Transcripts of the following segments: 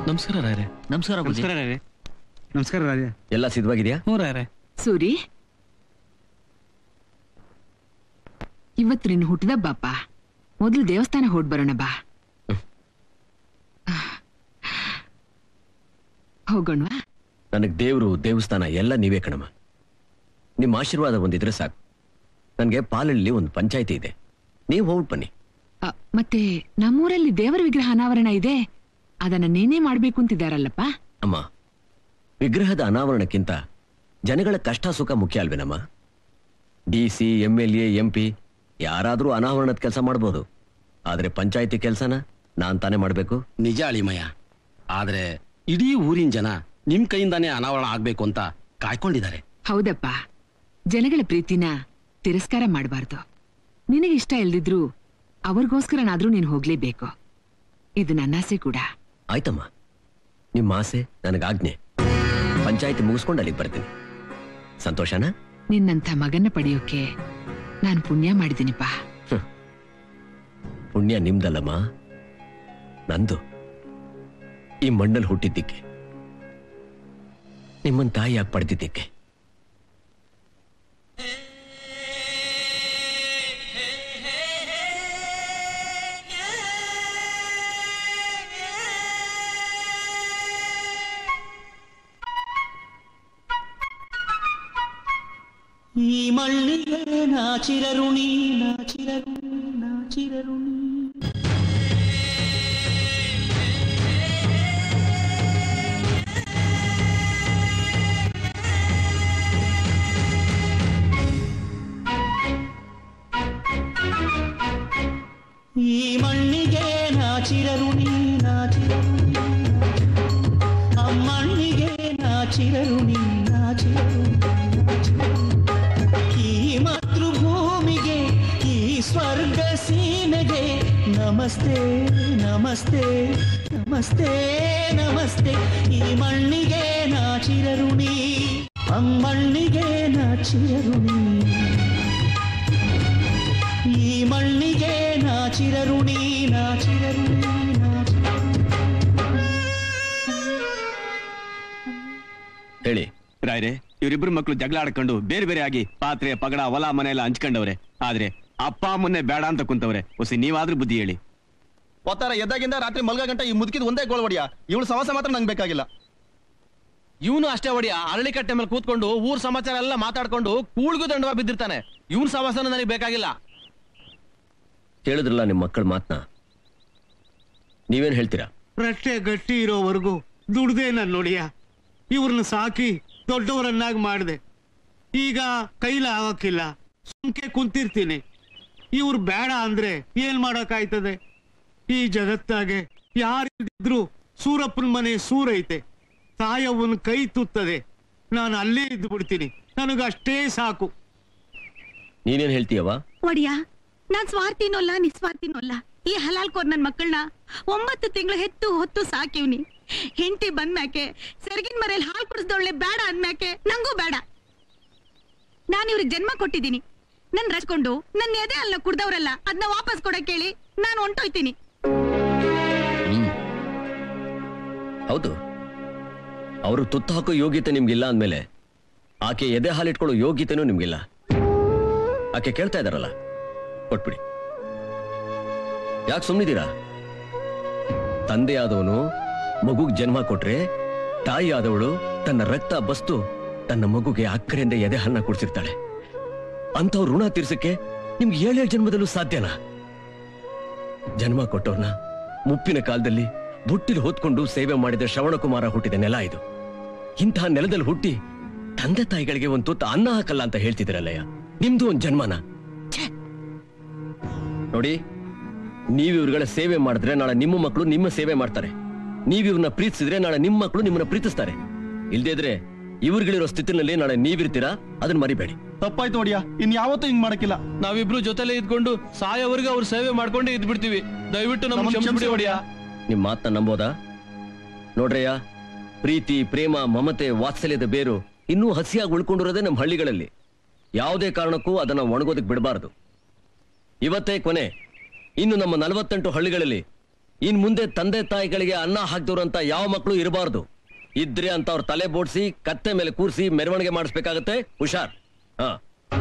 ನಮಸ್ಕಾರ ರಾಯರೇ ನಮಸ್ಕಾರ ಬುಜ್ಜಿ. ನಮಸ್ಕಾರ ರಾಯರೇ ನಮಸ್ಕಾರ ರಾಜ ಎಲ್ಲ ಸಿದ್ಧವಾಗಿದೆಯಾ ಹ್ಞೂ ರಾಯರೇ ಸೂರಿ ಇವತ್ತು ನಿನ್ನ ಹುಟ್ಟದಬ್ಬಪ್ಪ ಮೊದಲು ದೇವಸ್ಥಾನ ಹೊಡ್ ಬರೋಣ ಬಾ ಹೋಗೋಣವಾ ನನಗೆ ದೇವರು ದೇವಸ್ಥಾನ ಎಲ್ಲ ನೀವೇ ಕಣಮ್ಮ ನಿಮ್ಮ ಆಶೀರ್ವಾದ ಒಂದಿದ್ರೆ ಸಾಕು ನನಗೆ ಪಾಲಳ್ಳಿ ಒಂದು ಪಂಚಾಯತಿ ಇದೆ ನೀವು ಹೋಗ್ಬಿಟ್ಟು ಬನ್ನಿ ಅ, ಮತ್ತೆ ನಮ್ಮೂರಲ್ಲಿ ದೇವರ ವಿಗ್ರಹ ಅನಾವರಣ ಇದೆ ಅದನ್ನ ನೀನೇ ಮಾಡ್ಬೇಕು ಅಂತಿದ್ದಾರಲ್ಲಪ್ಪ ಅಮ್ಮ ವಿಗ್ರಹದ ಅನಾವರಣಕ್ಕಿಂತ ಜನಗಳ ಕಷ್ಟ ಸುಖ ಮುಖ್ಯ ಅಲ್ವೇನಮ್ಮ D C M L A M P ಯಾರಾದರೂ ಅನಾವರಣದ ಕೆಲಸ ಮಾಡ್ಬೋದು ಆದರೆ ಪಂಚಾಯತಿ ಕೆಲಸನ ನಾನ್ ತಾನೇ ಮಾಡಬೇಕು ನಿಜ ಅಳಿಮಯ್ಯ ಆದ್ರೆ ಇಡೀ ಊರಿನ ಜನ ನಿಮ್ ಕೈಯಿಂದಾನೇ ಅನಾವರಣ ಆಗ್ಬೇಕು ಅಂತ ಕಾಯ್ಕೊಂಡಿದ್ದಾರೆ ಹೌದಪ್ಪ ಜನಗಳ ಪ್ರೀತಿನ ತಿರಸ್ಕಾರ ಮಾಡಬಾರ್ದು ನಿನಗಿಷ್ಟ ಇಲ್ದಿದ್ರು ಅವ್ರಿಗೋಸ್ಕರನಾದ್ರೂ ನೀನು ಹೋಗ್ಲೇಬೇಕು ಇದು ನನ್ನಾಸೆ ಕೂಡ ಆಯ್ತಮ್ಮ ನಿಮ್ಮ ಆಸೆ ನನಗಾಜ್ಞೆ ಪಂಚಾಯತಿ ಮುಗಿಸ್ಕೊಂಡು ಅಲ್ಲಿಗೆ ಬರ್ತೀನಿ ಸಂತೋಷನಾ ನಿನ್ನಂಥ ಮಗನ್ನ ಪಡೆಯೋಕೆ ನಾನು ಪುಣ್ಯ ಮಾಡಿದ್ದೀನಿಪ್ಪ ಪುಣ್ಯ ನಿಮ್ದಲ್ಲಮ್ಮ ನಂದು ಈ ಮಣ್ಣಲ್ಲಿ ಹುಟ್ಟಿದ್ದಕ್ಕೆ ನಿಮ್ಮನ್ ತಾಯಿಯಾಗಿ ಪಡೆದಿದ್ದಕ್ಕೆ ಈ ಮಣ್ಣಿಗೆ ನಾಚಿರರುಣಿ ನಾಚಿರರುಣಿ ನಾಚಿರರುಣಿ ಈ ಮಣ್ಣಿಗೆ ನಾಚಿರರುಣಿ ನಾಚಿರರುಣಿ ಆ ಮಣ್ಣಿಗೆ ನಾಚಿರರುಣಿ ನಾಚಿರರುಣಿ ಈ ಮಾತೃಭೂಮಿಗೆ ಈ ಸ್ವರ್ಗ ಸೀಮೆಗೆ ನಮಸ್ತೆ ನಮಸ್ತೆ ನಮಸ್ತೆ ನಮಸ್ತೆ ಈ ಮಣ್ಣಿಗೆ ನಾಚಿರರುಣಿ ಅಮ್ಮಣ್ಣಿಗೆ ನಾಚಿರರುಣಿ ಈ ಮಣ್ಣಿಗೆ ನಾಚಿರರುಣಿ ನಾಚಿರರುಣಿ ನಾಚಿರರುಣಿ ಹೇಳಿ ರಾಯರೇ ಇವರಿಬ್ರು ಮಕ್ಕಳು ಜಗಳ ಆಡ್ಕೊಂಡು ಬೇರೆ ಬೇರೆ ಆಗಿ ಪಾತ್ರೆ ಪಗಡ ಹೊಲ ಮನೆ ಎಲ್ಲ ಹಂಚ್ಕೊಂಡವ್ರೆ ಆದ್ರೆ ಅಪ್ಪ ಅಮ್ಮನ್ನೇ ಬೇಡ ಅಂತ ಕುಂತವ್ರೆ ಹೊಸಿ ನೀವಾದ್ರೂ ಬುದ್ಧಿ ಹೇಳಿ ಒತ್ತಾರ ಎದ್ದಾಗಿಂದ ರಾತ್ರಿ ಮಲ್ಗ ಗಂಟ ಈ ಮುದುಕಿದ್ ಒಂದೇ ಗೋಳು ಹೊಡಿಯ ಇವಳು ಸವಾಸ ಮಾತ್ರ ನಂಗೆ ಬೇಕಾಗಿಲ್ಲ ಇವನು ಅಷ್ಟೇ ಹೊಡಿಯ ಅರಳಿ ಕಟ್ಟೆ ಮೇಲೆ ಕೂತ್ಕೊಂಡು ಊರ್ ಸಮಾಚಾರ ಎಲ್ಲ ಮಾತಾಡ್ಕೊಂಡು ಕೂಳ್ಗೂ ದಂಡವ ಬಿದ್ದಿರ್ತಾನೆ ಇವನ್ ಸವಾಸನ ನನಗೆ ಬೇಕಾಗಿಲ್ಲ ಕೇಳಿದ್ರಲ್ಲ ನಿಮ್ಮ ಮಕ್ಕಳ ಮಾತನ್ನ ನೀವೇನ್ ಹೇಳ್ತೀರಾ ರಟ್ಟೆ ಗಟ್ಟಿ ಇರೋವರೆಗೂ ದುಡ್ದೇ ನಾನು ನೋಡಿಯ ಇವ್ರನ್ನ ಸಾಕಿ ದೊಡ್ಡವರನ್ನಾಗಿ ಮಾಡಿದೆ ಈಗ ಕೈಲ ಆಗಕ್ಕಿಲ್ಲ ಸುಮ್ಕೆ ಕುಂತಿರ್ತೀನಿ ಇವ್ರು ಬೇಡ ಅಂದ್ರೆ ಏನ್ ಮಾಡಕ್ಕಾಯ್ತದೆ ಈ ಜಗತ್ತಾಗೆ ಯಾರಿದ್ರು ಸೂರಪ್ಪನ ಮನೆ ಸೂರೈತೆ ತಾಯವ್ವನ ಕೈ ತುತ್ತದೆ ನಾನು ಅಲ್ಲೇ ಇದ್ದು ಬಿಡ್ತೀನಿ ನನಗಷ್ಟೇ ಸಾಕು ನೀನೇನ್ ಹೇಳ್ತೀಯವ ಒಡಿಯ ನಾನ್ ಸ್ವಾರ್ಥಿನೂ ಅಲ್ಲ ನಿಸ್ವಾರ್ಥಿನೂ ಅಲ್ಲ ಈ ಹಲಾಲ್ ಕೋರ್ ನನ್ ಮಕ್ಕಳನ್ನ ಒಂಬತ್ತು ತಿಂಗಳು ಹೆತ್ತು ಹೊತ್ತು ಸಾಕಿವ್ನಿ ಹೆಂಡತಿ ಬಂದ್ಮ್ಯಾಕೆ ಸೆರಗಿನ ಮರೇಲಿ ಹಾಲು ಕುಡಿಸ್ದೊಳ್ಳೆ ಬೇಡ ಅಂದ್ಮ್ಯಾಕೆ ನಂಗೂ ಬೇಡ ನಾನ್ ಇವ್ರಿಗೆ ಜನ್ಮ ಕೊಟ್ಟಿದ್ದೀನಿ ನನ್ ರಚ್ಕೊಂಡು ನನ್ನ ಎದೆ ಅಲ್ಲ ಕುಡ್ದವ್ರಲ್ಲ ಅದನ್ನ ವಾಪಸ್ ಕೊಡಕ್ ಹೇಳಿ ನಾನು ಹೊಂಟೋಯ್ತೀನಿ ಹ್ಮ್ ಹೌದು ಅವರು ತುತ್ತು ಹಾಕೋ ಯೋಗ್ಯತೆ ನಿಮ್ಗಿಲ್ಲ ಅಂದ್ಮೇಲೆ ಆಕೆ ಎದೆ ಹಾಲಿಟ್ಕೊಳ್ಳೋ ಯೋಗ್ಯತೆನೂ ನಿಮ್ಗಿಲ್ಲ ಆಕೆ ಕೇಳ್ತಾ ಇದಾರಲ್ಲ ಕೊಟ್ಬಿಡಿ ಯಾಕೆ ಸುಮ್ಮನಿದ್ದೀರಾ ತಂದೆಯಾದವನು ಮಗುಗ್ ಜನ್ಮ ಕೊಟ್ರೆ ತಾಯಿ ಆದವಳು ತನ್ನ ರಕ್ತ ಬಸ್ತು ತನ್ನ ಮಗುಗೆ ಅಕ್ಕರೆಯಿಂದ ಎದೆ ಹಾಲನ್ನ ಕುಡಿಸಿರ್ತಾಳೆ ಅಂಥವ್ರ ಋಣ ತೀರ್ಸಕ್ಕೆ ನಿಮ್ಗೆ ಏಳೇಳು ಜನ್ಮದಲ್ಲೂ ಸಾಧ್ಯನಾ ಜನ್ಮ ಕೊಟ್ಟವ್ರನ್ನ ಮುಪ್ಪಿನ ಕಾಲದಲ್ಲಿ ಬುಟ್ಟಿಲು ಹೊತ್ಕೊಂಡು ಸೇವೆ ಮಾಡಿದ ಶ್ರವಣಕುಮಾರ ಹುಟ್ಟಿದ ನೆಲ ಇದು ಇಂತಹ ನೆಲದಲ್ಲಿ ಹುಟ್ಟಿ ತಂದೆ ತಾಯಿಗಳಿಗೆ ಒಂದು ತುತ್ತ ಅನ್ನ ಹಾಕಲ್ಲ ಅಂತ ಹೇಳ್ತಿದ್ದೀರಲ್ಲಯ್ಯ ನಿಮ್ದು ಒಂದು ಜನ್ಮನ ಛೆ! ನೋಡಿ ನೀವು ಇವ್ರುಗಳ ಸೇವೆ ಮಾಡಿದ್ರೆ ನಾಳೆ ನಿಮ್ಮ ಮಕ್ಕಳು ನಿಮ್ಮ ಸೇವೆ ಮಾಡ್ತಾರೆ ನೀವು ಇವ್ರನ್ನ ಪ್ರೀತಿಸಿದ್ರೆ ನಾಳೆ ನಿಮ್ಮ ಮಕ್ಕಳು ನಿಮ್ಮನ್ನ ಪ್ರೀತಿಸ್ತಾರೆ ಇಲ್ದೇ ಇದ್ರೆ ಇವ್ರುಗಳಿರೋ ಸ್ಥಿತಿನಲ್ಲಿ ನಾಳೆ ನೀವಿರ್ತೀರಾ ಅದನ್ನ ಮರಿಬೇಡಿ ತಪ್ಪಾಯ್ತು ನೋಡಿಯ ಇನ್ ಯಾವತ್ತೂ ಹಿಂಗ್ ಮಾಡಕ್ಕಿಲ್ಲ ನಾವಿಬ್ರು ಜೊತೆಲೆ ಇದ್ಕೊಂಡು ಸಾಯೋವರೆಗೂ ಅವ್ರ ಸೇವೆ ಮಾಡ್ಕೊಂಡೇ ಇದ್ಬಿಡ್ತೀವಿ ದಯವಿಟ್ಟು ನಮ್ಗೆ ನಮ್ಮನ್ನ ಕ್ಷಮಿಸ್ಬಿಡಿ ಕ್ಷಮಿಸಿ ಒಡಿಯ ನಿಮ್ ಮಾತನ್ನ ನಂಬೋದಾ ನೋಡ್ರಯ್ಯ ಪ್ರೀತಿ ಪ್ರೇಮ ಮಮತೆ ವಾತ್ಸಲ್ಯದ ಬೇರು ಇನ್ನೂ ಹಸಿಯಾಗಿ ಉಳ್ಕೊಂಡಿರೋದೇ ನಮ್ಮ ಹಳ್ಳಿಗಳಲ್ಲಿ ಯಾವುದೇ ಕಾರಣಕ್ಕೂ ಅದನ್ನ ಒಣಗೋದಕ್ಕೆ ಬಿಡಬಾರದು ಇವತ್ತೇ ಕೊನೆ ಇನ್ನು ನಮ್ಮ ನಲವತ್ತೆಂಟು ಹಳ್ಳಿಗಳಲ್ಲಿ ಇನ್ ಮುಂದೆ ತಂದೆ ತಾಯಿಗಳಿಗೆ ಅನ್ನ ಹಾಕ್ದವ್ರಂತ ಯಾವ ಮಕ್ಕಳು ಇರಬಾರ್ದು ಇದ್ರೆ ಅಂತ ಅವ್ರ ತಲೆ ಬೋಡ್ಸಿ ಕತ್ತೆ ಮೇಲೆ ಕೂರಿಸಿ ಮೆರವಣಿಗೆ ಮಾಡಿಸ್ಬೇಕಾಗತ್ತೆ ಹುಷಾರ್ ಹಾ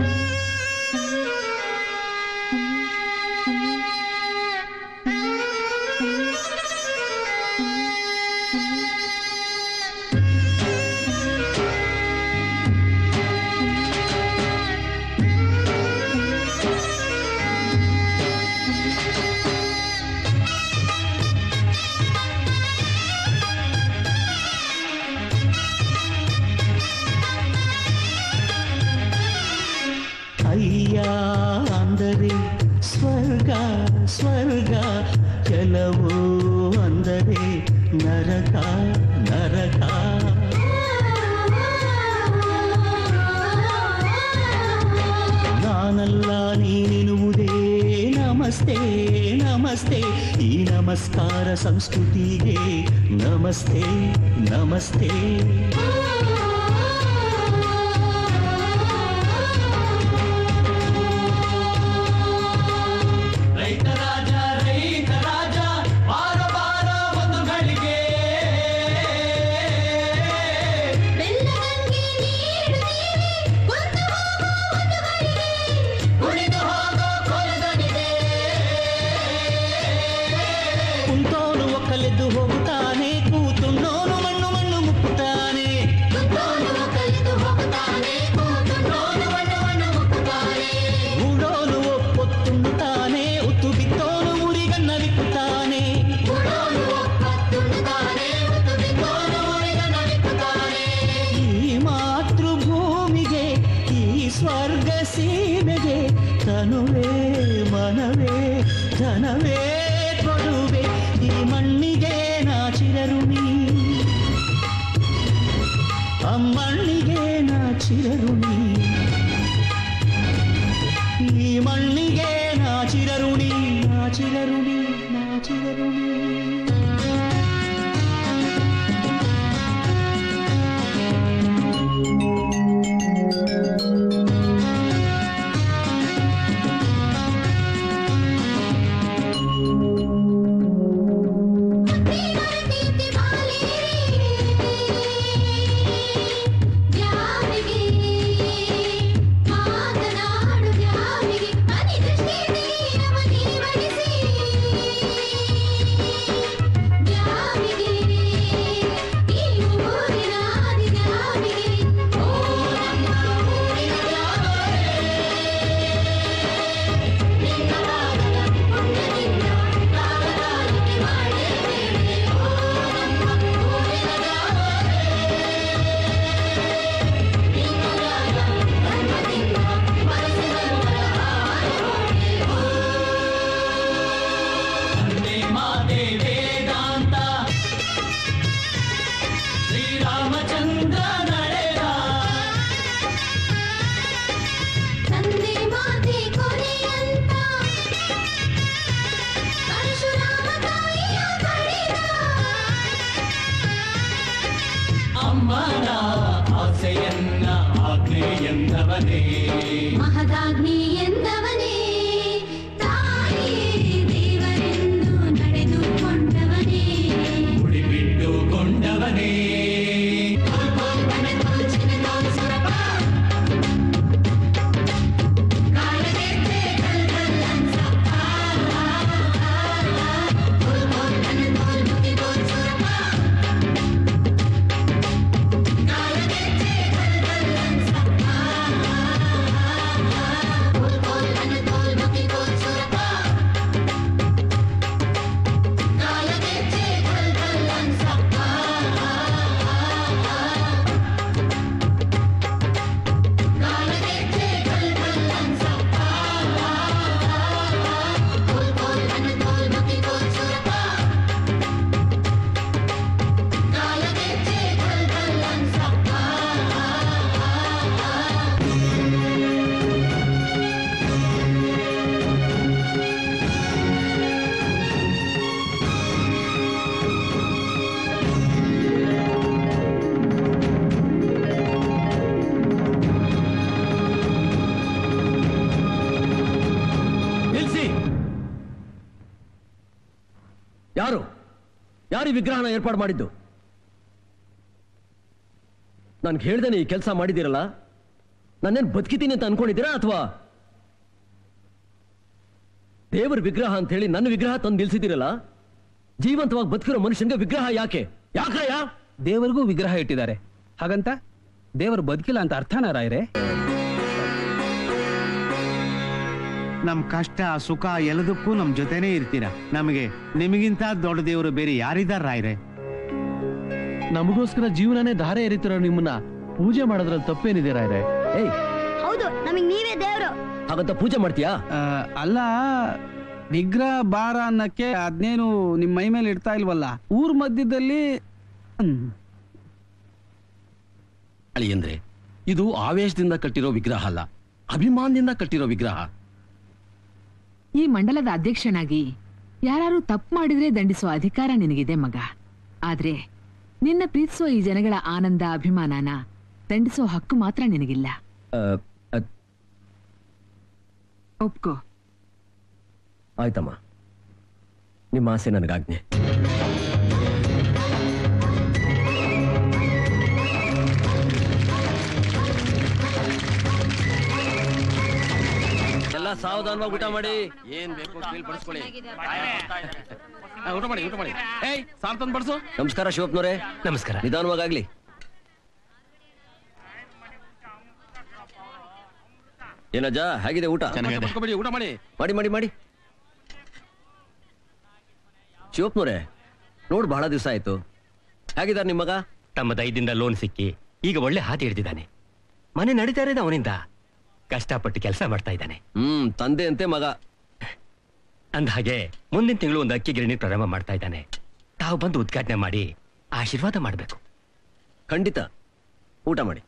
ಅಯ್ಯ ಅಂದರೆ ಸ್ವರ್ಗ ಸ್ವರ್ಗ ಕೆಲವು ಅಂದರೆ ನರಕ ನರಕ ನಾನಲ್ಲ ನೀನಿರುವುದೇ ನಮಸ್ತೆ ನಮಸ್ತೆ ಈ ನಮಸ್ಕಾರ ಸಂಸ್ಕೃತಿಗೆ ನಮಸ್ತೆ ನಮಸ್ತೆ ರೈತ ರಾಜ ರೈತ ರಾಜ ಬಾರ ಬಾರ ಒಂದು ಗಳಿಗೆ ಕುಣಿದು ಹೋಗೋ ಕೊಲದನಿಗೆ ಕುಂತೋನು ಒಕ್ಕಲೆದ್ದು ಹೋಗುತ್ತಾನೆ ಕೂತುಣ್ಣೋನು ಮಣ್ಣು ಮಣ್ಣು ಮುಕ್ಕುತ್ತಾನೆ ಊಡೋನು ಒಪ್ಪೊತ್ತುಣ್ಣುತ್ತಾನೆ ಉತ್ತು ಬಿತ್ತೋನು ಊರಿಗನ್ನ ಬಿಕ್ಕುತ್ತಾನೆ ಈ ಮಾತೃಭೂಮಿಗೆ ಈ ಸ್ವರ್ಗ ಸೀಮೆಗೆ ತನುವೇ ಮನವೇ ಧನವೇ ಕೊಡುವೆ ಈ ಮಣ್ಣಿಗೆ ನಾಚಿರರುಣಿ ಅಮ್ಮಣ್ಣಿಗೆ ನಾಚಿರರುಣಿ ಈ ಮಣ್ಣಿಗೆ ನಾಚಿರರುಣಿ ನಾಚಿರರುಣಿ ನಾಚಿರರುಣಿ ವಂದೇ ಮಾತೆ ವೇದಾಂತ ಶ್ರೀರಾಮಚಂದ್ರ ನಡೆದ ತಂದೆ ಮಾತೆ ಕೊನೆಯಂತ ಪರಶುರಾಮ ತಾಯಿಯ ಪಡೆದ ಅಮ್ಮನ ಆಸೆಯನ್ನ ಆಜ್ಞೆ ಎಂದವನೇ ಮಹದಾಗ್ನಿ ಎಂದವನೇ ತಾಯಿ ದೇವರೆಂದು ನಡೆದುಕೊಂಡವನೇ ಉಳಿಬಿಟ್ಟುಕೊಂಡವನೇ ಯಾರು ಯಾರು ಈ ವಿಗ್ರಹನ ಏರ್ಪಾಡು ಮಾಡಿದ್ದು ನನ್ಗೆ ಹೇಳ್ದೇನೆ ಈ ಕೆಲಸ ಮಾಡಿದ್ದೀರಲ್ಲ ನಾನೇನ್ ಬದುಕಿದ್ದೀನಿ ಅಂತ ಅನ್ಕೊಂಡಿದ್ದೀರಾ ಅಥವಾ ದೇವರ ವಿಗ್ರಹ ಅಂತ ಹೇಳಿ ನನ್ನ ವಿಗ್ರಹ ತಂದು ನಿಲ್ಸಿದ್ದೀರಲ್ಲ ಜೀವಂತವಾಗಿ ಬದುಕಿರೋ ಮನುಷ್ಯನ್ಗೆ ವಿಗ್ರಹ ಯಾಕೆ ಯಾಕಯ್ಯ ದೇವರಿಗೂ ವಿಗ್ರಹ ಇಟ್ಟಿದ್ದಾರೆ ಹಾಗಂತ ದೇವರು ಬದುಕಿಲ್ಲ ಅಂತ ಅರ್ಥನಾ ರಾಯರೇ ನಮ್ ಕಷ್ಟ ಸುಖ ಎಲ್ಲದಕ್ಕೂ ನಮ್ ಜೊತೆನೇ ಇರ್ತೀರ ನಮಗೆ ನಿಮಗಿಂತ ದೊಡ್ಡ ದೇವರು ಬೇರೆ ಯಾರಿದಾರ ರಾಯ್ರೆ ನಮಗೋಸ್ಕರ ಜೀವನನೇ ಧಾರೆ ಎರಿತಿರೋ ನಿಮ್ಮನ್ನ ಪೂಜೆ ಮಾಡೋದ್ರಲ್ಲಿ ತಪ್ಪೇನಿದೆ ರಾಯ್ರೆ ಏಯ್ ಹೌದು ನಮಗ್ ನೀವೇ ದೇವ್ರು ಹಾಗಂತ ಪೂಜೆ ಮಾಡ್ತೀಯಾ ಆ, ಅಲ್ಲ ವಿಗ್ರಹ ಭಾರ ಅನ್ನಕ್ಕೆ ಅದ್ನೇನು ನಿಮ್ಮ ಮೈ ಮೇಲೆ ಇಡ್ತಾ ಇಲ್ವಲ್ಲ ಊರ್ ಮಧ್ಯದಲ್ಲಿ ಹ್ಮ್. ಅಳಿಯಂದ್ರೆ ಇದು ಆವೇಶದಿಂದ ಕಟ್ಟಿರೋ ವಿಗ್ರಹ ಅಲ್ಲ ಅಭಿಮಾನದಿಂದ ಕಟ್ಟಿರೋ ವಿಗ್ರಹ ಈ ಮಂಡಲದ ಅಧ್ಯಕ್ಷನಾಗಿ ಯಾರು ತಪ್ಪು ಮಾಡಿದ್ರೆ ದಂಡಿಸೋ ಅಧಿಕಾರ ನಿನಗಿದೆ ಮಗ ಆದ್ರೆ ನಿನ್ನ ಪ್ರೀತಿಸುವ ಈ ಜನಗಳ ಆನಂದ ಅಭಿಮಾನನ ದಂಡಿಸೋ ಹಕ್ಕು ಮಾತ್ರ ನಿನಗಿಲ್ಲ ಆ, ಅದ್- ಒಪ್ಕೋ ಆಯ್ತಮ್ಮ ನಿಮ್ಮ ಆಸೆ ನನಗಾಜ್ಞೆ ಎಲ್ಲ ಸಾವಧಾನವಾಗಿ ಊಟ ಮಾಡಿ ಏನ್ ಬೇಕು ಕೇಳಿ ಬಡಿಸ್ಕೊಳ್ಳಿ ಆ, ಊಟ ಮಾಡಿ ಊಟ ಮಾಡಿ ಏಯ್ ಸಾರ್ ತಂದು ಬಡಿಸು ನಮಸ್ಕಾರ ಶಿವಪ್ನವರೇ ನಮಸ್ಕಾರ ನಿಧಾನವಾಗ್ಲಿ ಏನಜ್ಜ ಹೇಗಿದೆ ಊಟ ಬಡ್ಕೊಬೇಡಿ ಊಟ ಮಾಡಿ ಮಾಡಿ ಮಾಡಿ ಮಾಡಿ ಶಿವಪ್ನವ್ರೆ ನೋಡ್ ಬಹಳ ದಿವಸ ಆಯ್ತು ಹೇಗಿದ್ದಾರೆ ನಿಮ್ಮ ಮಗ ತಮ್ಮ ದಯದಿಂದ ಲೋನ್ ಸಿಕ್ಕಿ ಈಗ ಒಳ್ಳೆ ಹಾದಿ ಹಿಡಿದಿದ್ದಾನೆ ಮನೆ ನಡೀತಾ ಇರೋದು ಅವನಿಂದ ಕಷ್ಟಪಟ್ಟು ಕೆಲಸ ಮಾಡ್ತಾ ಇದ್ದಾನೆ ಹ್ಮ್ ತಂದೆ ಅಂತೆ ಮಗ ಅಂದ ಹಾಗೆ ಮುಂದಿನ ತಿಂಗಳು ಒಂದು ಅಕ್ಕಿ ಗಿರಣಿ ಪ್ರಾರಂಭ ಮಾಡ್ತಾ ಇದ್ದಾನೆ ತಾವು ಬಂದು ಉದ್ಘಾಟನೆ ಮಾಡಿ ಆಶೀರ್ವಾದ ಮಾಡಬೇಕು ಖಂಡಿತ ಊಟ ಮಾಡಿ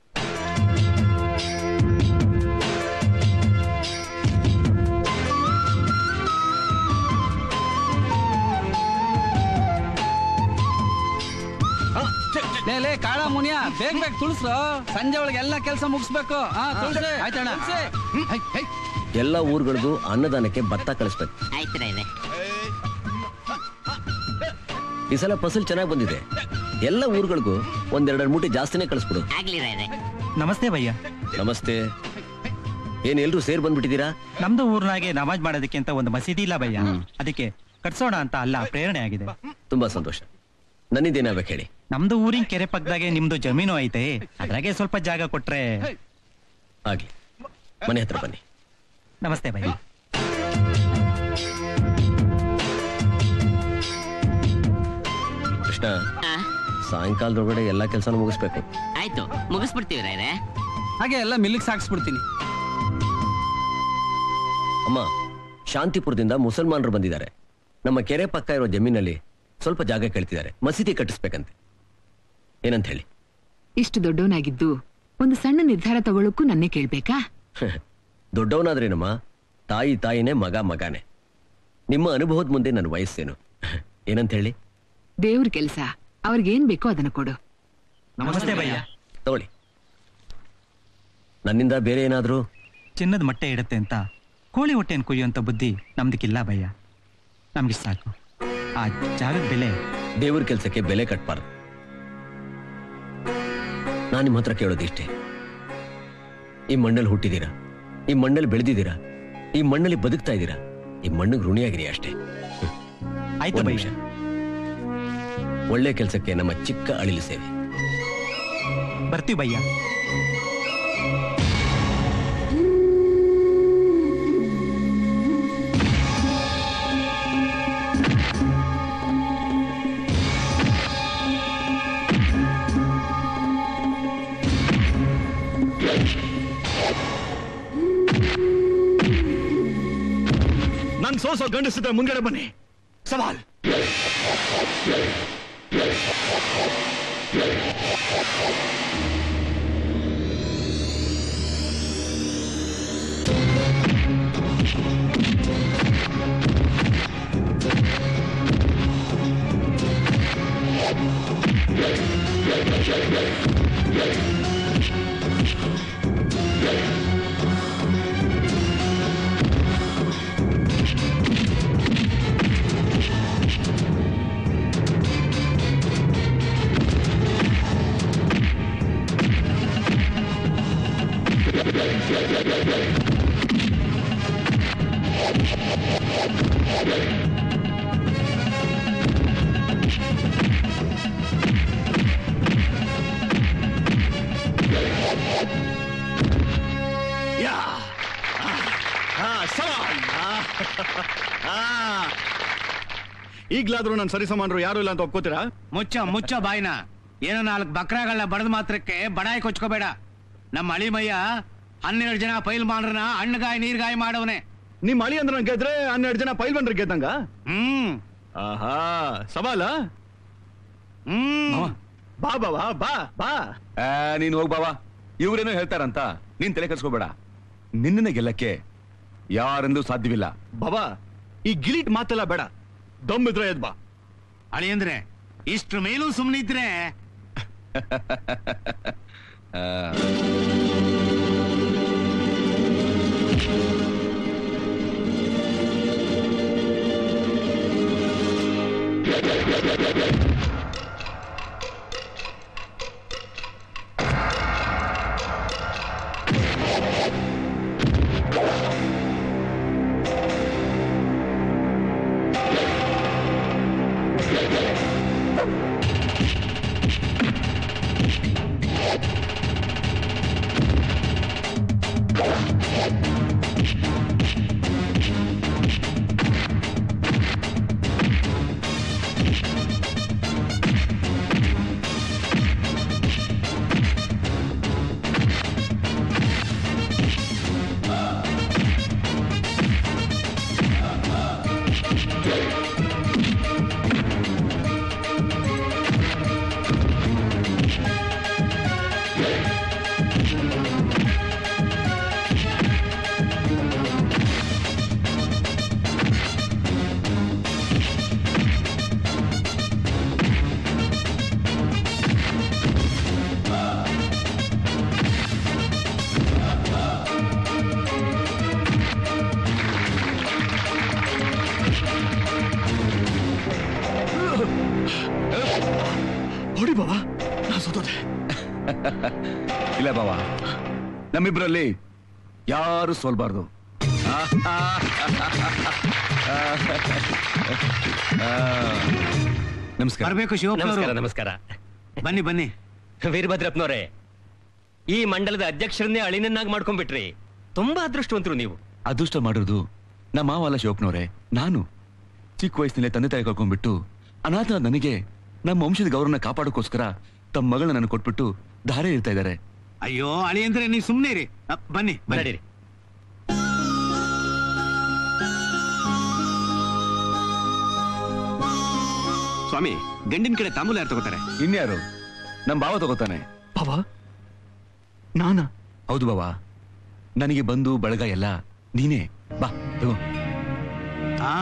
ಲೇ ಲೇ ಕಾಳ ಮುನಿಯ ಬೇಗ ಬೇಗ ತುಳ್ಸ್ರು ಸಂಜೆ ಒಳಗೆ ಎಲ್ಲ ಕೆಲಸ ಮುಗಿಸ್ಬೇಕು ಹಾ ತುಳ್ಸಿ ಆಯ್ತಣ್ಣ ಹೈ, ಹೈ. ಎಲ್ಲ ಊರುಗಳಿಗೂ ಅನ್ನದಾನಕ್ಕೆ ಭತ್ತ ಕಳಿಸ್ಬೇಕು ಆಯ್ತು ರಾಯ್ರೆ ಈ ಸಲ ಫಸಲ್ ಚೆನ್ನಾಗಿ ಬಂದಿದೆ ಎಲ್ಲ ಊರುಗಳಿಗೂ ಒಂದೆರಡು ಮೂಟೆ ಜಾಸ್ತಿನೇ ಕಳಿಸ್ಬಿಡು ಆಗ್ಲಿ ರಾಯ್ರೆ ನಮಸ್ತೆ ಭಯ್ಯ ನಮಸ್ತೆ ಏನ್ ಎಲ್ರು ಸೇರ್ ಬಂದ್ಬಿಟ್ಟಿದ್ದೀರಾ ನಮ್ದು ಊರ್ನಾಗೆ ನಮಾಜ್ ಮಾಡೋದಕ್ಕೆ ಅಂತ ಒಂದು ಮಸೀದಿ ಇಲ್ಲ ಭಯ್ಯ ಅದಕ್ಕೆ ಕಟ್ಸೋಣ ಅಂತ ಅಲ್ಲ ಪ್ರೇರಣೆ ಆಗಿದೆ ತುಂಬಾ ಸಂತೋಷ ನನ್ನಿಂದೇನಾಗ್ಬೇಕು ಹೇಳಿ ನಮ್ದು ಊರಿನ ಕೆರೆ ಪಕ್ಕದಾಗೆ ನಿಮ್ದು ಜಮೀನು ಐತೆ ಅದ್ರಾಗೆ ಸ್ವಲ್ಪ ಜಾಗ ಕೊಟ್ರೆ ಆಗ್ಲಿ ಮನೆ ಹತ್ರ ಬನ್ನಿ ನಮಸ್ತೆ ಭಯ್ಯ ಕೃಷ್ಣ ಸಾಯಂಕಾಲದೊಳಗಡೆ ಎಲ್ಲಾ ಕೆಲಸನೂ ಮುಗಿಸ್ಬೇಕು ಆಯ್ತು ಮುಗಿಸ್ಬಿಡ್ತೀವಿ ರಾಯ್ರೆ ಹಾಗೆ ಎಲ್ಲ ಮಿಲ್ಲಿಗೆ ಸಾಗಿಸ್ಬಿಡ್ತೀನಿ ಅಮ್ಮ ಶಾಂತಿಪುರದಿಂದ ಮುಸಲ್ಮಾನರು ಬಂದಿದ್ದಾರೆ ನಮ್ಮ ಕೆರೆ ಪಕ್ಕ ಇರೋ ಜಮೀನಲ್ಲಿ ಸ್ವಲ್ಪ ಜಾಗ ಕೇಳ್ತಿದ್ದಾರೆ ಮಸೀದಿ ಕಟ್ಟಿಸ್ಬೇಕಂತೆ ಏನಂತ ಹೇಳಿ ಇಷ್ಟು ದೊಡ್ಡವನಾಗಿದ್ದು ಒಂದು ಸಣ್ಣ ನಿರ್ಧಾರ ತಗೊಳ್ಳಕ್ಕೂ ನನ್ನೇ ಕೇಳ್ಬೇಕಾ ದೊಡ್ಡವನಾದ್ರೇನಮ್ಮ ತಾಯಿ ತಾಯಿನೇ ಮಗ ಮಗಾನೆ ನಿಮ್ಮ ಅನುಭವದ ಮುಂದೆ ನನ್ನ ವಯಸ್ಸೇನು ಏನಂತ ಹೇಳಿ ದೇವ್ರ ಕೆಲ್ಸ ಅವ್ರಿಗೇನ್ ಬೇಕೋ ಅದನ್ನ ಕೊಡು ನಮಸ್ತೆ ಭಯ್ಯ ತಗೊಳ್ಳಿ ನನ್ನಿಂದ ಬೇರೆ ಏನಾದ್ರೂ ಚಿನ್ನದ ಮೊಟ್ಟೆ ಇಡುತ್ತೆ ಅಂತ ಕೋಳಿ ಹೊಟ್ಟೆಯನ್ನು ಕುಯ್ಯುವಂತ ಬುದ್ಧಿ ನಮ್ದಕ್ಕಿಲ್ಲ ಭಯ್ಯ ನಮ್ಗೆ ಸಾಕು ಆ ಜಾಗದ ಬೆಲೆ ದೇವ್ರ ಕೆಲಸಕ್ಕೆ ಬೆಲೆ ಕಟ್ಬಾರ್ದು ನಾನು ನಿಮ್ಮ ಹತ್ರ ಕೇಳೋದಿಷ್ಟೇ ಈ ಮಣ್ಣಲ್ಲಿ ಹುಟ್ಟಿದೀರಾ ಈ ಮಣ್ಣಲ್ಲಿ ಬೆಳೆದಿದ್ದೀರಾ ಈ ಮಣ್ಣಲ್ಲಿ ಬದುಕ್ತಾ ಇದ್ದೀರಾ ಈ ಮಣ್ಣಿಗೆ ಋಣಿಯಾಗಿರಿ ಅಷ್ಟೇ ಆಯ್ತು ಒಂದ್ ಭಯ್ಯ ನಿಮಿಷ. ಒಳ್ಳೆ ಕೆಲಸಕ್ಕೆ ನಮ್ಮ ಚಿಕ್ಕ ಅಳಿಲು ಸೇವೆ ಬರ್ತೀವಿ ಭಯ್ಯ ನನ್ ಸೋಸೋ ಗಂಡಸಿದ್ರೆ ಮುಂಗಡೆ ಬನ್ನಿ ಸವಾಲ್ ಯಾ ಹಾ ಸವಾಲ್ ಆ. ಈಗ್ಲಾದ್ರೂ ನಾನು ಸರಿ ಸಮಾನರು ಯಾರು ಇಲ್ಲ ಅಂತ ಒಪ್ಕೋತೀರಾ ಮುಚ್ಚ ಮುಚ್ಚ ಬಾಯ್ನ ಏನೋ ನಾಲ್ಕು ಬಕ್ರಾಗಳನ್ನ ಬಡದ ಮಾತ್ರಕ್ಕೆ ಬಡಾಯಿ ಕೊಚ್ಕೋಬೇಡ ನಮ್ಮ ಅಳಿಮಯ್ಯ ಹನ್ನೆರಡು ಜನ ಪೈಲ್ ಮಾಡ್ರನ ಹಣ್ಣಗಾಯಿ ನೀರ್ಗಾಯಿ ಮಾಡವನೆ ನಿಮ್ ಅಳಿ ಅಂದ್ರೆ ಗೆದ್ರೆ ಹನ್ನೆರಡು ಜನ ಪೈಲ್ ಬಂದ್ರೆ ಗೆದ್ದಂಗ ಹ್ಮ್ ಆಹಾ ಸವಾಲ ಹ್ಮ್ ಬಾ ಬಾವಾ ಬಾ ಬಾ ಆ, ನೀನ್ ಹೋಗ್ ಬಾವಾ ಇವ್ರೇನೋ ಹೇಳ್ತಾರಂತ ನೀನ್ ತಲೆ ಕೆಡ್ಸ್ಕೋಬೇಡ ನಿನ್ನನ್ನ ಗೆಲ್ಲಕ್ಕೆ ಯಾರೆಂದೂ ಸಾಧ್ಯವಿಲ್ಲ ಬಾಬಾ ಈ ಗಿಲಿಟ್ ಮಾತೆಲ್ಲ ಬೇಡ ದಮ್ ಇದ್ರೆ ಎದ್ ಬಾ ಅಳಿ ಅಂದ್ರೆ ಇಷ್ಟ್ರ ಮೇಲೂ ಸುಮ್ನಿದ್ರೆ ಆ, ಹೊಡಿ ಬಾಬಾ ನಾ ಸೋತೋದೆ ಇಲ್ಲ ಬಾವಾ ನಮ್ಮಿಬ್ರಲ್ಲಿ ಯಾರು ಸೋಲ್ಬಾರ್ದು ಆ, ಆ, ಆ, ನಮಸ್ಕಾರ ಬರ್ಬೇಕು ಶಿವಪ್ಪನವರು ನಮಸ್ಕಾರ ನಮಸ್ಕಾರ ಬನ್ನಿ ಬನ್ನಿ ವೀರಭದ್ರಪ್ಪನವರೇ ಈ ಮಂಡಲದ ಅಧ್ಯಕ್ಷರನ್ನೇ ಅಳಿನನ್ನಾಗಿ ಮಾಡ್ಕೊಂಡ್ಬಿಟ್ರಿ ತುಂಬಾ ಅದೃಷ್ಟವಂತರು ನೀವು ಅದೃಷ್ಟ ಮಾಡಿರೋದು ನಮ್ಮ ಮಾವಲ್ಲ ಶಿವಪ್ಪನವ್ರೆ ನಾನು ಚಿಕ್ಕ ವಯಸ್ಸಿನಲ್ಲೇ ತಂದೆ ತಾಯಿ ಕಳ್ಕೊಂಡ್ಬಿಟ್ಟು ಅನಾಥ ನನಗೆ ನಮ್ಮ ವಂಶದ ಗೌರವನ ಕಾಪಾಡೋಕ್ಕೋಸ್ಕರ ತಮ್ಮ ಮಗಳನ್ನ ನನಗೆ ಕೊಟ್ಬಿಟ್ಟು ಧಾರೆ ಇರ್ತಾ ಇದ್ದಾರೆ ಅಯ್ಯೋ ಅಳಿ ಅಂದ್ರೆ ನೀವು ಸುಮ್ನೆ ಇರಿ ಅ, ಬನ್ನಿ ಬನ್ನಿ ನಡೀರಿ ಸ್ವಾಮಿ ಗಂಡಿನ ಕಡೆ ತಾಂಬೂಲ ಯಾರು ತಗೋತಾರೆ ಇನ್ಯಾರು ನಮ್ಮ ಭಾವ ತಗೋತಾನೆ ಬಾಬಾ ನಾನಾ ಹೌದು ಬಾವಾ ನನಗೆ ಬಂದು ಬಳಗ ಎಲ್ಲ ನೀನೇ ಬಾ ತಗೋ ಹಾ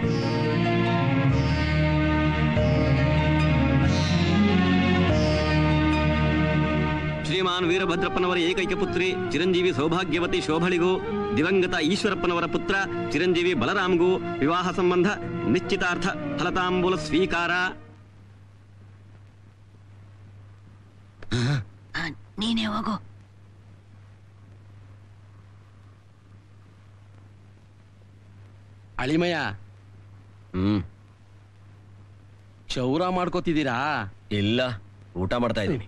ಶ್ರೀಮಾನ್ ವೀರಭದ್ರಪ್ಪನವರ ಏಕೈಕ ಪುತ್ರಿ ಚಿರಂಜೀವಿ ಸೌಭಾಗ್ಯವತಿ ಶೋಭಳಿಗೂ ದಿವಂಗತ ಈಶ್ವರಪ್ಪನವರ ಪುತ್ರ ಚಿರಂಜೀವಿ ಬಲರಾಮ್ಗೂ ವಿವಾಹ ಸಂಬಂಧ ನಿಶ್ಚಿತಾರ್ಥ ಫಲತಾಂಬೂಲ ಸ್ವೀಕಾರ ನೀನೇ ಹೋಗು ಅಳಿಮಯ್ಯ ಹ್ಮ್ ಕ್ಷೌರ ಮಾಡ್ಕೋತಿದ್ದೀರಾ ಇಲ್ಲ ಊಟ ಮಾಡ್ತಾ ಇದ್ದೀನಿ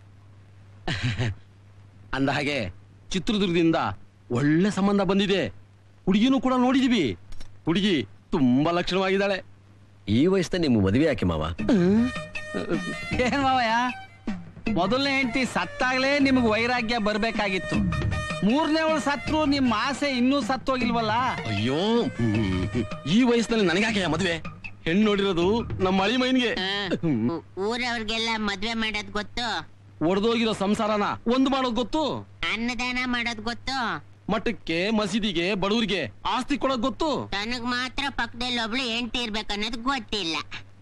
ಅಂದ ಹಾಗೆ ಚಿತ್ರದುರ್ಗದಿಂದ ಒಳ್ಳೆ ಸಂಬಂಧ ಬಂದಿದೆ ಹುಡುಗಿನೂ ಕೂಡ ನೋಡಿದೀವಿ ಹುಡುಗಿ ತುಂಬಾ ಲಕ್ಷಣವಾಗಿದ್ದಾಳೆ ಈ ವಯಸ್ಸಲ್ಲಿ ನಿಮ್ಗೆ ಮದುವೆ ಯಾಕೆ ಮಾವ ಏನ್ ಮಾವಯ್ಯ ಮೊದಲನೇ ಹೆಂಡತಿ ಸತ್ತಾಗ್ಲೇ ನಿಮ್ಗೆ ವೈರಾಗ್ಯ ಬರ್ಬೇಕಾಗಿತ್ತು ಮೂರನೇವಳು ಸತ್ರು ನಿಮ್ಮ ಆಸೆ ಇನ್ನೂ ಸತ್ತೋಗಿಲ್ವಲ್ಲ ಅಯ್ಯೋ ಹ್ಮ್. ಈ ವಯಸ್ಸಿನಲ್ಲಿ ನನಗಾಕೆ ಮದುವೆ ಹೆಣ್ಣು ನೋಡಿರೋದು ನಮ್ಮ ಅಳಿಮೈನ್ಗೆ ಊರವ್ರಿಗೆಲ್ಲ ಮದ್ವೆ ಮಾಡೋದ್ ಗೊತ್ತು ಒಡೆದೋಗಿರೋ ಸಂಸಾರನ ಒಂದ್ ಮಾಡೋದ್ ಗೊತ್ತು ಅನ್ನದಾನ ಮಾಡೋದ್ ಗೊತ್ತು ಮಠಕ್ಕೆ ಮಸೀದಿಗೆ ಬಡವರಿಗೆ ಆಸ್ತಿ ಕೊಡೋದ್ ಗೊತ್ತು ತನಗ್ ಮಾತ್ರ ಪಕ್ಕದಲ್ಲಿ ಒಬ್ಳು ಹೆಂಡತಿ ಇರ್ಬೇಕನ್ನೋದು ಗೊತ್ತಿಲ್ಲ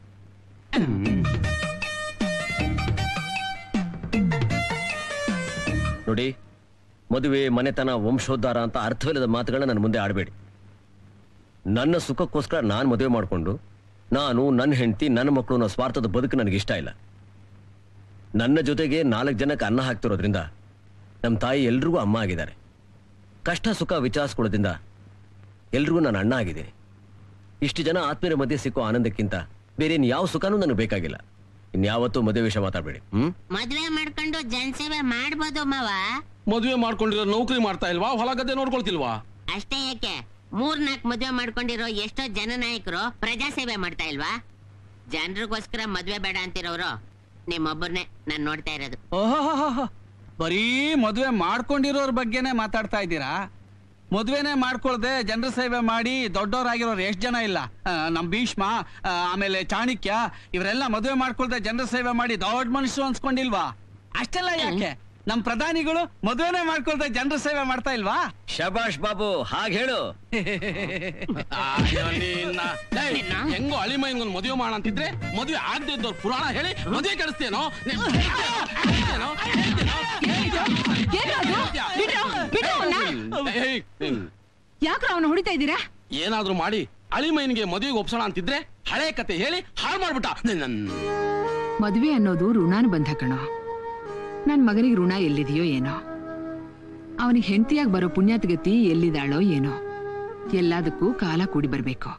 ನೋಡಿ ಮದುವೆ ಮನೆತನ ವಂಶೋದ್ಧಾರ ಅಂತ ಅರ್ಥವಿಲ್ಲದ ಮಾತುಗಳನ್ನ ನನ್ನ ಮುಂದೆ ಆಡಬೇಡಿ ನನ್ನ ಸುಖಕ್ಕೋಸ್ಕರ ನಾನು ಮದುವೆ ಮಾಡಿಕೊಂಡು ನಾನು ನನ್ನ ಹೆಂಡತಿ ನನ್ನ ಮಕ್ಕಳು ಅನ್ನೋ ಸ್ವಾರ್ಥದ ಬದುಕು ನನಗೆ ಇಷ್ಟ ಇಲ್ಲ ನನ್ನ ಜೊತೆಗೆ ನಾಲ್ಕು ಜನಕ್ಕೆ ಅನ್ನ ಹಾಕ್ತಿರೋದ್ರಿಂದ ನಮ್ಮ ತಾಯಿ ಎಲ್ರಿಗೂ ಅಮ್ಮ ಆಗಿದ್ದಾರೆ ಕಷ್ಟ ಸುಖ ವಿಚಾರಿಸ್ಕೊಳ್ಳೋದ್ರಿಂದ ಎಲ್ರಿಗೂ ನಾನು ಅಣ್ಣ ಆಗಿದ್ದೀನಿ ಇಷ್ಟು ಜನ ಆತ್ಮೀಯರ ಮಧ್ಯೆ ಸಿಕ್ಕೋ ಆನಂದಕ್ಕಿಂತ ಬೇರೆ ಯಾವ ಸುಖನೂ ನನಗೆ ಬೇಕಾಗಿಲ್ಲ ಇನ್ಯಾವತ್ತೂ ಮದುವೆ ವಿಷಯ ಮಾತಾಡಬೇಡಿ ಹ್ಮ್ ಮದ್ವೆ ಮಾಡ್ಕೊಂಡು ಜನಸೇವೆ ಮಾಡ್ಬೋದು ಮಾವ ಮದುವೆ ಮಾಡ್ಕೊಂಡಿರೋ ನೌಕರಿ ಮಾಡ್ತಾ ಇಲ್ವಾ ಹೊಲ ಗದ್ದೆ ನೋಡ್ಕೊಳ್ತಿಲ್ವಾ ಅಷ್ಟೇ ಯಾಕೆ ಮೂರ್ ನಾಲ್ಕು ಮದ್ವೆ ಮಾಡ್ಕೊಂಡಿರೋ ಎಷ್ಟೋ ಜನನಾಯಕರು ಪ್ರಜಾಸೇವೆ ಮಾಡ್ತಾ ಇಲ್ವಾ ಜನರಿಗೋಸ್ಕರ ಮದ್ವೆ ಬೇಡ ಅಂತಿರೋರು ನಿಮ್ಮೊಬ್ಬರನ್ನೇ ನಾನ್ ನೋಡ್ತಾ ಇರೋದು ಓಹೋಹೋಹೋ. ಬರೀ ಮದುವೆ ಮಾಡ್ಕೊಂಡಿರೋರ್ ಬಗ್ಗೆನೇ ಮಾತಾಡ್ತಾ ಇದ್ದೀರಾ ಮದುವೆನೇ ಮಾಡ್ಕೊಳ್ದೆ ಜನರ ಸೇವೆ ಮಾಡಿ ದೊಡ್ಡವರಾಗಿರೋರು ಎಷ್ಟು ಜನ ಇಲ್ಲ ಆ, ನಮ್ ಭೀಷ್ಮ ಆ, ಆಮೇಲೆ ಚಾಣಕ್ಯ ಇವರೆಲ್ಲ ಮದುವೆ ಮಾಡ್ಕೊಳ್ದೆ ಜನರ ಸೇವೆ ಮಾಡಿ ದೊಡ್ಡ ಮನುಷ್ಯರು ಅನ್ಸ್ಕೊಂಡಿಲ್ವಾ ಅಷ್ಟೆಲ್ಲ ಯಾಕೆ ನಮ್ ಪ್ರಧಾನಿಗಳು ಮದುವೆನೇ ಮಾಡ್ಕೊಳ್ದೆ ಜನರ ಸೇವೆ ಮಾಡ್ತಾ ಇಲ್ವಾ ಶಬಾಷ್ ಬಾಬು ಹಾಗೆ ಹೇಳು ಅಯ್ಯೋ ನಿನ್ನ. ಏಯ್, ಹೆಂಗೋ ಅಳಿಮೈನ್ಗೊಂದು ಮದುವೆ ಮಾಡ ಅಂತಿದ್ರೆ ಮದುವೆ ಆಗದೆ ಇದ್ದವ್ರು ಪುರಾಣ ಹೇಳಿ ಮದುವೆ ಕೆಡಿಸ್ತೇನೋ ಯಾಕ್ರ ಅವನು ಹೊಡಿತಾ ಇದ್ದೀರಾ ಏನಾದ್ರೂ ಮಾಡಿ ಅಳಿಮೈನ್ಗೆ ಮದುವೆಗೆ ಒಪ್ಸೋಣ ಅಂತಿದ್ರೆ ಹಳೆ ಕತೆ ಹೇಳಿ ಹಾಳು ಮಾಡ್ಬಿಟ್ಟ ನನ್ನ ಮದುವೆ ಅನ್ನೋದು ಋಣಾನುಬಂಧ ಕಣೋ ನನ್ ಮಗನಿಗೆ ಋಣ ಎಲ್ಲಿದೆಯೋ ಏನೋ ಅವನಿಗೆ ಹೆಂಡತಿಯಾಗಿ ಬರೋ ಪುಣ್ಯಾತಗತಿ ಎಲ್ಲಿದಾಳೋ ಏನೋ ಎಲ್ಲದಕ್ಕೂ ಕಾಲ ಕೂಡಿ ಬರ್ಬೇಕು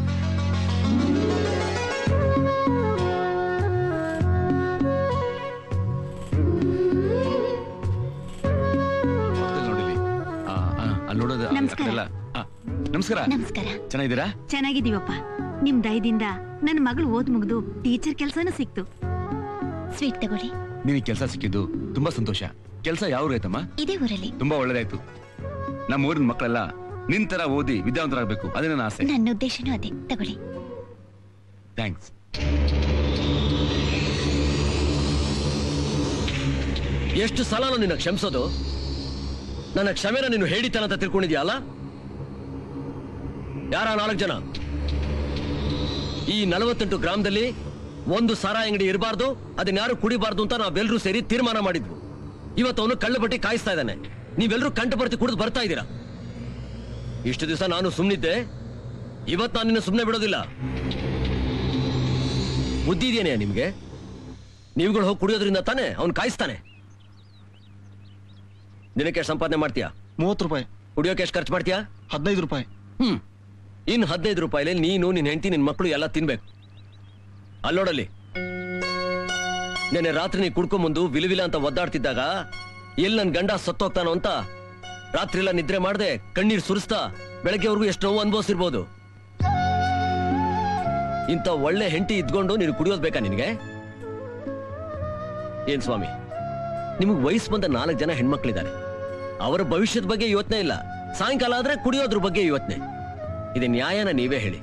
ಪಕ್ಕದಲ್ಲಿ ನೋಡಿಲಿ ಆ, ಆ, ಅಲ್ಲಿ ನೋಡೋದು ಆ- ಆ ನಮಸ್ಕಾರ. ಕಡೆ ಎಲ್ಲ. ಆ, ನಮಸ್ಕಾರ ನಮಸ್ಕಾರ ಚೆನ್ನಾಗಿದ್ದೀರಾ ಚೆನ್ನಾಗಿದ್ದೀವಪ್ಪ ನಿಮ್ ದಯದಿಂದ ನನ್ನ ಮಗಳು ಓದ್ ಮುಗ್ದು ಟೀಚರ್ ಕೆಲ್ಸನೂ ಸಿಕ್ತು ಸ್ವೀಟ್ ತಗೊಳ್ಳಿ ನಿನಗೆ ಕೆಲಸ ಸಿಕ್ಕಿದ್ದು ತುಂಬಾ ಸಂತೋಷ ಕೆಲಸ ಯಾವ ಊರೈತಮ್ಮ ಇದೇ ಊರಲ್ಲಿ ತುಂಬಾ ಒಳ್ಳೇದಾಯ್ತು ನಮ್ಮ ಊರಿನ ಮಕ್ಕಳೆಲ್ಲ ನಿನ್ ತರ ಓದಿ ವಿದ್ಯಾವಂತರಾಗಬೇಕು ಅದೇ ನನ್ನ ಆಸೆ ನನ್ನ ಉದ್ದೇಶನೂ ಅದೇ ತಗೊಳ್ಳಿ ಥ್ಯಾಂಕ್ಸ್ ಎಷ್ಟು ಸಲ ನಿನ್ನ ಕ್ಷಮಿಸೋದು ನನ್ನ ಕ್ಷಮೆನ ನೀನು ಹೇಳಿತನಂತ ತಿಳ್ಕೊಂಡಿದ್ಯಾ ಅಲ್ಲ ಯಾರ ನಾಲ್ಕು ಜನ ಈ ನಲವತ್ತೆಂಟು ಗ್ರಾಮದಲ್ಲಿ ಒಂದು ಸಾರ ಅಂಗಡಿ ಇರಬಾರ್ದು ಅದನ್ನ ಯಾರು ಕುಡಿಬಾರ್ದು ಅಂತ ನಾವೆಲ್ಲರೂ ಸೇರಿ ತೀರ್ಮಾನ ಮಾಡಿದ್ವು ಇವತ್ತು ಅವನು ಕಳ್ಳು ಬಟ್ಟಿ ಕಾಯಿಸ್ತಾ ಇದ್ದಾನೆ ನೀವೆಲ್ಲರೂ ಕಂಟು ಬರ್ತಿ ಕುಡಿದು ಬರ್ತಾ ಇದ್ದೀರಾ ಇಷ್ಟು ದಿವಸ ನಾನು ಸುಮ್ಮನಿದ್ದೆ ಇವತ್ತು ನಾನು ನಿನ್ನ ಸುಮ್ಮನೆ ಬಿಡೋದಿಲ್ಲ ಬುದ್ಧಿ ಇದೆಯೇ ನಿಮ್ಗೆ ನೀವುಗಳು ಹೋಗಿ ಕುಡಿಯೋದ್ರಿಂದ ತಾನೇ ಅವ್ನು ಕಾಯಿಸ್ತಾನೆ ದಿನಕ್ಕೆ ಎಷ್ಟು ಸಂಪಾದನೆ ಮಾಡ್ತೀಯಾ ಮೂವತ್ತು ರೂಪಾಯಿ ಕುಡಿಯೋಕೆ ಎಷ್ಟು ಖರ್ಚು ಮಾಡ್ತೀಯಾ ಹದಿನೈದು ರೂಪಾಯಿ ಹ್ಮ್ ಇನ್ ಹದಿನೈದು ರೂಪಾಯಿಲಿ ನೀನು ನಿನ್ ಹೆಂಡತಿ ನಿನ್ ಮಕ್ಕಳು ಎಲ್ಲ ತಿನ್ಬೇಕು ಅಲ್ಲೋಡಲ್ಲಿ ನೆನ್ನೆ ರಾತ್ರಿ ನೀ ಕುಡ್ಕೊಂಬಂದು ವಿಲವಿಲ ಅಂತ ಒದ್ದಾಡ್ತಿದ್ದಾಗ ಎಲ್ಲಿ ನನ್ ಗಂಡ ಸತ್ತೋಗ್ತಾನೋ ಅಂತ ರಾತ್ರಿ ಎಲ್ಲ ನಿದ್ರೆ ಮಾಡದೆ ಕಣ್ಣೀರ್ ಸುರಿಸ್ತಾ ಬೆಳಗ್ಗೆವರೆಗೂ ಎಷ್ಟು ನೋವು ಅನ್ಭವಿಸಿರ್ಬೋದು ಇಂಥ ಒಳ್ಳೆ ಹೆಂಡತಿ ಇದ್ಕೊಂಡು ನೀನು ಕುಡಿಯೋದ್ ಬೇಕಾ ನಿನಗೆ ಏನ್ ಸ್ವಾಮಿ ನಿಮಗೆ ವಯಸ್ಸು ಬಂದ ನಾಲ್ಕು ಜನ ಹೆಣ್ಮಕ್ಳಿದ್ದಾರೆ ಅವರ ಭವಿಷ್ಯದ ಬಗ್ಗೆ ಯೋಚನೆ ಇಲ್ಲ ಸಾಯಂಕಾಲ ಆದ್ರೆ ಕುಡಿಯೋದ್ರ ಬಗ್ಗೆ ಯೋಚನೆ ಇದು ನ್ಯಾಯನ ನೀವೇ ಹೇಳಿ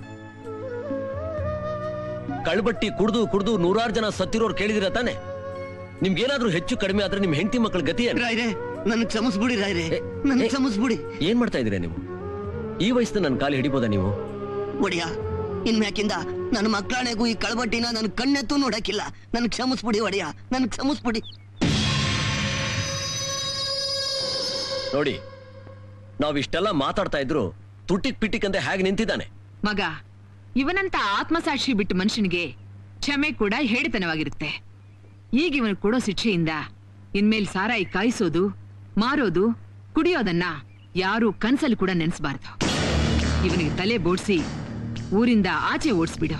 ಕಳ್ಬಟ್ಟಿ ಕುಡ್ದು ಕುಡ್ದು ನೂರಾರು ಜನ ಸತ್ತಿರೋರು ಕೇಳಿದಿರ ತಾನೆ ನಿಮ್ಗೇನಾದ್ರೂ ಹೆಚ್ಚು ಕಡಿಮೆ ಆದ್ರೆ ನಿಮ್ ಹೆಂಡತಿ ಮಕ್ಕಳ ಗತಿ ಏನು ರಾಯ್ರೆ ನನ್ ಕ್ಷಮಿಸ್ಬಿಡಿ ರಾಯ್ರೆ ನನ್ ಕ್ಷಮಿಸ್ಬಿಡಿ ಏನ್ ಮಾಡ್ತಾ ಇದೀರಾ ನೀವು ಈ ವಯಸ್ಸಿನ ನನ್ನ ಕಾಲು ಹಿಡಿಬೋದಾ ನೀವು ಒಡಿಯ ಇನ್ಮ್ಯಾಕಿಂದ ನನ್ನ ಮಕ್ಕಳಾಣೆಗೂ ಈ ಕಳಬಟ್ಟಿನ ನನ್ ಕಣ್ಣೆತ್ತೂ ನೋಡಕ್ಕಿಲ್ಲ ನನ್ ಕ್ಷಮಿಸ್ಬಿಡಿ ಒಡಿಯ ನನ್ ಕ್ಷಮಿಸ್ಬಿಡಿ ನೋಡಿ ನಾವಿಷ್ಟೆಲ್ಲ ಮಾತಾಡ್ತಾ ಇದ್ರು ತುಟಿಕ್ ಪಿಟಿಕ್ ಅಂತ ಹೇಗೆ ನಿಂತಿದ್ದಾನೆ ಮಗ ಇವನಂತ ಆತ್ಮಸಾಕ್ಷಿ ಬಿಟ್ಟು ಮನುಷ್ಯನಿಗೆ ಕ್ಷಮೆ ಕೂಡ ಹೇಳಿತನವಾಗಿರುತ್ತೆ ಈಗ ಇವನು ಕೊಡೋ ಶಿಕ್ಷೆಯಿಂದ ಇನ್ಮೇಲ್ ಸಾರಾಯಿ ಕಾಯಿಸೋದು ಮಾರೋದು ಕುಡಿಯೋದನ್ನ ಯಾರೂ ಕನ್ಸಲ್ಲಿ ಕೂಡ ನೆನೆಸಬಾರ್ದು ಇವನಿಗೆ ತಲೆ ಬೋಡ್ಸಿ ಊರಿಂದ ಆಚೆ ಓಡಿಸ್ಬಿಡು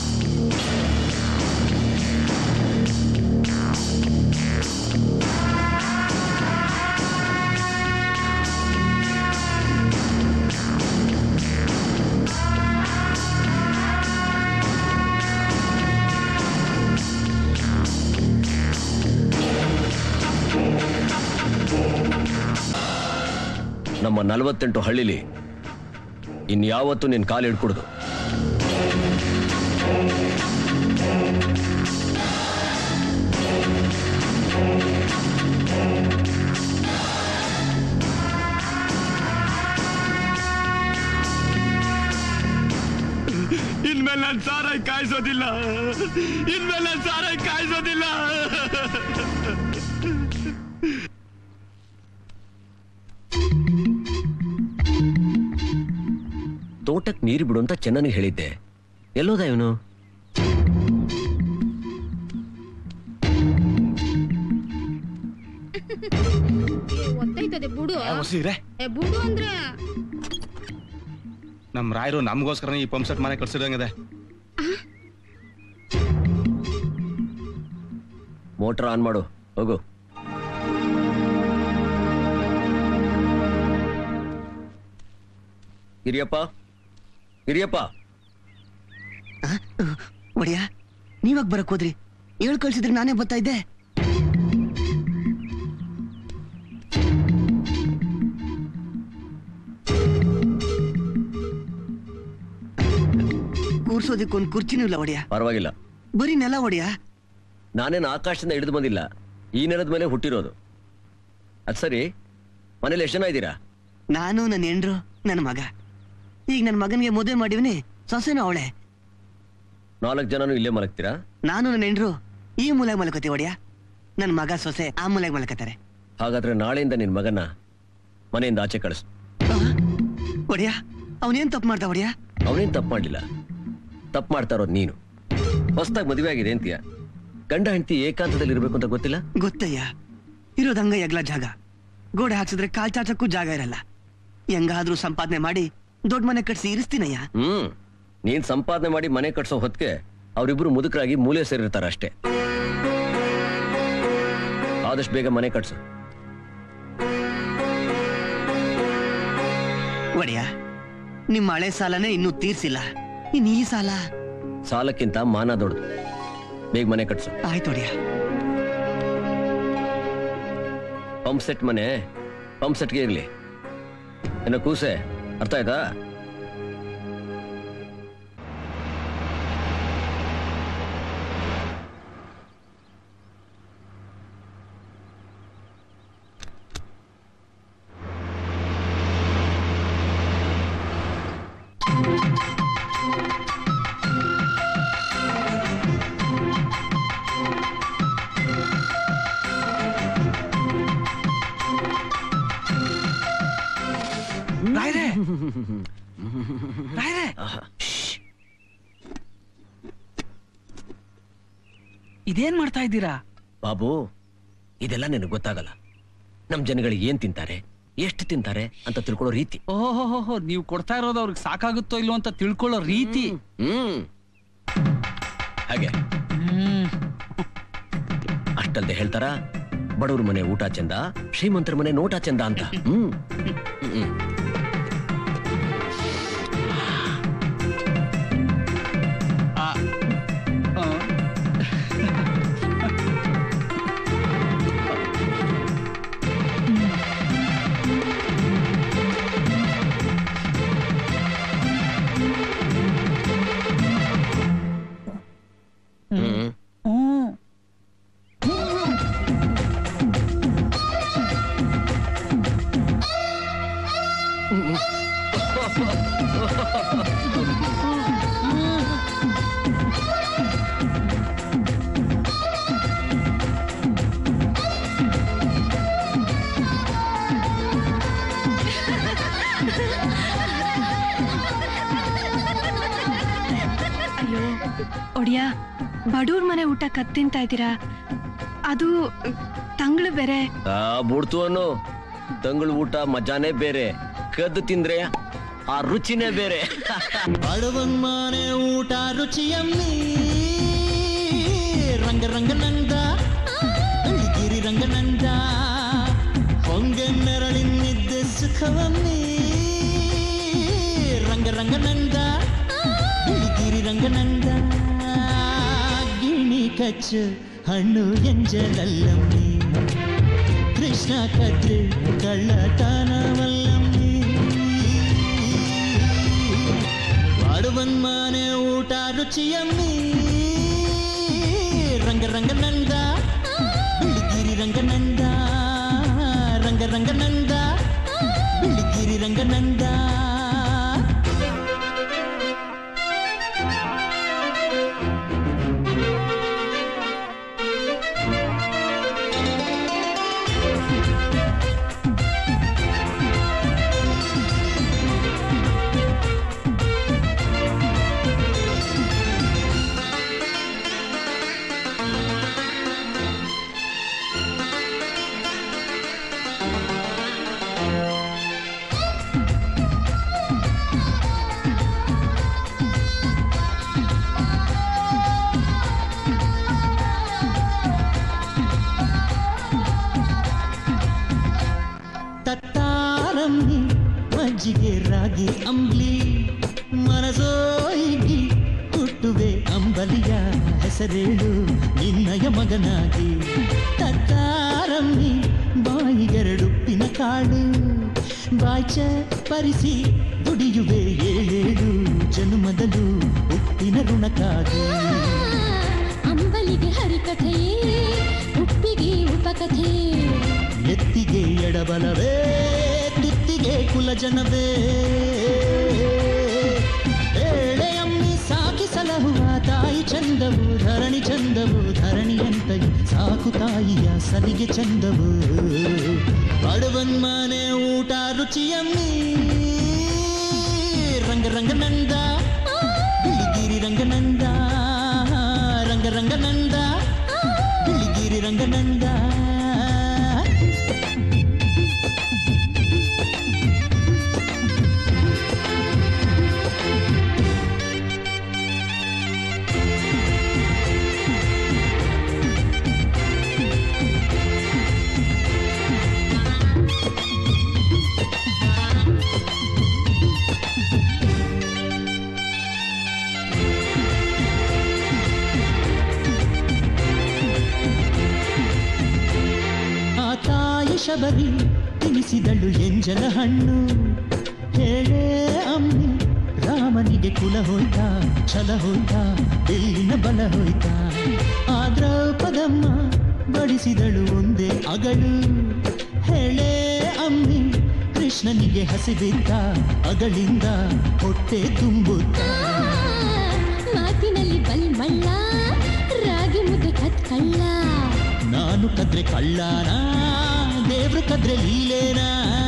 ನಮ್ಮ ನಲವತ್ತೆಂಟು ಹಳ್ಳಿಲಿ ಇನ್ಯಾವತ್ತೂ ನಿನ್ ಕಾಲು ಹಿಡ್ಕೊಡುದು ಇನ್ಮೇಲೆ ನಾನು ಸಾರಾಯಿ ಕಾಯಿಸೋದಿಲ್ಲ ಇನ್ಮೇಲೆ ನಾನು ಸಾರಾಯಿ ಕಾಯಿಸೋದಿಲ್ಲ ತೋಟಕ್ ನೀರು ಬಿಡು ಅಂತ ಚೆನ್ನಾಗಿ ಹೇಳಿದ್ದೆ ಎಲ್ಲೋದ ಇವನು ಒತ್ತೈತದೆ ಬುಡು ಹೊಸೀರೆ ಏ ಬುಡು ಅಂದ್ರೆ ನಮ್ ರಾಯರು ನಮಗೋಸ್ಕರ ಈ ಪಂಪ್ ಸೆಟ್ ಮನೆ ಕಟ್ಸಿದಂಗಿದೆ ಮೋಟರ್ ಆನ್ ಮಾಡು ಹೋಗು ಹಿರಿಯಪ್ಪ ಹಿರಿಯಪ್ಪ ಒಡೆಯ ನೀವಾಗ ಬರಕ್ ಹೋದ್ರಿ ಹೇಳ್ ಕಳ್ಸಿದ್ರೆ ನಾನೇ ಬರ್ತಾ ಇದ್ದೆ ಕೂರ್ಸೋದಿಕ್ಕೊಂದ್ ಕುರ್ಚಿನೂ ಇಲ್ಲ ಒಡೆಯ ಪರವಾಗಿಲ್ಲ ಬರೀ ನೆಲ ಒಡೆಯ ನಾನೇನು ಆಕಾಶದಿಂದ ಹಿಡಿದು ಬಂದಿಲ್ಲ ಈ ನೆಲದ ಮೇಲೆ ಹುಟ್ಟಿರೋದು ಅದ್ ಸರಿ ಮನೇಲಿ ಎಷ್ಟು ಜನ ಇದ್ದೀರಾ ನಾನು ನನ್ನ ಹೆಂಡ್ರು ನನ್ನ ಮಗ ಈಗ ನನ್ನ ಮಗನಿಗೆ ಮದುವೆ ಮಾಡಿವ್ನಿ ಸೊಸೆನೂ ಅವಳೆ ನಾಲ್ಕು ಜನನು ಇಲ್ಲೇ ಮಲಗ್ತೀರಾ ನಾನು ನನ್ನ ಹೆಂಡ್ರು ಈ ಮೂಲೆಗೆ ಮಲ್ಕೋತೀವಿ ಒಡೆಯ ನನ್ನ ಮಗ ಸೊಸೆ ಆ ಮೂಲೆಗೆ ಮಲ್ಕೋತಾರೆ ಹಾಗಾದ್ರೆ ನಾಳೆಯಿಂದ ನಿನ್ ಮಗನ ಮನೆಯಿಂದ ಆಚೆ ಕಳಿಸು ಒಡೆಯ ಅವನೇನ್ ತಪ್ಪು ಮಾಡ್ದ ಒಡೆಯ ಅವನೇನ್ ತಪ್ಪು ಮಾಡಲಿಲ್ಲ ತಪ್ಪು ಮಾಡ್ತಾ ಇರೋದು ನೀನು ಹೊಸದಾಗಿ ಮದುವೆ ಆಗಿದೆ ಅಂತೀಯ ಗಂಡ ಹೆಂಡತಿ ಏಕಾಂತದಲ್ಲಿ ಇರ್ಬೇಕು ಅಂತ ಗೊತ್ತಿಲ್ಲ ಗೊತ್ತಯ್ಯ ಇರೋದ್ ಹಂಗ ಎಗ್ಲ ಜಾಗ ಗೋಡೆ ಹಾಕ್ಸಿದ್ರೆ ಕಾಲ್ ಚಾಚಕ್ಕೂ ಜಾಗ ಇರಲ್ಲ ಹೆಂಗಾದ್ರೂ ಸಂಪಾದನೆ ಮಾಡಿ ದೊಡ್ಡ ಮನೆ ಕಟ್ಸಿ ಇರಿಸ್ತೀನಯ್ಯ ಹ್ಮ್ ನೀನ್ ಸಂಪಾದನೆ ಮಾಡಿ ಮನೆ ಕಟ್ಸೋ ಹೊತ್ತಿಗೆ ಅವರಿಬ್ರು ಮುದುಕರಾಗಿ ಮೂಲೆ ಸೇರಿರ್ತಾರ ಅಷ್ಟೇ ಆದಷ್ಟು ಬೇಗ ಮನೆ ಕಟ್ಸು ಒಡೆಯ ನಿಮ್ಮ ಹಳೆ ಸಾಲನೇ ಇನ್ನೂ ತೀರ್ಸಿಲ್ಲ ಇನ್ ಈ ಸಾಲ ಸಾಲಕ್ಕಿಂತ ಮಾನ ದೊಡ್ಡದು ಬೇಗ ಮನೆ ಕಟ್ಸು ಆಯ್ತು ಒಡೆಯ ಪಂಪ್ ಸೆಟ್ ಮನೆ ಪಂಪ್ ಸೆಟ್ಗೆ ಇರ್ಲಿ ಏನೋ ಕೂಸೆ ಅರ್ಥ ಆಯ್ತಾ ರಾಯ್ರೆ ರಾಯ್ರೆ ಇದೇನ್ ಮಾಡ್ತಾ ಇದ್ದೀರಾ ಬಾಬು ಇದೆಲ್ಲ ನಿನಗೆ ಗೊತ್ತಾಗಲ್ಲ ನಮ್ ಜನಗಳಿಗೆ ಏನ್ ತಿಂತಾರೆ ಎಷ್ಟು ತಿಂತಾರೆ ಅಂತ ತಿಳ್ಕೊಳ್ಳೋ ರೀತಿ ಓಹೋ ನೀವು ಕೊಡ್ತಾ ಇರೋದು ಅವ್ರಿಗೆ ಸಾಕಾಗುತ್ತೋ ಇಲ್ವೋ ಅಂತ ತಿಳ್ಕೊಳ್ಳೋ ರೀತಿ ಹ್ಮ್ ಹಾಗೆ ಅಷ್ಟಲ್ದೆ ಹೇಳ್ತಾರ ಬಡವ್ರ ಮನೆ ಊಟ ಚಂದ ಶ್ರೀಮಂತರ ಮನೆ ನೋಟ ಚಂದ ಅಂತ ಹ್ಮ್ ಹ್ಮ್ ಹ್ಮ್ ಅಯ್ಯೋ ಒಡಿಯ ಬಡವ್ರ ಮನೆ ಊಟ ಕತ್ ತಿಂತಾ ಇದ್ದೀರಾ ಅದು ತಂಗಳು ಬೇರೆ ಆ ಬುಡ್ತು ಅನ್ನೋ ತಂಗಳು ಊಟ ಮಜಾನೇ ಬೇರೆ ಕದ್ದು ತಿಂದ್ರೆ ಆ ರುಚಿನೇ ಬೇರೆ ಬಡವನ್ ಮನೆ ಊಟ ರುಚಿಯಮ್ಮಿ ರಂಗ ರಂಗನಂದ ಗಿರಿ ರಂಗನಂದ ಹೊಂಗೆ ನೆರಳಿನಿದ್ದ ಸುಖವಮ್ಮಿ ರಂಗ ರಂಗನಂದ ಗಿರಿ ರಂಗನಂದ ಗಿಣಿ ಕಚ್ಚು ಹಣ್ಣು ಎಂಜಲಲ್ಲಮ್ಮಿ ಕೃಷ್ಣ ಕದ್ರೆ ಕಳ್ಳತನವಲ್ಲಮ್ಮಿ ಬಡವನ್ ಮನೆ ಊಟ ರುಚಿಯಮ್ಮಿ ರಂಗ ರಂಗನಂದ ಬಿಳಿಗಿರಿ ರಂಗನಂದ ರಂಗ ರಂಗನಂದ ಬಿಳಿಗಿರಿ ರಂಗನಂದ ಹೆಸರೇಳು ನಿನ್ನಯ ಮಗನಾಗಿ ತತ್ತಾರಮ್ಮಿ ಬಾಯಿಗೆರಡುಪ್ಪಿನ ಕಾಳು ಬಾಯ್ಚ ಪರಿಸಿ ದುಡಿಯುವೆ ಏಳೇಳು ಜನುಮದಲು ಉಪ್ಪಿನ ಋಣಕ್ಕಾಗಿ ಅಂಬಲಿಗೆ ಹರಿಕಥೆಯೇ ಉಪ್ಪಿಗೆ ಉಪಕಥೆ ಎತ್ತಿಗೆ ಎಡಬಲವೇ ತುತ್ತಿಗೆ ಕುಲಜನವೇ ಏಳೆಯಮ್ಮಿ ಸಾಕಿ ಸಲಹುವ ತಾಯಿ ಚಂದವು ಧರಣಿ ಚಂದವು ಧರಣಿಯಂತೈ ಸಾಕು ತಾಯಿಯ ಸಲಿಗೆ ಚಂದವು ಬಡವನ್ ಮನೆ ಊಟ ರುಚಿಯಮ್ಮಿ ರಂಗ ರಂಗನಂದ ಬಿಳಿಗಿರಿ ರಂಗನಂದ ರಂಗ ರಂಗನಂದ ಬಿಳಿಗಿರಿ ರಂಗನಂದ ಆ ತಾಯಿ ಶಬರಿ ತಿನಿಸಿದಳು ಎಂಜಲ ಹಣ್ಣು ಹೇಳೇ ಅಮ್ಮಿ ರಾಮನಿಗೆ ಕುಲ ಹೋಯ್ತಾ ಛಲ ಹೋಯ್ತಾ ಬಿಲ್ಲಿನ ಬಲ ಹೋಯ್ತಾ ಆ ದ್ರೌಪದಮ್ಮ ಬಡಿಸಿದಳು ಒಂದೇ ಅಗಳು ಹೇಳೇ ಅಮ್ಮಿ ಕೃಷ್ಣನಿಗೆ ಹಸಿಬಿದ್ದ ಅಗಳಿಂದ ಹೊಟ್ಟೆ ತುಂಬುತ್ತಾ ಮಾತಿನಲ್ಲಿ ಬಲ್ಮಳ್ಳ ರಾಗಿ ಮುದ್ದೆ ಕತ್ಕಳ್ಳ ನಾನು ಕದ್ರೆ ಕಳ್ಳಾನ ದೇವ್ರ ಕದ್ರೆ ಲೀಲೇನಾ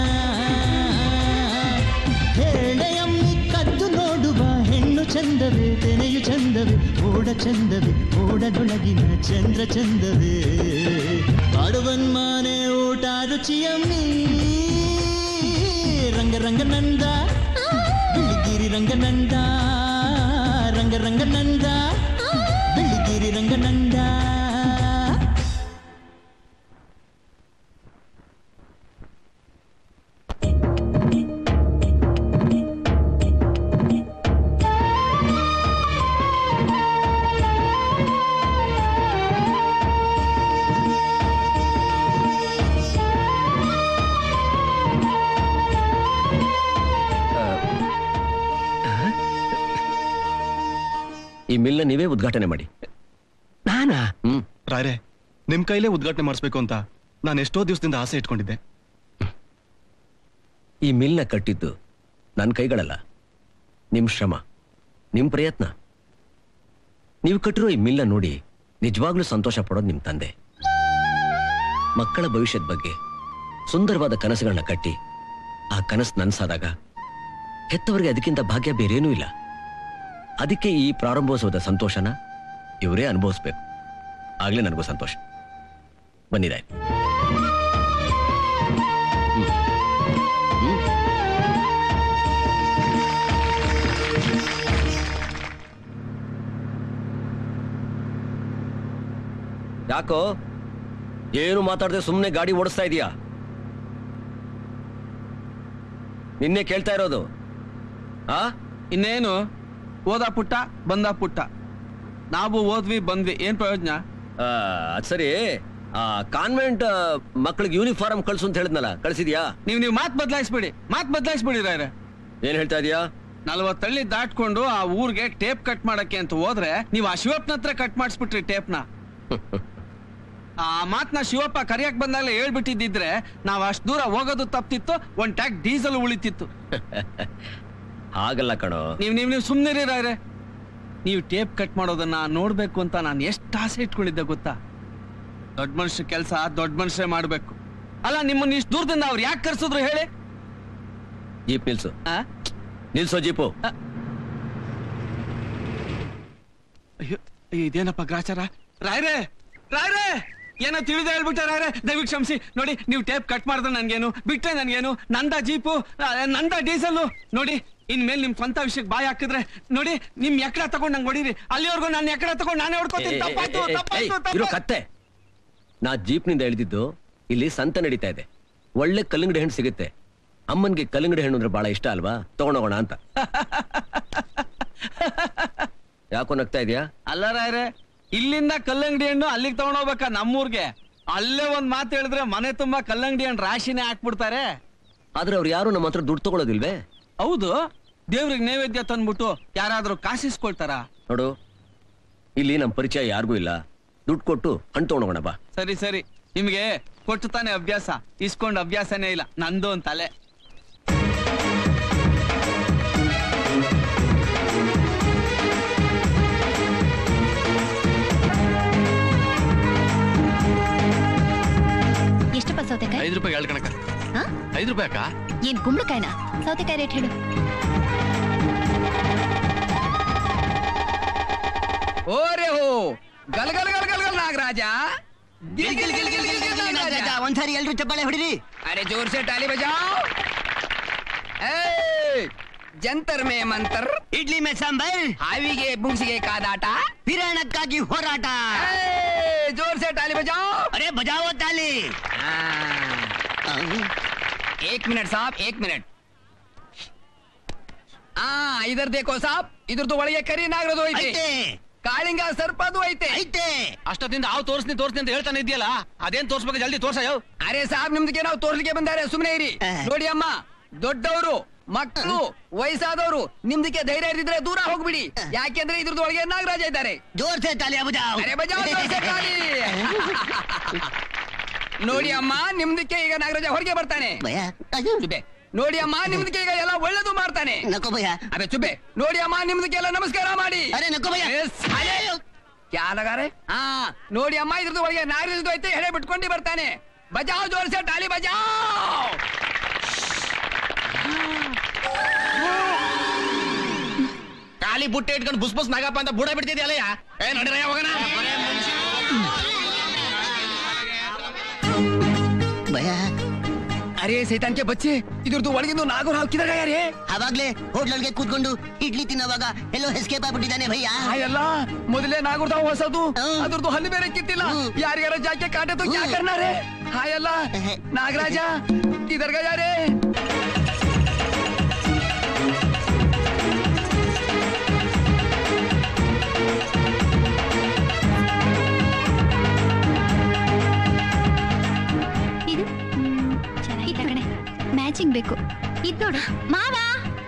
ಹೇಳೆಯಮ್ಮಿ ಕದ್ದು ನೋಡುವ ಹೆಣ್ಣು ಚಂದವೇ ತೆನೆಯು ಚಂದವೇ ಓಡ ಚಂದವೇ ಓಡದೊಳಗಿನ ಚಂದ್ರ ಚಂದವೇ ಮಾಡುವನ್ ಮಾನೆ ಊಟ ರುಚಿಯಮ್ಮಿ ರಂಗ ರಂಗನಂದ ಬಿಳಿಗಿರಿ ರಂಗನಂದ ರಂಗ ರಂಗನಂದ ಬಿಳಿಗಿರಿ ರಂಗನಂದ ಈ ಮಿಲ್ನ ನೀವೇ ಉದ್ಘಾಟನೆ ಮಾಡಿ ನಾನಾ ಹ್ಮ್ ರಾಯ್ರೆ ನಿಮ್ ಕೈಲೇ ಉದ್ಘಾಟನೆ ಮಾಡಿಸ್ಬೇಕು ಅಂತ ನಾನು ಎಷ್ಟೋ ದಿವಸದಿಂದ ಆಸೆ ಇಟ್ಕೊಂಡಿದ್ದೆ ಈ ಮಿಲ್ನ ಕಟ್ಟಿದ್ದು ನನ್ನ ಕೈಗಳಲ್ಲ ನಿಮ್ ಶ್ರಮ ನಿಮ್ ಪ್ರಯತ್ನ ನೀವು ಕಟ್ಟಿರೋ ಈ ಮಿಲ್ನ ನೋಡಿ ನಿಜವಾಗ್ಲೂ ಸಂತೋಷ ಪಡೋದು ನಿಮ್ ತಂದೆ ಮಕ್ಕಳ ಭವಿಷ್ಯದ ಬಗ್ಗೆ ಸುಂದರವಾದ ಕನಸುಗಳನ್ನ ಕಟ್ಟಿ ಆ ಕನಸು ನನ್ಸಾದಾಗ ಹೆತ್ತವರಿಗೆ ಅದಕ್ಕಿಂತ ಭಾಗ್ಯ ಬೇರೇನೂ ಇಲ್ಲ ಅದಕ್ಕೆ ಈ ಪ್ರಾರಂಭೋತ್ಸವದ ಸಂತೋಷನ ಇವರೇ ಅನುಭವಿಸ್ಬೇಕು ಆಗ್ಲೇ ನನಗೂ ಸಂತೋಷ ಬನ್ನಿದೆ ಯಾಕೋ ಏನು ಮಾತಾಡದೆ ಸುಮ್ಮನೆ ಗಾಡಿ ಓಡಿಸ್ತಾ ಇದೀಯಾ ನಿನ್ನೆ ಕೇಳ್ತಾ ಇರೋದು ಆ ಇನ್ನೇನು ಓದ ಪುಟ್ಟ ಬಂದ ಪುಟ್ಟ ನಾವು ಓದ್ವಿ ಬಂದ್ವಿ ಏನ್ ಪ್ರಯೋಜನ ಆ, ಅದ್ ಸರಿ ಆ ಕಾನ್ವೆಂಟ್ ಮಕ್ಳಿಗೆ ಯೂನಿಫಾರ್ಮ್ ಕಳ್ಸು ಅಂತ ಹೇಳಿದ್ನಲ್ಲ ಕಳ್ಸಿದ್ಯಾ ನೀವ್ ನೀವ್ ಮಾತ್ ಬದಲಾಯಿಸ್ಬಿಡಿ ಮಾತ್ ಬದಲಾಯಿಸ್ಬಿಡಿ ರಾಯ್ರೆ ಏನ್ ಹೇಳ್ತಾ ಇದೀಯಾ ನಲ್ವತ್ತಳ್ಳಿ ದಾಟ್ಕೊಂಡು ಆ ಊರ್ಗೆ ಟೇಪ್ ಕಟ್ ಮಾಡಕ್ಕೆ ಅಂತ ಹೋದ್ರೆ ನೀವು ಆ ಶಿವಪ್ಪನ ಹತ್ರ ಕಟ್ ಮಾಡಿಸ್ಬಿಟ್ರಿ ಟೇಪ್ನ ಆ ಮಾತ್ನ ಶಿವಪ್ಪ ಕರಿಯಕ್ ಬಂದಾಗಲೇ ಹೇಳ್ಬಿಟ್ಟಿದ್ದಿದ್ರೆ ನಾವ್ ಅಷ್ಟ್ ದೂರ ಹೋಗೋದು ತಪ್ತಿತ್ತು ಒಂದ್ ಟ್ಯಾಕ್ ಡೀಸೆಲ್ ಉಳಿತಿತ್ತು ಹಾಗಲ್ಲ ಕಣೋ ನೀವ್ ನೀವ್ ನೀವು ಸುಮ್ನಿರಿ ರಾಯ್ರೆ ನೀವು ಟೇಪ್ ಕಟ್ ಮಾಡೋದನ್ನ ನೋಡ್ಬೇಕು ಅಂತ ನಾನು ಎಷ್ಟು ಆಸೆ ಇಟ್ಕೊಂಡಿದ್ದೆ ಗೊತ್ತಾ ದೊಡ್ಡ ಮನುಷ್ಯ ಕೆಲಸ ದೊಡ್ಡ ಮನುಷ್ಯ ಮಾಡ್ಬೇಕು ಅಲ್ಲ ನಿಮ್ಮನ್ನ ಇಷ್ಟು ದೂರದಿಂದ ಅವ್ರು ಯಾಕೆ ಕರ್ಸಿದ್ರು ಹೇಳಿ ಜೀಪ್ ನಿಲ್ಸು ನಿಲ್ಸೋ ಜೀಪು ಅಯ್ಯೋ ಅಯ್ಯೋ, ಇದೇನಪ್ಪ ಗ್ರಾಚಾರ ರಾಯ್ರೆ ರಾಯ್ರೆ ಏನೋ ತಿಳಿದ ಹೇಳ್ಬಿಟ್ಟ ರಾಯ್ರೆ ದಯವಿಟ್ಟು ಕ್ಷಮಿಸಿ ನೋಡಿ ನೀವು ಟೇಪ್ ಕಟ್ ಮಾಡಿದ್ರೆ ನನ್ಗೇನು ಬಿಟ್ರೆ ನನ್ಗೇನು ನಂದ ಜೀಪು ಆ, ನಂದ ಡೀಸೆಲ್ಲು ನೋಡಿ ಇನ್ಮೇಲೆ ನಿಮ್ ಸ್ವಂತ ವಿಷಯಕ್ಕೆ ಬಾಯಿ ಹಾಕಿದ್ರೆ ನೋಡಿ ನಿಮ್ ಎಕಡ ತಗೊಂಡ್ ನಂಗೆ ಹೊಡೀರಿ ಅಲ್ಲಿವರೆಗೂ ನಾನು ಎಕಡ ತಗೊಂಡ್ ನಾನೇ ಹೊಡ್ಕೋತೀನಿ ತಪ್ಪಾಯ್ತು ತಪ್ಪಾಯ್ತು ಇರೋ ತಪ್ಪಾಯ್ತು ಕತ್ತೆ ನಾ ಜೀಪ್ನಿಂದ ಇಳಿದಿದ್ದು ಇಲ್ಲಿ ಸಂತ ನಡೀತಾ ಇದೆ ಒಳ್ಳೆ ಕಲ್ಲಂಗಡಿ ಹಣ್ಣು ಸಿಗುತ್ತೆ ಅಮ್ಮನ್ಗೆ ಕಲ್ಲಂಗಡಿ ಹಣ್ಣು ಅಂದ್ರೆ ಬಹಳ ಇಷ್ಟ ಅಲ್ವಾ ತಗೊಂಡೋಗೋಣ ಅಂತ ಯಾಕೋ ನಗ್ತಾ ಇದೆಯಾ ಅಲ್ಲ ರಾಯ್ರೆ ಇಲ್ಲಿಂದ ಕಲ್ಲಂಗಡಿ ಹಣ್ಣು ಅಲ್ಲಿಗೆ ತಗೊಂಡೋಗ್ಬೇಕಾ ನಮ್ಮೂರ್ಗೆ ಅಲ್ಲೇ ಒಂದ್ ಮಾತು ಹೇಳಿದ್ರೆ ಮನೆ ತುಂಬಾ ಕಲ್ಲಂಗಡಿ ಹಣ್ಣು ರಾಶಿನೇ ಹಾಕ್ಬಿಡ್ತಾರೆ ಆದ್ರೆ ಅವ್ರು ಯಾರು ನಮ್ಮ ಹತ್ರ ದುಡ್ಡು ತಗೊಳ್ಳೋದಿಲ್ವೇ ಹೌದು ದೇವ್ರಿಗೆ ನೈವೇದ್ಯ ತಂದ್ಬಿಟ್ಟು ಯಾರಾದ್ರೂ ಕಾಸಿಸ್ಕೊಳ್ತಾರ ನೋಡು ಇಲ್ಲಿ ನಮ್ಮ ಪರಿಚಯ ಯಾರಿಗೂ ಇಲ್ಲ ದುಡ್ಡು ಕೊಟ್ಟು ಹಣ್ಣು ತಗೊಂಡೋಗೋಣ ಬಾ ಸರಿ ಸರಿ ನಿಮ್ಗೆ ಕೊಟ್ಟು ತಾನೇ ಅಭ್ಯಾಸ ಇಸ್ಕೊಂಡ್ ಅಭ್ಯಾಸನೇ ಇಲ್ಲ ನಂದು ಒಂದ್ ತಲೆ ಎಷ್ಟಪ್ಪ ಸೌತೆಕಾಯಿ ಐದು ರೂಪಾಯಿ ಎರಡು ಕಣಕ ಹಾ? ಐದು ರೂಪಾಯಿ ಅಕ್ಕ ಏನ್ ಕುಂಬಳಕಾಯಿನ ಸೌತೆಕಾಯಿ ರೇಟ್ ಹೇಳು ಓರೆ ಹೋ ಗಲ್ ಗಲ್ ಗಲ್ ಗಲ್ ಗಲ್ ನಾಗರಾಜ ಗಿಲ್ ಗಿಲ್ ಗಿಲ್ ಗಿಲ್ ಗಿಲ್ ಗಿಲ್ ಗಿಲ್ ನಾಗರಾಜ ಒಂದ್ಸಾರಿ ಎಲ್ರು ಚಪ್ಪಾಳೆ ಹೊಡಿರಿ अरे जोर से ताली बजाओ ए, ಜಂತರ್ ಮೇ ಮಂತರ್ ಇಡ್ಲಿ ಮೇ ಸಾಂಬಾರ್ ಹಾವಿಗೆ ಬುಂಗ್ಸಿಗೆ ಕಾದಾಟ ಹಿರಾಣಕ್ಕಾಗಿ ಹೋರಾಟ ए, जोर से ताली बजाओ ಅರೆ ಬಜಾವೋ ತಾಲಿ एक मिनट साहब एक मिनट ಆ ಇದರ್ ದೇಕೋ ಸಾಬ್ ಇದ್ರದ್ದು ಒಳಗೆ ಕರಿ ನಾಗರದು ಐತೆ ಐತೆ. ಕಾಳಿಂಗ ಸರ್ಪದು ಐತೆ ಐತೆ ಅಷ್ಟೊತ್ತಿಂದ ಅವ್ ತೋರ್ಸ್ನಿ ತೋರ್ಸ್ನಿ ಅಂತ ಹೇಳ್ತಾನೆ ಇದೆಯಲ್ಲ ಅದೇನ್ ತೋರ್ಸ್ಬೇಕು ಜಲ್ದಿ ತೋರ್ಸ ಯಾವ ಅರೆ ಸಾಬ್ ನಿಮ್ದಕ್ಕೆ ನಾವು ತೋರ್ಲಿಕ್ಕೆ ಬಂದಾರೆ ಸುಮ್ಮನೆ ಇರಿ ಆ. ನೋಡಿ ಅಮ್ಮ ದೊಡ್ಡವರು ಮಕ್ಕಳು ವಯಸ್ಸಾದವರು ನಿಮ್ದಕ್ಕೆ ಧೈರ್ಯ ಇರಿದ್ರೆ ದೂರ ಹೋಗ್ಬಿಡಿ ಯಾಕೆಂದ್ರೆ ಇದ್ರದ್ದು ಒಳಗೆ ನಾಗರಾಜ ಇದ್ದಾರೆ ಜೋರ್ ಸೇ ತಾಲಿ ಬಜಾವ್ ಅರೆ ಬಜಾವ್ ಜೋರ್ ಸೆ ತಾಲಿ. ನೋಡಿ ಅಮ್ಮ ನಿಮ್ದಕ್ಕೆ ಈಗ ನಾಗರಾಜ ಹೊರಗೆ ಬರ್ತಾನೆ ಭಯ ಅಯ್ಯೋ. ಚುಬೆ ನೋಡಿ ಅಮ್ಮ ನಿಮ್ದಕ್ಕೆ ಈಗ ಎಲ್ಲ ಒಳ್ಳೇದು ಮಾಡ್ತಾನೆ ನಕೋ ಭಯ ಅರೆ ಚುಬೆ ನೋಡಿ ಅಮ್ಮ ನಿಮ್ದಕ್ಕೆ ಎಲ್ಲ ನಮಸ್ಕಾರ ಮಾಡಿ ಅರೆ ನಕೋ ಭಯ ಏ, ಸಾಲೆ. ಕ್ಯಾ ಲಗಾರೆ ಹಾ ನೋಡಿ ಅಮ್ಮ ಇದ್ರದ್ದು ಒಳಗೆ ನಾಗರಾಜದ್ದು ಐತೆ ಹೆಡೆ ಬಿಟ್ಕೊಂಡು ಬರ್ತಾನೆ ಬಜಾವ್ ಜೋರ್ ಸೆ ಟಾಲಿ ಬಜಾವ್ ಖಾಲಿ ಬುಟ್ಟೆ ಇಟ್ಕೊಂಡು ಬುಸ್ ಬುಸ್ ನಾಗಪ್ಪ ಅಂತ ಬುಡ ಬಿಡ್ತಿದ್ಯಲ್ಲ ಏ ನಡಿರ ಹೋಗೋಣ ಭಯ ಅರೆ ಸೈತಾನ್ಕೆ ಬಚ್ಚೆ ಇದ್ರದ್ದು ಒಳಗಿಂದು ನಾಗೂರ್ ಹಾಕಿದಾಗ ಯಾರೇ ಅವಾಗ್ಲೇ ಹೋಟ್ಲೊಳಗೆ ಕೂತ್ಕೊಂಡು ಇಡ್ಲಿ ತಿನ್ನೋವಾಗ ಎಲ್ಲೋ ಎಸ್ಕೇಪ್ ಆಗ್ಬಿಟ್ಟಿದ್ದಾನೆ ಭಯ್ಯ ಎಲ್ಲ ಮೊದಲೇ ನಾಗೂರ್ದಾವ್ ಹೊಸದು ಹ್ಮ್. ಅದ್ರದ್ದು ಹಲ್ಲು ಬೇರೆ ಕಿತ್ತಿಲ್ಲ ಹ್ಮ್. ಯಾರಿಗಾರ ಜಾಕೆ ಕಾಟೆ ತೋ ಕ್ಯಾ ಹ್ಮ್. ಕರ್ನಾ ರೇ ಹಾಯಲ್ಲ ನಾಗರಾಜ ಇದರ್ಗ ಯಾರೇ ಇದು ಮ್, ಚೆನ್ನಾಗಿದೆ ಕಣೆ ಮ್ಯಾಚಿಂಗ್ ಬೇಕು ಇದ್ ನೋಡು ಮಾವ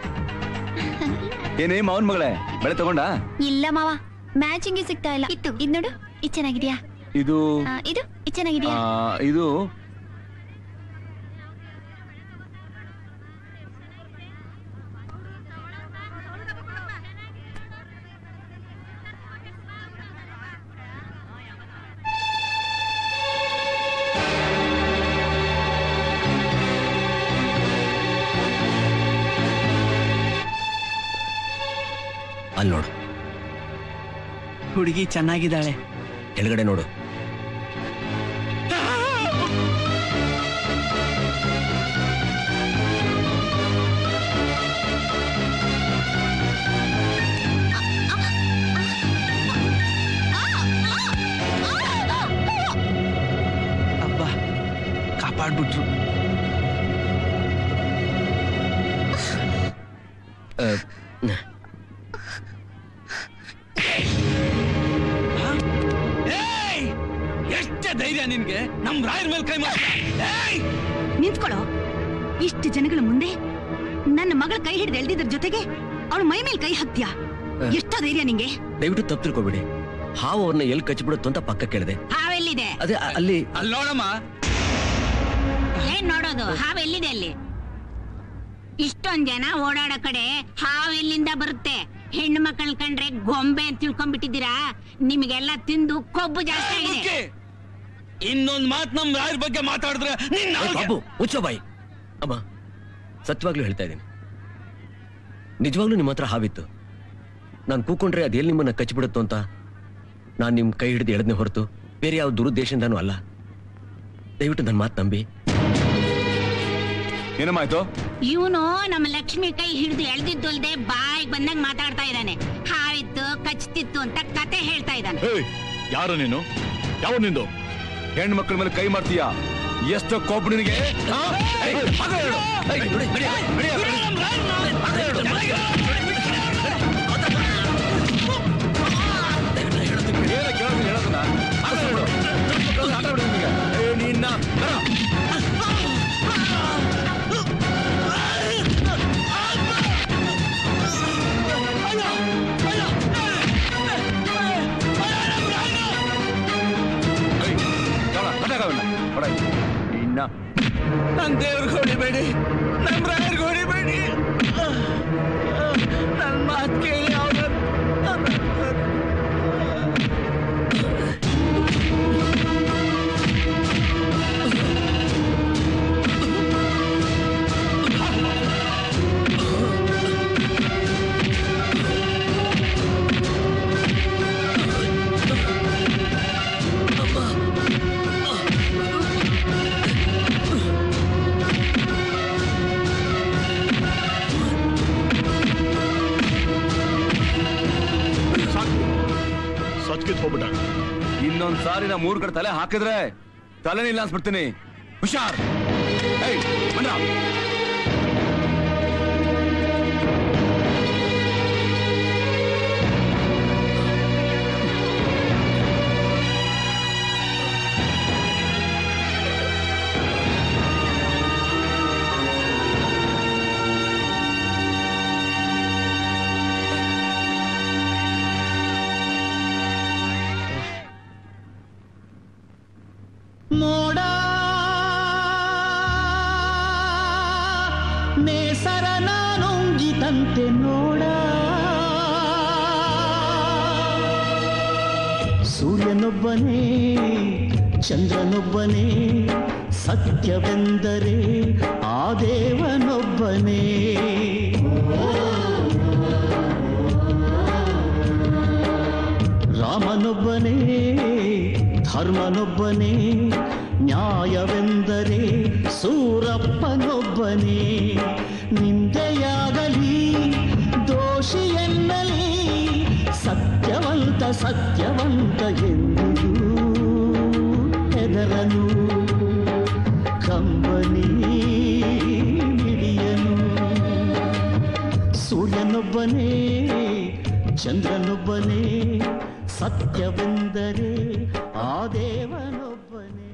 ಏನೇ ಮಾವನ್ ಮಗಳೇ ಬೆಳೆ ತಗೊಂಡ ಇಲ್ಲ ಮಾವ ಮ್ಯಾಚಿಂಗ್ ಸಿಗ್ತಾ ಇಲ್ಲ ಇತ್ತು ಇದ್ ನೋಡು ಇದು ಚೆನ್ನಾಗಿದ್ಯಾ ಇದು ಆ, ಇದು ಇದು ಚೆನ್ನಾಗಿದ್ಯಾ ಆ, ಇದು ಅಲ್ಲಿ ನೋಡು ಹುಡುಗಿ ಚೆನ್ನಾಗಿದ್ದಾಳೆ ಕೆಳಗಡೆ ನೋಡು ಅಬ್ಬ ಕಾಪಾಡ್ಬಿಟ್ರು ಆ, ಎಷ್ಟೇ ಧೈರ್ಯ ನಿನ್ಗೆ ನಮ್ ರಾಯರ್ ಮೇಲೆ ಕೈ ಮಾಡಿ ನಿಂತ್ಕೊಳ್ಳೋ ಇಷ್ಟು ಜನಗಳ ಮುಂದೆ ನನ್ನ ಮಗಳ ಕೈ ಹಿಡಿದು ಎಳ್ದಿದ್ರ ಜೊತೆಗೆ ಅವಳ ಮೈ ಮೇಲೆ ಕೈ ಹಾಕ್ತೀಯಾ ಎಷ್ಟ ಧೈರ್ಯ ನಿಂಗೆ ದಯವಿಟ್ಟು ತಪ್ಪು ತಿಳ್ಕೊಬೇಡಿ ಹಾವು ಅವ್ರನ್ನ ಎಲ್ಲಿ ಕಚ್ಚಿಬಿಡುತ್ತೋ ಅಂತ ಪಕ್ಕ ಕೇಳಿದೆ ಹಾವೆಲ್ಲಿದೆ ಅದೇ ಅ- ಅಲ್ಲಿ ಅಲ್ಲಿ ನೋಡಮ್ಮ ಏನ್ ನೋಡೋದು ಹಾವು ಎಲ್ಲಿದೆ ಅಲ್ಲಿ ಇಷ್ಟೊಂದ್ ಜನ ಓಡಾಡೋ ಕಡೆ ಹಾವು ಎಲ್ಲಿಂದ ಬರುತ್ತೆ ಹೆಣ್ಣು ಮಕ್ಕಳ ಕಂಡ್ರೆ ಗೊಂಬೆ ಅಂತ ತಿಳ್ಕೊಂಡ್ಬಿಟ್ಟಿದ್ದೀರಾ ನಿಮ್ಗೆಲ್ಲ ತಿಂದು ಕೊಬ್ಬು ಜಾಸ್ತಿ ಆಗಿದೆ ಇನ್ನೊಂದ್ ಮಾತ್ ನಮ್ ರಾಯರ್ ಬಗ್ಗೆ ಮಾತಾಡಿದ್ರೆ ನಿನ್ನ ಏ, ಬಾಬು ಮುಚ್ಚೋ ಬಾಯಿ ಅಮ್ಮ ಸತ್ಯವಾಗ್ಲೂ ಹೇಳ್ತಾ ಇದ್ದೀನಿ ನಿಜವಾಗ್ಲೂ ನಿಮ್ಮ ಹತ್ರ ಹಾವಿತ್ತು ನಾನು ಕೂಕೊಂಡ್ರೆ ಅದೆಲ್ಲಿ ನಿಮ್ಮನ್ನ ಕಚ್ಚಿಬಿಡುತ್ತೋ ಅಂತ ನಾನು ನಿಮ್ ಕೈ ಹಿಡಿದು ಎಳೆದ್ನೆ ಹೊರತು ಬೇರೆ ಯಾವ ದುರುದ್ದೇಶದಿಂದನೂ ಅಲ್ಲ ದಯವಿಟ್ಟು ನನ್ನ ಮಾತು ನಂಬಿ ಏನಮ್ಮಾಯ್ತು ಇವನು ನಮ್ಮ ಲಕ್ಷ್ಮಿ ಕೈ ಹಿಡಿದು ಎಳ್ದಿದ್ದು ಅಲ್ದೆ ಬಾಯ್ ಬಂದಂಗ್ ಮಾತಾಡ್ತಾ ಇದ್ದಾನೆ ಹಾವಿತ್ತು ಕಚ್ತಿತ್ತು ಅಂತ ಕತೆ ಹೇಳ್ತಾ ಇದ್ದಾನೆ ಯಾರು ನೀನು ಯಾವ ನಿಂದು ಹೆಣ್ಣು ಮಕ್ಕಳ ಮೇಲೆ ಕೈ ಮಾಡ್ತೀಯಾ ಎಷ್ಟು ಕೋಪ ನಿನಗೆ ಆ? ಏಯ್, ಮಗ ಹೇಳು. ಏಯ್, ಬಿಡಿ, ಬಿಡಿ, ಬಿಡಿ, ಬಿಡಿ. ಮಗ ಹೇಳು, ಮಗ ಹೇಳು. ಏನು ಕೇಳೋದಿಲ್ಲ? ನನ್ ದೇವ್ರಿಗೆ ಹೊಡಿಬೇಡಿ ನಮ್ ರಾಯರ್ಗೆ ಹೊಡಿಬೇಡಿ ನನ್ ಮಾತ್ ಕೇಳಿ ಅವ್ರ ಸಚ್ಕಿತ್ ಹೋಗ್ಬಿಟ್ಟ ಇನ್ನೊಂದ್ ಸಾರಿ ನಾ ಮೂರ್ ಕಡೆ ತಲೆ ಹಾಕಿದ್ರೆ ತಲೆನಿಲ್ಲ ಅನ್ಸ್ಬಿಡ್ತೀನಿ ಹುಷಾರ್ ಏಯ್ ಬನ್ರ ಮೋಡ ನೇಸರ ನಾನುಂಗಿದಂತೆ ನೋಡ ಸೂರ್ಯನೊಬ್ಬನೇ ಚಂದ್ರನೊಬ್ಬನೇ ಸತ್ಯವೆಂದರೆ ಆ ದೇವನೊಬ್ಬನೇ ರಾಮನೊಬ್ಬನೇ ಧರ್ಮನೊಬ್ಬನೇ ನ್ಯಾಯವೆಂದರೆ ಸೂರಪ್ಪನೊಬ್ಬನೇ ನಿಂದೆಯಾಗಲಿ ದೋಷಿ ಎನ್ನಲಿ ಸತ್ಯವಂತ ಸತ್ಯವಂತ ಎಂದಿಗೂ ಹೆದರನು ಕಂಬನಿ ಹಿಡಿಯನು ಸೂರ್ಯನೊಬ್ಬನೇ ಚಂದ್ರನೊಬ್ಬನೇ ಸತ್ಯವೆಂದರೆ ಆ ದೇವನೊಬ್ಬನೇ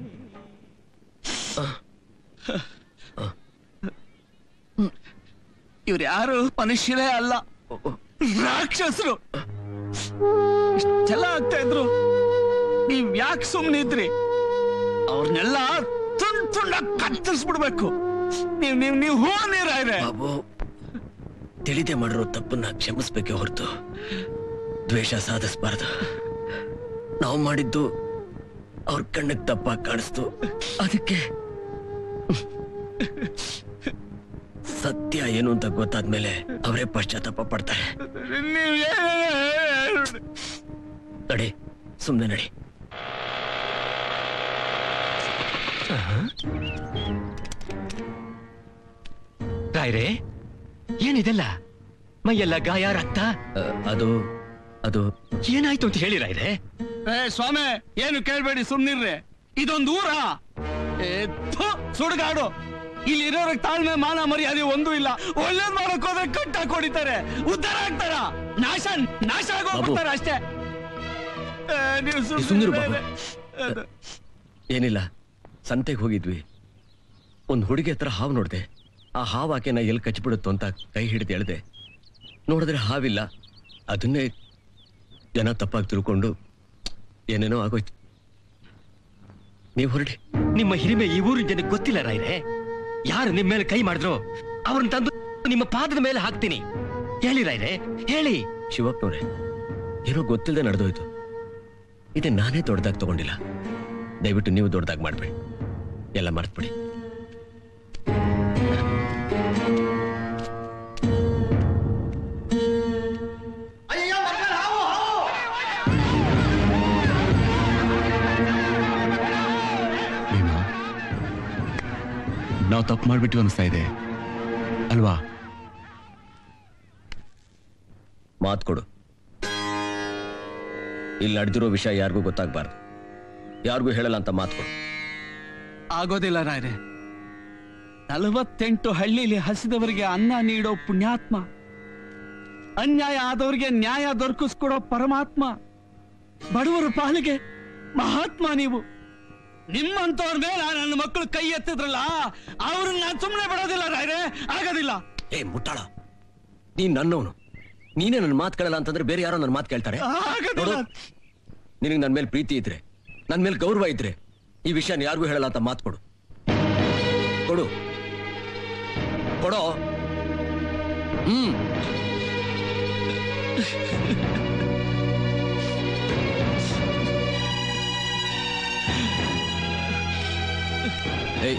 ಇವ್ರು ಯಾರು ಮನುಷ್ಯರೇ ಅಲ್ಲ ರಾಕ್ಷಸರು ಇಷ್ಟೆಲ್ಲ ಆಗ್ತಾ ಇದ್ರು ನೀವ್ ಯಾಕೆ ಸುಮ್ನಿದ್ರಿ ಅವ್ರನ್ನೆಲ್ಲ ತುಂಡ್ ತುಂಡ ಕತ್ತರಿಸ್ಬಿಡ್ಬೇಕು ನೀವ್ ನೀವ್ ನೀವು ಹೂ ನೀರಾಯ್ರೆ ಬಾಬು ತಿಳಿದೆ ಮಾಡಿರೋ ತಪ್ಪನ್ನ ಕ್ಷಮಿಸ್ಬೇಕೆ ಹೊರತು ದ್ವೇಷ ಸಾಧಿಸಬಾರ್ದು ನಾವು ಮಾಡಿದ್ದು ಅವ್ರ ಕಣ್ಣಿಗೆ ತಪ್ಪಾಗಿ ಕಾಣಿಸ್ತು ಅದಕ್ಕೆ ಸತ್ಯ ಏನು ಅಂತ ಗೊತ್ತಾದ್ಮೇಲೆ ಅವರೇ ಪಶ್ಚಾತ್ತಾಪ ಪಡ್ತಾರೆ ನೀವ್ ನಡಿ ಸುಮ್ನೆ ನಡಿ ರಾಯ್ರೆ ಏನಿದೆಲ್ಲ ಮೈಯೆಲ್ಲ ಗಾಯ ರಕ್ತ ಅದು ಅದು ಏನಾಯ್ತು ಅಂತ ಹೇಳಿ ರಾಯ್ರೆ ಏ ಸ್ವಾಮಿ ಏನು ಕೇಳ್ಬೇಡಿ ಸುಮ್ನಿರ್ರಿ ಇದೊಂದು ಊರ ಏ, ಥು, ಸುಡ್ಗಾಡು ಇಲ್ಲಿ ಇರೋರಿಗೆ ತಾಳ್ಮೆ ಮಾನ ಮರ್ಯಾದೆ ಒಂದೂ ಇಲ್ಲ ಒಳ್ಳೇದ್ ಮಾಡಕ್ ಹೋದ್ರೆ ಕಟ್ಟಾಕ್ ಹೊಡಿತಾರೆ ಉದ್ಧಾರ ಆಗ್ತಾರ ನಾಶ ನಾಶ ಆಗೋಗ್ಬಿಡ್ತಾರೆ ಅಷ್ಟೇ ಏ, ನೀವು ಸುಮ್ನಿರು ಸುಮ್ನಿರು ಬಾಬು. ಏನಿಲ್ಲ ಸಂತೆಗೆ ಹೋಗಿದ್ವಿ ಒಂದ್ ಹುಡುಗಿ ಹತ್ರ ಹಾವು ನೋಡ್ದೆ ಆ ಹಾವು ಆಕೆನ ಎಲ್ಲಿ ಕಚ್ಚಿಬಿಡುತ್ತೋ ಅಂತ ಕೈ ಹಿಡಿದು ಎಳ್ದೆ ನೋಡಿದ್ರೆ ಹಾವಿಲ್ಲ ಅದನ್ನೇ ಜನ ತಪ್ಪಾಗಿ ತಿಳ್ಕೊಂಡು ಏನೇನೋ ಆಗೋಯ್ತು ನೀವು ಹೊರಡಿ ನಿಮ್ಮ ಹಿರಿಮೆ ಈ ಊರಿನ ಜನಕ್ಕೆ ಗೊತ್ತಿಲ್ಲ ರಾಯ್ರೆ ಯಾರು ನಿಮ್ಮ ಮೇಲೆ ಕೈ ಮಾಡಿದ್ರು ಅವ್ರನ್ನ ತಂದು ನಿಮ್ಮ ಪಾದದ ಮೇಲೆ ಹಾಕ್ತೀನಿ ಹೇಳಿ ರಾಯ್ರೆ ಹೇಳಿ ಶಿವಪ್ಪನವ್ರೆ ಏನೋ ಗೊತ್ತಿಲ್ಲದೆ ನಡೆದೋಯ್ತು ಇದೆ ನಾನೇ ದೊಡ್ಡದಾಗಿ ತಗೊಂಡಿಲ್ಲ ದಯವಿಟ್ಟು ನೀವು ದೊಡ್ಡದಾಗಿ ಮಾಡ್ಬೇಡಿ ಎಲ್ಲ ಮರ್ತ್ಬಿಡಿ ಭೀಮಾ ನಾವು ತಪ್ಪು ಮಾಡ್ಬಿಟ್ಟು ಅನಿಸ್ತಾ ಇದೆ ಅಲ್ವಾ ಮಾತು ಕೊಡು ಇಲ್ಲಿ ನಡೆದಿರೋ ವಿಷಯ ಯಾರಿಗೂ ಗೊತ್ತಾಗ್ಬಾರ್ದು ಯಾರಿಗೂ ಹೇಳಲ್ಲ ಅಂತ ಮಾತು ಕೊಡು ಆಗೋದಿಲ್ಲ ರಾಯ್ರೆ ನಲವತ್ತೆಂಟು ಹಳ್ಳಿಲಿ ಹಸಿದವರಿಗೆ ಅನ್ನ ನೀಡೋ ಪುಣ್ಯಾತ್ಮ ಅನ್ಯಾಯ ಆದವರಿಗೆ ನ್ಯಾಯ ದೊರಕಿಸ್ಕೊಡೋ ಪರಮಾತ್ಮ ಬಡವರ ಪಾಲಿಗೆ ಮಹಾತ್ಮ ನೀವು ನಿಮ್ಮಂತವ್ರ ಮೇಲೆ ನನ್ನ ಮಕ್ಕಳು ಕೈ ಎತ್ತಿದ್ರಲ್ಲ ಅವ್ರನ್ನ ನಾನು ಸುಮ್ಮನೆ ಬಿಡೋದಿಲ್ಲ ರಾಯ್ರೆ ಆಗೋದಿಲ್ಲ ಏ ಮುಟ್ಟಾಳ ನೀನ್ ನನ್ನವನು ನೀನೇ ನನ್ನ ಮಾತು ಕೇಳಲ್ಲ ಅಂತಂದ್ರೆ ಬೇರೆ ಯಾರೋ ನನ್ನ ಮಾತು ಕೇಳ್ತಾರೆ ನೋಡು ನಿನಗೆ ನನ್ನ ಮೇಲೆ ಪ್ರೀತಿ ಇದ್ರೆ ನನ್ನ ಮೇಲೆ ಗೌರವ ಇದ್ರೆ ಈ ವಿಷಯನ ಯಾರಿಗೂ ಹೇಳಲ್ಲ ಅಂತ ಮಾತು ಕೊಡು ಕೊಡು ಕೊಡೋ ಹ್ಮ್ ಏಯ್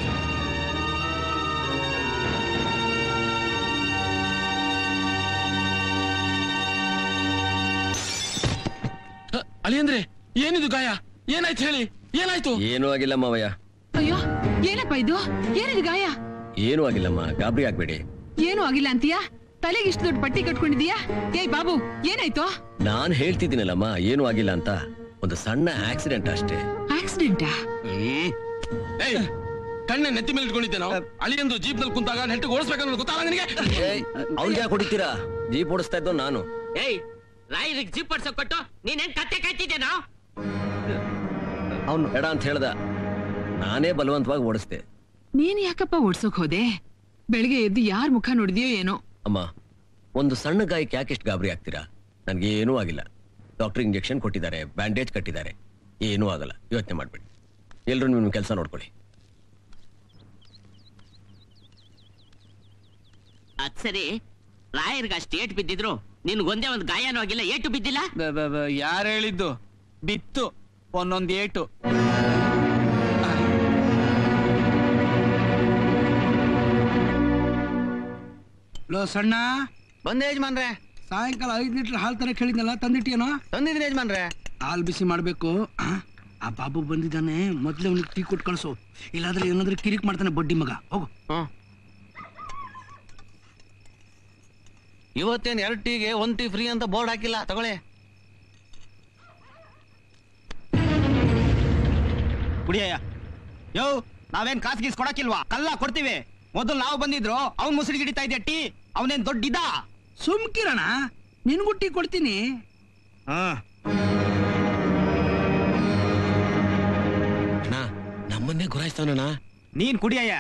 ಅಳಿಯಂದ್ರೆ ಏನಿದು ಗಾಯ ಏನಾಯ್ತು ಹೇಳಿ ಏನಾಯ್ತು ಏನೂ ಆಗಿಲ್ಲ ಮಾವಯ್ಯ ಅಯ್ಯೋ ಏನಪ್ಪ ಇದು ಏನಿದು ಗಾಯ ಏನೂ ಆಗಿಲ್ಲಮ್ಮ ಗಾಬರಿ ಆಗ್ಬೇಡಿ ಏನು ಆಗಿಲ್ಲ ಅಂತೀಯಾ ತಲೆಗೆ ಇಷ್ಟು ದೊಡ್ಡ ಪಟ್ಟಿ ಕಟ್ಕೊಂಡಿದೀಯಾ ಏಯ್ ಬಾಬು ಏನಾಯ್ತು ನಾನ್ ಹೇಳ್ತಿದ್ದೀನಲ್ಲಮ್ಮ ಏನೂ ಆಗಿಲ್ಲ ಅಂತ ಒಂದು ಸಣ್ಣ ಆಕ್ಸಿಡೆಂಟ್ ಅಷ್ಟೇ ಆಕ್ಸಿಡೆಂಟಾ ಏಯ್ ಕಣ್ಣೆ ನೆತ್ತಿ ಮೇಲೆ ಇಟ್ಕೊಂಡಿದ್ದೆ ನಾವು ಅಳಿಯಂದು ಜೀಪ್ ನಲ್ಲಿ ಕುಂತಾಗ ನೆಟ್ಟಿಗೆ ಓಡಿಸ್ಬೇಕನ್ನೋದು ಗೊತ್ತಾಗ ನಿನಗೆ ಅವ್ರಿಗೆ ಯಾಕೆ ಹೊಡಿತೀರಾ ಜೀಪ್ ಓಡಿಸ್ತಾ ಇದ್ದೋ ನಾನು ಏಯ್ ರಾಯರಿಗೆ ಜೀಪ್ ಪಡ್ಸೋ ಕೊಟ್ಟು ನೀನೇನ್ ಕತ್ತೆ ಕಾಯ್ತಿದ್ದೇನೋ ಅವ್ನು ಬೇಡ ಅಂತ ಹೇಳ್ದ ನಾನೇ ಬಲವಂತವಾಗಿ ಓಡಿಸ್ದೆ ನೀನ್ ಯಾಕಪ್ಪ ಓಡ್ಸೋಕ್ ಹೋದೆ ಬೆಳಿಗ್ಗೆ ಎದ್ದು ಯಾರ್ ಮುಖ ನೋಡಿದ್ಯೋ ಏನೋ ಅಮ್ಮ ಒಂದು ಸಣ್ಣ ಗಾಯಕ್ಕೆ ಯಾಕೆ ಇಷ್ಟು ಗಾಬರಿ ಆಗ್ತೀರಾ ನನ್ಗೆ ಏನೂ ಆಗಿಲ್ಲ ಡಾಕ್ಟರ್ ಇಂಜೆಕ್ಷನ್ ಕೊಟ್ಟಿದ್ದಾರೆ ಬ್ಯಾಂಡೇಜ್ ಕಟ್ಟಿದ್ದಾರೆ ಏನೂ ಆಗಲ್ಲ ಯೋಚನೆ ಮಾಡ್ಬೇಡಿ ಎಲ್ರು ನಿಮ್ಮ ಕೆಲಸ ನೋಡ್ಕೊಳ್ಳಿ ಅದ್ ಸರಿ ರಾಯರ್ಗ ಅಷ್ಟು ಏಟು ಬಿದ್ದಿದ್ರು ನಿನ್ಗೊಂದೇ ಒಂದು ಗಾಯನೂ ಆಗಿಲ್ಲ ಏಟು ಬಿದ್ದಿಲ್ಲ ಯಾರು ಹೇಳಿದ್ದು ಬಿತ್ತು ಒಂದೊಂದ್ ಏಟು ಲೋ ಸಣ್ಣ ಬಂದೆ ಯಜಮಾನ್ರೆ ಸಾಯಂಕಾಲ ಐದ್ ಲೀಟರ್ ಹಾಲು ತರ ಕೇಳಿದ್ನಲ್ಲ ತಂದಿಟ್ಟಿಯೇನೋ ತಂದಿದ್ದೀನಿ ಯಜಮಾನ್ರೆ ಹಾಲು ಬಿಸಿ ಮಾಡ್ಬೇಕು ಆ ಬಾಬು ಬಂದಿದ್ದಾನೆ ಮೊದ್ಲೇ ಅವ್ನಿಗೆ ಟೀ ಕೊಟ್ಟು ಕಳ್ಸು ಇಲ್ಲಾದ್ರೆ ಏನಾದ್ರೂ ಕಿರಿಕ್ ಮಾಡ್ತಾನೆ ಬಡ್ಡಿ ಮಗ ಹೋಗು ಇವತ್ತೇನ್ ಎರಡು ಟೀಗೆ ಒಂದ್ ಟೀ ಫ್ರೀ ಅಂತ ಬೋರ್ಡ್ ಹಾಕಿಲ್ಲ ತಗೊಳ್ಳಿ ಕುಡಿಯಯ್ಯ ಯೋ ನಾವೇನ್ ಕಾಸು ಗೀಸ್ ಕೊಡಕ್ಕಿಲ್ವಾ ಕಲ್ಲ ಕೊಡ್ತೀವಿ ಮೊದಲು ನಾವು ಬಂದಿದ್ರು ಅವ್ನ್ ಮುಸುಡಿ ಹಿಡಿತಾ ಇದ್ದೆ ಟೀ ಅವನೇನ್ ದೊಡ್ಡಿದ್ದ ಸುಮ್ಕಿರಣ ನಿನ್ಗೂ ಟೀ ಕೊಡ್ತೀನಿ ಹಾ ಅಣ್ಣ ನಮ್ಮನ್ನೇ ಗುರಾಯಿಸ್ತಾನಣ್ಣ ನೀನ್ ಕುಡಿಯಯ್ಯ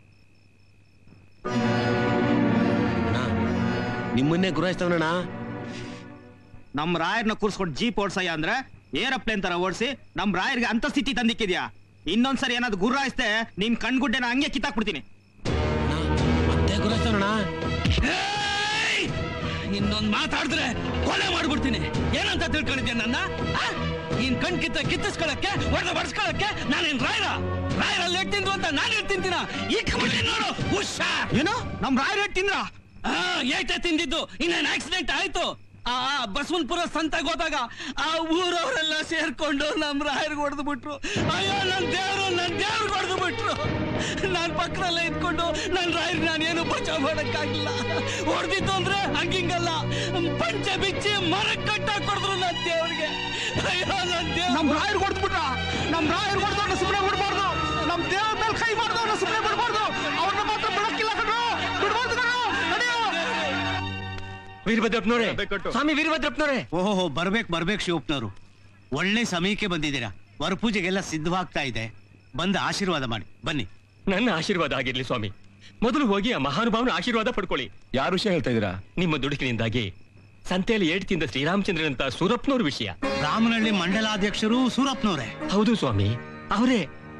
ನಿಮ್ಮನ್ನೇ ಗುರಾಯಿಸ್ತಾವನಣ್ಣ ನಮ್ ರಾಯರ್ನ ಕೂರ್ಸ್ಕೊಂಡು ಜೀಪ್ ಓಡ್ಸಯ್ಯ ಅಂದ್ರೆ ಏರೋಪ್ಲೇನ್ ತರ ಓಡಿಸಿ ನಮ್ ರಾಯರ್ಗೆ ಅಂತ ಸ್ಥಿತಿ ತಂದಿಕ್ಕಿದ್ಯಾ ಇನ್ನೊಂದ್ಸರಿ ಏನಾದ್ರು ಗುರ್ರಾಯಿಸ್ತೆ ನಿನ್ ಕಣ್ಗುಡ್ಡೆನ ಹಂಗೆ ಕಿತ್ತಾಕ್ಬಿಡ್ತೀನಿ ಮತ್ತೆ ಗುರಾಯಿಸ್ತಾನಣ್ಣ ಇನ್ನೊಂದ್ ಮಾತಾಡಿದ್ರೆ ಕೊಲೆ ಮಾಡ್ಬಿಡ್ತೀನಿ ಏನಂತ ತಿಳ್ಕೊಂಡಿದ್ದೆ ನನ್ನ ಆ? ನೀನ್ ಕಣ್ ಕಿತ್ತ ಕಿತ್ತಿಸ್ಕೊಳಕ್ಕೆ ಹೊಡೆದ ಬಡ್ಸ್ಕೊಳಕ್ಕೆ ನಾನೇನ್ ರಾಯರ ರಾಯರಲ್ಲಿ ಎಟ್ ತಿಂದ್ರು ಅಂತ ನಾನು ಎಟ್ ತಿಂತೀನ ಈ ಕಬಡ್ಡಿ ನೋಡು ಹುಷಾ ಏನು ನಮ್ ರಾಯರ್ ಎಟ್ ತಿಂದ್ರ ಏಟೆ ತಿಂದಿದ್ದು ಇನ್ನೇನ್ ಆಕ್ಸಿಡೆಂಟ್ ಆಯ್ತು ಆ ಬಸವನ್ಪುರ ಸಂತೆಗೆ ಹೋದಾಗ ಆ ಊರವರೆಲ್ಲ ಸೇರ್ಕೊಂಡು ನಮ್ ರಾಯರ್ಗೆ ಹೊಡೆದು ಬಿಟ್ರು ಅಯ್ಯೋ ನನ್ ದೇವ್ರು ನನ್ ದೇವ್ರಿಗೆ ಹೊಡೆದು ಬಿಟ್ರು ನಾನ್ ಪಕ್ಕದಲ್ಲೇ ಇದ್ಕೊಂಡು ನನ್ ರಾಯರ್ ನಾನೇನು ಬಚಾವ್ ಮಾಡಕ್ಕಾಗಿಲ್ಲ ಹೊಡೆದಿದ್ದು ಅಂದ್ರೆ ಹಂಗಿಂಗಲ್ಲ ಪಂಚೆ ಬಿಚ್ಚಿ ಮರಕ್ ಕಟ್ಟಾಕ್ ಕೊಡಿದ್ರು ನನ್ ದೇವ್ರಿಗೆ ಅಯ್ಯೋ ನನ್ ದೇವ್ರು ನಮ್ ರಾಯರ್ ಹೊಡೆದ್ಬಿಟ್ರ ನಮ್ ರಾಯರ್ ಹೊಡೆದವ್ರನ್ನ ಸುಮ್ಮನೆ ಬಿಡ್ಬಾರ್ದು ನಮ್ ದೇವ್ರ ಮೇಲೆ ಕೈ ಮಾಡ್ದವ್ರನ್ನ ಸುಮ್ಮನೆ ಬಿಡ್ಬಾರ್ದು ಅವ್ರನ್ನ ಮಾತ್ರ ಬಿಡಕ್ಕಿಲ್ಲ ಕಣ್ರು ಬಿಡ್ಬಾರ್ದು ಕಣ್ರು ನಡೆಯೋ ವೀರಭದ್ರಪ್ಪನವ್ರೆ ಸ್ವಾಮಿ ವೀರಭದ್ರಪ್ಪನವ್ರೆ ಓಹೋ ಬರ್ಬೇಕು ಬರ್ಬೇಕು ಶಿವಪ್ಪನವರು ಒಳ್ಳೆ ಸಮಯಕ್ಕೆ ಬಂದಿದ್ದೀರಾ ವರಪೂಜೆಗೆಲ್ಲ ಸಿದ್ಧವಾಗ್ತಾ ಇದೆ ಬಂದು ಆಶೀರ್ವಾದ ಮಾಡಿ ಬನ್ನಿ ನನ್ನ ಆಶೀರ್ವಾದ ಆಗಿರ್ಲಿ ಸ್ವಾಮಿ ಮೊದಲು ಹೋಗಿ ಆ ಮಹಾನುಭಾವನ ಆಶೀರ್ವಾದ ಪಡ್ಕೊಳ್ಳಿ ಯಾರು ವಿಷಯ ಹೇಳ್ತಾ ಇದ್ದೀರಾ ನಿಮ್ಮ ದುಡುಕಿನಿಂದಾಗಿ ಸಂತೆಯಲ್ಲಿ ಏಟ್ ತಿಂದ ಶ್ರೀರಾಮಚಂದ್ರನಂತ ಸೂರಪ್ಪನವ್ರ ವಿಷಯ ರಾಮನಹಳ್ಳಿ ಮಂಡಲಾಧ್ಯಕ್ಷರು ಸೂರಪ್ಪನವರೇ ಹೌದು ಸ್ವಾಮಿ ಅವರೇ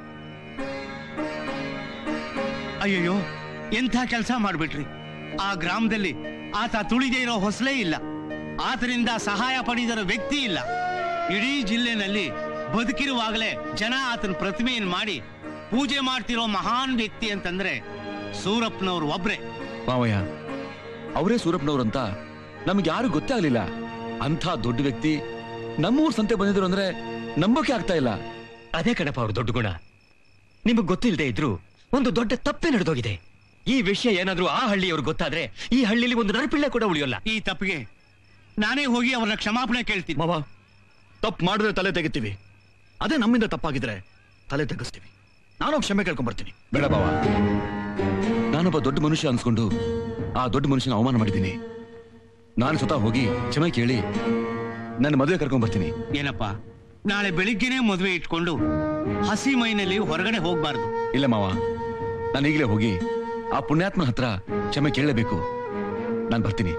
ಅಯ್ಯಯ್ಯೋ ಎಂಥ ಕೆಲಸ ಮಾಡ್ಬಿಟ್ರಿ ಆ ಗ್ರಾಮದಲ್ಲಿ ಆತ ತುಳಿದೇ ಇರೋ ಹೊಸಲೇ ಇಲ್ಲ ಆತನಿಂದ ಸಹಾಯ ಪಡೆದಿರೋ ವ್ಯಕ್ತಿ ಇಲ್ಲ ಇಡೀ ಜಿಲ್ಲೆನಲ್ಲಿ ಬದುಕಿರುವಾಗಲೇ ಜನ ಆತನ ಪ್ರತಿಮೆಯನ್ನು ಮಾಡಿ ಪೂಜೆ ಮಾಡ್ತಿರೋ ಮಹಾನ್ ವ್ಯಕ್ತಿ ಅಂತಂದ್ರೆ ಸೂರಪ್ಪನವ್ರು ಒಬ್ರೆ ಮಾವಯ್ಯ ಅವರೇ ಸೂರಪ್ಪನವ್ರು ಅಂತ ನಮ್ಗೆ ಯಾರು ಗೊತ್ತೇ ಆಗ್ಲಿಲ್ಲ ಅಂಥ ದೊಡ್ಡ ವ್ಯಕ್ತಿ ನಮ್ಮೂರ್ ಸಂತೆ ಬಂದಿದ್ರು ಅಂದ್ರೆ ನಂಬೋಕೆ ಆಗ್ತಾ ಇಲ್ಲ ಅದೇ ಕಣಪ್ಪ ಅವ್ರ ದೊಡ್ಡ ಗುಣ ನಿಮಗ್ ಗೊತ್ತಿಲ್ಲದೆ ಇದ್ರು ಒಂದು ದೊಡ್ಡ ತಪ್ಪೇ ನಡೆದೋಗಿದೆ ಈ ವಿಷಯ ಏನಾದ್ರೂ ಆ ಹಳ್ಳಿಯವ್ರಿಗೆ ಗೊತ್ತಾದ್ರೆ ಈ ಹಳ್ಳಿಲಿ ಒಂದು ನರಪಿಳ್ಳೆ ಕೂಡ ಉಳಿಯೋಲ್ಲ ಈ ತಪ್ಪಿಗೆ ನಾನೇ ಹೋಗಿ ಅವ್ರನ್ನ ಕ್ಷಮಾಪಣೆ ಕೇಳ್ತೀನಿ ಮಾವ ತಪ್ಪು ಮಾಡಿದ್ರೆ ತಲೆ ತೆಗಿತೀವಿ ಅದೇ ನಮ್ಮಿಂದ ತಪ್ಪಾಗಿದ್ರೆ ತಲೆ ತೆಗಿಸ್ತೀವಿ ನಾನು ಕ್ಷಮೆ ಕೇಳ್ಕೊಂಡ್ ಬರ್ತೀನಿ ಬೇಡ ಬಾವ ನಾನೊಬ್ಬ ದೊಡ್ಡ ಮನುಷ್ಯ ಅನ್ಸ್ಕೊಂಡು ಆ ದೊಡ್ಡ ಮನುಷ್ಯನ ಅವಮಾನ ಮಾಡಿದ್ದೀನಿ ನಾನು ಸ್ವತಃ ಹೋಗಿ ಕ್ಷಮೆ ಕೇಳಿ ನನ್ನ ಮದುವೆ ಕರ್ಕೊಂಡ್ ಬರ್ತೀನಿ ಏನಪ್ಪ ನಾಳೆ ಬೆಳಿಗ್ಗೆನೆ ಮದುವೆ ಇಟ್ಕೊಂಡು ಹಸಿ ಮೈನಲ್ಲಿ ಹೊರಗಡೆ ಹೋಗ್ಬಾರ್ದು ಇಲ್ಲ ಮಾವ ನಾನು ಈಗಲೇ ಹೋಗಿ ಆ ಪುಣ್ಯಾತ್ಮನ ಹತ್ರ ಕ್ಷಮೆ ಕೇಳಲೇಬೇಕು ನಾನು ಬರ್ತೀನಿ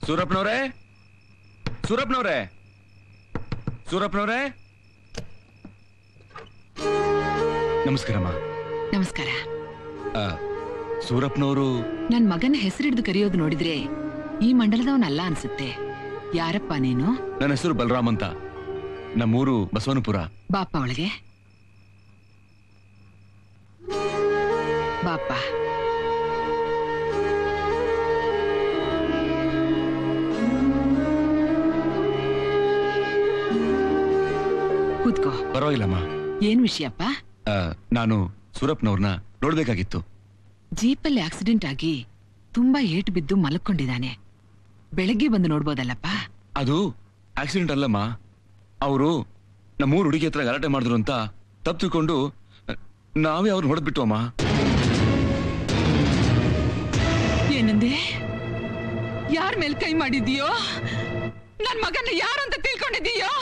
ಸೂರಪ್ಪನವ್ರೆ ಸೂರಪ್ಪನವ್ರೆ ಸೂರಪ್ಪನವ್ರೆ ನಮಸ್ಕಾರಮ್ಮ ನಮಸ್ಕಾರ ಆ, ಸೂರಪ್ಪನವರು ನನ್ ಮಗನ ಹೆಸರಿಡ್ದು ಕರೆಯೋದು ನೋಡಿದ್ರೆ ಈ ಮಂಡಲದವನಲ್ಲ ಅನ್ಸುತ್ತೆ ಯಾರಪ್ಪ ನೀನು ನನ್ನ ಹೆಸರು ಬಲರಾಮ್ ಅಂತ ನಮ್ಮೂರು ಬಸವನಪುರ ಬಾಪ ಒಳಗೆ ಬಾಪ ಕೂತ್ಕೋ ಪರವಾಗಿಲ್ಲಮ್ಮ ಏನ್ ವಿಷಯಪ್ಪ ಆ, ನಾನು ಸೂರಪ್ಪನವ್ರನ್ನ ನೋಡ್ಬೇಕಾಗಿತ್ತು ಜೀಪಲ್ಲಿ ಆಕ್ಸಿಡೆಂಟ್ ಆಗಿ ತುಂಬಾ ಏಟು ಬಿದ್ದು ಮಲ್ಕೊಂಡಿದ್ದಾನೆ ಬೆಳಗ್ಗೆ ಬಂದು ನೋಡ್ಬೋದಲ್ಲಪ್ಪ ಅದು ಆಕ್ಸಿಡೆಂಟ್ ಅಲ್ಲಮ್ಮ ಅವರು ನಮ್ಮೂರು ಹುಡುಗಿ ಹತ್ರ ಗಲಾಟೆ ಮಾಡಿದ್ರು ಅಂತ ತಪ್ಪು ತಿಳ್ಕೊಂಡು ಆ, ನಾವೇ ಅವ್ರನ್ನ ಹೊಡೆದ್ಬಿಟ್ಟು ಅಮ್ಮ ಏನಂದೆ ಯಾರ ಮೇಲ್ ಕೈ ಮಾಡಿದೀಯೋ ನನ್ ಮಗನ ಯಾರು ಅಂತ ತಿಳ್ಕೊಂಡಿದೀಯೋ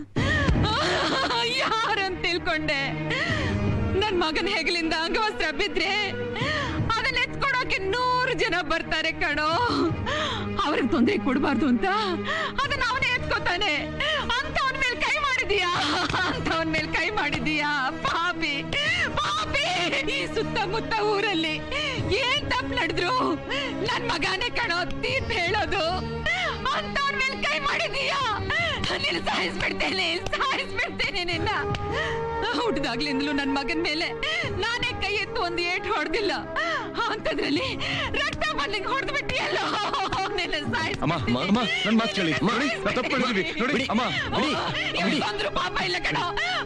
ಯಾರಂತ ತಿಳ್ಕೊಂಡೆ ನನ್ ಮಗನ ಹೆಗಲಿಂದ ಅಂಗವಸ್ತ್ರ ಬಿದ್ರೆ ಅದನ್ನ ಎತ್ಕೊಡೋಕೆ ನೂರು ಜನ ಬರ್ತಾರೆ ಕಣೋ ಅವ್ರಿಗೆ ತೊಂದರೆ ಕೊಡಬಾರ್ದು ಅಂತ ಅದನ್ನ ಅವನೇ ಎತ್ಕೋತಾನೆ ಅಂತ ಅವನ ಮೇಲೆ ಕೈ ಮಾಡಿದೀಯಾ ಅಂತ ಅವನ ಮೇಲೆ ಕೈ ಮಾಡಿದೀಯಾ ಪಾಪಿ ಪಾಪಿ ಈ ಸುತ್ತಮುತ್ತ ಊರಲ್ಲಿ ಏನ್ ತಪ್ಪು ನಡೆದ್ರು ನನ್ ಮಗನೇ ಕಣೋ ತೀರ್ಪ್ ಹೇಳೋದು ಅಂತ ಅವನ ಮೇಲೆ ಕೈ ಮಾಡಿದೀಯಾ ನೀನು ಸಾಯಿಸ್ಬಿಡ್ತೇನೆ ಸಾಯಿಸ್ಬಿಡ್ತೇನೆ ನಿನ್ನ ಹುಟ್ಟಿದಾಗ್ಲಿಂದಲೂ ನನ್ ಮಗನ್ ಮೇಲೆ ನಾನೇ ಕೈ ಎತ್ತು ಒಂದು ಏಟ್ ಹೊಡೆದಿಲ್ಲ ಅಂತದ್ರಲ್ಲಿ ರಕ್ತ ಬಂದಂಗ್ ಹೊಡೆದು ಬಿಟ್ಟಿಯಲ್ಲೋ ನಿನ್ನ ಅಮ್ಮ ಅಮ್ಮ, ಅಮ್ಮ ನನ್ ಮಾತು ಕೇಳಿ ನೋಡಿ ನಾವ್ ತಪ್ಪು ಮಾಡಿದ್ವಿ ನೋಡಿ ಅಮ್ಮ ಬಿಡಿ, ಬಿಡಿ. ಬಂದ್ರು ಪಾಪ ಇಲ್ಲ ಕಣೋ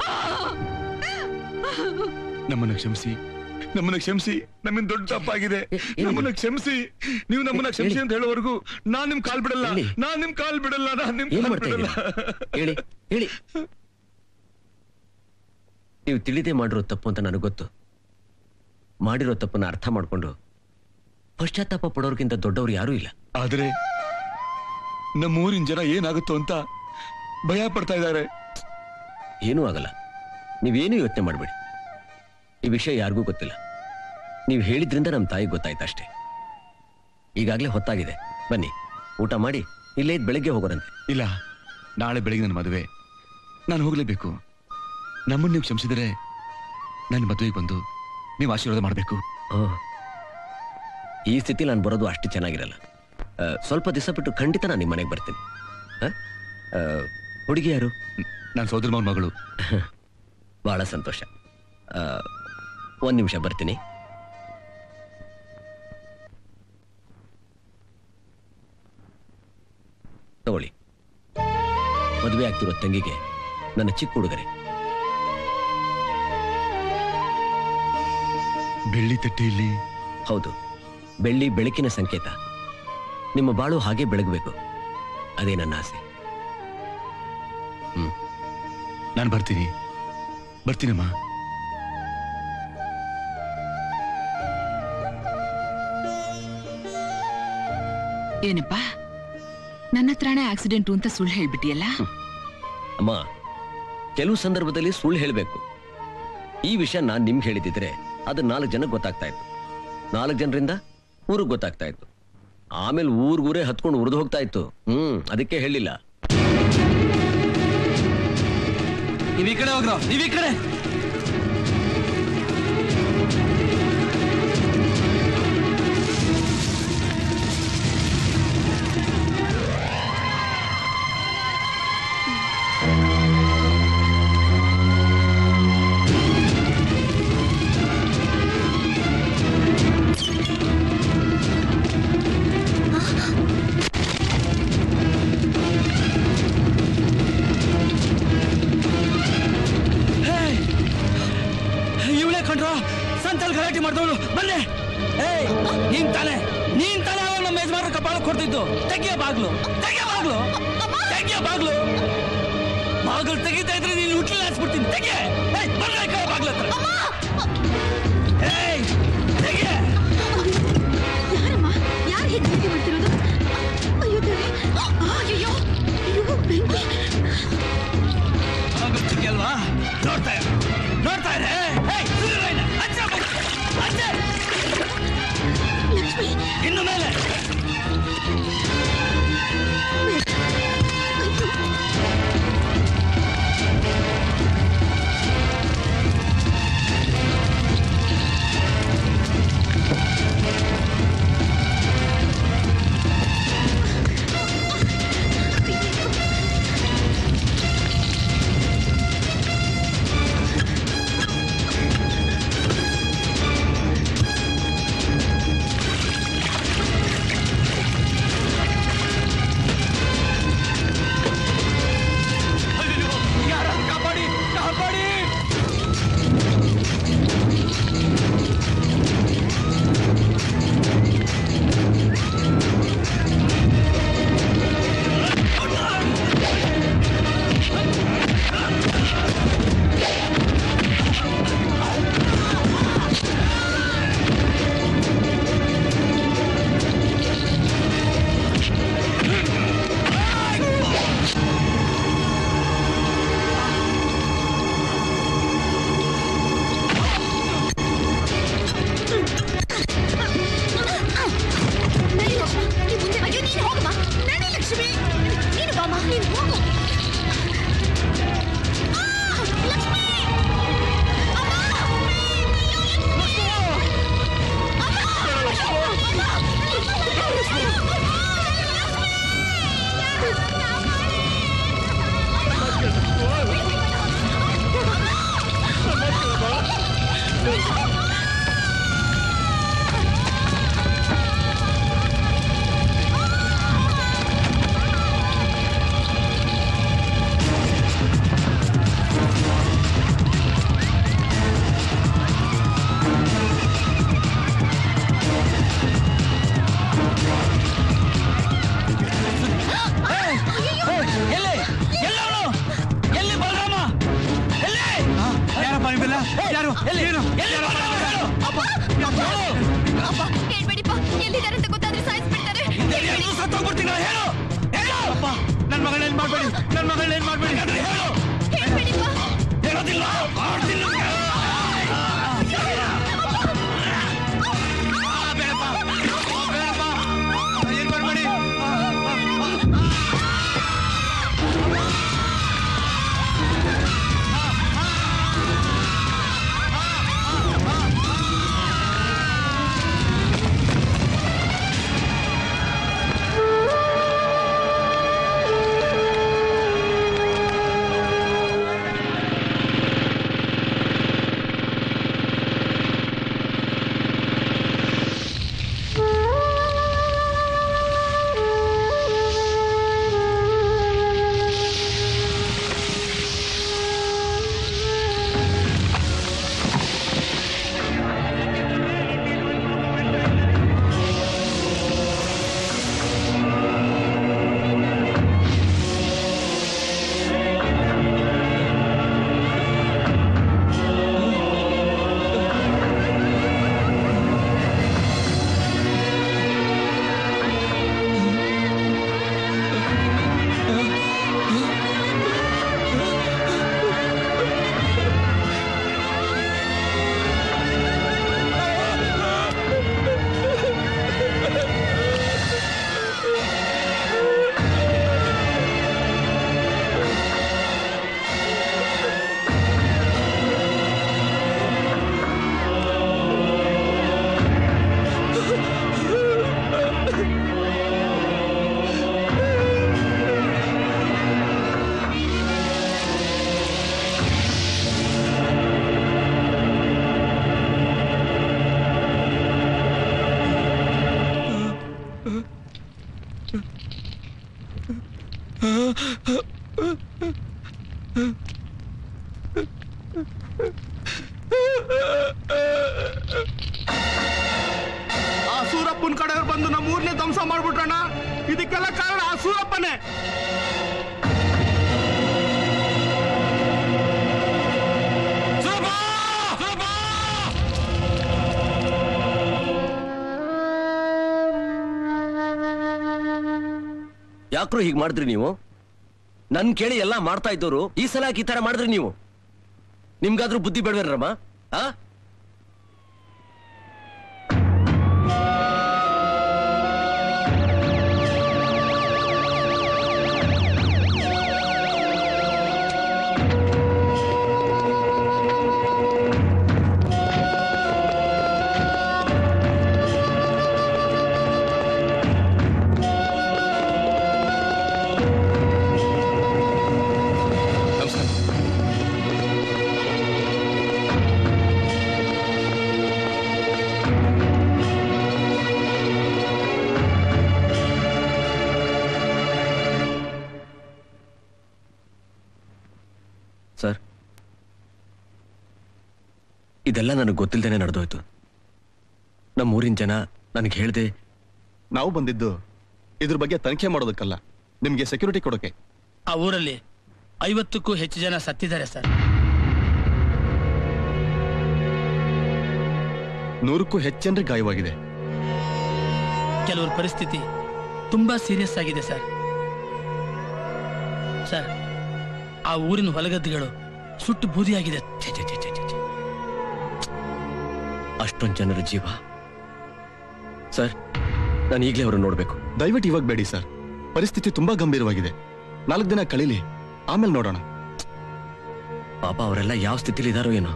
ನಮ್ಮನ್ನ ಕ್ಷಮಿಸಿ ನಮ್ಮನ್ನ ಕ್ಷಮಿಸಿ ನಮ್ಮಿಂದ ದೊಡ್ಡ ತಪ್ಪಾಗಿದೆ ನಮ್ಮನ್ನ ಕ್ಷಮಿಸಿ ನೀವು ನಮ್ಮನ್ನ ಕ್ಷಮಿಸಿ ಅಂತ ಹೇಳೋವರೆಗೂ ನಾನ್ ನಿಮ್ ಕಾಲ್ ಬಿಡಲ್ಲ ನಾನ್ ನಿಮ್ ಕಾಲ್ ಬಿಡಲ್ಲ ನಾನ್ ನಿಮ್ ಏನ್ ಕಾಲ್ ಮಾಡ್ತಾ ಬಿಡಲ್ಲ ಹೇಳಿ ಹೇಳಿ ನೀವು ತಿಳಿದೇ ಮಾಡಿರೋ ತಪ್ಪು ಅಂತ ನನಗೆ ಗೊತ್ತು ಮಾಡಿರೋ ತಪ್ಪನ್ನ ಅರ್ಥ ಮಾಡ್ಕೊಂಡು ಪಶ್ಚಾತ್ತಾಪ ಪಡೋರ್ಗಿಂತ ದೊಡ್ಡವ್ರು ಯಾರೂ ಇಲ್ಲ ಆದ್ರೆ ನಮ್ಮ ಊರಿನ ಜನ ಏನಾಗುತ್ತೋ ಅಂತ ಭಯ ಪಡ್ತಾ ಇದ್ದಾರೆ ಏನೂ ಆಗಲ್ಲ ನೀವೇನು ಯೋಚನೆ ಮಾಡಬೇಡಿ ಈ ವಿಷಯ ಯಾರಿಗೂ ಗೊತ್ತಿಲ್ಲ ನೀವು ಹೇಳಿದ್ರಿಂದ ನಮ್ಮ ತಾಯಿಗೆ ಗೊತ್ತಾಯ್ತು ಅಷ್ಟೇ ಈಗಾಗಲೇ ಹೊತ್ತಾಗಿದೆ ಬನ್ನಿ ಊಟ ಮಾಡಿ ಇಲ್ಲೇ ಇದ್ದು ಬೆಳಗ್ಗೆ ಹೋಗೋರಂತೆ ಇಲ್ಲ ನಾಳೆ ಬೆಳಿಗ್ಗೆ ನನ್ನ ಮದುವೆ ನಾನು ಹೋಗ್ಲೇಬೇಕು ನಮ್ಮನ್ನ ನೀವು ಕ್ಷಮಿಸಿದರೆ ನನ್ನ ಮದುವೆಗೆ ಬಂದು ನೀವು ಆಶೀರ್ವಾದ ಮಾಡಬೇಕು ಈ ಸ್ಥಿತಿ ನಾನು ಬರೋದು ಅಷ್ಟು ಚೆನ್ನಾಗಿರಲ್ಲ ಆ, ಸ್ವಲ್ಪ ದಿವಸ ಬಿಟ್ಟು ಖಂಡಿತ ನಾನು ನಿಮ್ಮ ಮನೆಗೆ ಬರ್ತೀನಿ ಆ? ಆ, ಹುಡುಗಿ ಯಾರು ನನ್ನ ಸೋದರ ಮಾವನ ಮಗಳು ಬಹಳ ಸಂತೋಷ ಆ, ಒಂದ್ ನಿಮಿಷ ಬರ್ತೀನಿ ತಗೊಳ್ಳಿ ಮದುವೆ ಆಗ್ತಿರೋ ತಂಗಿಗೆ ನನ್ನ ಚಿಕ್ಕ ಹುಡುಗರೆ ಬೆಳ್ಳಿ ತಟ್ಟೆಯಲ್ಲಿ ಹೌದು ಬೆಳ್ಳಿ ಬೆಳಕಿನ ಸಂಕೇತ ನಿಮ್ಮ ಬಾಳು ಹಾಗೆ ಬೆಳಗಬೇಕು ಅದೇ ನನ್ನ ಆಸೆ ನಾನು ಬರ್ತೀನಿ ಬರ್ತೀನಮ್ಮ ಏನಪ್ಪ ನನ್ನ ಹತ್ರನೇ ಆಕ್ಸಿಡೆಂಟು ಅಂತ ಸುಳ್ಳು ಹೇಳ್ಬಿಟ್ಟಿಯಲ್ಲ ಅಮ್ಮ ಕೆಲವು ಸಂದರ್ಭದಲ್ಲಿ ಸುಳ್ಳು ಹೇಳಬೇಕು ಈ ವಿಷಯ ನಾನು ನಿಮ್ಗೆ ಹೇಳಿದಿದ್ರೆ ಅದು ನಾಲ್ಕು ಜನಕ್ಕೆ ಗೊತ್ತಾಗ್ತಾ ಇತ್ತು ನಾಲ್ಕು ಜನರಿಂದ ಊರಿಗೆ ಗೊತ್ತಾಗ್ತಾ ಇತ್ತು ಆಮೇಲೆ ಊರ್ಗೂರೇ ಹತ್ಕೊಂಡು ಉರಿದು ಹೋಗ್ತಾ ಇತ್ತು ಹ್ಮ್ ಅದಕ್ಕೆ ಹೇಳಿಲ್ಲ ನೀವ್ ಈ ಕಡೆ ಹೋಗ್ರೋ ನೀವ್ ಈ ಕಡೆ ಇವಳೇ ಕಂಡ್ರ ಸಂತಲ್ ಗಲಾಟೆ ಮಾಡ್ದವಳು ಬನ್ನಿ ಏಯ್ ನೀನ್ ತಾನೆ ನೀನ್ ತಾನೆ ಅವಾಗ ನಮ್ಮ ಯಜಮಾನ್ರ ಕಪಾಳ ಕೊಡ್ತಿದ್ದು ತೆಗಿಯ ಬಾಗ್ಲು ತೆಗಿಯ ಬಾಗ್ಲು ತೆಗಿಯ ಬಾಗ್ಲು ಬಾಗ್ಲು ತೆಗಿತಾ ಇದ್ರೆ ನೀನು ಹುಟ್ಲಿ ಹಾಸ್ಬಿಡ್ತೀನಿ ತೆಗಿಯ ಏಯ್ ಬರ್ರ ಈ ಕಡೆ ಬಾಗ್ಲ ಹತ್ರ ಏಯ್ ತೆಗಿಯ ಯಾರಮ್ಮ ಯಾರು ಹೀಗೆ ಸುದ್ದಿ ಮಾಡ್ತಿರೋದು ಅಯ್ಯೋ ದೇವ್ರೇ. ಅಯ್ಯಯ್ಯೋ ಅಯ್ಯೋ ಬೆಂಕಿ ಬಾಗ್ಲು ತೆಗಿಯಲ್ವಾ ನೋಡ್ತಾ ಇರು ನೋಡ್ತಾ ಇರೆ ಏಯ್ ಸುಳ್ಳು ರೈನ ಅಜ್ಜ ಅಜ್ಜ ಲಕ್ಷ್ಮಿ ಇನ್ನು ಮೇಲೆ ಯಾರಪ್ಪ ನೀವೆಲ್ಲ ಯಾರು ಏನು ಹೇಳ್ಬೇಡಿಪ್ಪ ಎಲ್ಲಿದ್ದಾರೆ ಅಂತ ಗೊತ್ತಾದ್ರೆ ಸಾಯಿಸ್ಬಿಡ್ತಾರೆ ಅಪ್ಪ ನನ್ನ ಮಗಳನ್ನ ಏನ್ ಮಾಡ್ಬೇಡಿ ನನ್ನ ಮಗಳನ್ನ ಏನ್ ಮಾಡ್ಬೇಡಿ ಹೇಳು ಹೇಳ್ಬೇಡಿಪ್ಪ ಹೇಳೋದಿಲ್ಲ ಮಾಡ್ತೀನಿ ಏನ್ ಮಾಡ್ಬೇಡಿ ಆ ಸೂರಪ್ಪನ ಕಡೆಯವ್ರು ಬಂದು ನಮ್ಮ ಊರ್ನೇ ಧ್ವಂಸ ಮಾಡ್ಬಿಟ್ರಣ್ಣ ಇದಕ್ಕೆಲ್ಲ ಕಾರಣ ಆ ಸೂರಪ್ಪನೇ ಯಾಕ್ರೋ ಹೀಗ್ ಮಾಡಿದ್ರಿ ನೀವು ನನ್ ಕೇಳಿ ಎಲ್ಲಾ ಮಾಡ್ತಾ ಇದ್ದವರು ಈ ಸಲ ಯಾಕೆ ಈ ತರ ಮಾಡಿದ್ರಿ ನೀವು ನಿಮ್ಗಾದ್ರೂ ಬುದ್ಧಿ ಬೇಡವೇನ್ರಮ್ಮ ಆ ನಮಸ್ಕಾರ ಸರ್ ಇದೆಲ್ಲ ನನಗೆ ಗೊತ್ತಿಲ್ದೇನೆ ನಡೆದೋಯ್ತು ನಮ್ಮ ಊರಿನ ಜನ ನನಗೆ ಹೇಳ್ದೆ ನಾವು ಬಂದಿದ್ದು ಇದ್ರ ಬಗ್ಗೆ ತನಿಖೆ ಮಾಡೋದಕ್ಕಲ್ಲ ನಿಮ್ಗೆ ಸೆಕ್ಯೂರಿಟಿ ಕೊಡೋಕೆ ಆ ಊರಲ್ಲಿ ಐವತ್ತಕ್ಕೂ ಹೆಚ್ಚು ಜನ ಸತ್ತಿದ್ದಾರೆ ಸರ್ ನೂರಕ್ಕೂ ಹೆಚ್ಚು ಜನರಿಗೆ ಗಾಯವಾಗಿದೆ ಕೆಲವ್ರ ಪರಿಸ್ಥಿತಿ ತುಂಬಾ ಸೀರಿಯಸ್ ಆಗಿದೆ ಸರ್ ಸರ್ ಆ ಊರಿನ ಹೊಲಗದ್ದೆಗಳು ಸುಟ್ಟು ಬೂದಿಯಾಗಿದೆ ಛೆ, ಛೆ, ಛೆ, ಛೆ, ಛೆ, ಛೆ. ಅಷ್ಟೊಂದು ಜನರ ಜೀವ ಸರ್ ನಾನು ಈಗಲೇ ಅವ್ರನ್ನ ನೋಡ್ಬೇಕು ದಯವಿಟ್ಟು ಇವಾಗ ಬೇಡಿ ಸರ್ ಪರಿಸ್ಥಿತಿ ತುಂಬಾ ಗಂಭೀರವಾಗಿದೆ ನಾಲ್ಕು ದಿನ ಕಳೀಲಿ ಆಮೇಲೆ ನೋಡೋಣ ಪಾಪ ಅವರೆಲ್ಲ ಯಾವ ಸ್ಥಿತಿಲಿ ಇದಾರೋ ಏನೋ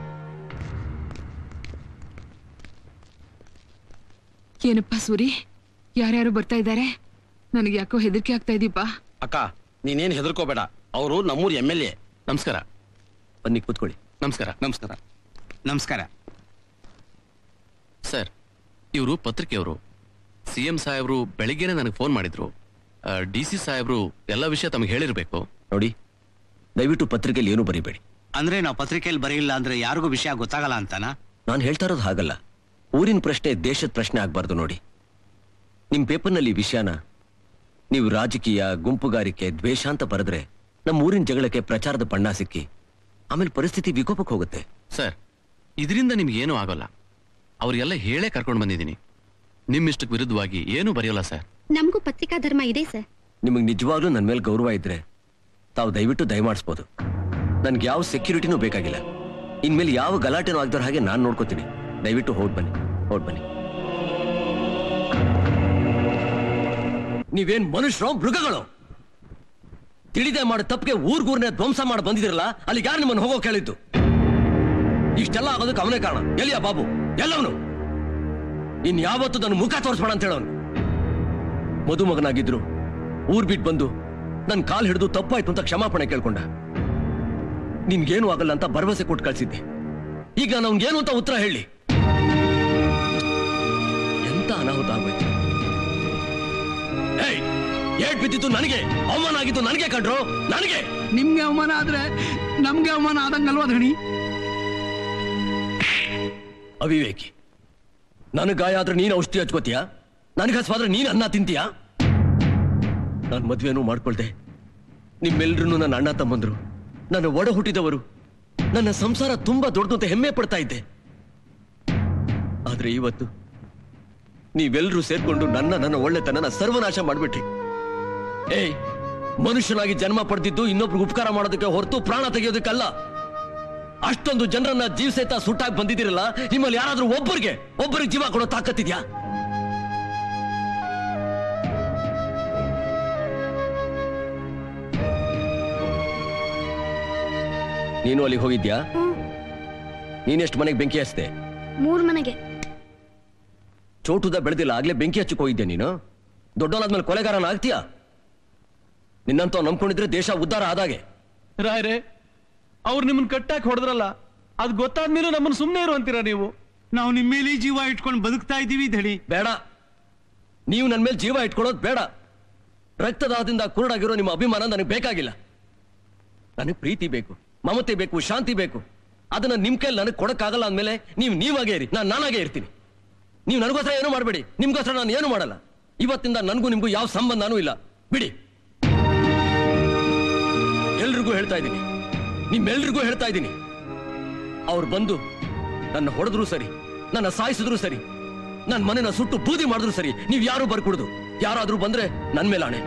ಏನಪ್ಪ ಸೂರಿ ಯಾರ್ಯಾರು ಬರ್ತಾ ಇದ್ದಾರೆ ನನಗೆ ಯಾಕೋ ಹೆದರಿಕೆ ಆಗ್ತಾ ಇದೀಪಾ ಅಕ್ಕ ನೀನೇನ್ ಹೆದರ್ಕೋಬೇಡ ಅವರು ನಮ್ಮೂರ್ ಎಮ್ ಎಲ್ ಎ ನಮಸ್ಕಾರ ಬನ್ನಿ ಕೂತ್ಕೊಳ್ಳಿ ನಮಸ್ಕಾರ ನಮಸ್ಕಾರ ನಮಸ್ಕಾರ ಸರ್ ಇವರು ಪತ್ರಿಕೆಯವರು ಸಿ ಎಂ ಸಾಹೇಬ್ರು ಬೆಳಿಗ್ಗೆನೆ ನನಗೆ ಫೋನ್ ಮಾಡಿದ್ರು ಡಿ ಸಿ ಸಾಹೇಬ್ರು ಎಲ್ಲ ವಿಷಯ ತಮಗೆ ಹೇಳಿರ್ಬೇಕು ನೋಡಿ ದಯವಿಟ್ಟು ಪತ್ರಿಕೆಯಲ್ಲಿ ಏನು ಬರಿಬೇಡಿ ಅಂದ್ರೆ ನಾವು ಪತ್ರಿಕೆಯಲ್ಲಿ ಬರೆಯಿಲ್ಲ ಅಂದ್ರೆ ಯಾರಿಗೂ ವಿಷಯ ಗೊತ್ತಾಗಲ್ಲ ಅಂತನಾ ನಾನು ಹೇಳ್ತಾ ಇರೋದು ಹಾಗಲ್ಲ ಊರಿನ ಪ್ರಶ್ನೆ ದೇಶದ ಪ್ರಶ್ನೆ ಆಗ್ಬಾರ್ದು ನೋಡಿ ನಿಮ್ ಪೇಪರ್ನಲ್ಲಿ ಈ ವಿಷಯನ ನೀವು ರಾಜಕೀಯ ಗುಂಪುಗಾರಿಕೆ ದ್ವೇಷ ಅಂತ ಬರೆದ್ರೆ ನಮ್ಮ ಊರಿನ ಜಗಳಕ್ಕೆ ಪ್ರಚಾರದ ಬಣ್ಣ ಸಿಕ್ಕಿ ಆಮೇಲೆ ಪರಿಸ್ಥಿತಿ ವಿಕೋಪಕ್ಕೆ ಹೋಗುತ್ತೆ ಸರ್ ಇದರಿಂದ ನಿಮ್ಗೆ ಏನೂ ಆಗೋಲ್ಲ ಅವ್ರಿಗೆಲ್ಲ ಹೇಳೇ ಕರ್ಕೊಂಡು ಬಂದಿದ್ದೀನಿ ನಿಮ್ಮಿಷ್ಟಕ್ಕೆ ವಿರುದ್ಧವಾಗಿ ಏನೂ ಬರೆಯೋಲ್ಲ ಸರ್ ನಮಗೂ ಪತ್ರಿಕಾ ಧರ್ಮ ಇದೆ ಸರ್ ನಿಮಗೆ ನಿಜವಾಗ್ಲೂ ನನ್ನ ಮೇಲೆ ಗೌರವ ಇದ್ರೆ ತಾವು ದಯವಿಟ್ಟು ದಯಮಾಡಿಸ್ಬೋದು ನನ್ಗೆ ಯಾವ ಸೆಕ್ಯೂರಿಟಿನೂ ಬೇಕಾಗಿಲ್ಲ ಇನ್ಮೇಲೆ ಯಾವ ಗಲಾಟೆನೂ ಆಗದ್ರ ಹಾಗೆ ನಾನು ನೋಡ್ಕೋತೀನಿ ದಯವಿಟ್ಟು ಹೊರಡ್ ಬನ್ನಿ ಹೊರಡ್ ಬನ್ನಿ ನೀವೇನ್ ಮನುಷ್ಯರು ಮೃಗಗಳು ತಿಳಿದೇ ಮಾಡೋ ತಪ್ಪಿಗೆ ಊರ್ಗೂರ್ನೆ ಧ್ವಂಸ ಮಾಡಿ ಬಂದಿದಿರಲ್ಲ ಅಲ್ಲಿ ಯಾರು ನಿಮ್ಮನ್ನು ಹೋಗೋ ಕೇಳಿದ್ದು ಇಷ್ಟೆಲ್ಲ ಆಗೋದಕ್ಕೆ ಅವನೇ ಕಾರಣ ಎಲ್ಲಿಯ ಬಾಬು ಎಲ್ಲವನು ಇನ್ ಯಾವತ್ತು ನನ್ನ ಮುಖ ತೋರಿಸ್ಬೇಡ ಅಂತ ಹೇಳೋನು ಮದುಮಗನಾಗಿದ್ರು ಊರ್ ಬಿಟ್ಟು ಬಂದು ನನ್ ಕಾಲ್ ಹಿಡಿದು ತಪ್ಪಾಯ್ತು ಅಂತ ಕ್ಷಮಾಪಣೆ ಕೇಳ್ಕೊಂಡ ನಿನ್ಗೇನು ಆಗಲ್ಲ ಅಂತ ಭರವಸೆ ಕೊಟ್ಟು ಕಳ್ಸಿದ್ದೆ ಈಗ ನಾನು ಅವ್ನಿಗೇನು ಅಂತ ಉತ್ತರ ಹೇಳಿ ಎಂತ ಅನಾಹುತ ಆಗೋಯ್ತು ಏಯ್ ಏಟ್ ಬಿದ್ದಿತ್ತು ನನಗೆ ಅವಮಾನ ಆಗಿದ್ದು ನನಗೆ ಕಂಡ್ರು ನನಗೆ ನಿಮ್ಗೆ ಅವಮಾನ ಆದ್ರೆ ನಮ್ಗೆ ಅವಮಾನ ಆದಂಗಲ್ವಾ ಧಣಿ ಅವಿವೇಕಿ ನನಗೆ ಗಾಯ ಆದ್ರೆ ನೀನು ಔಷಧಿ ಹಚ್ಕೋತೀಯ ನನಗೆ ಹಸ್ವಾದ್ರೆ ನೀನು ಅನ್ನ ತಿಂತೀಯಾ ನಾನು ಮದ್ವೆನೂ ಮಾಡ್ಕೊಳ್ದೆ ನಿಮ್ಮೆಲ್ರೂ ನನ್ನ ಅಣ್ಣ ತಮ್ಮಂದ್ರು ನನ್ನ ಒಡ ಹುಟ್ಟಿದವರು ನನ್ನ ಸಂಸಾರ ತುಂಬಾ ದೊಡ್ಡದು ಅಂತ ಹೆಮ್ಮೆ ಪಡ್ತಾ ಇದ್ದೆ ಆದ್ರೆ ಇವತ್ತು ನೀವೆಲ್ಲರೂ ಸೇರ್ಕೊಂಡು ನನ್ನ ನನ್ನ ಒಳ್ಳೆತನನ ಸರ್ವನಾಶ ಮಾಡ್ಬಿಟ್ರಿ ಏಯ್ ಮನುಷ್ಯನಾಗಿ ಜನ್ಮ ಪಡೆದಿದ್ದು ಇನ್ನೊಬ್ರಿಗೆ ಉಪಕಾರ ಮಾಡೋದಕ್ಕೆ ಹೊರತು ಪ್ರಾಣ ತೆಗೆಯೋದಕ್ಕಲ್ಲ ಅಷ್ಟೊಂದು ಜನರನ್ನ ಜೀವ ಸಹಿತ ಸುಟ್ಟಾಗಿ ಬಂದಿದ್ದೀರಲ್ಲ ನಿಮ್ಮಲ್ಲಿ ಯಾರಾದ್ರೂ ಒಬ್ಬರಿಗೆ ಒಬ್ಬರಿಗೆ ಜೀವ ಕೊಡೋ ತಾಕತ್ತಿದ್ಯಾ ನೀನು ಅಲ್ಲಿಗೆ ಹೋಗಿದ್ಯಾ ನೀನೆಷ್ಟು ಮನೆಗೆ ಬೆಂಕಿ ಹಚ್ದೆ ಮೂರ್ ಮನೆಗೆ ಚೋಟುದ ಬೆಳೆದಿಲ್ಲ ಆಗ್ಲೇ ಬೆಂಕಿ ಹಚ್ಚಕ್ ಹೋಗಿದ್ಯಾ ನೀನು ದೊಡ್ಡವನಾದ್ಮೇಲೆ ಕೊಲೆಗಾರನ ಆಗ್ತೀಯಾ ನಿನ್ನಂತ ನಂಬ್ಕೊಂಡಿದ್ರೆ ದೇಶ ಉದ್ಧಾರ ಆದಾಗೆ ರಾಯ್ರೆ ಅವ್ರು ನಿಮ್ಮನ್ನ ಕಟ್ಟಾಕಿ ಹೊಡೆದ್ರಲ್ಲ ಅದು ಗೊತ್ತಾದ್ಮೇಲೂ ನಮ್ಮನ್ನ ಸುಮ್ಮನೆ ಇರು ಅಂತೀರಾ ನೀವು ನಾವು ನಿಮ್ಮ ಮೇಲೆ ಜೀವ ಇಟ್ಕೊಂಡು ಬದುಕ್ತಾ ಇದ್ದೀವಿ ಧಣಿ ಬೇಡ ನೀವು ನನ್ನ ಮೇಲೆ ಜೀವ ಇಟ್ಕೊಳ್ಳೋದು ಬೇಡ ರಕ್ತದಾಹದಿಂದ ಕುರುಡಾಗಿರೋ ನಿಮ್ಮ ಅಭಿಮಾನ ನನಗೆ ಬೇಕಾಗಿಲ್ಲ ನನಗೆ ಪ್ರೀತಿ ಬೇಕು ಮಮತೆ ಬೇಕು ಶಾಂತಿ ಬೇಕು ಅದನ್ನ ನಿಮ್ ಕೈಲಿ ನನಗೆ ಕೊಡಕ್ಕಾಗಲ್ಲ ಅಂದ್ಮೇಲೆ ನೀವು ನೀವಾಗೇ ಇರಿ ನಾನು ನಾನಾಗೇ ಇರ್ತೀನಿ ನೀವು ನನಗೋಸ್ಕರ ಏನು ಮಾಡಬೇಡಿ ನಿಮ್ಗೋಸ್ಕರ ನಾನು ಏನು ಮಾಡಲ್ಲ ಇವತ್ತಿಂದ ನನಗೂ ನಿಮ್ಗೂ ಯಾವ ಸಂಬಂಧನೂ ಇಲ್ಲ ಬಿಡಿ ಎಲ್ರಿಗೂ ಹೇಳ್ತಾ ಇದ್ದೀನಿ ನಿಮ್ಮೆಲ್ರಿಗೂ ಹೇಳ್ತಾ ಇದ್ದೀನಿ ಅವ್ರು ಬಂದು ನನ್ನ ಹೊಡೆದ್ರು ಸರಿ ನನ್ನ ಸಾಯಿಸಿದ್ರು ಸರಿ ನನ್ನ ಮನೆನ ಸುಟ್ಟು ಬೂದಿ ಮಾಡಿದ್ರು ಸರಿ ನೀವ್ ಯಾರು ಬರ್ಕೊಡುದು ಯಾರಾದ್ರೂ ಬಂದ್ರೆ ನನ್ ಮೇಲೆ ಆಣೆ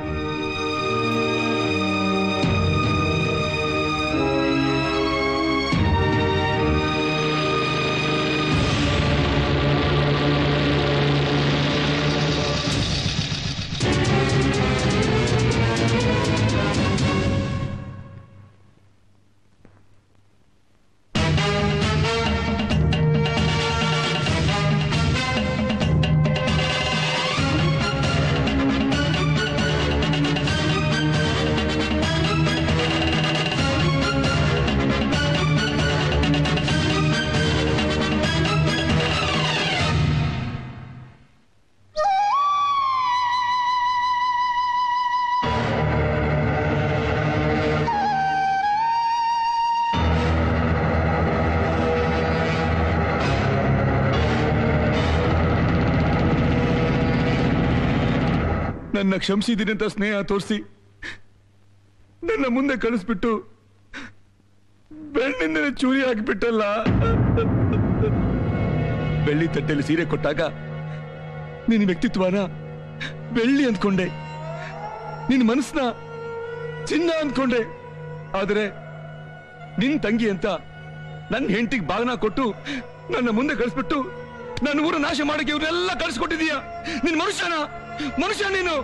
ನನ್ನ ಕ್ಷಮಿಸಿದ್ದೀನಿ ಅಂತ ಸ್ನೇಹ ತೋರಿಸಿ ನನ್ನ ಮುಂದೆ ಕಳಿಸ್ಬಿಟ್ಟು ಬೆಳ್ಳಿಂದಲೇ ಚೂರಿ ಹಾಕಿಬಿಟ್ಟಲ್ಲ ಬೆಳ್ಳಿ ತಟ್ಟೆಯಲ್ಲಿ ಸೀರೆ ಕೊಟ್ಟಾಗ ನಿನ್ನ ವ್ಯಕ್ತಿತ್ವನ ಬೆಳ್ಳಿ ಅಂದ್ಕೊಂಡೆ ನಿನ್ನ ಮನಸ್ಸನ್ನ ಚಿನ್ನ ಅಂದ್ಕೊಂಡೆ ಆದರೆ ನಿನ್ ತಂಗಿ ಅಂತ ನನ್ನ ಹೆಂಡತಿಗೆ ಬಾಗನ ಕೊಟ್ಟು ನನ್ನ ಮುಂದೆ ಕಳಿಸ್ಬಿಟ್ಟು ನನ್ನ ಊರ ನಾಶ ಮಾಡಕ್ಕೆ ಇವ್ರನ್ನೆಲ್ಲ ಕಳಿಸ್ಕೊಟ್ಟಿದೀಯ ನಿನ್ ಮನುಷ್ಯನ ಮನುಷ್ಯ ನೀನು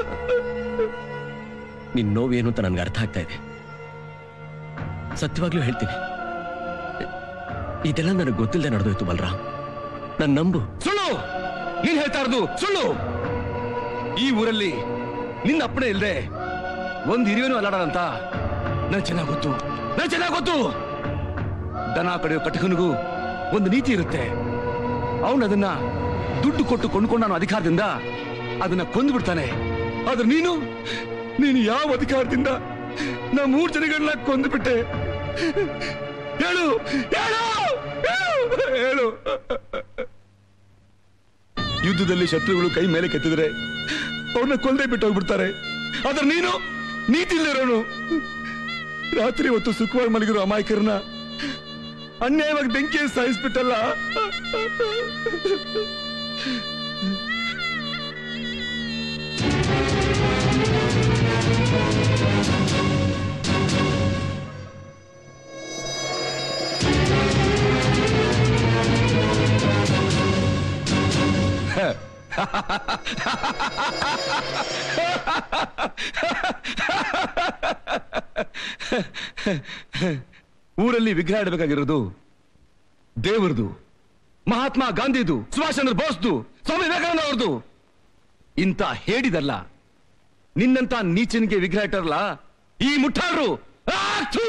ನಿನ್ ನೋವೇನು ಅಂತ ನನ್ಗೆ ಅರ್ಥ ಆಗ್ತಾ ಇದೆ ಸತ್ಯವಾಗ್ಲೂ ಹೇಳ್ತೀನಿ ಇದೆಲ್ಲ ನನಗೆ ಗೊತ್ತಿಲ್ಲದೆ ನಡೆದೋಯ್ತು ಬಲರಾಮ್ ನನ್ ನಂಬು ಸುಳ್ಳು ನೀನ್ ಹೇಳ್ತಾ ಇರೋದು ಸುಳ್ಳು ಈ ಊರಲ್ಲಿ ನಿನ್ನ ಅಪ್ಪಣೆ ಇಲ್ದೆ ಒಂದ್ ಹಿರಿಯನು ಅಲ್ಲಾಡಂತ ನನ್ ಚೆನ್ನಾಗ್ ಗೊತ್ತು ನನ್ ಚೆನ್ನಾಗ್ ಗೊತ್ತು ದನ ಕಡೆಯೋ ಕಟಕನಿಗೂ ಒಂದು ನೀತಿ ಇರುತ್ತೆ ಅವನು ಅದನ್ನ ದುಡ್ಡು ಕೊಟ್ಟು ಕೊಂಡ್ಕೊಂಡ ಅನ್ನೋ ಅಧಿಕಾರದಿಂದ ಅದನ್ನ ಕೊಂದು ಬಿಡ್ತಾನೆ ಆದ್ರೆ ನೀನು ನೀನು ಯಾವ ಅಧಿಕಾರದಿಂದ ನಾ ಮೂರ್ ಜನಗಳನ್ನ ಕೊಂದು ಬಿಟ್ಟೆ ಹೇಳು ಹೇಳು ಹೇಳು ಹೇಳು ಯುದ್ಧದಲ್ಲಿ ಶತ್ರುಗಳು ಕೈ ಮೇಲೆ ಕೆತ್ತಿದ್ರೆ ಅವ್ರನ್ನ ಕೊಲ್ಲದೆ ಬಿಟ್ಟು ಹೋಗ್ಬಿಡ್ತಾರೆ ಆದ್ರೆ ನೀನು ನೀತಿ ಇಲ್ಲದಿರೋನು ರಾತ್ರಿ ಹೊತ್ತು ಸುಖವಾಗಿ ಮಲಗಿರೋ ಅಮಾಯಕರನ್ನ ಅನ್ಯಾಯವಾಗಿ ಬೆಂಕಿ ಸಾಯಿಸ್ಬಿಟ್ಟಲ್ಲ ಊರಲ್ಲಿ ವಿಗ್ರಹ ಇಡಬೇಕಾಗಿರೋದು ದೇವರದು ಮಹಾತ್ಮ ಗಾಂಧಿದು ಸುಭಾಷ್ ಚಂದ್ರ ಬೋಸ್ದು ಸ್ವಾಮಿ ವಿವೇಕಾನಂದ ಅವ್ರದ್ದು ಇಂಥ ಹೇಡಿದಲ್ಲ ನಿನ್ನಂತ ನೀಚನಿಗೆ ವಿಗ್ರಹ ಇಟ್ಟಾರಲ್ಲ ಈ ಮುಠಾರರು ಆ, ಥು!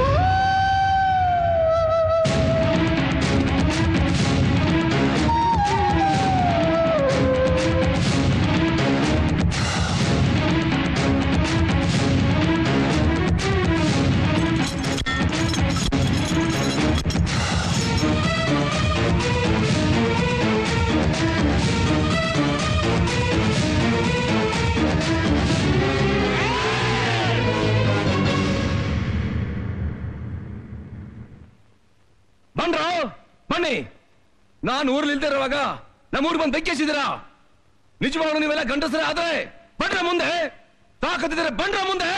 ಬಂದ್ರ ಬನ್ನಿ ನಾನು ಊರಲ್ಲಿ ಇಲ್ದೇ ಇರುವಾಗ ನಮ್ಮ ಊರು ಬಂದು ಬೆಂಕಿಸಿದಿರಾ ನಿಜವಾಗ್ಲೂ ನೀವೆಲ್ಲ ಗಂಡಸರೇ ಆದ್ರೆ ಬಂಡ್ರ ಮುಂದೆ ತಾಕತ್ತಿದ್ರೆ ಬಂಡ್ರ ಮುಂದೆ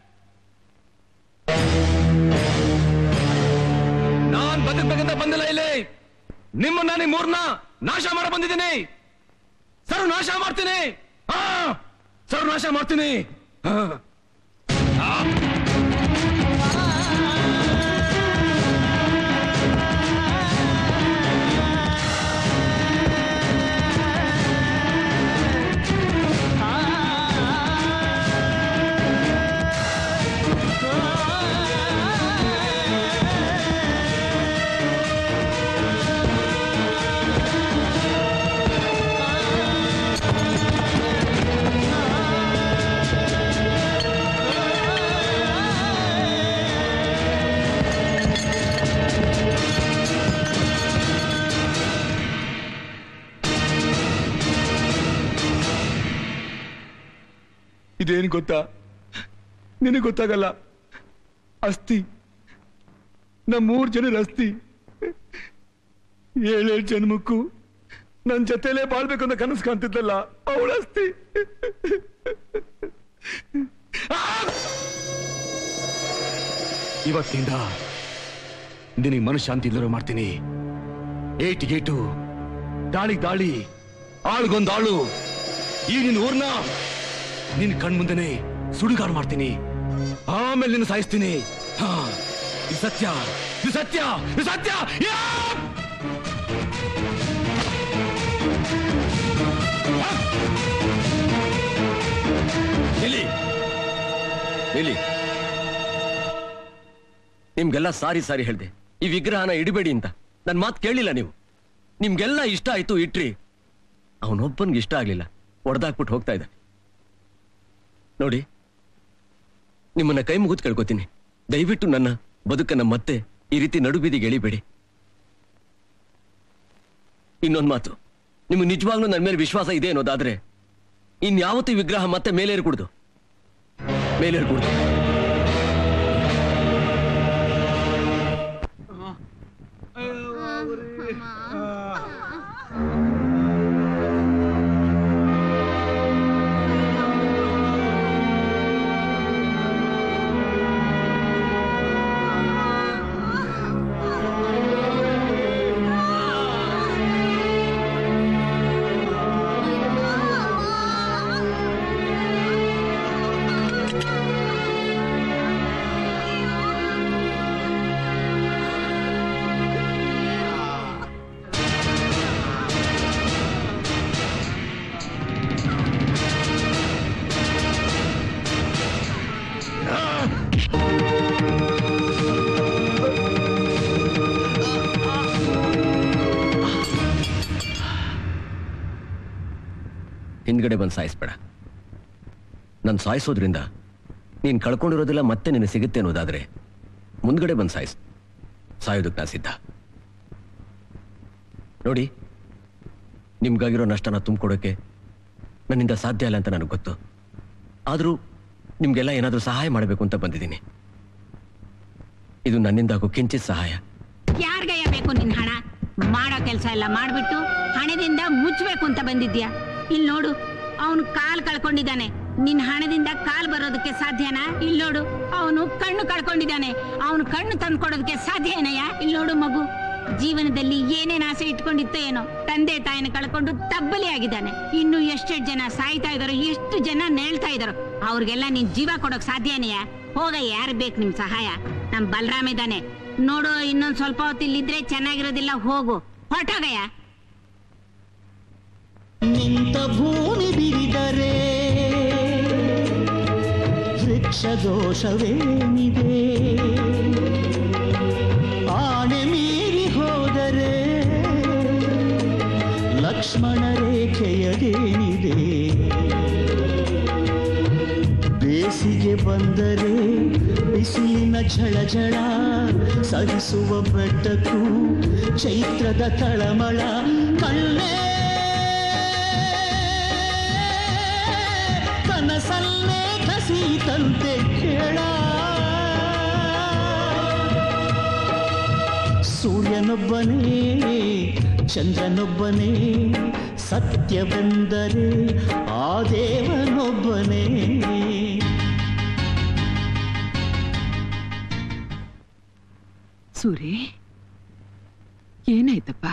ನಾನ್ ಬದುಕ್ಬೇಕಂತ ಬಂದಿಲ್ಲ ಇಲ್ಲಿ ನಿಮ್ಮನ್ನ ನಿಮ್ಮ ಊರ್ನ ನಾಶ ಮಾಡ ಬಂದಿದ್ದೀನಿ ಸರ್ವ ನಾಶ ಮಾಡ್ತೀನಿ ಹಾ ಸರ್ವ ನಾಶ ಮಾಡ್ತೀನಿ ಹಾ ಇದೇನು ಗೊತ್ತಾ ನಿನಗೆ ಗೊತ್ತಾಗಲ್ಲ ಅಸ್ತಿ ನಮ್ಮ ಮೂರ್ ಜನರ ಅಸ್ತಿ ಏಳೇಳು ಜನ್ಮಕ್ಕೂ ನನ್ ಜೊತೆಲೇ ಬಾಳ್ಬೇಕು ಅಂತ ಕನಸು ಕಾಣ್ತಿದ್ದಲ್ಲ ಅವಳ ಅಸ್ತಿ ಆ! ಇವತ್ತಿಂದ ನಿನಗೆ ಮನಃಶಾಂತಿ ಇಲ್ಲರೋ ಮಾಡ್ತೀನಿ ಏಟಿಗೆ ಏಟು ದಾಳಿಗೆ ದಾಳಿ ಆಳ್ಗೊಂದು ಆಳು ಈ ನಿನ್ನ ಊರ್ನ ನಿನ್ ಕಣ್ಮುಂದೆನೆ ಸುಡುಗಾಡು ಮಾಡ್ತೀನಿ ಆಮೇಲೆ ನಿನ್ನ ಸಾಯಿಸ್ತೀನಿ ಹಾ ಇದು ಸತ್ಯ ಇದು ಸತ್ಯ ಇದು ಸತ್ಯ ಯಾ! ನಿಲ್ಲಿ ನಿಲ್ಲಿ ನಿಮ್ಗೆಲ್ಲ ಸಾರಿ ಸಾರಿ ಹೇಳ್ದೆ ಈ ವಿಗ್ರಹನ ಇಡಬೇಡಿ ಅಂತ ನನ್ ಮಾತು ಕೇಳಿಲ್ಲ ನೀವು ನಿಮ್ಗೆಲ್ಲ ಇಷ್ಟ ಆಯ್ತು ಇಟ್ರಿ ಅವನೊಬ್ಬನ್ಗೆ ಇಷ್ಟ ಆಗ್ಲಿಲ್ಲ ಹೊಡೆದಾಕ್ಬಿಟ್ಟು ಹೋಗ್ತಾ ಇದ್ದ ನೋಡಿ ನಿಮ್ಮನ್ನ ಕೈ ಮುಗಿದು ಕೇಳ್ಕೊತೀನಿ ದಯವಿಟ್ಟು ನನ್ನ ಬದುಕನ್ನ ಮತ್ತೆ ಈ ರೀತಿ ನಡುಬೀದಿಗೆ ಎಳಿಬೇಡಿ ಇನ್ನೊಂದು ಮಾತು ನಿಮ್ಗೆ ನಿಜವಾಗ್ಲೂ ನನ್ನ ಮೇಲೆ ವಿಶ್ವಾಸ ಇದೆ ಅನ್ನೋದಾದ್ರೆ ಇನ್ಯಾವತ್ತೂ ಈ ವಿಗ್ರಹ ಮತ್ತೆ ಮೇಲೇರಿ ಕುಡ್ದು ಮೇಲೇರಿ ಕುಡ್ದು ಹಿಂದ್ಗಡೆ ಬಂದು ಸಾಯಿಸ್ಬೇಡ ನಾನು ಸಾಯಿಸೋದ್ರಿಂದ ನೀನ್ ಕಳ್ಕೊಂಡಿರೋದೆಲ್ಲ ಮತ್ತೆ ನಿನಗೆ ಸಿಗುತ್ತೆ ಅನ್ನೋದಾದ್ರೆ ಮುಂದ್ಗಡೆ ಬಂದು ಸಾಯಿಸ್ ಸಾಯೋದಕ್ಕೆ ನಾ ಸಿದ್ಧ ನೋಡಿ ನಿಮ್ಗಾಗಿರೋ ನಷ್ಟನ ತುಂಬಿಕೊಡೋಕೆ ನನ್ನಿಂದ ಸಾಧ್ಯ ಇಲ್ಲ ಅಂತ ನನಗೆ ಗೊತ್ತು ಆದರೂ ನಿಮ್ಗೆಲ್ಲ ಏನಾದರೂ ಸಹಾಯ ಮಾಡಬೇಕು ಅಂತ ಬಂದಿದ್ದೀನಿ ಇದು ನನ್ನಿಂದ ಆಗೋ ಕಿಂಚಿತ್ ಸಹಾಯ ಯಾರ್ಗಯ್ಯ ಬೇಕು ನಿನ್ ಹಣ ಮಾಡೋ ಕೆಲಸ ಎಲ್ಲ ಮಾಡ್ಬಿಟ್ಟು ಹಣದಿಂದ ಮುಚ್ಚಬೇಕು ಅಂತ ಬಂದಿದ್ಯಾ ಇಲ್ಲಿ ನೋಡು ಅವನು ಕಾಲ್ ಕಳ್ಕೊಂಡಿದ್ದಾನೆ ನಿನ್ ಹಣದಿಂದ ಕಾಲ್ ಬರೋದಕ್ಕೆ ಸಾಧ್ಯನಾ ಇಲ್ಲಿ ನೋಡು ಅವನು ಕಣ್ಣು ಕಳ್ಕೊಂಡಿದ್ದಾನೆ ಅವನು ಕಣ್ಣು ತಂದ್ಕೊಡೋದಕ್ಕೆ ಸಾಧ್ಯ ಏನಯ್ಯ ಇಲ್ಲಿ ನೋಡು ಮಗು ಜೀವನದಲ್ಲಿ ಏನೇನ್ ಆಸೆ ಇಟ್ಕೊಂಡಿತ್ತೋ ಏನೋ ತಂದೆ ತಾಯಿನ ಕಳ್ಕೊಂಡು ತಬ್ಬಲಿ ಆಗಿದ್ದಾನೆ ಇನ್ನು ಎಷ್ಟೆಷ್ಟು ಜನ ಸಾಯ್ತಾ ಇದಾರೋ ಎಷ್ಟು ಜನ ನೇಳ್ತಾ ಇದಾರೋ ಅವ್ರಿಗೆಲ್ಲ ನೀನ್ ಜೀವ ಕೊಡೋಕ್ ಸಾಧ್ಯನೆಯ ಹೋಗ ಯಾರು ಬೇಕು ನಿಮ್ ಸಹಾಯ ನಮ್ ಬಲರಾಮ್ ಇದ್ದಾನೆ ನೋಡು ಇನ್ನೊಂದ್ ಸ್ವಲ್ಪ ಹೊತ್ತು ಇಲ್ಲಿದ್ರೆ ಚೆನ್ನಾಗಿರೋದಿಲ್ಲ ಹೋಗು ಹೊರಟೋಗಯ್ಯ ನಿಂತ ಭೂಮಿ ಬಿರಿದರೆ ವೃಕ್ಷ ದೋಷವೇನಿದೆ ಆಣೆ ಮೀರಿ ಹೋದರೆ ಲಕ್ಷ್ಮಣ ರೇಖೆಯದೇನಿದೆ ಬೇಸಿಗೆ ಬಂದರೆ ಬಿಸಿಲಿನ ಝಳಝಳ ಸಹಿಸುವ ಬೆಟ್ಟಕ್ಕೂ ಚೈತ್ರದ ತಳಮಳ ಕಣ್ಣೇ ಕನಸಲ್ಲೇ ಕಸೀತಂತೆ ಕೇಳ ಸೂರ್ಯನೊಬ್ಬನೇ ಚಂದ್ರನೊಬ್ಬನೇ ಸತ್ಯವೆಂದರೆ ಆ ದೇವನೊಬ್ಬನೇ ಸೂರಿ ಏನಾಯ್ತಪ್ಪ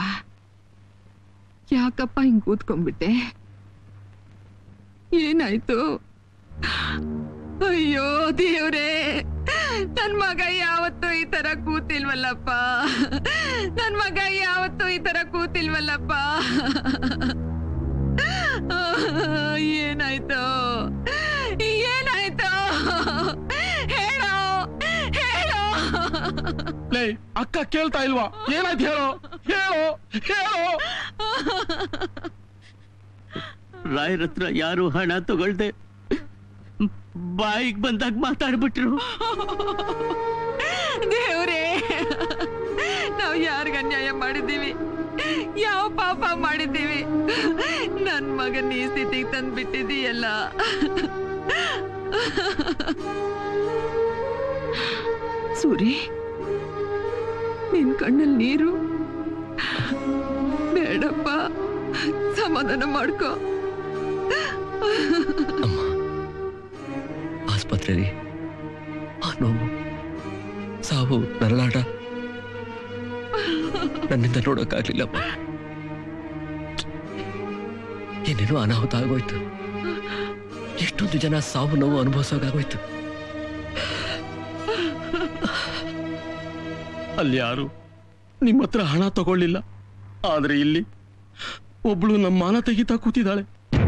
ಯಾಕಪ್ಪ ಹಿಂಗ್ ಕೂತ್ಕೊಂಡ್ಬಿಟ್ಟೆ ಏನಾಯ್ತು ಅಯ್ಯೋ ದೇವ್ರೇ ನನ್ ಮಗ ಯಾವತ್ತೂ ಈ ತರ ಕೂತಿಲ್ವಲ್ಲಪ್ಪ ನನ್ ಮಗ ಯಾವತ್ತೂ ಈ ತರ ಕೂತಿಲ್ವಲ್ಲಪ್ಪ ಏನಾಯ್ತು ಏನಾಯ್ತು ಹೇಳೋ ಹೇಳೋ ಲೇ ಅಕ್ಕ ಕೇಳ್ತಾ ಇಲ್ವಾ ಏನಾಯ್ತು ಹೇಳೋ ಹೇಳೋ ಹೇಳೋ ರಾಯರ ಹತ್ರ ಯಾರು ಹಣ ತಗೊಳ್ದೆ ಬಾಯಿಗೆ ಬಂದಾಗ ಮಾತಾಡ್ಬಿಟ್ರು ದೇವ್ರೇ ನಾವು ಯಾರಿಗ ಅನ್ಯಾಯ ಮಾಡಿದ್ದೀವಿ ಯಾವ ಪಾಪ ಮಾಡಿದ್ದೀವಿ ನನ್ ಮಗನ್ ಈ ಸ್ಥಿತಿಗೆ ತಂದ್ಬಿಟ್ಟಿದೀಯಲ್ಲ ಸೂರಿ ನಿನ್ ಕಣ್ಣಲ್ಲಿ ನೀರು ಬೇಡಪ್ಪ ಸಮಾಧಾನ ಮಾಡ್ಕೋ ಆಸ್ಪತ್ರೆಯಲ್ಲಿ ಆ ನೋವು ಸಾವು ನರಳಾಟ ನನ್ನಿಂದ ನೋಡೋಕ್ಕಾಗ್ಲಿಲ್ಲಪ್ಪ ಏನೇನೋ ಅನಾಹುತ ಆಗೋಯ್ತು ಎಷ್ಟೊಂದು ಜನ ಸಾವು ನೋವು ಅನುಭವಿಸೋಕಾಗೋಯ್ತು ಅಲ್ಲಿ ಯಾರು ನಿಮ್ಮ ಹತ್ರ ಹಣ ತಗೊಳ್ಳಿಲ್ಲ ಆದ್ರೆ ಇಲ್ಲಿ ಒಬ್ಳು ನಮ್ಮ ಮಾನ ತೆಗಿತಾ ಕೂತಿದ್ದಾಳೆ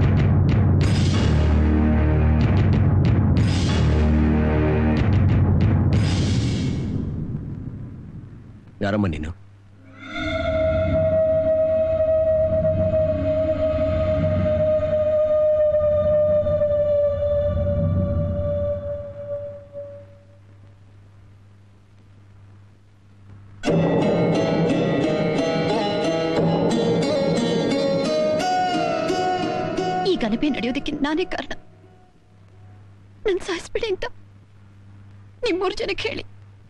ಯಾರಮ್ಮ ನೀನು ಈ ಗಲಭೆ ನಡೆಯೋದಕ್ಕೆ ನಾನೇ ಕಾರಣ ನನ್ ಸಾಯಿಸ್ಬಿಡಿ ಅಂತ ನಿಮ್ಮೂರ್ ಜನಕ್ಕೆ ಹೇಳಿ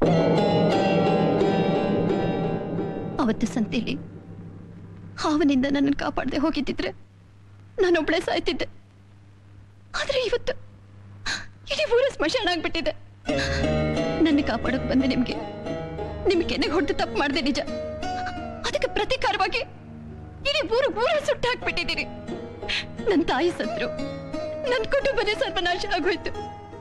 ಅವತ್ತು ಸಂತೆಯಲ್ಲಿ ಹಾವನಿಂದ ನನ್ನನ್ನು ಕಾಪಾಡದೆ ಹೋಗಿದ್ದಿದ್ರೆ ನಾನೊಬ್ಳೆ ಸಾಯ್ತಿದ್ದೆ ಆದ್ರೆ ಇವತ್ತು ಇಡೀ ಊರ ಸ್ಮಶಾನ ಆಗ್ಬಿಟ್ಟಿದೆ ನನ್ನ ಕಾಪಾಡಕ್ ಬಂದೆ ನಿಮ್ಗೆ ನಿಮ್ಗೆ ಕೆನೆಗೆ ಹೊಡೆದು ತಪ್ಪು ಮಾಡಿದೆ ನಿಜ ಅದಕ್ಕೆ ಪ್ರತೀಕಾರವಾಗಿ ಇಡೀ ಊರು ಊರ ಸುಟ್ಟು ಹಾಕ್ಬಿಟ್ಟಿದ್ದೀರಿ ನನ್ನ ತಾಯಿ ಸತ್ರು ನನ್ನ ಕುಟುಂಬನೇ ಸರ್ವನಾಶ ಆಗೋಯ್ತು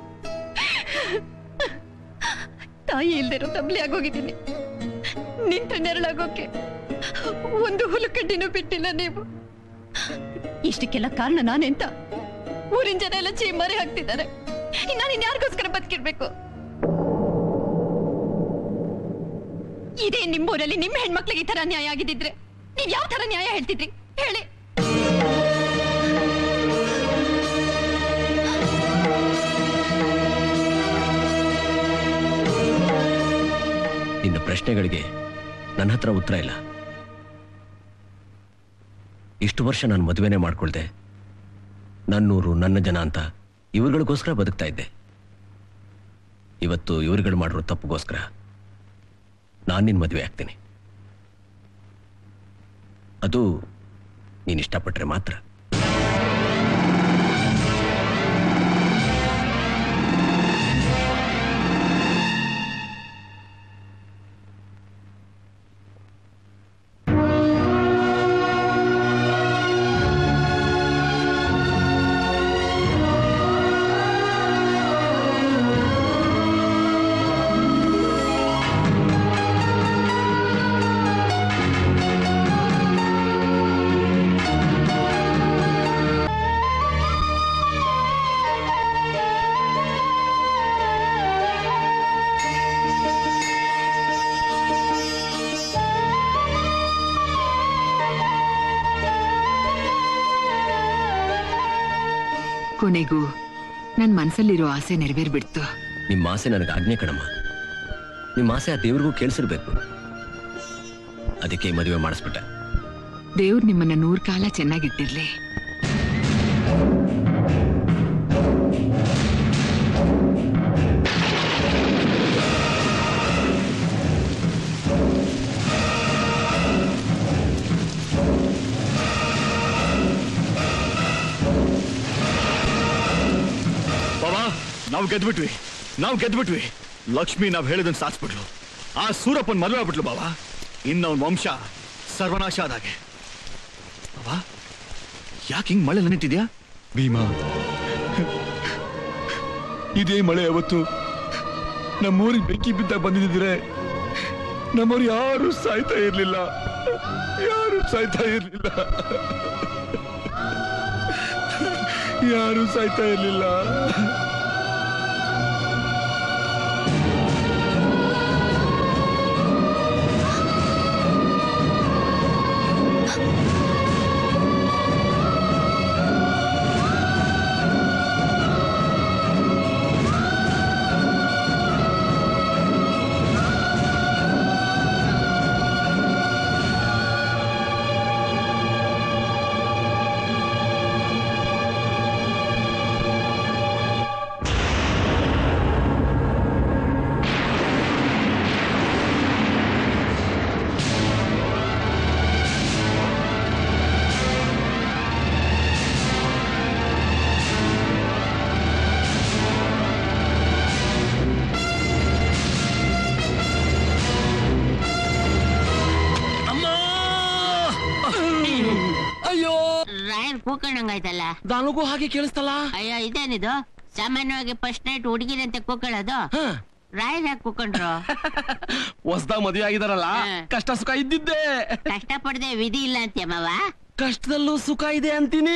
ತಾಯಿ ಇಲ್ದಿರೋ ತಬ್ಲಿ ಆಗೋಗಿದ್ದೀನಿ ನಿಂತ ನೆರಳಾಗೋಕೆ ಒಂದು ಹುಲುಕಡ್ಡಿನೂ ಬಿಟ್ಟಿಲ್ಲ ನೀವು ಇಷ್ಟಕ್ಕೆಲ್ಲ ಕಾರಣ ನಾನೆಂತ ಊರಿನ ಜನ ಎಲ್ಲ ಚೀಮಾರಿ ಹಾಕ್ತಿದ್ದಾರೆ ನಾನು ಇನ್ಯಾರಿಗೋಸ್ಕರ ಬದುಕಿರ್ಬೇಕು ಇದೇ ನಿಮ್ಮೂರಲ್ಲಿ ನಿಮ್ಮ ಹೆಣ್ಮಕ್ಳಿಗೆ ಈ ತರ ನ್ಯಾಯ ಆಗಿದ್ದಿದ್ರೆ ನೀವ್ ಯಾವ ತರ ನ್ಯಾಯ ಹೇಳ್ತಿದ್ರಿ ಹೇಳಿ ನಿನ್ನ ಪ್ರಶ್ನೆಗಳಿಗೆ ನನ್ನ ಹತ್ರ ಉತ್ತರ ಇಲ್ಲ ಇಷ್ಟು ವರ್ಷ ನಾನು ಮದುವೆನೇ ಮಾಡ್ಕೊಳ್ದೆ ನನ್ನೂರು ನನ್ನ ಜನ ಅಂತ ಇವ್ರುಗಳಿಗೋಸ್ಕರ ಬದುಕ್ತಾ ಇದ್ದೆ ಇವತ್ತು ಇವ್ರುಗಳು ಮಾಡಿರೋ ತಪ್ಪುಗೋಸ್ಕರ ನಾನು ನಿನ್ನ ಮದುವೆ ಆಗ್ತೀನಿ ಅದು ನೀನ್ ಇಷ್ಟಪಟ್ರೆ ಮಾತ್ರ ಕೊನೆಗೂ ನನ್ ಮನ್ಸಲ್ಲಿರೋ ಆಸೆ ನೆರವೇರ್ಬಿಡ್ತು ನಿಮ್ಮ ಆಸೆ ನನಗೆ ಆಜ್ಞೆ ಕಣಮ್ಮ ನಿಮ್ಮ ಆಸೆ ಆ ದೇವ್ರಿಗೂ ಕೇಳಿಸಿರ್ಬೇಕು ಅದಕ್ಕೆ ಈ ಮದುವೆ ಮಾಡಿಸ್ಬಿಟ್ಟೆ ದೇವ್ರು ನಿಮ್ಮನ್ನ ನೂರ್ ಕಾಲ ಚೆನ್ನಾಗಿಟ್ಟಿರ್ಲಿ ಬಾಬಾ ನಾವು ಗೆದ್ಬಿಟ್ವಿ ನಾವು ಗೆದ್ಬಿಟ್ವಿ ಲಕ್ಷ್ಮಿ ನಾವ್ ಹೇಳಿದನ್ ಸಾಧಿಸ್ಬಿಟ್ಲು ಆ ಸೂರಪ್ಪನ್ ಮದುವೆ ಆಗ್ಬಿಟ್ಲು ಬಾಬಾ ಇನ್ನ ಅವ್ನ ವಂಶ ಸರ್ವನಾಶ ಆದಾಗೆ ಬಾಬಾ ಯಾಕೆ ಹಿಂಗ್ ಮಳೆ ನಿಂತಿದ್ಯಾ ಭೀಮಾ ಇದೇ ಮಳೆ ಅವತ್ತು ನಮ್ಮೂರಿಗೆ ಬೆಂಕಿ ಬಿದ್ದಾಗ ಬಂದಿದ್ರೆ ನಮ್ಮವ್ರು ಯಾರು ಸಾಯ್ತಾ ಇರ್ಲಿಲ್ಲ ಯಾರು ಸಾಯ್ತಾ ಇರ್ಲಿಲ್ಲ ಯಾರು ಸಾಯ್ತಾ ಇರ್ಲಿಲ್ಲ ಅಯ್ಯೋ ರಾಯರ್ ಕೂಕಣಂಗಾಯ್ತಲ್ಲ ನನಗೂ ಹಾಗೆ ಕೇಳಿಸ್ತಲ್ಲ ಅಯ್ಯೋ ಇದೇನಿದು ಸಾಮಾನ್ಯವಾಗಿ ಫಸ್ಟ್ ನೈಟ್ ಹುಡುಗಿರಂತೆ ಕೂಕೊಳ್ಳೋದು ರಾಯರ್ ಯಾಕೆ ಕೂಕೊಂಡ್ರು ಹೊಸ್ದಾಗ ಮದುವೆ ಆಗಿದಾರಲ್ಲ ಕಷ್ಟ ಸುಖ ಇದ್ದಿದ್ದೆ ಕಷ್ಟ ಪಡದೆ ವಿಧಿ ಇಲ್ಲ ಅಂತ್ಯ ಮಾವ ಕಷ್ಟದಲ್ಲೂ ಸುಖ ಇದೆ ಅಂತೀನಿ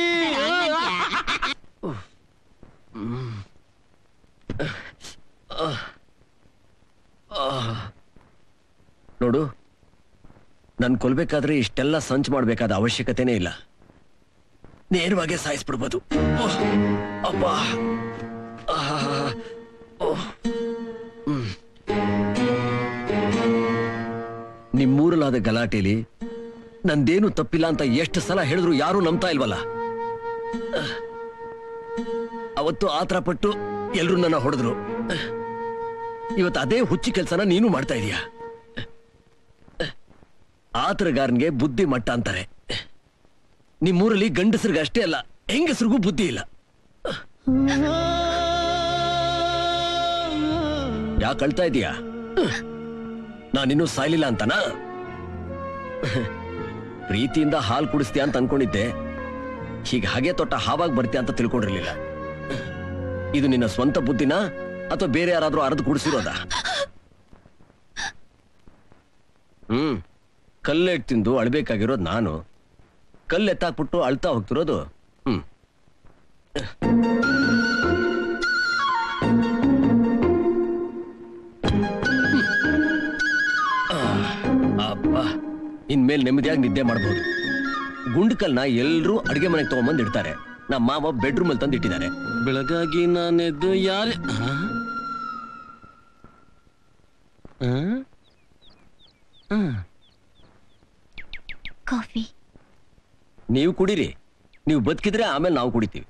ನೋಡು ನನ್ ಕೊಲ್ಬೇಕಾದ್ರೆ ಇಷ್ಟೆಲ್ಲ ಸಂಚು ಮಾಡ್ಬೇಕಾದ ಅವಶ್ಯಕತೆನೇ ಇಲ್ಲ ನೇರವಾಗಿ ಸಾಯಿಸ್ಬಿಡ್ಬೋದು ಓಹ್, ಅಬ್ಬಾ ಆಹ್, ಓಹ್. ಹ್ಮ್. ನಿಮ್ಮೂರಲಾದ ಗಲಾಟೆಲಿ ನಂದೇನು ತಪ್ಪಿಲ್ಲ ಅಂತ ಎಷ್ಟು ಸಲ ಹೇಳಿದ್ರು ಯಾರೂ ನಂಬ್ತಾ ಇಲ್ವಲ್ಲ ಅಹ್. ಅವತ್ತು ಆತರ ಪಟ್ಟು ಎಲ್ರು ನನ್ನ ಹೊಡೆದ್ರು ಅಹ್. ಇವತ್ತು ಅದೇ ಹುಚ್ಚಿ ಕೆಲಸನ ನೀನು ಮಾಡ್ತಾ ಇದೀಯ ಆತರಗಾರನ್ಗೆ ಬುದ್ಧಿ ಮಟ್ಟ ಅಂತಾರೆ ನಿಮ್ಮೂರಲ್ಲಿ ಗಂಡಸರಿಗೆ ಅಷ್ಟೇ ಅಲ್ಲ ಹೆಂಗಸರಿಗೂ ಬುದ್ಧಿ ಇಲ್ಲ ಯಾಕೆ ಅಳ್ತಾ ಇದೀಯಾ ನಾನಿನ್ನೂ ಸಾಯ್ಲಿಲ್ಲ ಅಂತನಾ ಪ್ರೀತಿಯಿಂದ ಹಾಲು ಕುಡಿಸ್ತೀಯ ಅಂತ ಅನ್ಕೊಂಡಿದ್ದೆ ಹೀಗೆ ಹಾಗೆ ತೊಟ್ಟ ಹಾವಾಗಿ ಬರ್ತೀಯ ಅಂತ ತಿಳ್ಕೊಂಡಿರ್ಲಿಲ್ಲ ಇದು ನಿನ್ನ ಸ್ವಂತ ಬುದ್ಧಿನ ಅಥವಾ ಬೇರೆ ಯಾರಾದ್ರೂ ಅರ್ದು ಕುಡಿಸಿರೋದ ಹ್ಮ್ ಕಲ್ಲೆಟ್ ತಿಂದು ಅಳ್ಬೇಕಾಗಿರೋದು ನಾನು ಕಲ್ಲೆತ್ತಾಕ್ಬಿಟ್ಟು ಅಳ್ತಾ ಹೋಗ್ತಿರೋದು ಹ್ಮ್ ಅಪ್ಪ ಇನ್ಮೇಲೆ ನೆಮ್ಮದಿಯಾಗಿ ನಿದ್ದೆ ಮಾಡಬಹುದು ಗುಂಡ್ಕಲ್ನ ಎಲ್ರೂ ಅಡಿಗೆ ಮನೆಗೆ ತಗೊಂಬಂದ್ ಇಡ್ತಾರೆ ನಮ್ಮ ಮಾವ ಬೆಡ್ರೂಮ್ ಅಲ್ಲಿ ತಂದು ಇಟ್ಟಿದ್ದಾರೆ ಬೆಳಗಾಗಿ ನಾನೆದ್ದು ಯಾರೇ ಕಾಫಿ ನೀವು ಕುಡೀರಿ ನೀವು ಬದುಕಿದ್ರೆ ಆಮೇಲೆ ನಾವು ಕುಡಿತೀವಿ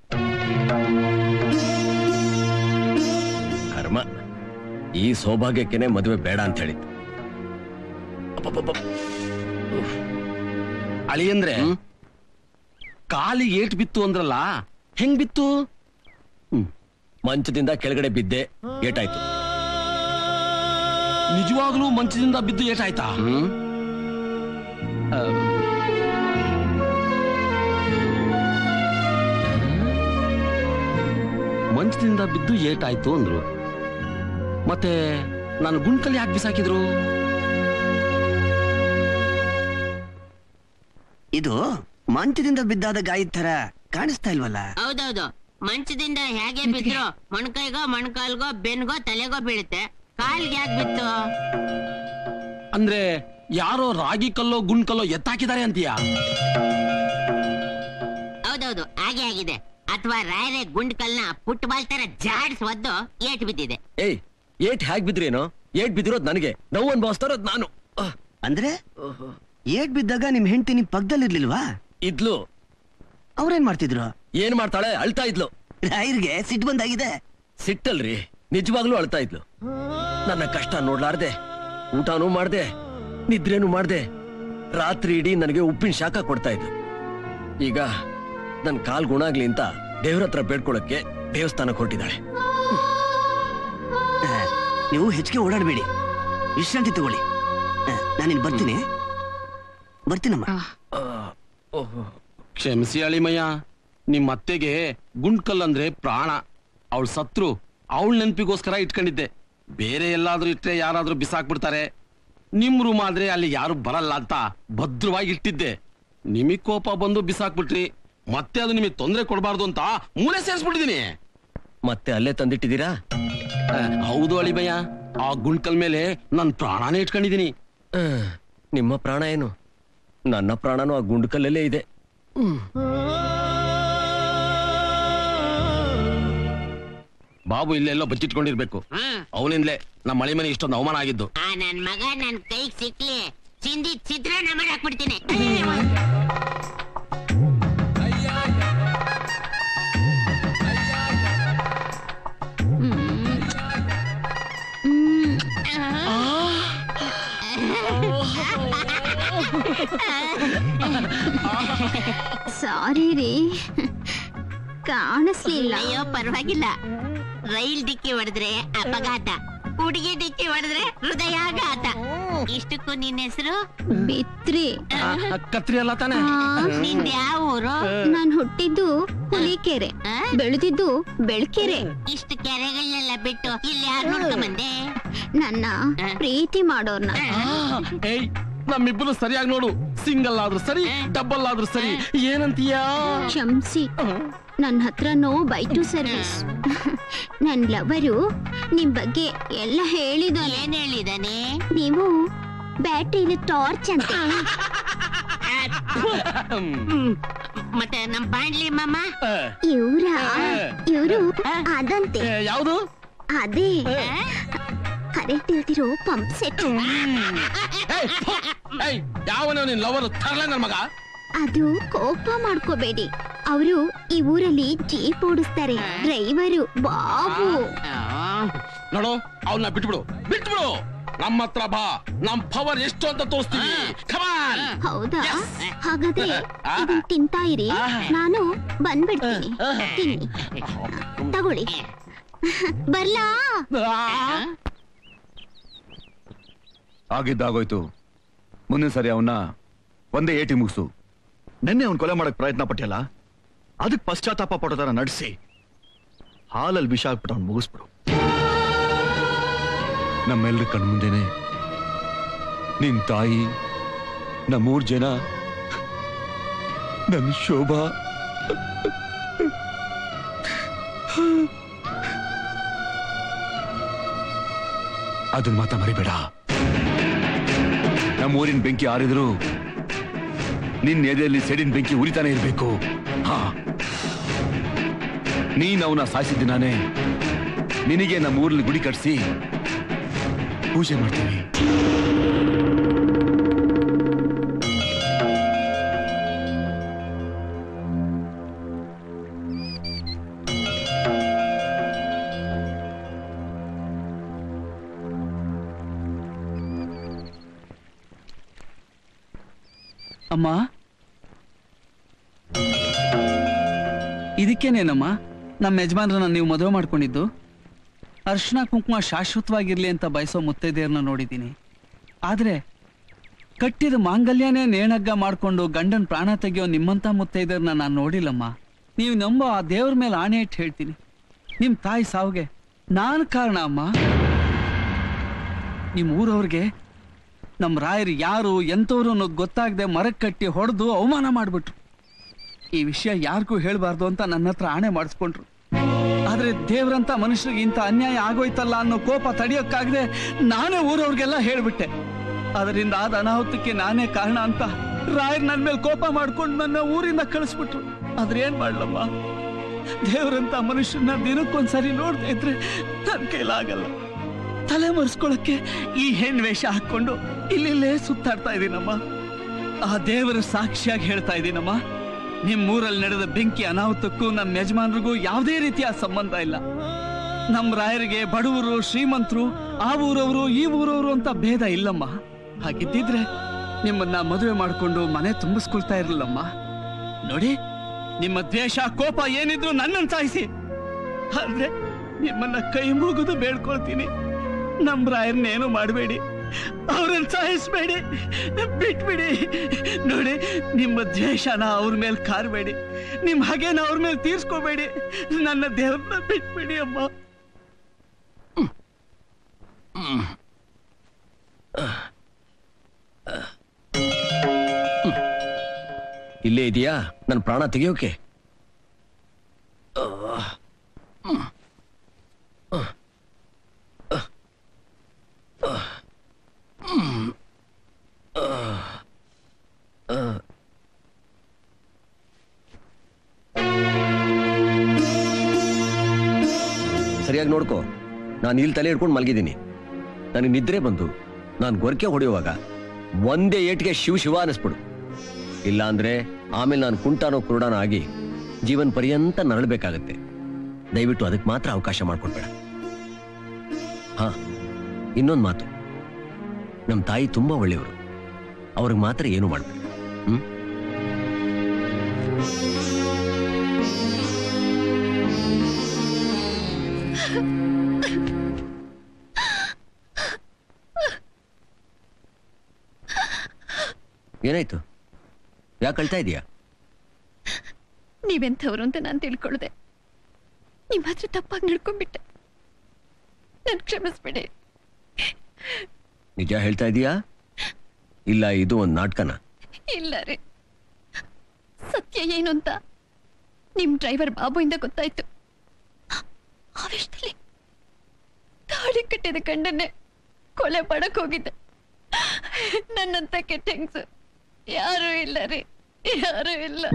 ಕರ್ಮ ಈ ಸೌಭಾಗ್ಯಕ್ಕೆನೆ ಮದುವೆ ಬೇಡ ಅಂತ ಹೇಳಿದ್ದು ಅಬ್ಬಬ್ಬಬ್ಬ. ಉಫ್. ಅಳಿಯಂದ್ರೆ ಕಾಲಿಗೆ ಏಟ್ ಬಿತ್ತು ಅಂದ್ರಲ್ಲ ಹೆಂಗ್ ಬಿತ್ತು ಮಂಚದಿಂದ ಕೆಳಗಡೆ ಬಿದ್ದೆ ಏಟಾಯ್ತು ನಿಜವಾಗ್ಲೂ ಮಂಚದಿಂದ ಬಿದ್ದು ಏಟಾಯ್ತಾ ಆ, ಮಂಚದಿಂದ ಬಿದ್ದು ಏಟಾಯ್ತು ಅಂದ್ರು ಮತ್ತೆ ನಾನು ಗುಂಡ್ಕಲ್ಲಿ ಯಾಕೆ ಬಿಸಾಕಿದ್ರು ಇದು ಮಂಚದಿಂದ ಬಿದ್ದಾದ ಗಾಯದ ತರ ಕಾಣಿಸ್ತಾ ಇಲ್ವಲ್ಲ ಹೌದೌದು ಮಂಚದಿಂದ ಹೇಗೆ ಬಿದ್ರು ಮೊಣಕೈಗೋ ಮೊಣಕಾಲ್ಗೋ ಬೆನ್ಗೋ ತಲೆಗೋ ಬೀಳುತ್ತೆ ಕಾಲ್ಗೆ ಯಾಕೆ ಬಿತ್ತು ಅಂದ್ರೆ ಯಾರೋ ರಾಗಿ ಕಲ್ಲೋ ಗುಂಡ್ಕಲ್ಲೋ ಎತ್ತಾಕಿದ್ದಾರೆ ಅಂತೀಯ ಹೌದೌದು ಹಾಗೆ ಆಗಿದೆ ಅಥವಾ ರಾಯರೆ ಗುಂಡ್ ಕಲ್ನ ಫುಟ್ಬಾಲ್ ತರ ಜಾಡ್ಸ್ ಒದ್ದು ಏಟ್ ಬಿದ್ದಿದೆ ಏಯ್ ಏಟ್ ಹ್ಯಾಗ್ ಬಿದ್ರೇನೋ ಏಟ್ ಬಿದ್ದಿರೋದ್ ನನಗೆ ನೋವು ಅನ್ಭವಿಸ್ತಾ ಇರೋದ್ ನಾನು ಅಂದ್ರೆ ಏಟ್ ಬಿದ್ದಾಗ ನಿಮ್ ಹೆಂಡತಿ ನಿಮ್ ಪಕ್ಕದಲ್ಲಿರ್ಲಿಲ್ವಾ ಇದ್ಲು ಅವ್ರೇನ್ ಮಾಡ್ತಿದ್ರು ಏನ್ ಮಾಡ್ತಾಳೆ ಅಳ್ತಾ ಇದ್ಲು ರಾಯರ್ಗೆ ಸಿಟ್ಟು ಬಂದಾಗಿದೆ ಸಿಟ್ಟಲ್ರಿ ನಿಜವಾಗ್ಲೂ ಅಳ್ತಾ ಇದ್ಲು ನನ್ನ ಕಷ್ಟ ನೋಡ್ಲಾರ್ದೆ ಊಟನೂ ಮಾಡ್ದೆ ನಿದ್ರೇನು ಮಾಡ್ದೆ ರಾತ್ರಿ ಇಡೀ ನನಗೆ ಉಪ್ಪಿನ ಶಾಖ ಕೊಡ್ತಾ ಇದ್ಲು ಈಗ ನನ್ ಕಾಲ್ ಗುಣ ಆಗ್ಲಿ ಅಂತ ದೇವ್ರ ಹತ್ರ ಬೇಡ್ಕೊಳಕ್ಕೆ ದೇವಸ್ಥಾನಕ್ಕೆ ಹೊರಟಿದ್ದಾಳೆ ನೀವು ಹೆಚ್ಚಿಗೆ ಓಡಾಡಬೇಡಿ ವಿಶ್ರಾಂತಿ ತಗೊಳ್ಳಿ ನಾನಿನ್ ಬರ್ತೀನಿ ಬರ್ತೀನಮ್ಮ ಕ್ಷಮಿಸಿ ಅಳಿಮಯ್ಯ ನಿಮ್ ಅತ್ತೆಗೆ ಗುಂಡ್ಕಲ್ ಅಂದ್ರೆ ಪ್ರಾಣ ಅವಳು ಸತ್ರು ಅವಳ ನೆನಪಿಗೋಸ್ಕರ ಇಟ್ಕೊಂಡಿದ್ದೆ ಬೇರೆ ಎಲ್ಲಾದ್ರೂ ಇಟ್ರೆ ಯಾರಾದ್ರೂ ಬಿಸಾಕ್ಬಿಡ್ತಾರೆ ನಿಮ್ ರೂಮ್ ಆದ್ರೆ ಅಲ್ಲಿ ಯಾರು ಬರಲ್ಲ ಅಂತ ಭದ್ರವಾಗಿ ಇಟ್ಟಿದ್ದೆ ನಿಮಗ್ ಕೋಪ ಬಂದು ಬಿಸಾಕ್ಬಿಟ್ರಿ ಮತ್ತೆ ಅದು ನಿಮಗೆ ತೊಂದರೆ ಕೊಡಬಾರ್ದು ಅಂತ ಮೂಲೆ ಸೇರಿಸ್ಬಿಟ್ಟಿದೀನಿ ಮತ್ತೆ ಅಲ್ಲೇ ತಂದಿಟ್ಟಿದ್ದೀರಾ ಹೌದು ಅಳಿಮಯ್ಯ ಆ ಗುಂಡ್ಕಲ್ ಮೇಲೆ ನನ್ ಪ್ರಾಣನೇ ಇಟ್ಕೊಂಡಿದೀನಿ ನಿಮ್ಮ ಪ್ರಾಣ ಏನು ನನ್ನ ಪ್ರಾಣನೂ ಆ ಗುಂಡ್ಕಲ್ಲಲ್ಲೇ ಇದೆ ಬಾಬು ಇಲ್ಲೆಲ್ಲೋ ಬಚ್ಚಿಟ್ಕೊಂಡಿರ್ಬೇಕು ಅವನಿಂದಲೇ ನಮ್ಮ ಮಳಿ ಮನೆ ಇಷ್ಟೊಂದು ಅವಮಾನ ಆಗಿದ್ದು ಆ ನನ್ ಮಗ ನನ್ ಕೈಗ್ ಸಿಕ್ಲಿ ಚಿಂದಿ ಚಿತ್ರಾನ್ನ ಮಾಡಾಕ್ಬಿಡ್ತೀನಿ ಸಾರಿ ರೀ ಕಾಣಿಸ್ಲಿಲ್ಲ ಅಯ್ಯೋ ಪರವಾಗಿಲ್ಲ ರೈಲ್ ಡಿಕ್ಕಿ ಹೊಡೆದ್ರೆ ಅಪಘಾತ ಹುಡುಗಿ ಡಿಕ್ಕಿ ಹೊಡೆದ್ರೆ ಹೃದಯಾಘಾತ ಇಷ್ಟಕ್ಕೂ ನಿನ್ನ ಹೆಸರು ಬಿತ್ರಿ ಕತ್ರಿ ಅಲ್ಲ ತಾನೆ ನಿಂದ ಯಾವ ಊರು ನಾನ್ ಹುಟ್ಟಿದ್ದು ಹುಲಿಕೆರೆ ಬೆಳೆದಿದ್ದು ಬೆಳ್ಕೆರೆ ಇಷ್ಟು ಕೆರೆಗಳನ್ನೆಲ್ಲ ಬಿಟ್ಟು ಇಲ್ಲಿ ಯಾರು ನೋಡ್ಕೊಂಬಂದೆ ನನ್ನ ಪ್ರೀತಿ ಮಾಡೋರ್ನ ಏಯ್ ನಮ್ಮಿಬ್ಬರು ಸರಿಯಾಗಿ ನೋಡು ಸಿಂಗಲ್ ಆದ್ರೂ ಸರಿ ಡಬಲ್ ಆದ್ರೂ ಸರಿ ಏನಂತೀಯಾ ಕ್ಷಮಿಸಿ ನನ್ನ ಹತ್ರ ನೋ ಬೈ ಟು ಸರ್ವಿಸ್ ನನ್ ಲವರು ನಿಮ್ ಬಗ್ಗೆ ಎಲ್ಲ ಹೇಳಿದಾನೆ ಏನ್ ಹೇಳಿದಾನೆ ನೀವು ಬ್ಯಾಟ್ರಿಲಿ ಟಾರ್ಚ್ ಅಂತ ಮತ್ತೆ ನಮ್ ಬಾಂಡ್ಲಿ ಮಾಮ ಇವ್ರ ಇವ್ರು ಅದಂತೆ ಯಾವುದು ಅದೇ ಕರೆಂಟ್ ಇಲ್ದಿರೋ ಪಂಪ್ ಸೆಟ್ ಏಯ್ ಯಾವನೇ ನಿನ್ ಲವರ್ ತರಲ ನನ್ ಮಗ ಅದು ಕೋಪ ಮಾಡ್ಕೋಬೇಡಿ ಅವರು ಈ ಊರಲ್ಲಿ ಜೀಪ್ ಓಡಿಸ್ತಾರೆ ಡ್ರೈವರು ಬಾಬು ನೋಡು ಅವನ್ನ ಬಿಟ್ಬಿಡು ಬಿಟ್ಬಿಡು ನಮ್ಮ ಹತ್ರ ಬಾ ನಮ್ ಪವರ್ ಎಷ್ಟು ಅಂತ ತೋರಿಸ್ತೀವಿ ಕಮಾನ್ ಹೌದಾ ಹಾಗಾದ್ರೆ ಇದನ್ ತಿಂತಾ ಇರಿ ನಾನು ಬಂದ್ಬಿಡ್ತೀನಿ ತಿನ್ನಿ ತಗೊಳ್ಳಿ ಬರ್ಲಾ ಆಗಿದ್ದಾಗೋಯ್ತು ಮುಂದಿನ ಸರಿ ಅವನ್ನ ಒಂದೇ ಏಟಿ ಮುಗಿಸು ನಿನ್ನೆ ಅವ್ನ್ ಕೊಲೆ ಮಾಡಕ್ ಪ್ರಯತ್ನ ಪಟ್ಟಿಯಲ್ಲ ಅದಕ್ಕೆ ಪಶ್ಚಾತ್ತಾಪ ಪಡೋ ತರ ನಡೆಸಿ ಹಾಲಲ್ಲಿ ವಿಷ ಹಾಕ್ಬಿಟ್ಟು ಅವ್ನು ಮುಗಿಸ್ಬಿಡು ನಮ್ಮೆಲ್ಲರ ಕಣ್ಮುಂದೆನೆ ನಿನ್ ತಾಯಿ ನಮ್ಮೂರ್ ಜನ ನನ್ನ ಶೋಭಾ ಅದನ್ನ ಮಾತ್ರ ಮರಿಬೇಡ ನಮ್ಮ ಊರಿನ ಬೆಂಕಿ ಆರಿದ್ರು ನಿನ್ ಎದೆಯಲ್ಲಿ ಸೆಡಿನ ಬೆಂಕಿ ಉರಿತಾನೆ ಇರ್ಬೇಕು ಹಾ ನೀನ್ ಅವನ ಸಾಯಿಸಿದ ನಾನೇ ನಿನಗೆ ನಮ್ಮ ಊರಲ್ಲಿ ಗುಡಿ ಕಟ್ಸಿ ಪೂಜೆ ಮಾಡ್ತೀವಿ ಅಮ್ಮ ಇದಕ್ಕೇನೇನಮ್ಮ ನಮ್ಮ ಯಜಮಾನ್ರನ್ನ ನೀವು ಮದುವೆ ಮಾಡ್ಕೊಂಡಿದ್ದು ಅರ್ಶನ ಕುಂಕುಮ ಶಾಶ್ವತವಾಗಿರ್ಲಿ ಅಂತ ಬಯಸೋ ಮುತ್ತೈದೆಯರನ್ನ ನೋಡಿದ್ದೀನಿ ಆದ್ರೆ ಕಟ್ಟಿದ ಮಾಂಗಲ್ಯನೇ ನೇಣಗ್ಗ ಮಾಡ್ಕೊಂಡು ಗಂಡನ್ ಪ್ರಾಣ ತೆಗೆಯೋ ನಿಮ್ಮಂತ ಮುತ್ತೈದೆಯರನ್ನ ನಾನು ನೋಡಿಲ್ಲಮ್ಮ ನೀವು ನಂಬೋ ಆ ದೇವ್ರ ಮೇಲೆ ಆಣೆ ಇಟ್ಟು ಹೇಳ್ತೀನಿ ನಿಮ್ ತಾಯಿ ಸಾವಿಗೆ ನಾನು ಕಾರಣ ಅಮ್ಮ ನಿಮ್ ಊರವ್ರಿಗೆ ನಮ್ಮ ರಾಯರು ಯಾರು ಎಂಥವ್ರು ಅನ್ನೋದು ಗೊತ್ತಾಗದೆ ಮರಕ್ಕೆ ಕಟ್ಟಿ ಹೊಡೆದು ಅವಮಾನ ಮಾಡ್ಬಿಟ್ರು ಈ ವಿಷಯ ಯಾರಿಗೂ ಹೇಳ್ಬಾರ್ದು ಅಂತ ನನ್ನ ಹತ್ರ ಆಣೆ ಮಾಡಿಸ್ಕೊಂಡ್ರು ಆದ್ರೆ ದೇವ್ರಂತ ಮನುಷ್ಯರಿಗೆ ಇಂಥ ಅನ್ಯಾಯ ಆಗೋಯ್ತಲ್ಲ ಅನ್ನೋ ಕೋಪ ತಡೆಯೋಕ್ಕಾಗದೆ ನಾನೇ ಊರವ್ರಿಗೆಲ್ಲ ಹೇಳ್ಬಿಟ್ಟೆ ಅದರಿಂದ ಆದ ಅನಾಹುತಕ್ಕೆ ನಾನೇ ಕಾರಣ ಅಂತ ರಾಯರ್ ನನ್ನ ಮೇಲೆ ಕೋಪ ಮಾಡ್ಕೊಂಡು ನನ್ನ ಊರಿಂದ ಕಳಿಸ್ಬಿಟ್ರು ಆದ್ರೆ ಏನ್ ಮಾಡ್ಲಮ್ಮ ದೇವ್ರಂತ ಮನುಷ್ಯನ ದಿನಕ್ಕೊಂದ್ಸರಿ ನೋಡ್ತಾ ಇದ್ರೆ ನನ್ ಕೈಲಾಗಲ್ಲ ತಲೆ ಮರೆಸ್ಕೊಳಕ್ಕೆ ಈ ಹೆಣ್ ವೇಷ ಹಾಕೊಂಡು ಇಲ್ಲಿಲ್ಲೇ ಸುತ್ತಾಡ್ತಾ ಇದೀನಮ್ಮ ಆ ದೇವರ ಸಾಕ್ಷಿಯಾಗಿ ಹೇಳ್ತಾ ಇದೀನಮ್ಮ ನಿಮ್ಮೂರಲ್ಲಿ ನಡೆದ ಬೆಂಕಿ ಅನಾಹುತಕ್ಕೂ ನಮ್ಮ ಯಜಮಾನ್ರಿಗೂ ಯಾವುದೇ ರೀತಿಯ ಸಂಬಂಧ ಇಲ್ಲ ನಮ್ಮ ರಾಯರಿಗೆ ಬಡವರು ಶ್ರೀಮಂತರು ಆ ಊರವರು ಈ ಊರವರು ಅಂತ ಭೇದ ಇಲ್ಲಮ್ಮ ಹಾಗಿದ್ದಿದ್ರೆ ನಿಮ್ಮನ್ನ ಮದುವೆ ಮಾಡ್ಕೊಂಡು ಮನೆ ತುಂಬಿಸ್ಕೊಳ್ತಾ ಇರಲಿಲ್ಲಮ್ಮ ನೋಡಿ ನಿಮ್ಮ ದ್ವೇಷ ಕೋಪ ಏನಿದ್ರು ನನ್ನನ್ನು ಸಾಯಿಸಿ ಆದ್ರೆ ನಿಮ್ಮನ್ನ ಕೈ ಮುಗಿದು ಬೇಡ್ಕೊಳ್ತೀನಿ ನಮ್ಮ ರಾಯರ್ನೇನು ಮಾಡಬೇಡಿ ಅವ್ರನ್ನ ಸಾಯಿಸ್ಬೇಡಿ ಬಿಟ್ಬಿಡಿ ನೋಡಿ ನಿಮ್ಮ ದ್ವೇಷನ ಅವ್ರ ಮೇಲೆ ಕಾರ್ಬೇಡಿ ನಿಮ್ ಹಾಗೇನ ಅವ್ರ ಮೇಲೆ ತೀರ್ಸ್ಕೋಬೇಡಿ ನನ್ನ ದೇವ್ರನ್ನ ಬಿಟ್ಬಿಡಿ ಅಮ್ಮ ಇಲ್ಲೇ ಇದೆಯಾ ನನ್ನ ಪ್ರಾಣ ತೆಗಿಯೋಕೆ ಸರಿಯಾಗಿ ನೋಡ್ಕೋ ನಾನು ಇಲ್ಲಿ ತಲೆ ಹಿಡ್ಕೊಂಡು ಮಲಗಿದ್ದೀನಿ ನನಗೆ ನಿದ್ರೆ ಬಂದು ನಾನು ಗೊರಕೆ ಹೊಡೆಯುವಾಗ ಒಂದೇ ಏಟಿಗೆ ಶಿವ ಶಿವ ಅನ್ನಿಸ್ಬಿಡು ಇಲ್ಲ ಅಂದ್ರೆ ಆಮೇಲೆ ನಾನು ಕುಂಟಾನೋ ಕುರುಡಾನೋ ಆಗಿ ಜೀವನ ಪರ್ಯಂತ ನರಳಬೇಕಾಗತ್ತೆ ದಯವಿಟ್ಟು ಅದಕ್ಕೆ ಮಾತ್ರ ಅವಕಾಶ ಮಾಡ್ಕೊಡ್ಬೇಡ ಹಾ ಇನ್ನೊಂದು ಮಾತು ನಮ್ಮ ತಾಯಿ ತುಂಬಾ ಒಳ್ಳೆಯವರು ಅವ್ರಿಗೆ ಮಾತ್ರ ಏನು ಮಾಡ್ಬೇಡ ಹ್ಮ್ ಏನಾಯ್ತು ಯಾಕೆ ಅಳ್ತಾ ಇದೀಯಾ ನೀವೆಂಥವ್ರು ಅಂತ ನಾನು ತಿಳ್ಕೊಳ್ದೆ ನಿಮ್ಮ ಹತ್ರ ತಪ್ಪಾಗಿ ನಡ್ಕೊಂಡ್ಬಿಟ್ಟೆ ನನ್ ಕ್ಷಮಿಸ್ಬಿಡಿ ನಿಜ ಹೇಳ್ತಾ ಇದೀಯಾ ಇಲ್ಲ ಇದು ಒಂದು ನಾಟಕನ ಇಲ್ಲ ರೀ ಸತ್ಯ ಏನು ಅಂತ ನಿಮ್ ಡ್ರೈವರ್ ಬಾಬುಯಿಂದ ಗೊತ್ತಾಯ್ತು ಆವೇಶದಲ್ಲಿ ತಾಳಿ ಕಟ್ಟಿದ ಗಂಡನ್ನೇ ಕೊಲೆ ಮಾಡಕ್ ಹೋಗಿದ್ದೆ ನನ್ನಂತ ಕೆಟ್ಟ ಹೆಂಗ್ಸು ಯಾರು ಇಲ್ಲ ರೀ ಯಾರು ಇಲ್ಲ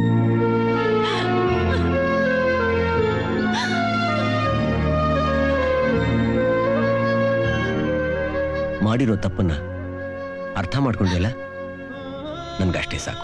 ಮಾಡಿರೋ ತಪ್ಪನ್ನ ಅರ್ಥ ಮಾಡ್ಕೊಂಡ್ಯಲ್ಲ ನನ್ಗಷ್ಟೇ ಸಾಕು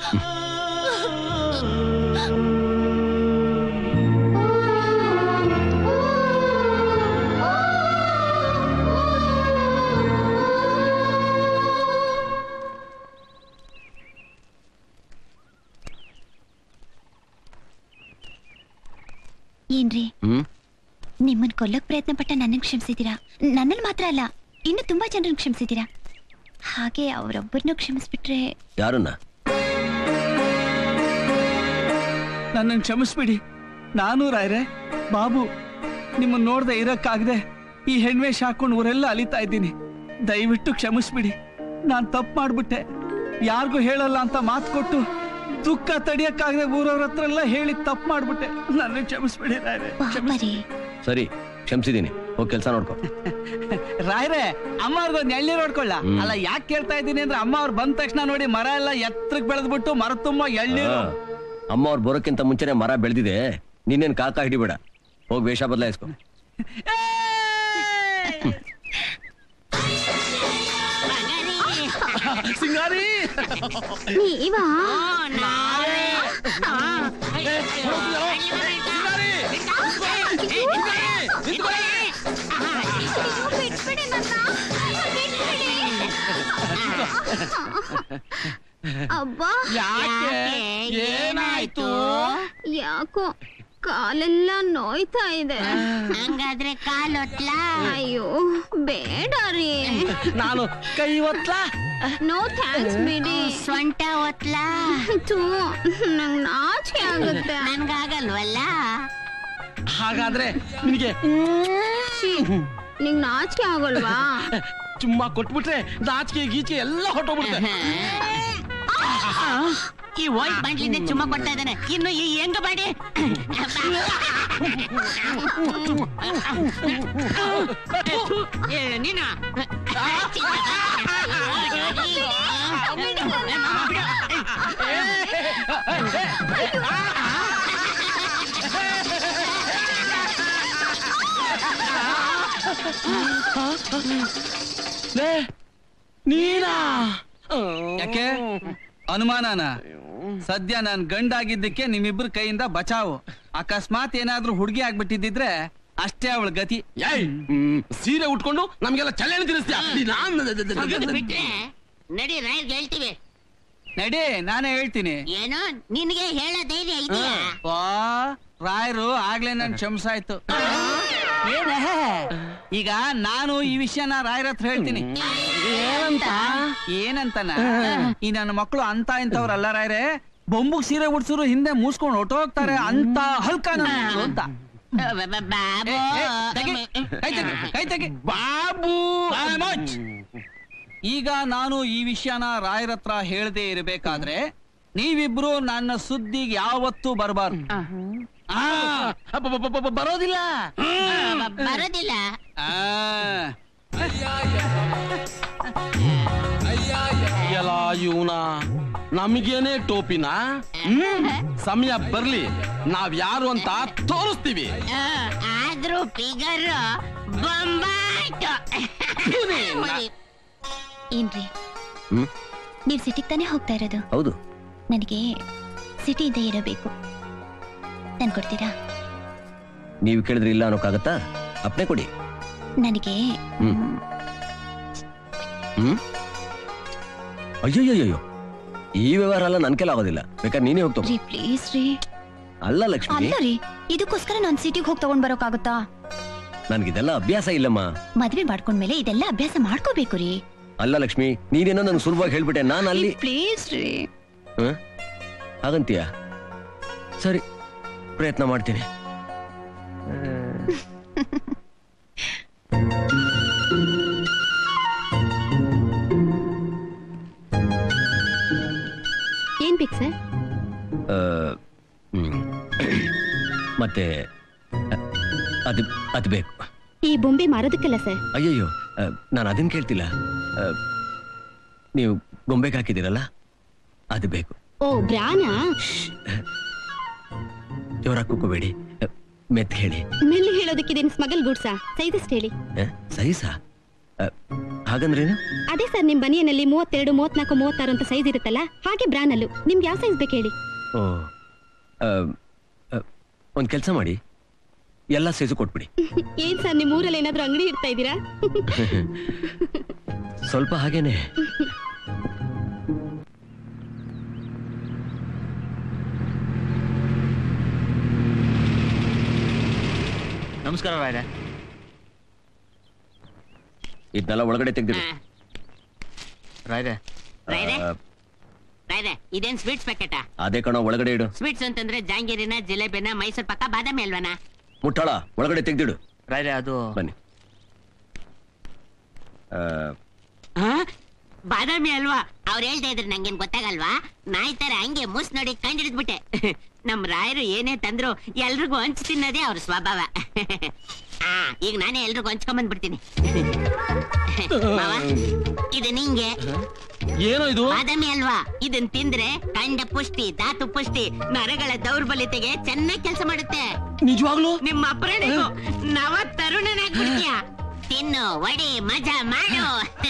ಏನ್ರಿ ಹ್ಮ್ ನಿಮ್ಮನ್ ಕೊಲ್ಲಕ್ ಪ್ರಯತ್ನ ಪಟ್ಟ ನನ್ನನ್ನು ಕ್ಷಮಿಸಿದ್ದೀರಾ ನನ್ನನ್ನು ಮಾತ್ರ ಅಲ್ಲ ಇನ್ನು ತುಂಬಾ ಜನರನ್ನು ಕ್ಷಮಿಸಿದ್ದೀರಾ ಹಾಗೆ ಅವರೊಬ್ಬರನ್ನು ಕ್ಷಮಿಸ್ಬಿಟ್ರೆ ಯಾರನ್ನ ನನ್ನನ್ನು ಕ್ಷಮಿಸ್ಬಿಡಿ ನಾನು ರಾಯ್ರೆ ಬಾಬು ನಿಮ್ಮನ್ನ ನೋಡ್ದೆ ಇರಕ್ಕಾಗದೆ ಈ ಹೆಣ್ವೇಷ ಹಾಕೊಂಡು ಊರೆಲ್ಲ ಅಲಿತಾ ಇದ್ದೀನಿ ದಯವಿಟ್ಟು ಕ್ಷಮಿಸ್ಬಿಡಿ ನಾನು ತಪ್ಪು ಮಾಡ್ಬಿಟ್ಟೆ ಯಾರಿಗೂ ಹೇಳಲ್ಲ ಅಂತ ಮಾತು ಕೊಟ್ಟು ದುಃಖ ತಡಿಯಕ್ಕಾಗದೆ ಊರವ್ರ ಹತ್ರ ಎಲ್ಲ ಹೇಳಿ ತಪ್ಪು ಮಾಡ್ಬಿಟ್ಟೆ ನನ್ನ ಕ್ಷಮಿಸ್ಬಿಡಿ ರಾಯ್ರೆ ಕ್ಷಮಿಸಿ ಸರಿ ಕ್ಷಮಿಸಿದ್ದೀನಿ ಹೋಗಿ ಕೆಲಸ ನೋಡ್ಕೊ ರಾಯ್ರೆ ಅಮ್ಮ ಅವ್ರಿಗೊಂದು ಎಳ್ನೀರು ನೋಡ್ಕೊಳ್ಳ ಹ್ಮ್. ಅಲ್ಲ ಯಾಕೆ ಕೇಳ್ತಾ ಇದ್ದೀನಿ ಅಂದ್ರೆ ಅಮ್ಮ ಅವ್ರು ಬಂದ ತಕ್ಷಣ ನೋಡಿ ಮರ ಎಲ್ಲ ಎತ್ತರಕ್ಕೆ ಬೆಳೆದ್ಬಿಟ್ಟು ಮರ ತುಂಬ ಎಳ್ನೀರು ಹಾ. ಅಮ್ಮ ಅವ್ರು ಬರೋಕ್ಕಿಂತ ಮುಂಚೆನೆ ಮರ ಬೆಳೆದಿದೆ ನಿನ್ನೇನ್ ಕಾಕ ಹಿಡಿಬೇಡ ಹೋಗಿ ವೇಷ ಬದಲಾಯಿಸ್ಕೊ ಸಿಂಗಾರಿ ನೀವಾ ಅಬ್ಬಾ ಯಾಕೆ? ಏನಾಯ್ತು? ಯಾಕೋ ಕಾಲೆಲ್ಲ ನೋಯ್ತಾ ಇದೆ ಹಂಗಾದ್ರೆ ಕಾಲೊಟ್ಲಾ ಅಯ್ಯೋ ಬೇಡ ರೀ ನಾನು ಕೈ ಒತ್ಲಾ ನೋ ಥ್ಯಾಂಕ್ಸ್ ಬಿಡಿ ಸೊಂಟ ಒತ್ಲಾ ಥೂ ನಂಗ್ ನಾಚಿಕೆ ಆಗುತ್ತೆ ನನ್ಗಾಗಲ್ವಲ್ಲ ಹಾಗಾದ್ರೆ ನಿನಗೆ ನಿಂಗ್ ನಾಚಿಕೆ ಆಗಲ್ವಾ ಚುಮ್ಮಾ ಕೊಟ್ಬಿಟ್ರೆ ನಾಚಿಕೆ ಗೀಚಿಕೆ ಎಲ್ಲ ಹೊಟ್ಟೋಗ್ಬಿಡುತ್ತೆ ಈ ವೈಟ್ ಬಂಡ್ಲಿಂದ ಚುಮ್ಮ ಕೊಡ್ತಾ ಇದ್ದಾನೆ ಇನ್ನು ಈ ಹೆಂಗ ಬಾಡಿ ನೀನು ಲೇ, ನೀನಾ ಯಾಕೆ ಅನುಮಾನನ ಸದ್ಯ ನಾನ್ ಗಂಡಾಗಿದ್ದಕ್ಕೆ ನಿಮ್ಮಿಬ್ರ ಕೈಯಿಂದ ಬಚಾವು ಅಕಸ್ಮಾತ್ ಏನಾದ್ರೂ ಹುಡುಗಿ ಆಗ್ಬಿಟ್ಟಿದ್ರೆ ಅಷ್ಟೇ ಅವಳ ಗತಿ ಸೀರೆ ಉಟ್ಕೊಂಡು ನಮ್ಗೆಲ್ಲ ಚಲನೆ ತಿನ್ನಿಸ್ತೀಯ ಬಿಟ್ರೆ ನಡಿ ರಾಯರ್ಗೆ ಹೇಳ್ತೀವಿ ನಡಿ ನಾನೇ ಹೇಳ್ತೀನಿ ಏನೋ ನಿನಗೆ ಹೇಳೋ ಧೈರ್ಯ ಇದೆಯಾ ವಾ ರಾಯರು ಆಗ್ಲೇ ನನ್ ಕ್ಷಮಿಸಾಯ್ತು ಏನೇ? ಈಗ ನಾನು ಈ ವಿಷಯನ ರಾಯರ ಹತ್ರ ಹೇಳ್ತೀನಿ ಏನಂತ ಏನಂತನ ಈ ನನ್ನ ಮಕ್ಕಳು ಅಂತ ಇಂಥವ್ರಲ್ಲ ರಾಯರೇ ಬೊಂಬುಗ್ ಸೀರೆ ಉಡ್ಸೋರು ಹಿಂದೆ ಮೂಸ್ಕೊಂಡು ಹೊಟ್ಟೋಗ್ತಾರೆ ಅಂತ ಹಲ್ಕ ನನ್ನ ಮಕ್ಳು ಅಂತ ಬಾಬು ಏ, ತೆಗಿ, ಕೈ ತೆಗಿ, ಕೈ ತೆಗಿ. ಬಾಬು ಬಾಮೋಚ್. ಈಗ ನಾನು ಈ ವಿಷಯನ ರಾಯರ ಹತ್ರ ಹೇಳದೆ ಇರಬೇಕಾದ್ರೆ ನೀವಿಬ್ರು ನನ್ನ ಸುದ್ದಿಗೆ ಯಾವತ್ತೂ ಬರಬಾರ್ದು ಬರೋದಿಲ್ಲ ಬರೋದಿಲ್ಲ ಎಲ್ಲ ಇವನ ನಮಗೇನೆ ಟೋಪಿನ ಹ್ಮ್ ಸಮಯ ಬರ್ಲಿ ನಾವ್ ಯಾರು ಅಂತ ತೋರಿಸ್ತೀವಿ ಆ, ಆದ್ರೂ ಫಿಗರ್ ಬೊಂಬಾಯ್ತು ಏನ್ರಿ ಹ್ಮ್ ನೀವ್ ಸಿಟಿಗ್ ತಾನೇ ಹೋಗ್ತಾ ಇರೋದು ಹೌದು ನನಗೆ ಸಿಟಿಯಿಂದ ಇರಬೇಕು ತಂದ್ಕೊಡ್ತೀರಾ ನೀವು ಕೇಳಿದ್ರೆ ಇಲ್ಲ ಅನ್ನೋಕ್ಕಾಗತ್ತಾ ಅಪ್ನೆ ಕೊಡಿ ನನಗೆ ಹ್ಮ್ ಹ್ಮ್ ಅಯ್ಯಯ್ಯಯ್ಯೋ ಈ ವ್ಯವಹಾರ ಎಲ್ಲ ನನ್ ಕೆಲ ಆಗೋದಿಲ್ಲ ಬೇಕಾದ್ರೆ ನೀನೇ ಹೋಗ್ತೋ ರೀ ಪ್ಲೀಸ್ ರೀ ಅಲ್ಲ ಲಕ್ಷ್ಮಿ ಅಲ್ಲ ರೀ ಇದಕ್ಕೋಸ್ಕರ ನಾನ್ ಸಿಟಿಗೆ ಹೋಗಿ ತಗೊಂಡ್ ಬರೋಕ್ಕಾಗುತ್ತಾ ನನ್ಗಿದೆಲ್ಲ ಅಭ್ಯಾಸ ಇಲ್ಲಮ್ಮ ಮದ್ವೆ ಮಾಡ್ಕೊಂಡ್ಮೇಲೆ ಇದೆಲ್ಲ ಅಭ್ಯಾಸ ಮಾಡ್ಕೋಬೇಕು ರೀ ಅಲ್ಲ ಲಕ್ಷ್ಮಿ ನೀನೇನೋ ನಂಗೆ ಸುಲಭವಾಗಿ ಹೇಳ್ಬಿಟ್ಟೆ ನಾನು ಅಲ್ಲಿ ಪ್ಲೀಸ್ ರೀ ಹ? ಹಾಗಂತೀಯ ಸರಿ ಪ್ರಯತ್ನ ಮಾಡ್ತೀನಿ ಏನ್ ಬೇಕು ಸರ್ ಆ, ಹ್ಮ್. ಮತ್ತೆ ಅ, ಅದು ಅದು ಬೇಕು ಈ ಬೊಂಬೆ ಮಾರೋದಕ್ಕಲ್ಲ ಸರ್ ಅಯ್ಯಯ್ಯೋ ನಾನು ಅದನ್ನ ಕೇಳ್ತಿಲ್ಲ ಆ, ನೀವು ಗೊಂಬೆಗೆ ಹಾಕಿದ್ದೀರಲ್ಲ ಅದು ಬೇಕು ಓ ಬ್ರಾನಾ ಜೋರಾಗಿ ಕೂಕೋಬೇಡಿ ಮೆತ್ ಹೇಳಿ ಮೆಲ್ಲಿ ಹೇಳೋದಕ್ಕಿದೇನು ಸ್ಮಗಲ್ ಗುಡ್ಸಾ ಸೈಜ್ ಎಷ್ಟು ಹೇಳಿ ಸೈಸಾ ಹಾಗಂದ್ರೇನು ಅದೇ ಸರ್ ನಿಮ್ ಬನಿಯನಲ್ಲಿ ಮೂವತ್ತೆರಡು ಮೂವತ್ನಾಲ್ಕು ಮೂವತ್ತಾರು ಅಂತ ಸೈಜ್ ಇರುತ್ತಲ್ಲ ಹಾಗೆ ಬ್ರಾನಲ್ಲು ನಿಮ್ಗೆ ಯಾವ ಸೈಜ್ ಬೇಕು ಹೇಳಿ ಓ ಒಂದು ಕೆಲಸ ಮಾಡಿ ಎಲ್ಲ ಸೈಜು ಕೊಟ್ಬಿಡಿ ಏನ್ ಸರ್ ನಿಮ್ ಊರಲ್ಲಿ ಏನಾದ್ರೂ ಅಂಗಡಿ ಇಡ್ತಾ ಇದ್ದೀರಾ ಸ್ವಲ್ಪ ಹಾಗೇನೆ ನಮಸ್ಕಾರ ರಾಯ್ರೆ ಇದನ್ನೆಲ್ಲ ಒಳಗಡೆ ತೆಗ್ದಿಡಿ ರಾಯ್ರೆ ರಾಯ್ರೆ ರಾಯ್ರೆ ಇದೇನ್ ಸ್ವೀಟ್ಸ್ ಪ್ಯಾಕೆಟಾ ಅದೇ ಕಣ ಒಳಗಡೆ ಇಡು ಸ್ವೀಟ್ಸ್ ಅಂತಂದ್ರೆ ಜಾಂಗೀರಿನ ಜಿಲೇಬಿನ ಮೈಸೂರ್ ಪಕ್ಕ ಬಾದಾಮಿ ಅಲ್ವನಾ ಮುಟ್ಟಾಳ ಒಳಗಡೆ ತೆಗ್ದಿಡು ರಾಯ್ರೆ ಅದು ಬನ್ನಿ ಆ, ಆ? ಬಾದಾಮಿ ಅಲ್ವಾ ಅವ್ರು ಹೇಳ್ತಾ ಇದ್ರು ನಂಗೇನ್ ಗೊತ್ತಾಗಲ್ವಾ ನಾಯಿ ತರ ಹಂಗೆ ಮೂಸ್ ನೋಡಿ ಕಂಡಿಡಿದ್ಬಿಟ್ಟೆ ನಮ್ ರಾಯರು ಏನೇ ತಂದ್ರು ಎಲ್ರಿಗೂ ಹಂಚ್ ತಿನ್ನೋದೇ ಅವ್ರ ಸ್ವಭಾವ ಆ ಈಗ ನಾನೇ ಎಲ್ರಿಗೂ ಹಂಚ್ಕೊಂಡ್ ಬಂದ್ಬಿಡ್ತೀನಿ ಮಾವ, ಇದು ನಿಂಗೆ ಏನೋ ಇದು ಬಾದಾಮಿ ಅಲ್ವಾ ಇದನ್ ತಿಂದ್ರೆ ಕಂಡ ಪುಷ್ಟಿ ಧಾತು ಪುಷ್ಟಿ ನರಗಳ ದೌರ್ಬಲ್ಯತೆಗೆ ಚೆನ್ನಾಗಿ ಕೆಲಸ ಮಾಡುತ್ತೆ ನಿಜವಾಗ್ಲು ನಿಮ್ಮ ಅಪರಾಣಿಗೂ ನವ ತರುಣನಾಗ್ಬಿಡ್ತೀಯ ತಿನ್ನು ಒಡಿ ಮಜಾ ಮಾಡು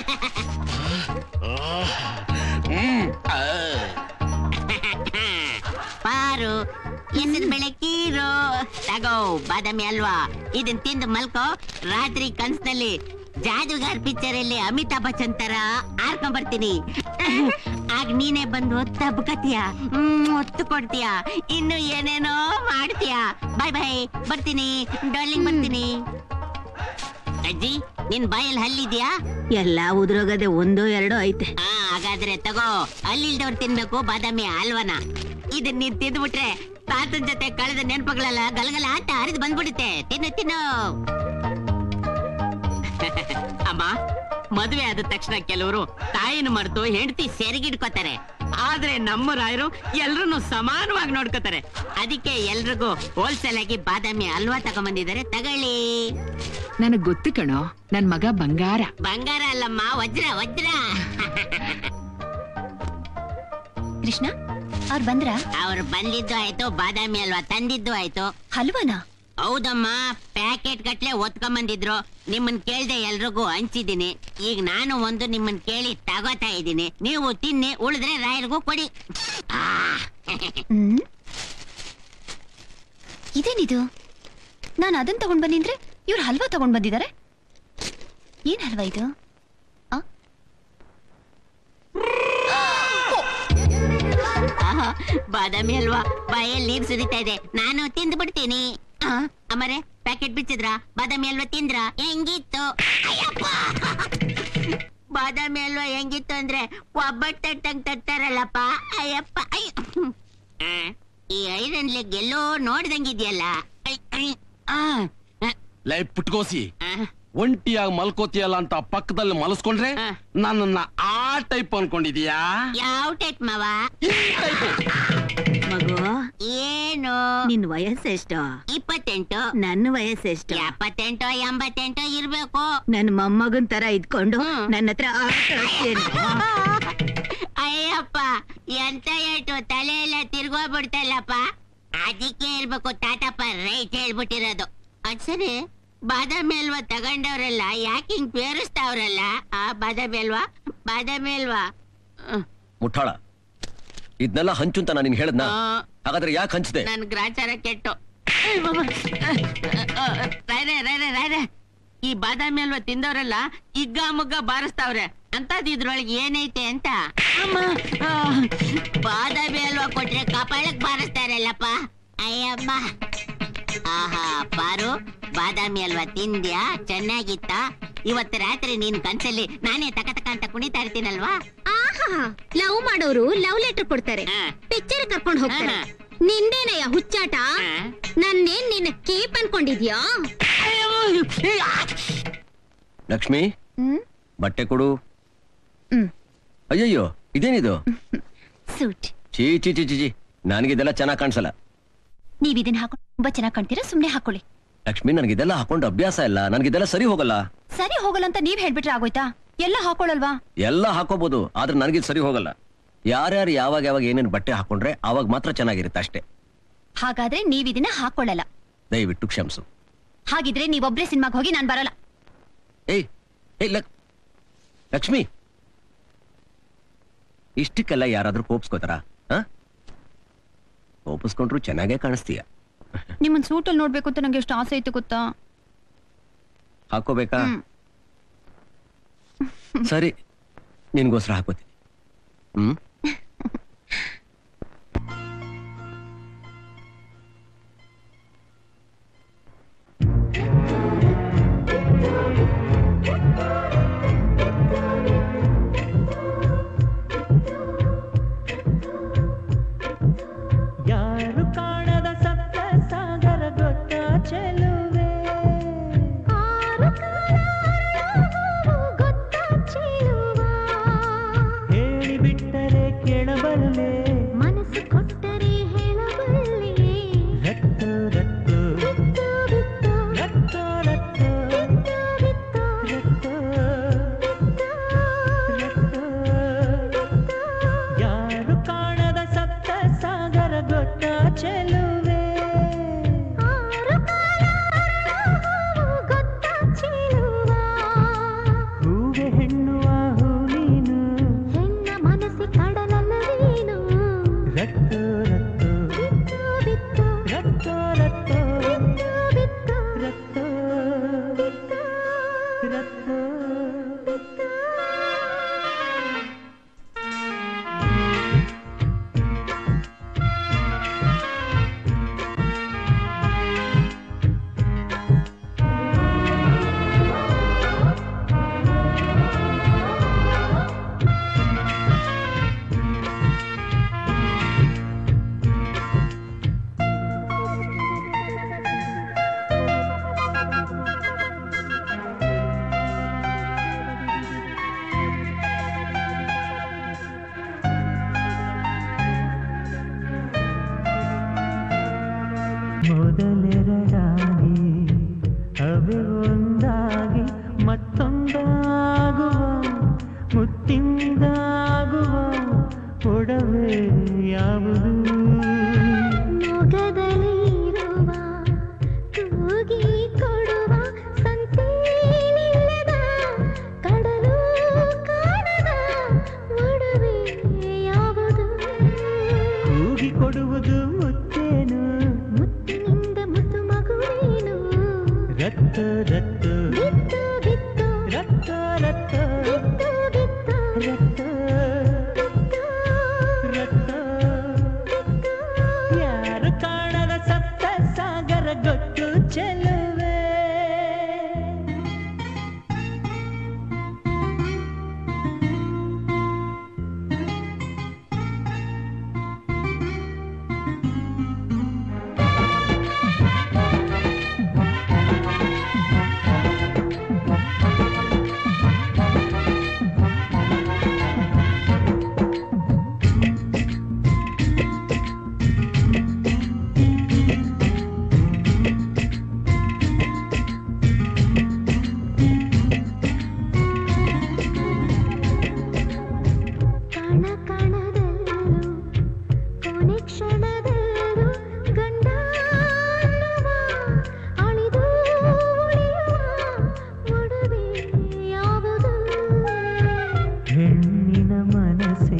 ಪಾರು ಹೆಸರು ಬೆಳಕೀರು ತಗೋ ಬಾದಾಮಿ ಅಲ್ವಾ ಇದನ್ ತಿಂದು ಮಲ್ಕೋ ರಾತ್ರಿ ಕನ್ಸ್ನಲ್ಲಿ ಜಾದುಗಾರ್ ಪಿಕ್ಚರ್ ಅಲ್ಲಿ ಅಮಿತಾಬ್ ಬಚ್ಚನ್ ತರ ಆರ್ಕೊಂಡ್ ಬರ್ತೀನಿ ಆಗ ನೀನೇ ಬಂದು ತಬ್ಕತೀಯ ಹ್ಮ್ ಒತ್ತು ಕೊಡ್ತೀಯ ಇನ್ನು ಏನೇನೋ ಮಾಡ್ತೀಯ ಬಾಯ್ ಬಾಯ್ ಬರ್ತೀನಿ ಡಾರ್ಲಿಂಗ್ ಬರ್ತೀನಿ ಅಜ್ಜಿ ನಿನ್ ಬಾಯಲ್ಲಿ ಹಲ್ಲಿದ್ಯಾ ಎಲ್ಲಾ ಉದ್ರೋಗದೆ ಒಂದೋ ಎರಡೋ ಐತೆ ಆ ಹಾಗಾದ್ರೆ ತಗೋ ಹಲ್ಲಿಲ್ದವ್ರು ತಿನ್ಬೇಕು ಬಾದಾಮಿ ಹಲ್ವನ ಇದನ್ನ ನೀನ್ ತಿಂದ್ಬಿಟ್ರೆ ತಾತನ್ ಜೊತೆ ಕಳೆದ ನೆನಪುಗಳೆಲ್ಲ ಗಲಗಲ ಆಟ ಹರಿದು ಬಂದ್ಬಿಡುತ್ತೆ ತಿನ್ನು ತಿನ್ನು ಅಮ್ಮ ಮದುವೆ ಆದ ತಕ್ಷಣ ಕೆಲವರು ತಾಯಿನ ಮರೆತು ಹೆಂಡತಿ ಸೆರಗಿಡ್ಕೋತಾರೆ ಆದ್ರೆ ನಮ್ಮ ರಾಯರು ಎಲ್ರನ್ನು ಸಮಾನವಾಗಿ ನೋಡ್ಕೋತಾರೆ ಅದಕ್ಕೆ ಎಲ್ರಿಗೂ ಹೋಲ್ಸೇಲ್ ಆಗಿ ಬಾದಾಮಿ ಹಲ್ವಾ ತಗೊಂಬಂದಿದ್ದಾರೆ ತಗೊಳ್ಳಿ ನನಗ್ ಗೊತ್ತು ಕಣೋ ನನ್ ಮಗ ಬಂಗಾರ ಬಂಗಾರ ಅಲ್ಲಮ್ಮ ವಜ್ರ ವಜ್ರ ಕೃಷ್ಣ ಅವ್ರು ಬಂದ್ರ ಅವ್ರು ಬಂದಿದ್ದು ಆಯ್ತು ಬಾದಾಮಿ ಅಲ್ವಾ ತಂದಿದ್ದು ಆಯ್ತು ಹಲ್ವಾನಾ ಹೌದಮ್ಮ ಪ್ಯಾಕೆಟ್ ಗಟ್ಲೆ ಒತ್ಕೊಂಬಂದಿದ್ರು ನಿಮ್ಮನ್ ಕೇಳ್ದೆ ಎಲ್ರಿಗೂ ಹಂಚಿದೀನಿ ಈಗ ನಾನು ಒಂದು ನಿಮ್ಮನ್ ಕೇಳಿ ತಗೋತಾ ಇದ್ದೀನಿ ನೀವು ತಿನ್ನಿ ಉಳಿದ್ರೆ ರಾಯರ್ಗೂ ಕೊಡಿ ಆ. ಹ್ಮ್ ಇದೇನಿದು ನಾನು ಅದನ್ನ ತಗೊಂಡ್ ಬಂದಿದ್ರೆ ಇವ್ರು ಹಲ್ವಾ ತಗೊಂಡ್ ಬಂದಿದ್ದಾರೆ ಏನ್ ಹಲ್ವಾ ಇದು ಆ? ಆಹಾ, ಬಾದಾಮಿ ಅಲ್ವಾ ಬಾಯಲ್ಲಿ ನೀರ್ ಸುರಿತಾ ಇದೆ ನಾನು ತಿಂದು ಬಿಡ್ತೀನಿ ಆ, ಅಮರೆ ಪ್ಯಾಕೆಟ್ ಬಿಚ್ಚಿದ್ರ ಬಾದಾಮಿ ಅಲ್ವಾ ತಿಂದ್ರ ಹೆಂಗಿತ್ತು ಅಯ್ಯಪ್ಪ! ಬಾದಾಮಿ ಅಲ್ವಾ ಹೆಂಗಿತ್ತು ಅಂದ್ರೆ ಒಬ್ಬಟ್ಟು ತಟ್ಟಂಗ್ ತಟ್ಟಾರಲ್ಲಪ್ಪ ಅಯ್ಯಪ್ಪ ಅಯ್ಯ ಆ, ಈ ಐರನ್ ಲೆಗ್ ಎಲ್ಲೋ ನೋಡ್ದಂಗಿದ್ಯಲ್ಲ ಐ, ಐ, ಆ, ಆ, ಲೈ ಪುಟ್ಕೋಸಿ ಒಂಟಿಯಾಗಿ ಮಲ್ಕೋತಿಯಲ್ಲ ಅಂತ ಪಕ್ಕದಲ್ಲಿ ಮಲಸ್ಕೊಂಡ್ರೆ ನನ್ನನ್ನ ಆ ಟೈಪ್ ಅನ್ಕೊಂಡಿದೀಯಾ ಯಾವ ಟೈಪ್ ಮಾವ ಮಗು ಏನು ನಿನ್ ವಯಸ್ಸೆಷ್ಟು ಇಪ್ಪತ್ತೆಂಟು ನನ್ನ ವಯಸ್ಸೆಷ್ಟು ಎಪ್ಪತ್ತೆಂಟು ಎಂಬತ್ತೆಂಟು ಇರ್ಬೇಕು ನನ್ ಮೊಮ್ಮಗನ್ ತರ ಇದ್ಕೊಂಡು ನನ್ನ ಹತ್ರ ಆಟ ಆಡ್ತೇನೆ. ಅಯ್ಯಪ್ಪ ಎಂತ ಏಟು ತಲೆ ಎಲ್ಲ ತಿರ್ಗೋಗ್ಬಿಡ್ತಲ್ಲಪ್ಪ ಅದಕ್ಕೆ ಹೇಳ್ಬೇಕು ತಾತಪ್ಪ ರೈಟ್ ಹೇಳ್ಬಿಟ್ಟಿರೋದು ಅದ್ ಸರಿ ಬಾದಾಮಿ ಅಲ್ವಾ ತಗೊಂಡವ್ರಲ್ಲ ಯಾಕೆ ಹಿಂಗ್ ಪೇರಿಸ್ತಾವ್ರಲ್ಲ ಆ ಬಾದಾಮಿ ಅಲ್ವಾ ಬಾದಾಮಿ ಅಲ್ವಾ ಮುಠಾಳ ಇದನ್ನೆಲ್ಲ ಹಂಚು ಅಂತ ನಾನು ಹೇಳದ್ನ ಹಾಗಾದ್ರೆ ಯಾಕೆ ಹಂಚ್ದೆ ನನ್ ಗ್ರಾಚಾರ ಕೆಟ್ಟು ಏಯ್ ಬಾಬಾ. ರಾಯ್ರೆ ರಾಯ್ರೆ ರಾಯ್ರೆ ಈ ಬಾದಾಮಿ ಅಲ್ವಾ ತಿಂದವ್ರಲ್ಲ ಇಗ್ಗ ಮುಗ್ಗ ಬಾರಿಸ್ತಾವ್ರೆ ಅಂತದ್ ಇದ್ರೊಳಗೆ ಏನೈತೆ ಅಂತ ಅಮ್ಮ, ಆ, ಬಾದಾಮಿ ಅಲ್ವಾ ಕೊಟ್ರೆ ಕಪಾಳಕ್ ಬಾರಿಸ್ತಾರಲ್ಲಪ್ಪ ಅಯ್ಯಮ್ಮ ಆಹಾ ಪಾರು ಬಾದಾಮಿ ಅಲ್ವಾ ತಿಂದ್ಯಾ ಚೆನ್ನಾಗಿತ್ತ ಇವತ್ತು ರಾತ್ರಿ ನೀನ್ ಕನ್ಸಲ್ಲಿ ನಾನೇ ತಕ ತಕ ಅಂತ ಕುಣಿತಾ ಇರ್ತೀನಲ್ವಾ ಆಹಾ ಲವ್ ಮಾಡೋರು ಲವ್ ಲೆಟರ್ ಕೊಡ್ತಾರೆ ಪಿಕ್ಚರ್ ಕರ್ಕೊಂಡು ಹೋಗ್ತಾರೆ ನಿಂದೇನಯ್ಯ ಹುಚ್ಚಾಟ ನನ್ನೇನ್ ನಿನ್ನ ಕೇಪ್ ಅನ್ಕೊಂಡಿದ್ಯಾ ಲಕ್ಷ್ಮಿ ಬಟ್ಟೆ ಕೊಡು ಹ್ಮ್. ಅಯ್ಯಯ್ಯೋ ಇದೇನಿದು ಸೂಟ್ ಚೀ ಚಿ ಚಿ ಚಿ ಚಿ ನನಗಿದೆಲ್ಲ ಚೆನ್ನಾಗಿ ಕಾಣಿಸಲ್ಲ ನೀವ್ ಇದನ್ನ ಹಾಕೊಂಡು ತುಂಬಾ ಚೆನ್ನಾಗಿ ಕಾಣ್ತೀರಾ ಸುಮ್ನೆ ಹಾಕೊಳ್ಳಿ ಲಕ್ಷ್ಮಿ ನನಗಿದೆಲ್ಲ ಹಾಕೊಂಡು ಅಭ್ಯಾಸ ಇಲ್ಲ ನನಗಿದೆಲ್ಲ ಸರಿ ಹೋಗಲ್ಲ ಸರಿ ಹೋಗಲ್ಲ ಅಂತ ನೀವ್ ಹೇಳ್ಬಿಟ್ರೆ ಆಗೋಯ್ತಾ ಎಲ್ಲ ಹಾಕೊಳ್ಳಲ್ವಾ ಎಲ್ಲ ಹಾಕೋಬಹುದು ಆದ್ರೆ ನನಗಿದ್ ಸರಿ ಹೋಗಲ್ಲ ಯಾರ್ಯಾರು ಯಾವಾಗ ಯಾವಾಗ ಏನೇನು ಬಟ್ಟೆ ಹಾಕೊಂಡ್ರೆ ಅವಾಗ ಮಾತ್ರ ಚೆನ್ನಾಗಿರುತ್ತೆ ಅಷ್ಟೇ ಹಾಗಾದ್ರೆ ನೀವ್ ಇದನ್ನ ಹಾಕೊಳ್ಳಲ್ಲ ದಯವಿಟ್ಟು ಕ್ಷಮಿಸು ಹಾಗಿದ್ರೆ ನೀವೊಬ್ರೇ ಸಿನಿಮಾಗ್ ಹೋಗಿ ನಾನ್ ಬರಲ್ಲ ಏಯ್ ಏಯ್ ಲಕ್ ಲಕ್ಷ್ಮಿ ಇಷ್ಟಕ್ಕೆಲ್ಲ ಯಾರಾದ್ರೂ ಕೋಪಿಸ್ಕೋತಾರ ಕೋಪಿಸ್ಕೊಂಡ್ರು ಚೆನ್ನಾಗೇ ಕಾಣಿಸ್ತೀಯ ನಿಮ್ಮನ್ ಸೂಟಲ್ಲಿ ನೋಡ್ಬೇಕು ಅಂತ ನಂಗೆ ಎಷ್ಟು ಆಸೆ ಐತೆ ಗೊತ್ತಾ ಹಾಕೋಬೇಕಾ ಸರಿ ನಿನ್ಗೋಸ್ಕರ ಹಾಕೋತೀನಿ ಹ್ಮ್ ಯಾರು ಕಾಣದ ಸಪ್ತ ಸಾಗರ ಗೊತ್ತ ಚೆಲುವೆ ಹೇಳಿಬಿಟ್ಟರೆ ಮೊದಲೆರಡಾಗಿ ಅವೇ ಒಂದಾಗಿ ಮತ್ತೊಂದಾಗುವ ಮುತ್ತಿಂದಾಗುವ ಒಡವೆ ಯಾವುದು ಮೊಗದಲ್ಲಿರುವ ತೂಗಿ ಕೊಡುವ ಸಂತೇನಿಲ್ಲದ ಕಡಲು ಕಾಣದ ಒಡವೆ ಯಾವುದು ಕೂಗಿ ಕೊಡುವುದು ಮುತ್ತೇನು ಮುತ್ತಿನಿಂದ ಮುತ್ತು ಮಗುವೇನು ರತ್ತ ರತ್ತ ಬಿತ್ತು ಬಿತ್ತು ರತ್ತ ರತ್ತ ಬಿತ್ತು ಬಿತ್ತು ರತ್ತ ರತ್ತ ಯಾರು ಕಾಣದ ಸಪ್ತ ಸಾಗರ ಗೊತ್ತು ಚೆಲುವೆ ಕಣ ಕಣದಲ್ಲೂ ಕೊನೆ ಕ್ಷಣದಲ್ಲೂ ಗಂಡ ಅನ್ನುವ ಅಳಿದು ಉಳಿಯುವ ಒಡವೆ ಯಾವುದು ಹೆಣ್ಣಿನ ಮನಸ್ಸೇ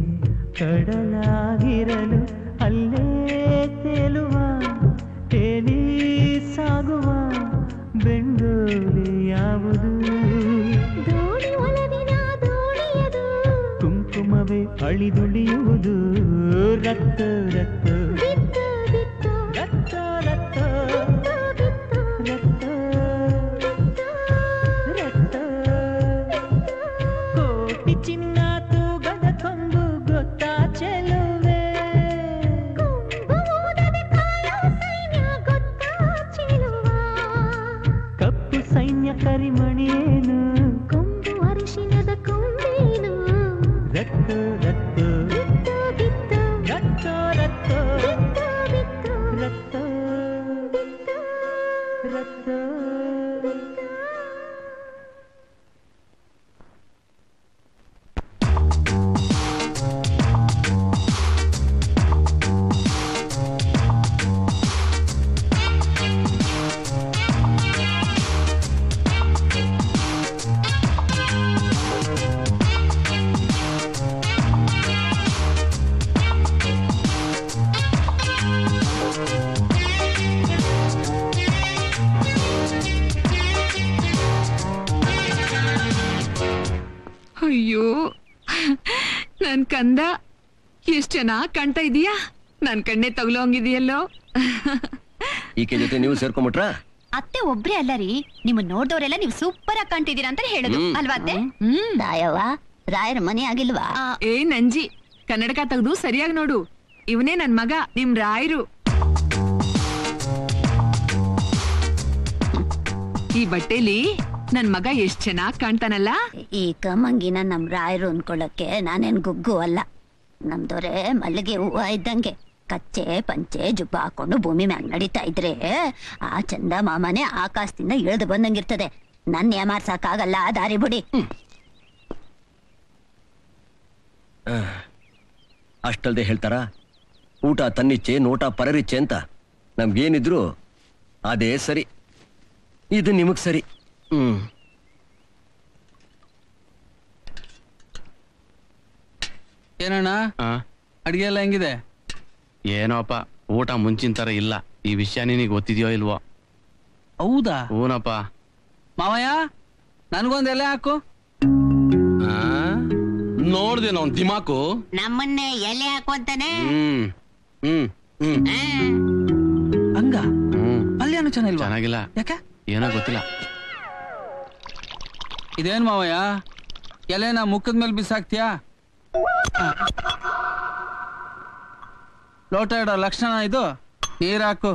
ಕಡಲಾಗಿರಲು ಅಲ್ಲೇ ತೇಲುವ ತೇಲಿ ಸಾಗುವ ಬೆಂಡೋಲೆ ಯಾವುದು ದೋಣಿ ಒಲವಿನ ದೋಣಿಯದು ಕುಂಕುಮವೇ ಅಳಿದುಳಿಯುವುದು ರಕ್ತ ರಕ್ತ ಬಿತ್ತು ಬಿತ್ತು ರಕ್ತ ರಕ್ತ ಬಿತ್ತು ಬಿತ್ತು ರಕ್ತ ರಕ್ತ ಕೋಟಿ ಚಿನ್ನ ತೂಗದ ಕೊಂಬು ಗೊತ್ತಾ ಚೆಲುವೆ ಕೊಂಬುವುದದೆ ಕಾಯೋ ಸೈನ್ಯ ಗೊತ್ತಾ ಚೆಲುವ ಕಪ್ಪು ಸೈನ್ಯ ಕರಿಮಣಿಯೇನು ಕೊಂಬು ಅರಿಶಿನದ ಕೊಂಬೇನು ರಕ್ತ ರಕ್ತ ಬಿತ್ತು ಬಿತ್ತು ರಕ್ತ ರಕ್ತ ಬಿತ್ತು ಬಿತ್ತು ರಕ್ತ ರಕ್ತ ಅಯ್ಯೋ ನನ್ ಕಂದ ಎಷ್ಟ್ ಚೆನ್ನಾಗ್ ಕಾಣ್ತಾ ಇದೀಯಾ ನನ್ ಕಣ್ಣೆ ತಗಲೋ ಹಂಗಿದೆಯಲ್ಲೋ ಈಕೆ ಜೊತೆ ನೀವು ಸೇರ್ಕೊಂಬಿಟ್ರಾ ಅತ್ತೆ ಒಬ್ರೇ ಅಲ್ಲ ರೀ ನಿಮ್ಮನ್ನ ನೋಡ್ದವ್ರೆಲ್ಲ ನೀವು ಸೂಪರ್ ಆಗಿ ಕಾಣ್ತಿದ್ದೀರಾ ಅಂತ ಹೇಳುದು ಹ್ಮ್. ಅಲ್ವಾ ಅತ್ತೆ ಹ್ಮ್ ದಾಯವ್ವ ರಾಯರ ಮನೆ ಆಗಿಲ್ವಾ ಏ ನಂಜಿ ಕನ್ನಡಕ ತೆಗ್ದು ಸರಿಯಾಗಿ ನೋಡು ಇವನೇ ನನ್ ಮಗ ನಿಮ್ ರಾಯರು ಈ ಬಟ್ಟೆಲಿ ನನ್ ಮಗ ಎಷ್ಟ್ ಚೆನ್ನಾಗ್ ಕಾಣ್ತಾನಲ್ಲ ಈ ಕಮ್ಮಂಗಿನ ನಮ್ ರಾಯರು ಅನ್ಕೊಳ್ಳಕ್ಕೆ ನಾನೇನ್ ಗುಗ್ಗು ಅಲ್ಲ ನಮ್ದೊರೆ ಮಲ್ಲಿಗೆ ಹೂವ ಇದ್ದಂಗೆ ಕಚ್ಚೆ ಪಂಚೆ ಜುಬ್ಬ ಹಾಕೊಂಡು ಭೂಮಿ ಮ್ಯಾಗ್ ನಡೀತಾ ಇದ್ರೆ ಆ ಚಂದ ಮಾಮನೆ ಆಕಾಶದಿಂದ ಇಳಿದು ಬಂದಂಗಿರ್ತದೆ ನನ್ ಏಮಾರ್ಸಕ್ಕಾಗಲ್ಲ ದಾರಿ ಬಿಡಿ ಅಷ್ಟಲ್ದೆ ಹೇಳ್ತಾರ ಊಟ ತನ್ನಿಚ್ಚೆ ನೋಟ ಪರರಿಚ್ಚೆ ಅಂತ ನಮ್ಗೇನಿದ್ರು ಅದೇ ಸರಿ ಇದು ನಿಮಗ್ ಸರಿ ಹ್ಮ್ ಏನಣ್ಣ ಅಡಿಗೆ ಎಲ್ಲ ಹೆಂಗಿದೆ ಏನೋಪ್ಪ ಊಟ ಮುಂಚಿನ ತರ ಇಲ್ಲ ಈ ವಿಷಯ ನಿನಗೆ ಗೊತ್ತಿದ್ಯೋ ಇಲ್ವೋ ಹೌದಾ ಹೂನಪ್ಪ ಮಾವಯ್ಯ ನನ್ಗೊಂದ್ ಎಲೆ ಹಾಕು ನೋಡ್ದೆ ನಾವ್ ದಿಮಾಕು ನಮ್ಮನ್ನೇ ಎಲೆ ಹಾಕೊಂತಾನೆ ಹ್ಮ್ ಹ್ಮ್ ಹ್ಮ್ ಹಂಗ ಹ್ಮ್ ಪಲ್ಯನು ಚೆನ್ನಾಗಿಲ್ವಾ ಚೆನ್ನಾಗಿಲ್ಲ ಯಾಕೆ ಏನೋ ಗೊತ್ತಿಲ್ಲ ಇದೇನ್ ಮಾವಯ್ಯ ಎಲೆನ ಮುಖದ ಮೇಲೆ ಬಿಸಾಕ್ತಿಯಾ ಆ. ಲೋಟ ಇಡೋ ಲಕ್ಷಣ ಇದು ನೀರ್ ಹಾಕು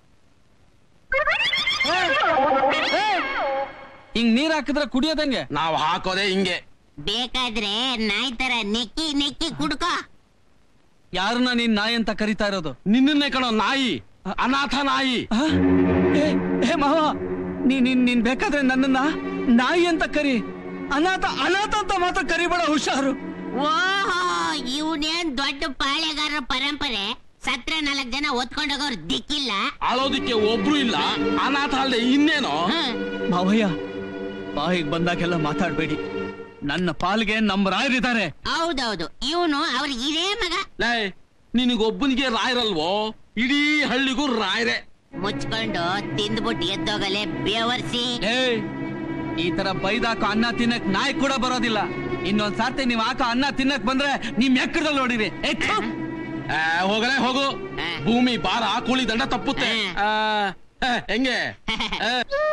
ಏ, ಏ, ಹಿಂಗ್ ನೀರ್ ಹಾಕಿದ್ರೆ ಕುಡಿಯೋದಂಗೆ ನಾವ್ ಹಾಕೋದೇ ಹಿಂಗೆ ಬೇಕಾದ್ರೆ ನಾಯಿ ತರ ನೆಕ್ಕಿ ನೆಕ್ಕಿ ಕುಡ್ಕೋ ಯಾರನ್ನ ನೀನ್ ನಾಯಿ ಅಂತ ಕರಿತಾ ಇರೋದು ನಿನ್ನನ್ನೇ ಕಣೋ ನಾಯಿ ಅನಾಥ ನಾಯಿ ಏ ಏ ಮಾವ ನೀನ್ ನೀನ್ ನೀನ್ ಬೇಕಾದ್ರೆ ನನ್ನನ್ನ ನಾಯಿ ಅಂತ ಕರಿ ಅನಾಥ ಅನಾಥ ಅಂತ ಮಾತ್ರ ಕರಿಬೇಡ ಹುಷಾರು ಓಹೋ ಇವನೇನ್ ದೊಡ್ಡ ಪಾಳೆಗಾರರ ಪರಂಪರೆ ಸತ್ರ ನಾಲ್ಕು ಜನ ಒತ್ಕೊಂಡೋಗೋರು ದಿಕ್ಕಿಲ್ಲ ಆಳೋದಿಕ್ಕೆ ಒಬ್ರು ಇಲ್ಲ ಅನಾಥ ಅಲ್ಲದೆ ಇನ್ನೇನೋ ಮಾವಯ್ಯ ಬಾಯಿಗೆ ಬಂದಾಗೆಲ್ಲ ಮಾತಾಡ್ಬೇಡಿ ನನ್ನ ಪಾಲ್ಗೆ ನಮ್ಮ ರಾಯರಿದ್ದಾರೆ ಹೌದೌದು ಇವನು ಅವ್ರಿಗೆ ಇದೇ ಮಗ ಲೇ ನಿನಗೊಬ್ಬನಿಗೆ ರಾಯರಲ್ವೋ ಇಡೀ ಹಳ್ಳಿಗೂ ರಾಯರೇ ಮುಚ್ಕೊಂಡು ತಿಂದ್ಬಿಟ್ಟು ಎದ್ದೋಗಲೆ ಬೇವರ್ಸಿ ಏ ಈ ತರ ಬೈದಾಕೋ ಅನ್ನ ತಿನ್ನಕ್ ನಾಯಿ ಕೂಡ ಬರೋದಿಲ್ಲ ಇನ್ನೊಂದ್ ಸಾರ್ತಿ ನೀವ್ ಹಾಕೋ ಅನ್ನ ತಿನ್ನಕ್ ಬಂದ್ರೆ ನಿಮ್ ಎಕ್ಕಡದಲ್ಲಿ ನೋಡಿರಿ ಏ, ಥು. ಆ, ಹೋಗಲೇ ಹೋಗು ಭೂಮಿ ಭಾರ ಕೂಲಿ ದಂಡ ತಪ್ಪುತ್ತೆ ಆ, ಆ, ಹೆಂಗೆ ಆ.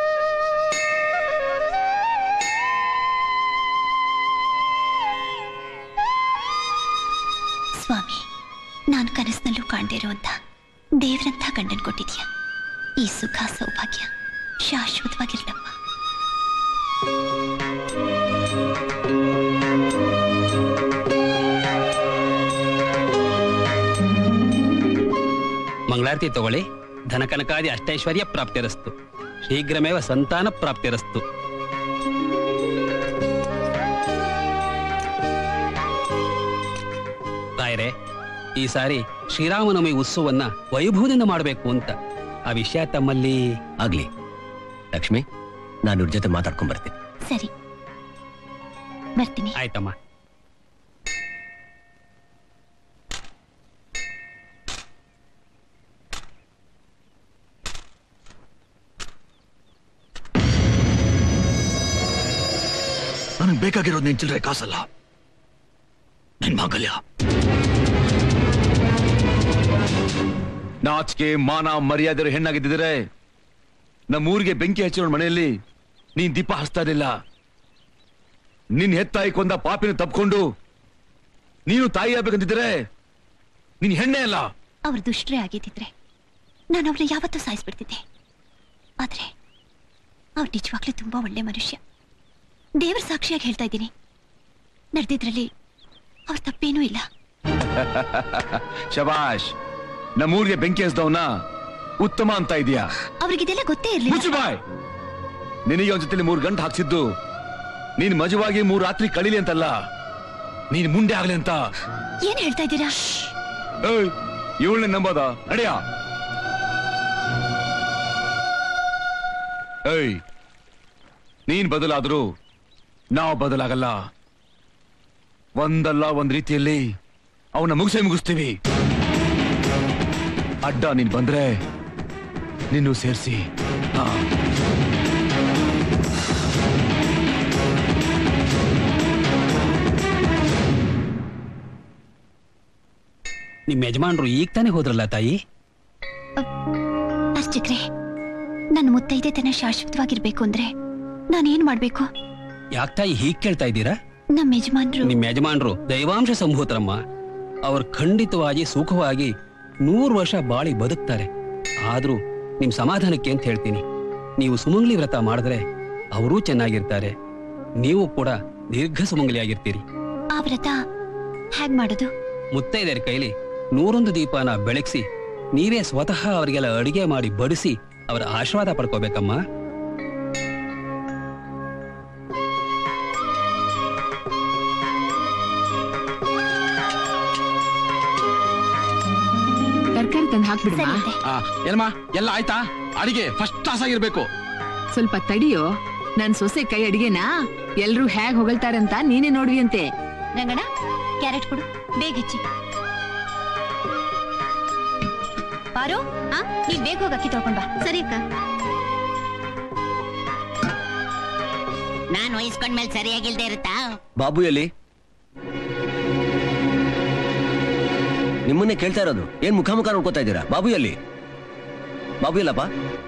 ಸ್ವಾಮಿ ನಾನು ಕನಸಿನಲ್ಲೂ ಕಾಣದೇ ಇರುವಂತ ದೇವ್ರಂಥ ಗಂಡನ್ ಕೊಟ್ಟಿದ್ಯಾ ಈ ಸುಖ ಸೌಭಾಗ್ಯ ಶಾಶ್ವತವಾಗಿರ್ಲಪ್ಪ ಮಂಗಳಾರತಿ ತಗೊಳ್ಳಿ ಧನಕನಕಾದಿ ಅಷ್ಟೈಶ್ವರ್ಯ ಪ್ರಾಪ್ತಿರಸ್ತು ಶೀಘ್ರಮೇವ ಸಂತಾನ ಪ್ರಾಪ್ತಿರಸ್ತು ರಾಯರೇ ಈ ಸಾರಿ ಶ್ರೀರಾಮನವಮಿ ಉತ್ಸವವನ್ನ ವೈಭವದಿಂದ ಮಾಡಬೇಕು ಅಂತ ಆ ವಿಷಯ ತಮ್ಮಲ್ಲಿ ಆಗ್ಲಿ ಲಕ್ಷ್ಮಿ ನಾನು ಇವ್ರ ಜೊತೆ ಮಾತಾಡ್ಕೊಂಡ್ ಬರ್ತೀನಿ ಸರಿ ಬರ್ತೀನಿ ಆಯ್ತಮ್ಮ ನನಗೆ ಬೇಕಾಗಿರೋದು ನಿನ್ ಚಿಲ್ಲರೆ ಕಾಸಲ್ಲ ನಿನ್ ಮಾಂಗಲ್ಯ ನಾಚಿಕೆ ಮಾನ ಮರ್ಯಾದೆ ಹೆಣ್ಣಾಗಿದ್ದಿದ್ರೆ ನಮ್ಮೂರಿಗೆ ಬೆಂಕಿ ಹಚ್ಚಿರೋ ಮನೆಯಲ್ಲಿ ನೀನ್ ದೀಪ ಹಚ್ತಾ ಇರಲಿಲ್ಲ ನಿನ್ ಹೆತ್ತಾಯಿ ಕೊಂದ ಪಾಪಿನ ತಪ್ಕೊಂಡು ನೀನು ತಾಯಿ ಆಗ್ಬೇಕಂತಿದ್ರೆ ನೀನ್ ಹೆಣ್ಣೆ ಅಲ್ಲ ಅವ್ರ ದುಷ್ಟರೇ ಆಗಿದ್ದಿದ್ರೆ ನಾನು ಅವ್ರನ್ನ ಯಾವತ್ತೂ ಸಾಯಿಸ್ಬಿಡ್ತಿದ್ದೆ ಆದ್ರೆ ಅವ್ರು ನಿಜವಾಗ್ಲೂ ತುಂಬಾ ಒಳ್ಳೆ ಮನುಷ್ಯ ದೇವರ ಸಾಕ್ಷಿಯಾಗಿ ಹೇಳ್ತಾ ಇದ್ದೀನಿ ನಡೆದಿದ್ರಲ್ಲಿ ಅವ್ರ ತಪ್ಪೇನೂ ಇಲ್ಲ ಶಬಾಷ್ ನಮ್ಮೂರಿಗೆ ಬೆಂಕಿ ಹಚ್ದವನ ಉತ್ತಮ ಅಂತ ಇದೀಯಾ ಅವ್ರಿಗಿದೆಲ್ಲ ಗೊತ್ತೇ ಮುಚ್ಚು ಇರ್ಲಿಲ್ಲ ಬಾಯ್ ನಿನಗೆ ಒಂದ್ ಜೊತೆಲಿ ಮೂರು ಗಂಟೆ ಹಾಕ್ಸಿದ್ದು ನೀನ್ ಮಜವಾಗಿ ಮೂರು ರಾತ್ರಿ ಕಳೀಲಿ ಅಂತಲ್ಲ ನೀನ್ ಮುಂದೆ ಆಗ್ಲಿ ಅಂತ ಏನ್ ಹೇಳ್ತಾ ಇದ್ದೀರಾ ಏಯ್ ಇವಳನ್ನ ನಂಬೋದ ನಡಿಯ ಏಯ್ ನೀನ್ ಬದಲಾದ್ರೂ ನಾವು ಬದಲಾಗಲ್ಲ ಒಂದಲ್ಲ ಒಂದ್ ರೀತಿಯಲ್ಲಿ ಅವನ ಮುಗಿಸೇ ಮುಗಿಸ್ತೀವಿ ಅಡ್ಡ ನೀನ್ ಬಂದ್ರೆ ನಿನ್ನೂ ಸೇರಿಸಿ ಹಾ ನಿಮ್ ಯಜಮಾನ್ರು ಈಗ ತಾನೇ ಹೋದ್ರಲ್ಲ ತಾಯಿ ಅರ್ಚಕ್ರೆ ನನ್ನ ಮುತ್ತೈದೆತನ ಶಾಶ್ವತವಾಗಿರ್ಬೇಕು ಅಂದ್ರೆ ನಾನೇನ್ ಮಾಡ್ಬೇಕು ಯಾಕ್ ತಾಯಿ ಹೀಗ್ ಕೇಳ್ತಾ ಇದ್ದೀರಾ ನಮ್ಮ ಯಜಮಾನ್ರು ನಿಮ್ ಯಜಮಾನ್ರು ದೈವಾಂಶ ಸಂಭೂತರಮ್ಮ ಅವ್ರು ಖಂಡಿತವಾಗಿ ಸುಖವಾಗಿ ನೂರು ವರ್ಷ ಬಾಳಿ ಬದುಕ್ತಾರೆ ಆದ್ರೂ ನಿಮ್ ಸಮಾಧಾನಕ್ಕೆ ಅಂತ ಹೇಳ್ತೀನಿ ನೀವು ಸುಮಂಗ್ಲಿ ವ್ರತ ಮಾಡಿದ್ರೆ ಅವರೂ ಚೆನ್ನಾಗಿರ್ತಾರೆ ನೀವು ಕೂಡ ದೀರ್ಘ ಸುಮಂಗಲಿಯಾಗಿರ್ತೀರಿ ಆ ವ್ರತ ಹೇಗ್ ಮಾಡೋದು ಮುತ್ತೈದೆಯರ ಕೈಲಿ ನೂರೊಂದು ದೀಪನ ಬೆಳಗಿಸಿ ನೀವೇ ಸ್ವತಃ ಅವರಿಗೆಲ್ಲ ಅಡಿಗೆ ಮಾಡಿ ಬಡಿಸಿ ಅವರ ಆಶೀರ್ವಾದ ಪಡ್ಕೋಬೇಕಮ್ಮ ತರಕಾರಿ ತಂದು ಹಾಕ್ಬಿಡಮ್ಮ ಆ, ಏನಮ್ಮ ಎಲ್ಲ ಆಯ್ತಾ ಅಡಿಗೆ ಫಸ್ಟ್ ಕ್ಲಾಸ್ ಆಗಿರ್ಬೇಕು ಸ್ವಲ್ಪ ತಡಿಯೋ ನನ್ ಸೊಸೆ ಕೈ ಅಡಿಗೆನಾ ಎಲ್ರೂ ಹೇಗ್ ಹೊಗಳ್ತಾರಂತ ನೀನೇ ನೋಡ್ವಿಯಂತೆ ರಂಗಣ ಕ್ಯಾರೆಟ್ ಕೊಡು ಬೇಗ ಹೆಚ್ಚಿ ಪಾರು ಆ ನೀವ್ ಬೇಗ ಹೋಗಿ ಅಕ್ಕಿ ತೊಳ್ಕೊಂಡ್ ಬಾ ಸರಿ ಅಕ್ಕ ನಾನ್ ವಹಿಸ್ಕೊಂಡ್ಮೇಲೆ ಸರಿಯಾಗಿಲ್ದೇ ಇರುತ್ತಾ ಬಾಬು ಎಲ್ಲಿ ನಿಮ್ಮನ್ನೇ ಕೇಳ್ತಾ ಇರೋದು ಏನ್ ಮುಖ ಮುಖ ನೋಡ್ಕೋತಾ ಇದ್ದೀರಾ ಬಾಬು ಎಲ್ಲಿ ಬಾಬು ಎಲ್ಲಪ್ಪ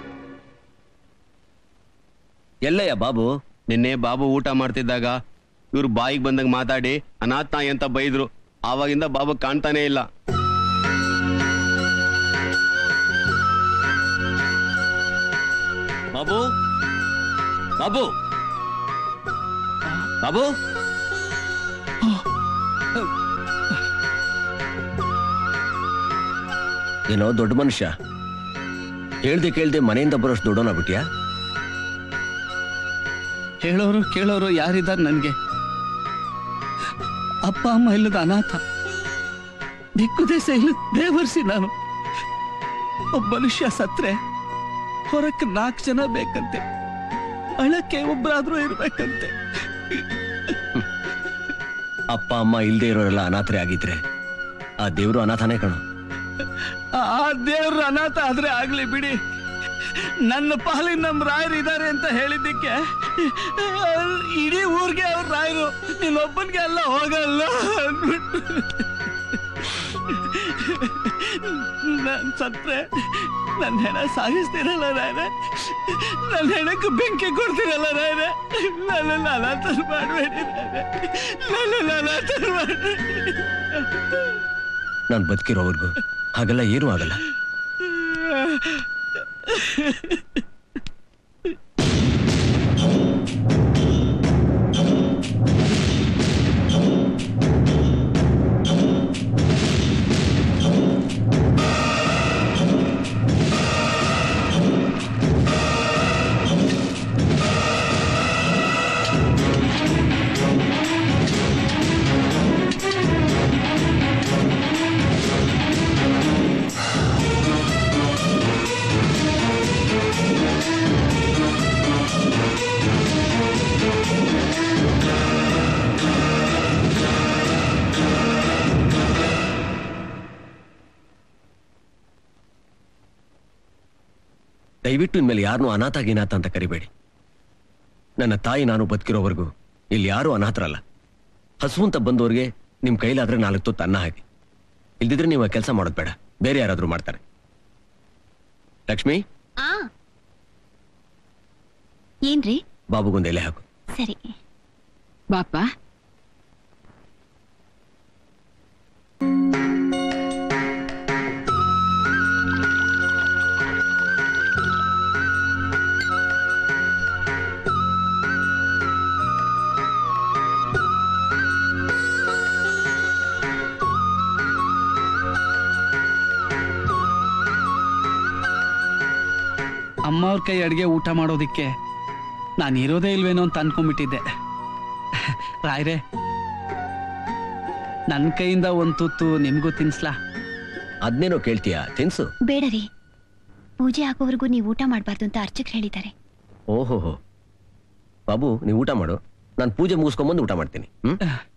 ಎಲ್ಲಯ್ಯ ಬಾಬು ನಿನ್ನೆ ಬಾಬು ಊಟ ಮಾಡ್ತಿದ್ದಾಗ ಇವ್ರು ಬಾಯಿಗೆ ಬಂದಾಗ ಮಾತಾಡಿ ಅನಾಥ ನಾಯಿ ಅಂತ ಬೈದ್ರು ಆವಾಗಿಂದ ಬಾಬು ಕಾಣ್ತಾನೆ ಇಲ್ಲ ಬಾಬು ಬಾಬು ಬಾಬು ಏನೋ ದೊಡ್ಡ ಮನುಷ್ಯ ಹೇಳ್ದೆ ಕೇಳ್ದೆ ಮನೆಯಿಂದ ಬರೋಷ್ಟು ದೊಡ್ಡವನ ಬಿಟ್ಯಾ ಹೇಳೋರು ಕೇಳೋರು ಯಾರಿದ್ದಾರೆ ನನಗೆ ಅಪ್ಪ ಅಮ್ಮ ಇಲ್ಲದ ಅನಾಥ ದಿಕ್ಕು ದೇಶ ಇಲ್ಲ ದೇವರ್ಸಿ ನಾನು ಒಬ್ಬ ಮನುಷ್ಯ ಸತ್ರೆ ಹೊರಕ್ಕೆ ನಾಲ್ಕು ಜನ ಬೇಕಂತೆ ಅಳಕ್ಕೆ ಒಬ್ಬರಾದ್ರೂ ಇರ್ಬೇಕಂತೆ ಅಪ್ಪ ಅಮ್ಮ ಇಲ್ದೇ ಇರೋರೆಲ್ಲ ಅನಾಥರೇ ಆಗಿದ್ರೆ ಆ ದೇವ್ರು ಅನಾಥನೇ ಕಣೋ ಆ ದೇವ್ರ ಅನಾಥ ಆದ್ರೆ ಆಗ್ಲಿ ಬಿಡಿ ನನ್ನ ಪಾಲಿನ ನಮ್ ರಾಯರು ಇದಾರೆ ಅಂತ ಹೇಳಿದ್ದಕ್ಕೆ ಇಡೀ ಊರ್ಗೆ ಅವ್ರ ರಾಯರು ನೀನೊಬ್ಬನ್ಗೆ ಅಲ್ಲ ಹೋಗಲ್ಲ ಅಂದ್ಬಿಟ್ಟು ನಾನ್ ಸತ್ರೆ ನನ್ನ ಹೆಣ ಸಾಗಿಸ್ತೀರಲ್ಲ ರಾಯರ ನನ್ನ ಹೆಣಕ್ಕೆ ಬೆಂಕಿ ಕೊಡ್ತೀರಲ್ಲ ರಾಯರ ನನ್ನ ಅನಾಥರ್ ಮಾಡಬೇಡಿ ನನ್ನ ಅನಾಥರ್ ಮಾಡಬೇಡಿ ನಾನು ಬದುಕಿರೋವರೆಗೂ ಹಾಗೆಲ್ಲ ಏನೂ ಆಗಲ್ಲ ದಯವಿಟ್ಟು ಇನ್ಮೇಲೆ ಯಾರನ್ನೂ ಅನಾಥ ಗಿನಾಥ ಅಂತ ಕರಿಬೇಡಿ ನನ್ನ ತಾಯಿ ನಾನು ಬದುಕಿರೋವರೆಗೂ ಇಲ್ಲಿ ಯಾರೂ ಅನಾಥರಲ್ಲ ಹಸು ಅಂತ ಬಂದವ್ರಿಗೆ ನಿಮ್ ಕೈಲಾದ್ರೆ ನಾಲ್ಕು ತುತ್ತು ಅನ್ನ ಹಾಕಿ ಇಲ್ದಿದ್ರೆ ನೀವು ಕೆಲಸ ಮಾಡೋದು ಬೇಡ ಬೇರೆ ಯಾರಾದ್ರೂ ಮಾಡ್ತಾರೆ ಲಕ್ಷ್ಮಿ ಆ ಏನ್ರಿ ಬಾಬುಗೊಂದು ಎಲೆ ಹಾಕು ಸರಿ ಬಾಪ ಅಮ್ಮ ಅವ್ರ ಕೈ ಅಡುಗೆ ಊಟ ಮಾಡೋದಿಕ್ಕೆ ನಾನು ಇರೋದೇ ಇಲ್ವೇನೋ ಅಂತ ಅನ್ಕೊಂಡ್ಬಿಟ್ಟಿದ್ದೆ ರಾಯ್ರೆ ನನ್ನ ಕೈಯಿಂದ ಒಂದು ತುತ್ತು ನಿಮಗೂ ತಿನ್ಸ್ಲಾ ಅದ್ನೇನೋ ಕೇಳ್ತೀಯಾ ತಿನ್ಸು ಬೇಡ ರೀ ಪೂಜೆ ಆಗೋವರೆಗೂ ನೀವು ಊಟ ಮಾಡಬಾರ್ದು ಅಂತ ಅರ್ಚಕರು ಹೇಳಿದ್ದಾರೆ ಓಹೋಹೋ ಬಾಬು ನೀವು ಊಟ ಮಾಡು ನಾನು ಪೂಜೆ ಮುಗಿಸ್ಕೊಂಬಂದು ಊಟ ಮಾಡ್ತೀನಿ ಹ್ಮ್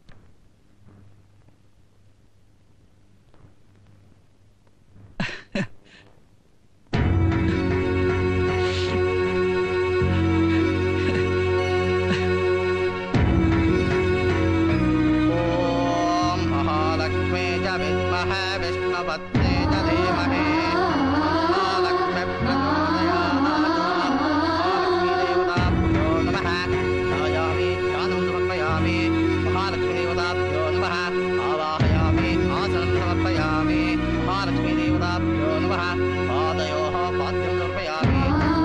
महालक्ष्मी च विद्महे विष्णुपत्नी च धीमहि महालक्ष्मी प्रचोदयात् महालक्ष्मीदेवताभ्यो नमः ध्यायामि ध्यानं समर्पयामि महालक्ष्मीदेवताभ्यो नमः आवाहयामि आसनं समर्पयामि महालक्ष्मीदेवताभ्यो नमः पादयोः पाद्यं समर्पयामि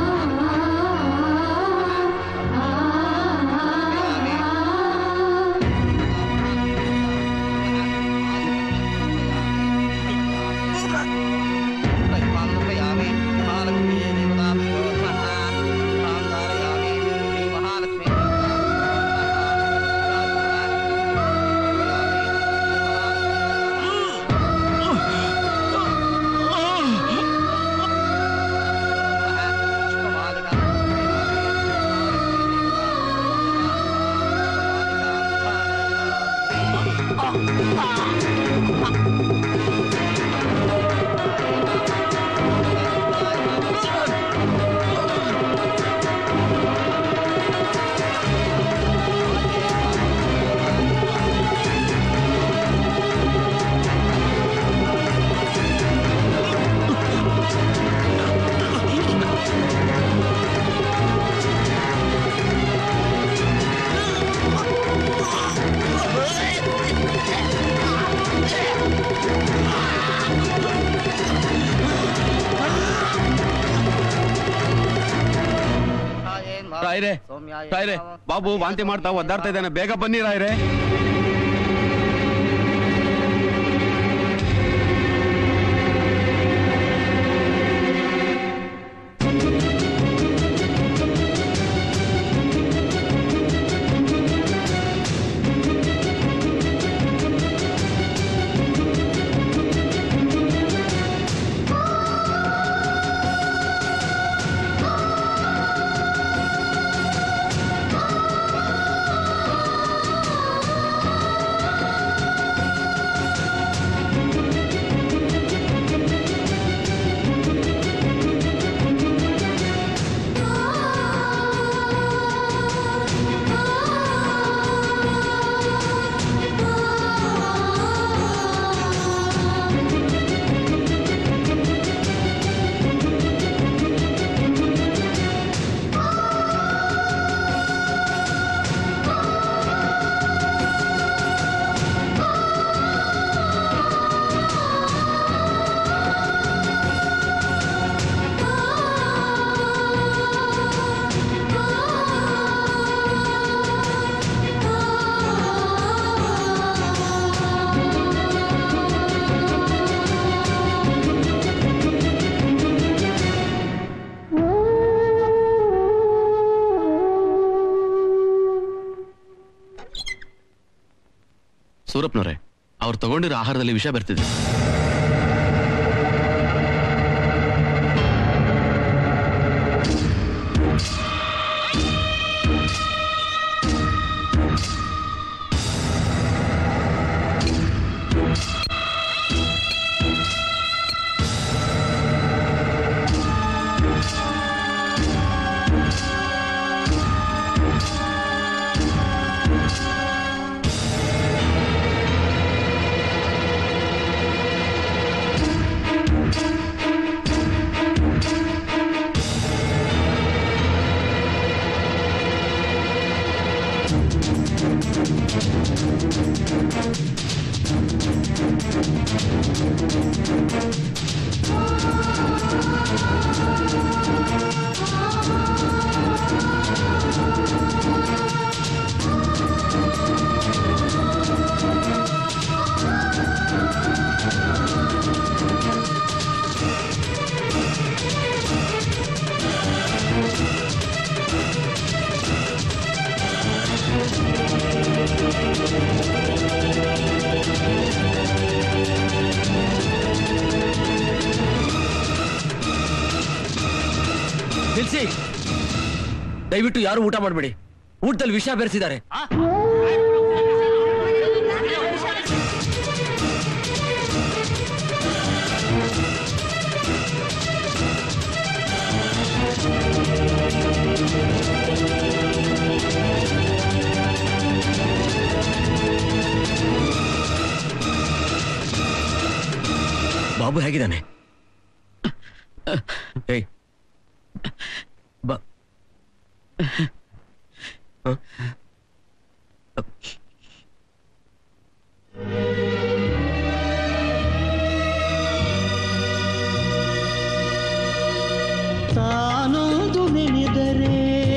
समर्पयामि महालक्ष्मीदेवताभ्यो नमः ध्यानं धारयामि श्रीमहालक्ष्मी ರಾಯ್ರೆ ರಾಯ್ರೆ ಬಾಬು ವಾಂತಿ ಮಾಡ್ತಾ ಒದ್ದಾಡ್ತಾ ಇದ್ದಾನೆ ಬೇಗ ಬನ್ನಿ ರಾಯ್ರೆ ಸೂರಪ್ಪನವ್ರೆ ಅವ್ರು ತಗೊಂಡಿರೋ ಆಹಾರದಲ್ಲಿ ವಿಷ ಬರ್ತಿದೆ ನಿಲ್ಸಿ ದಯವಿಟ್ಟು ಯಾರು ಊಟ ಮಾಡಬೇಡಿ ಊಟದಲ್ಲಿ ವಿಷ ಬೆರೆಸಿದ್ದಾರೆ ಬಾಬು ಹೇಗಿದ್ದಾನೆ ಏಯ್ ಬಾ ಹ? ತಾನೊಂದು ನೆನೆದರೆ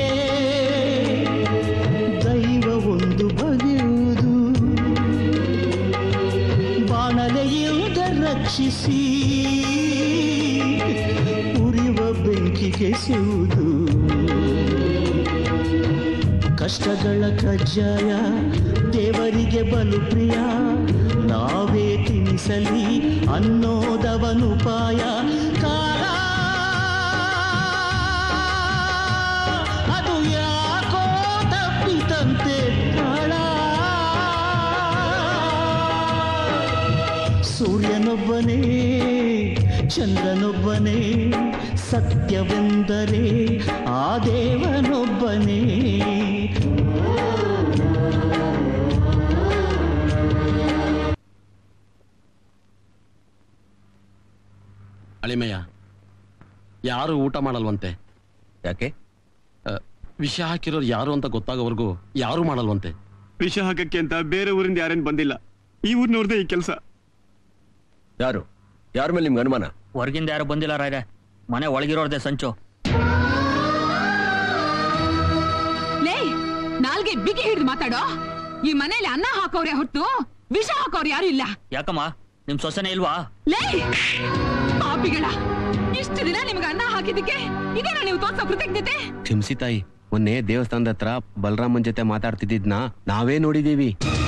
ದೈವ ಒಂದು ಬಗೆಯುವುದು ಬಾಣಲೆಯಿಂದ ರಕ್ಷಿಸಿ ಉರಿವ ಬೆಂಕಿಗೆ ಸುವುದು ಕಷ್ಟಗಳ ಕಜ್ಜಾಯ ದೇವರಿಗೆ ಬಲು ಪ್ರಿಯ ನಾವೇ ತಿನ್ನಿಸಲಿ ಅನ್ನೋದವನುಪಾಯ ಕಾಲ ಅದು ಯಾಕೋ ತಪ್ಪಿತಂತೆ ತಾಳ ಸೂರ್ಯನೊಬ್ಬನೇ ಚಂದ್ರನೊಬ್ಬನೇ ಸತ್ಯವೆಂದರೆ ಆ ದೇವನೊಬ್ಬನೇ ಅಳಿಮಯ್ಯ ಯಾರು ಊಟ ಮಾಡಲ್ವಂತೆ ಯಾಕೆ ವಿಷ ಹಾಕಿರೋರು ಯಾರು ಅಂತ ಗೊತ್ತಾಗೋವರೆಗೂ ಯಾರು ಮಾಡಲ್ವಂತೆ ವಿಷ ಹಾಕಕ್ಕೆ ಅಂತ ಬೇರೆ ಊರಿಂದ ಯಾರೇನ್ ಬಂದಿಲ್ಲ ಈ ಊರಿನವ್ರದೇ ಈ ಕೆಲಸ ಯಾರು ಯಾರ ಮೇಲೆ ನಿಮ್ಗೆ ಅನುಮಾನ ಹೊರಗಿಂದ ಯಾರು ಬಂದಿಲ್ಲ ರಾಯ್ರೆ ಮನೆ ಒಳಗಿರೋರ್ದೆ ಸಂಚು ಲೇ ನಾಲ್ಗೆ ಬಿಗಿ ಹಿಡಿದು ಮಾತಾಡೋ ಈ ಮನೇಲಿ ಅನ್ನ ಹಾಕೋರೆ ಹೊತ್ತು ವಿಷ ಹಾಕೋರು ಯಾರು ಇಲ್ಲ ಯಾಕಮ್ಮ ನಿಮ್ ಸೊಸೆನೇ ಇಲ್ವಾ ಲೇ ಪಾಪಿಗಳ ಇಷ್ಟು ದಿನ ನಿಮ್ಗೆ ಅನ್ನ ಹಾಕಿದ್ದಕ್ಕೆ ಇದೇನಾ ನೀವು ತೋರ್ಸೋ ಕೃತಜ್ಞತೆ ಕ್ಷಮಿಸಿ ತಾಯಿ ಮೊನ್ನೆ ದೇವಸ್ಥಾನದ ಹತ್ರ ಬಲರಾಮನ್ ಜೊತೆ ಮಾತಾಡ್ತಿದ್ದಿದ್ನ ನಾವೇ ನೋಡಿದೀವಿ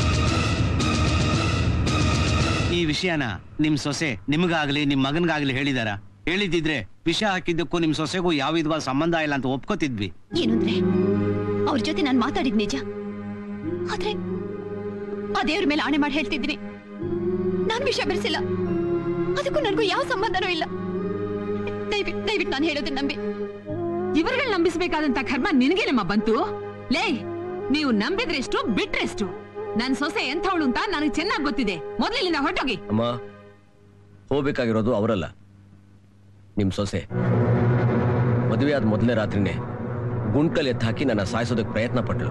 ಈ ವಿಷಯನ ನಿಮ್ ಸೊಸೆ ನಿಮ್ಗಾಗ್ಲಿ ನಿಮ್ ಮಗನ್ಗಾಗ್ಲಿ ಹೇಳಿದಾರ ಹೇಳಿದಿದ್ರೆ ವಿಷ ಹಾಕಿದ್ದಕ್ಕೂ ನಿಮ್ ಸೊಸೆಗೂ ಯಾವ ವಿಧವಾದ ಸಂಬಂಧ ಇಲ್ಲ ಅಂತ ಒಪ್ಕೋತಿದ್ವಿ ಏನಂದ್ರೆ ಅವ್ರ ಜೊತೆ ನಾನು ಮಾತಾಡಿದ್ ನಿಜ ಆದ್ರೆ ಆ ದೇವ್ರ ಮೇಲೆ ಆಣೆ ಮಾಡಿ ಹೇಳ್ತಿದ್ದೀನಿ ನಾನ್ ವಿಷಯ ಬೆರೆಸಿಲ್ಲ ಅದಕ್ಕೂ ನನಗೂ ಯಾವ ಸಂಬಂಧನೂ ಇಲ್ಲ ದಯವಿಟ್ಟು ದಯವಿಟ್ಟು ನಾನು ಹೇಳೋದನ್ನ ನಂಬಿ ಇವರುಗಳ್ ನಂಬಿಸ್ಬೇಕಾದಂತ ಕರ್ಮ ನಿನಗೆ ನಮ್ಮ ಬಂತು ಲೇ ನೀವು ನಂಬಿದ್ರೆಷ್ಟು ಬಿಟ್ರೆಷ್ಟು ನನ್ ಸೊಸೆ ಎಂಥವಳು ಅಂತ ನನಗೆ ಚೆನ್ನಾಗಿ ಗೊತ್ತಿದೆ ಮೊದ್ಲಿನಿಂದ ಹೊರಟೋಗಿ ಅಮ್ಮ ಹೋಗ್ಬೇಕಾಗಿರೋದು ಅವರಲ್ಲ ನಿಮ್ ಸೊಸೆ ಮದುವೆ ಆದ ಮೊದಲನೇ ರಾತ್ರಿನೇ ಗುಂಡ್ಕಲ್ ಎತ್ತು ಹಾಕಿ ನನ್ನ ಸಾಯಿಸೋದಕ್ಕೆ ಪ್ರಯತ್ನ ಪಟ್ಲು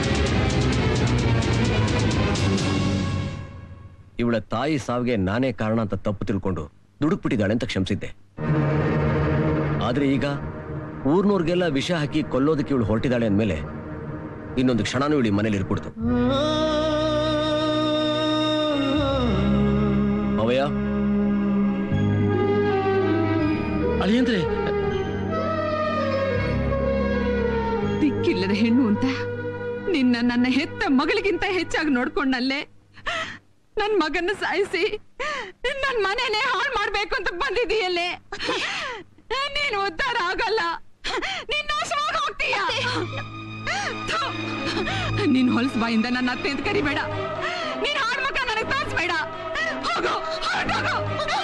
ಇವಳ ತಾಯಿ ಸಾವಿಗೆ ನಾನೇ ಕಾರಣ ಅಂತ ತಪ್ಪು ತಿಳ್ಕೊಂಡು ದುಡುಕ್ಬಿಟ್ಟಿದ್ದಾಳೆ ಅಂತ ಕ್ಷಮಿಸಿದ್ದೆ ಆದ್ರೆ ಈಗ ಊರ್ನೋರ್ಗೆಲ್ಲ ವಿಷ ಹಾಕಿ ಕೊಲ್ಲೋದಕ್ಕೆ ಇವಳು ಹೊರಟಿದ್ದಾಳೆ ಅಂದ್ಮೇಲೆ ಇನ್ನೊಂದು ಕ್ಷಣನೂ ಇವಳಿ ಮನೇಲಿ ಇರ್ಕೊಡ್ತು ಅವಯ್ಯ ಅಳಿಯಂದ್ರೆ ದಿಕ್ಕಿಲ್ಲದ ಹೆಣ್ಣು ಅಂತ ನಿನ್ನ ನನ್ನ ಹೆತ್ತ ಮಗಳಿಗಿಂತ ಹೆಚ್ಚಾಗಿ ನೋಡ್ಕೊಂಡಲ್ಲೇ ನನ್ ಮಗನ್ನ ಸಾಯಿಸಿ ನನ್ ಮನೆನೇ ಹಾಳು ಮಾಡ್ಬೇಕು ಅಂತ ಬಂದಿದೀಯಲ್ಲೇ ನೀನು ಉದ್ಧಾರ ಆಗಲ್ಲ ನೀನ್ ನಾಶವಾಗಿ ಹೋಗ್ತೀಯ ಥು. ನೀನ್ ಹೊಲ್ಸ್ ಬಾಯಿಂದ ನನ್ನ ಅತ್ತೆ ಅಂತ ಕರಿಬೇಡ ನೀನ್ ಹಾಡ್ ಮಗ ನನಗೆ ತೋರಿಸ್ಬೇಡ ಹೋಗು ಹೊರ್ಟೋಗು.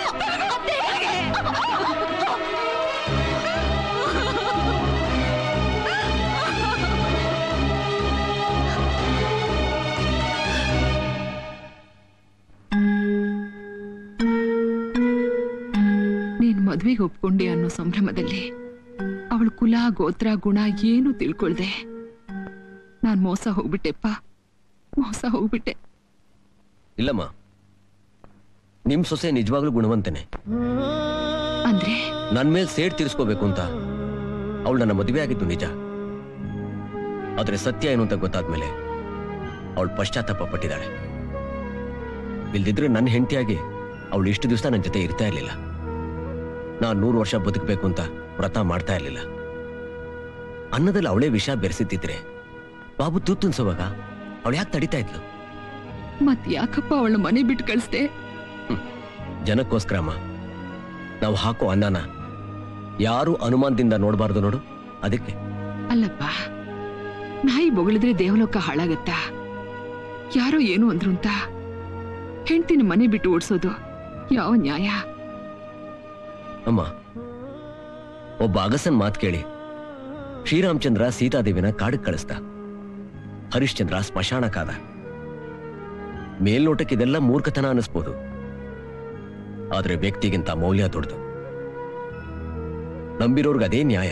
ನೀನ್ ಮದ್ವೆಗೆ ಒಪ್ಕೊಂಡೆ ಅನ್ನೋ ಸಂಭ್ರಮದಲ್ಲಿ ಅವಳ ಕುಲ ಗೋತ್ರ ಗುಣ ಏನು ತಿಳ್ಕೊಳ್ದೆ ನಾನ್ ಮೋಸ ಹೋಗ್ಬಿಟ್ಟೆಪ್ಪ ಮೋಸ ಹೋಗ್ಬಿಟ್ಟೆ ಇಲ್ಲಮ್ಮ ನಿಮ್ ಸೊಸೆ ನಿಜವಾಗ್ಲೂ ಗುಣವಂತನೆ ಅಂದ್ರೆ ನನ್ ಮೇಲೆ ಸೇಡ್ ತೀರಿಸ್ಕೋಬೇಕು ಅಂತ ಅವಳು ನನ್ನ ಮದುವೆ ಆಗಿದ್ದು ನಿಜ ಆದ್ರೆ ಸತ್ಯ ಏನು ಅಂತ ಗೊತ್ತಾದ್ಮೇಲೆ ಅವಳು ಪಶ್ಚಾತ್ತಾಪ ಪಟ್ಟಿದ್ದಾಳೆ ಇಲ್ದಿದ್ರೆ ನನ್ನ ಹೆಂಡತಿಯಾಗಿ ಅವಳು ಇಷ್ಟು ದಿವಸ ನನ್ನ ಜೊತೆ ಇರ್ತಾ ಇರ್ಲಿಲ್ಲ ನಾನ್ ನೂರು ವರ್ಷ ಬದುಕಬೇಕು ಅಂತ ವ್ರತ ಮಾಡ್ತಾ ಇರ್ಲಿಲ್ಲ ಅನ್ನದಲ್ಲಿ ಅವಳೇ ವಿಷ ಬೆರೆಸಿದ್ದಿದ್ರೆ ಬಾಬು ತೂತುನ್ಸೋವಾಗ ಅವಳು ಯಾಕೆ ತಡಿತಾ ಇದ್ಲು ಮತ್ ಯಾಕಪ್ಪ ಅವಳ ಮನೆ ಬಿಟ್ಟು ಕಳಿಸ್ದೆ ಜನಕ್ಕೋಸ್ಕರಮ್ಮ ನಾವು ಹಾಕೋ ಅನ್ನನ ಯಾರು ಅನುಮಾನದಿಂದ ನೋಡಬಾರ್ದು ನೋಡು ಅದಕ್ಕೆ ಅಲ್ಲಪ್ಪ ನಾಯಿ ಬೊಗಳಿದ್ರೆ ದೇವಲೋಕ ಹಾಳಾಗತ್ತಾ ಯಾರೋ ಏನು ಅಂದ್ರು ಅಂತ ಹೆಂಡ್ತಿನ ಮನೆ ಬಿಟ್ಟು ಓಡಿಸೋದು ಯಾವ ನ್ಯಾಯ ಅಮ್ಮ ಒಬ್ಬ ಅಗಸನ್ ಮಾತು ಕೇಳಿ ಶ್ರೀರಾಮಚಂದ್ರ ಸೀತಾದೇವಿನ ಕಾಡಿಗೆ ಕಳಿಸ್ದ ಹರಿಶ್ಚಂದ್ರ ಸ್ಮಶಾನ ಕಾದ ಮೇಲ್ನೋಟಕ್ಕೆ ಇದೆಲ್ಲ ಮೂರ್ಖತನ ಅನಿಸ್ಬೋದು ಆದ್ರೆ ವ್ಯಕ್ತಿಗಿಂತ ಮೌಲ್ಯ ದೊಡ್ಡದು ನಂಬಿರೋರ್ಗೆ ಅದೇ ನ್ಯಾಯ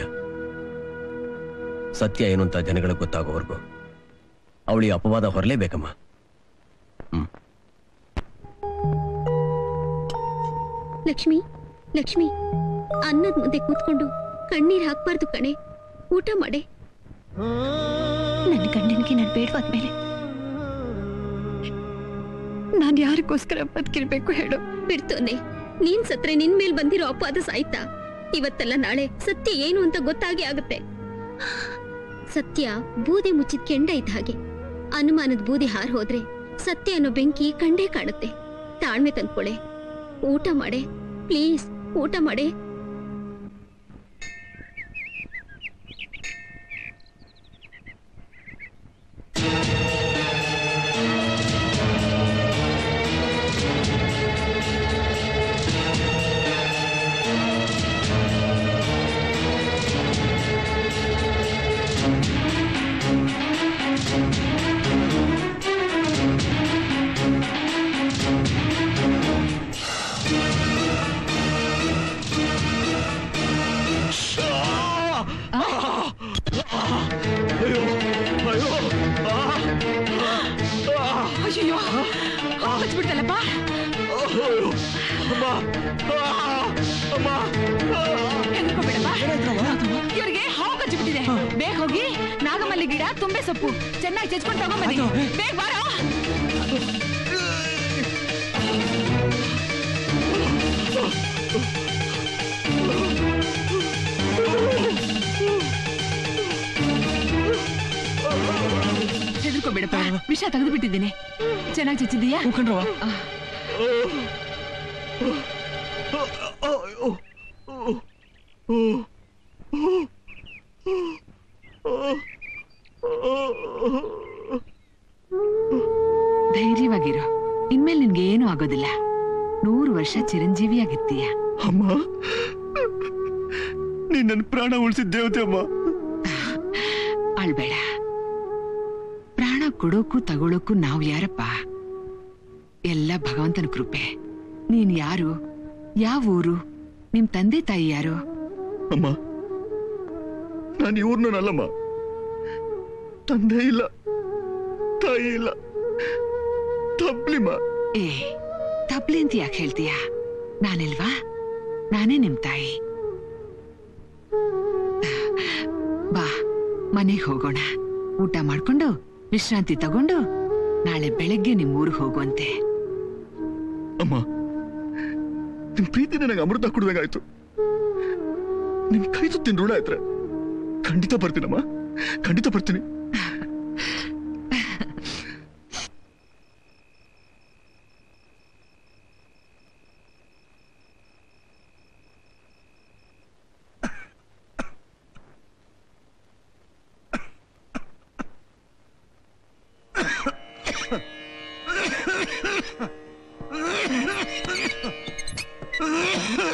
ಸತ್ಯ ಏನು ಅಂತ ಜನಗಳಿಗೆ ಗೊತ್ತಾಗೋವರೆಗೂ ಅವಳಿ ಅಪವಾದ ಹೊರಲೇಬೇಕಮ್ಮ ಲಕ್ಷ್ಮಿ ಲಕ್ಷ್ಮಿ ಅನ್ನದ ಮುಂದೆ ಕೂತ್ಕೊಂಡು ಕಣ್ಣೀರ್ ಹಾಕ್ಬಾರ್ದು ಕಣೆ ಊಟ ಮಾಡೆ ನನ್ನ ಗಂಡನಿಗೆ ನಾನು ಬೇಡವಾದ್ಮೇಲೆ ನಾನು ಯಾರಿಗೋಸ್ಕರ ಬದುಕಿರ್ಬೇಕು ಹೇಳು ಬಿಡ್ತೋನೆ ನೀನ್ ಸತ್ರೆ ನಿನ್ ಮೇಲ್ ಬಂದಿರೋ ಅಪವಾದ ಸಾಯ್ತಾ ಇವತ್ತಲ್ಲ ನಾಳೆ ಸತ್ಯ ಏನು ಅಂತ ಗೊತ್ತಾಗಿ ಆಗುತ್ತೆ ಸತ್ಯ ಬೂದಿ ಮುಚ್ಚಿದ ಕೆಂಡ ಇದ್ದ ಹಾಗೆ ಅನುಮಾನದ ಬೂದಿ ಹಾರ್ ಹೋದ್ರೆ ಸತ್ಯ ಅನ್ನೋ ಬೆಂಕಿ ಕಂಡೇ ಕಾಣುತ್ತೆ ತಾಳ್ಮೆ ತಂದ್ಕೊಳೆ ಊಟ ಮಾಡೆ ಪ್ಲೀಸ್ ಊಟ ಮಾಡೆ ಅಯ್ಯೋ ಹಚ್ಬಿಡ್ತಲ್ಲಪ್ಪ ಇವ್ರಿಗೆ ಹಾವು ಕಚ್ಚಿಬಿಟ್ಟಿದೆ ಬೇಗ ಹೋಗಿ ನಾಗಮಲ್ಲಿ ಗಿಡ ತುಂಬೆ ಸೊಪ್ಪು ಚೆನ್ನಾಗಿ ಚೆಚ್ಕೊಂಡು ತಗೊಂಬನ್ನಿ ಬೇಗ ಬಾರೋ ಹೆದರ್ಕೋಬೇಡಪ್ಪ ವಿಷ ತೆಗೆದು ಬಿಟ್ಟಿದ್ದೀನಿ ಚೆನ್ನಾಗಿ ಚಚ್ಚಿದೀಯಾ ಆ. ಧೈರ್ಯವಾಗಿರು ಇನ್ಮೇಲೆ ನಿನ್ಗೆ ಏನೂ ಆಗೋದಿಲ್ಲ ನೂರು ವರ್ಷ ಚಿರಂಜೀವಿಯಾಗಿರ್ತೀಯ ಅಮ್ಮ ನೀನ್ ನನ್ನ ಪ್ರಾಣ ಉಳಿಸಿದ ದೇವತೆ ಅಮ್ಮ ಅಳ್ಬೇಡ ಪ್ರಾಣ ಕೊಡೋಕು ತಗೊಳೋಕು ನಾವ್ ಯಾರಪ್ಪ ಎಲ್ಲ ಭಗವಂತನ ಕೃಪೆ ನೀನ್ ಯಾರು ಯಾವ ಊರು ನಿಮ್ ತಂದೆ ತಾಯಿ ಯಾರು ಅಮ್ಮ ನಾನು ಇವ್ರನ್ನಲ್ಲಮ್ಮ ತಂದೆ ಇಲ್ಲ ತಾಯಿ ಇಲ್ಲ ತಬ್ಲಿಮ್ಮ ಏ ತಪ್ಲಿ ಅಂತ ಯಾಕೆ ಹೇಳ್ತೀಯ ನಾನಿಲ್ವಾ ನಾನೇ ನಿಮ್ ತಾಯಿ ಬಾ ಮನೆಗೆ ಹೋಗೋಣ ಊಟ ಮಾಡ್ಕೊಂಡು ವಿಶ್ರಾಂತಿ ತಗೊಂಡು ನಾಳೆ ಬೆಳಗ್ಗೆ ನಿಮ್ ಊರಿಗೆ ಹೋಗುವಂತೆ ಅಮ್ಮ ನಿಮ್ ಪ್ರೀತಿ ನನಗೆ ಅಮೃತ ಕುಡ್ದಂಗಾಯ್ತು ನಿಮ್ ಕೈ ತುತ್ತಿನ ಋಣ ಆಯ್ತ್ರೆ ಖಂಡಿತ ಬರ್ತೀನಮ್ಮ ಖಂಡಿತ ಬರ್ತೀನಿ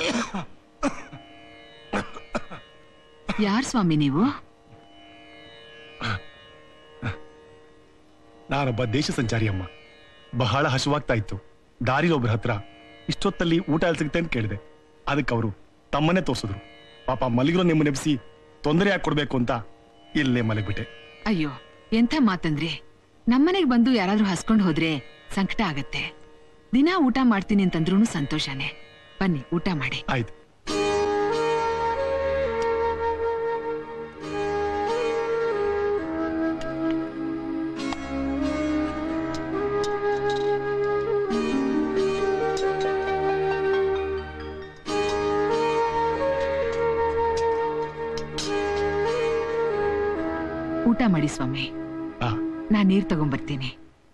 ಯಾರ್ ಸ್ವಾಮಿ ನೀವು ನಾನೊಬ್ಬ ದೇಶ ಸಂಚಾರಿ ಅಮ್ಮ ಬಹಳ ಹಸುವಾಗ್ತಾ ಇತ್ತು ದಾರಿಲಿ ಒಬ್ರ ಹತ್ರ ಇಷ್ಟೊತ್ತಲ್ಲಿ ಊಟ ಎಲ್ಲಿ ಸಿಗುತ್ತೆ ಅಂತ ಕೇಳಿದೆ ಅದಕ್ಕೆ ಅವರು ತಮ್ಮನ್ನೇ ತೋರಿಸಿದ್ರು ಪಾಪ ಮಲಗಿರೋ ನಿಮ್ಮ ನೆನೆಸಿ ತೊಂದರೆ ಯಾಕೆ ಕೊಡ್ಬೇಕು ಅಂತ ಇಲ್ಲೇ ಮಲಗ್ಬಿಟ್ಟೆ ಅಯ್ಯೋ ಎಂಥ ಮಾತಂದ್ರಿ ನಮ್ಮನೆಗ್ ಬಂದು ಯಾರಾದ್ರೂ ಹಸ್ಕೊಂಡ್ ಹೋದ್ರೆ ಸಂಕಟ ಆಗತ್ತೆ ದಿನಾ ಊಟ ಮಾಡ್ತೀನಿ ಅಂತಂದ್ರೂ ಸಂತೋಷನೇ ಬನ್ನಿ ಊಟ ಮಾಡಿ ಆಯ್ತು ಊಟ ಮಾಡಿ ಸ್ವಾಮಿ ನಾನ್ ನೀರ್ ತಗೊಂಡ್ಬರ್ತೀನಿ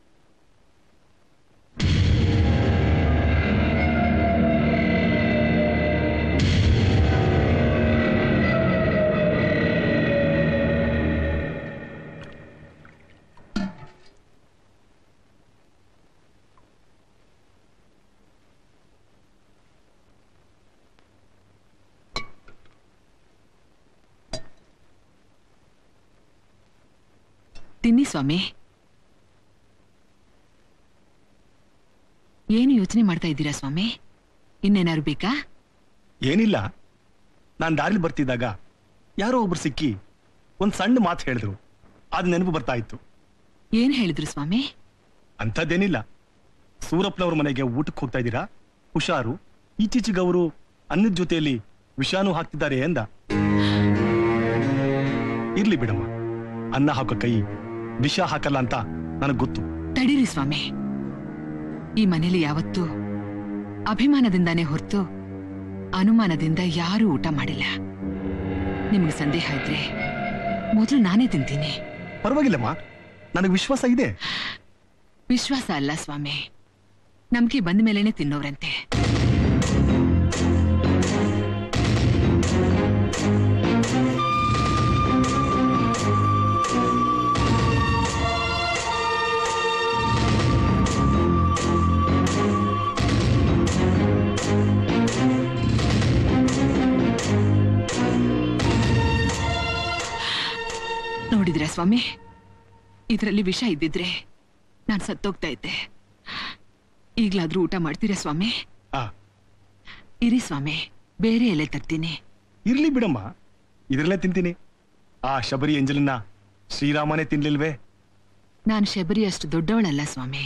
ತಿನ್ನಿ ಸ್ವಾಮಿ ಏನು ಯೋಚನೆ ಮಾಡ್ತಾ ಇದ್ದೀರಾ ಸ್ವಾಮಿ ಇನ್ನೇನಾದ್ರು ಬೇಕಾ ಏನಿಲ್ಲ ನಾನ್ ದಾರಿಲಿ ಬರ್ತಿದ್ದಾಗ ಯಾರೋ ಒಬ್ರು ಸಿಕ್ಕಿ ಒಂದ್ ಸಣ್ಣ ಮಾತು ಹೇಳಿದ್ರು ಅದ್ ನೆನಪು ಬರ್ತಾ ಇತ್ತು ಏನ್ ಹೇಳಿದ್ರು ಸ್ವಾಮಿ ಅಂಥದ್ದೇನಿಲ್ಲ ಸೂರಪ್ಪನವ್ರ ಮನೆಗೆ ಊಟಕ್ಕೆ ಹೋಗ್ತಾ ಇದ್ದೀರಾ ಹುಷಾರು ಈಚೀಚೆಗೆ ಅವರು ಅನ್ನದ ಜೊತೆಯಲ್ಲಿ ವಿಷಾನು ಹಾಕ್ತಿದ್ದಾರೆ ಎಂದ ಇರ್ಲಿ ಬಿಡಮ್ಮ ಅನ್ನ ಹಾಕೋ ಕೈ ವಿಷ ಹಾಕಲ್ಲ ಅಂತ ನನಗ್ ಗೊತ್ತು ತಡೀರಿ ಸ್ವಾಮಿ ಈ ಮನೇಲಿ ಯಾವತ್ತೂ ಅಭಿಮಾನದಿಂದಾನೇ ಹೊರತು ಅನುಮಾನದಿಂದ ಯಾರೂ ಊಟ ಮಾಡಿಲ್ಲ ನಿಮ್ಗೆ ಸಂದೇಹ ಇದ್ರೆ ಮೊದಲು ನಾನೇ ತಿಂತೀನಿ ಪರವಾಗಿಲ್ಲಮ್ಮ ನನಗೆ ವಿಶ್ವಾಸ ಇದೆ ವಿಶ್ವಾಸ ಅಲ್ಲ ಸ್ವಾಮಿ ನಂಬಿಕೆ ಬಂದ ಮೇಲೇನೆ ತಿನ್ನೋವ್ರಂತೆ ನೋಡಿದ್ರ ಸ್ವಾಮಿ ಇದರಲ್ಲಿ ವಿಷ ಇದ್ದಿದ್ರೆ ನಾನು ಸತ್ತೋಗ್ತಾ ಇದ್ದೆ ಈಗ್ಲಾದ್ರೂ ಊಟ ಮಾಡ್ತೀರಾ ಸ್ವಾಮಿ ಆ. ಇರಿ ಸ್ವಾಮಿ ಬೇರೆ ಎಲೆ ತರ್ತೀನಿ ಇರ್ಲಿ ಬಿಡಮ್ಮ ಇದ್ರಲ್ಲೇ ತಿಂತೀನಿ ಆ ಶಬರಿ ಎಂಜಲನ್ನ ಶ್ರೀರಾಮನೇ ತಿನ್ಲಿಲ್ವೇ ನಾನು ಶಬರಿ ಅಷ್ಟು ದೊಡ್ಡವಳಲ್ಲ ಸ್ವಾಮಿ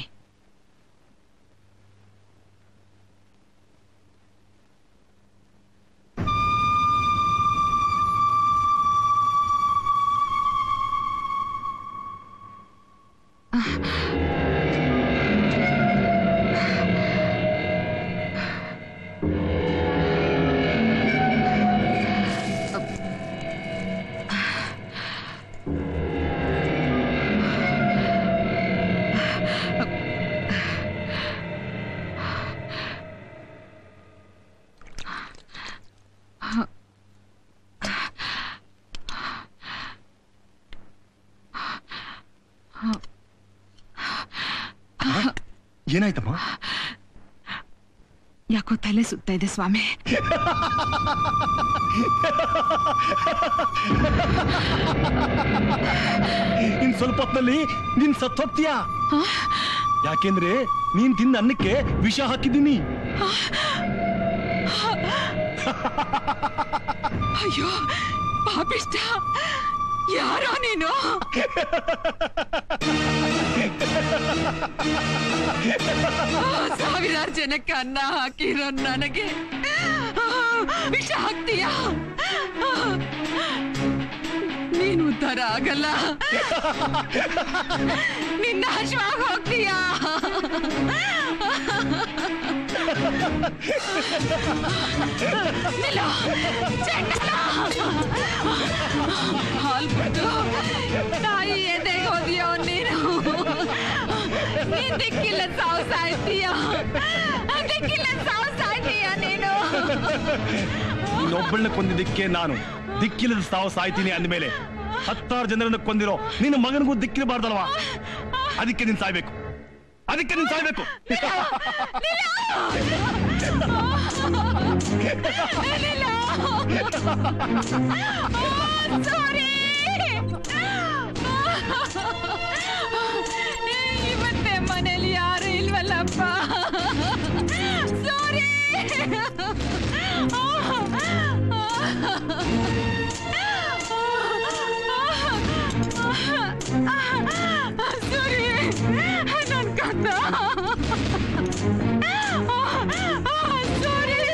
ಏನಾಯ್ತಮ್ಮ ಯಾಕೋ ತಲೆ ಸುತ್ತಾ ಇದೆ ಸ್ವಾಮಿ ಇನ್ ಸ್ವಲ್ಪ ಹೊತ್ನಲ್ಲಿ ನೀನ್ ಸತ್ ಹೋಗ್ತೀಯಾ ಯಾಕೆಂದ್ರೆ ನೀನ್ ತಿಂದ ಅನ್ನಕ್ಕೆ ವಿಷ ಹಾಕಿದ್ದೀನಿ ಅಯ್ಯೋ ಪಾಪಿಷ್ಟ ಯಾರೋ ನೀನು ಸಾವಿರಾರು ಜನಕ್ಕೆ ಅನ್ನ ಹಾಕಿರೋ ನನಗೆ ವಿಷ ಹಾಕ್ತೀಯ ನೀನು ಉದ್ಧಾರ ಆಗಲ್ಲ ನಿನ್ನ ನಾಶವಾಗಿ ಹೋಗ್ತೀಯಾ ನಿಲ್ಲೋ, ಚೆಂಡಲ್ಲ. ಹಾಲ್ ಕೊಟ್ಟು ತಾಯಿ ಎದೆಗೆ ಹೋದಿಯೋ ನೀನು ನೀನ್ ದಿಕ್ಕಿಲ್ಲ ಸಾವು ಸಾಯ್ತೀಯ ದಿಕ್ಕಿಲ್ಲ ಸಾವು ಸಾಯ್ತೀಯ ನೀನು ಇನ್ನೊಬ್ಬಳನ್ನ ಕೊಂದಿದ್ದಕ್ಕೆ ನಾನು ದಿಕ್ಕಿಲ್ಲದ ಸಾವು ಸಾಯ್ತೀನಿ ಅಂದ್ಮೇಲೆ ಹತ್ತಾರು ಜನರನ್ನ ಕೊಂದಿರೋ ನಿನ್ನ ಮಗನಿಗೂ ದಿಕ್ಕಿರಬಾರ್ದಲ್ವಾ ಅದಕ್ಕೆ ನೀನ್ ಸಾಯ್ಬೇಕು ಅದಕ್ಕೆ ನೀನ್ ಸಾಯ್ಬೇಕು ನಿಲ್ಲೋ. ಸಾರಿ ಇವತ್ತೇ ಮನೇಲಿ ಯಾರು ಇಲ್ವಲ್ಲಪ್ಪ ಸಾರಿ ಸಾರಿ ನನ್ ಕತ್ತ ಸಾರಿ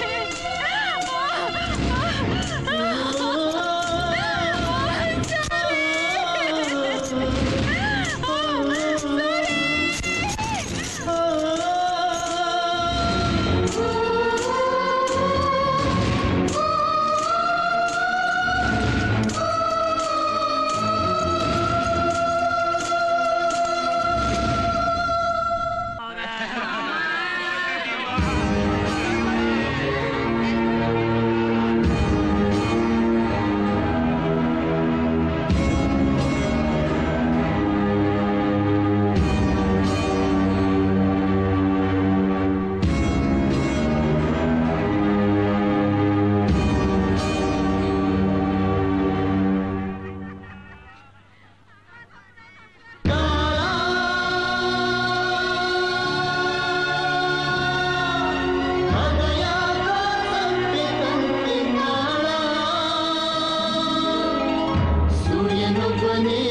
ಸೂರ್ಯನೊಬ್ಬನೇ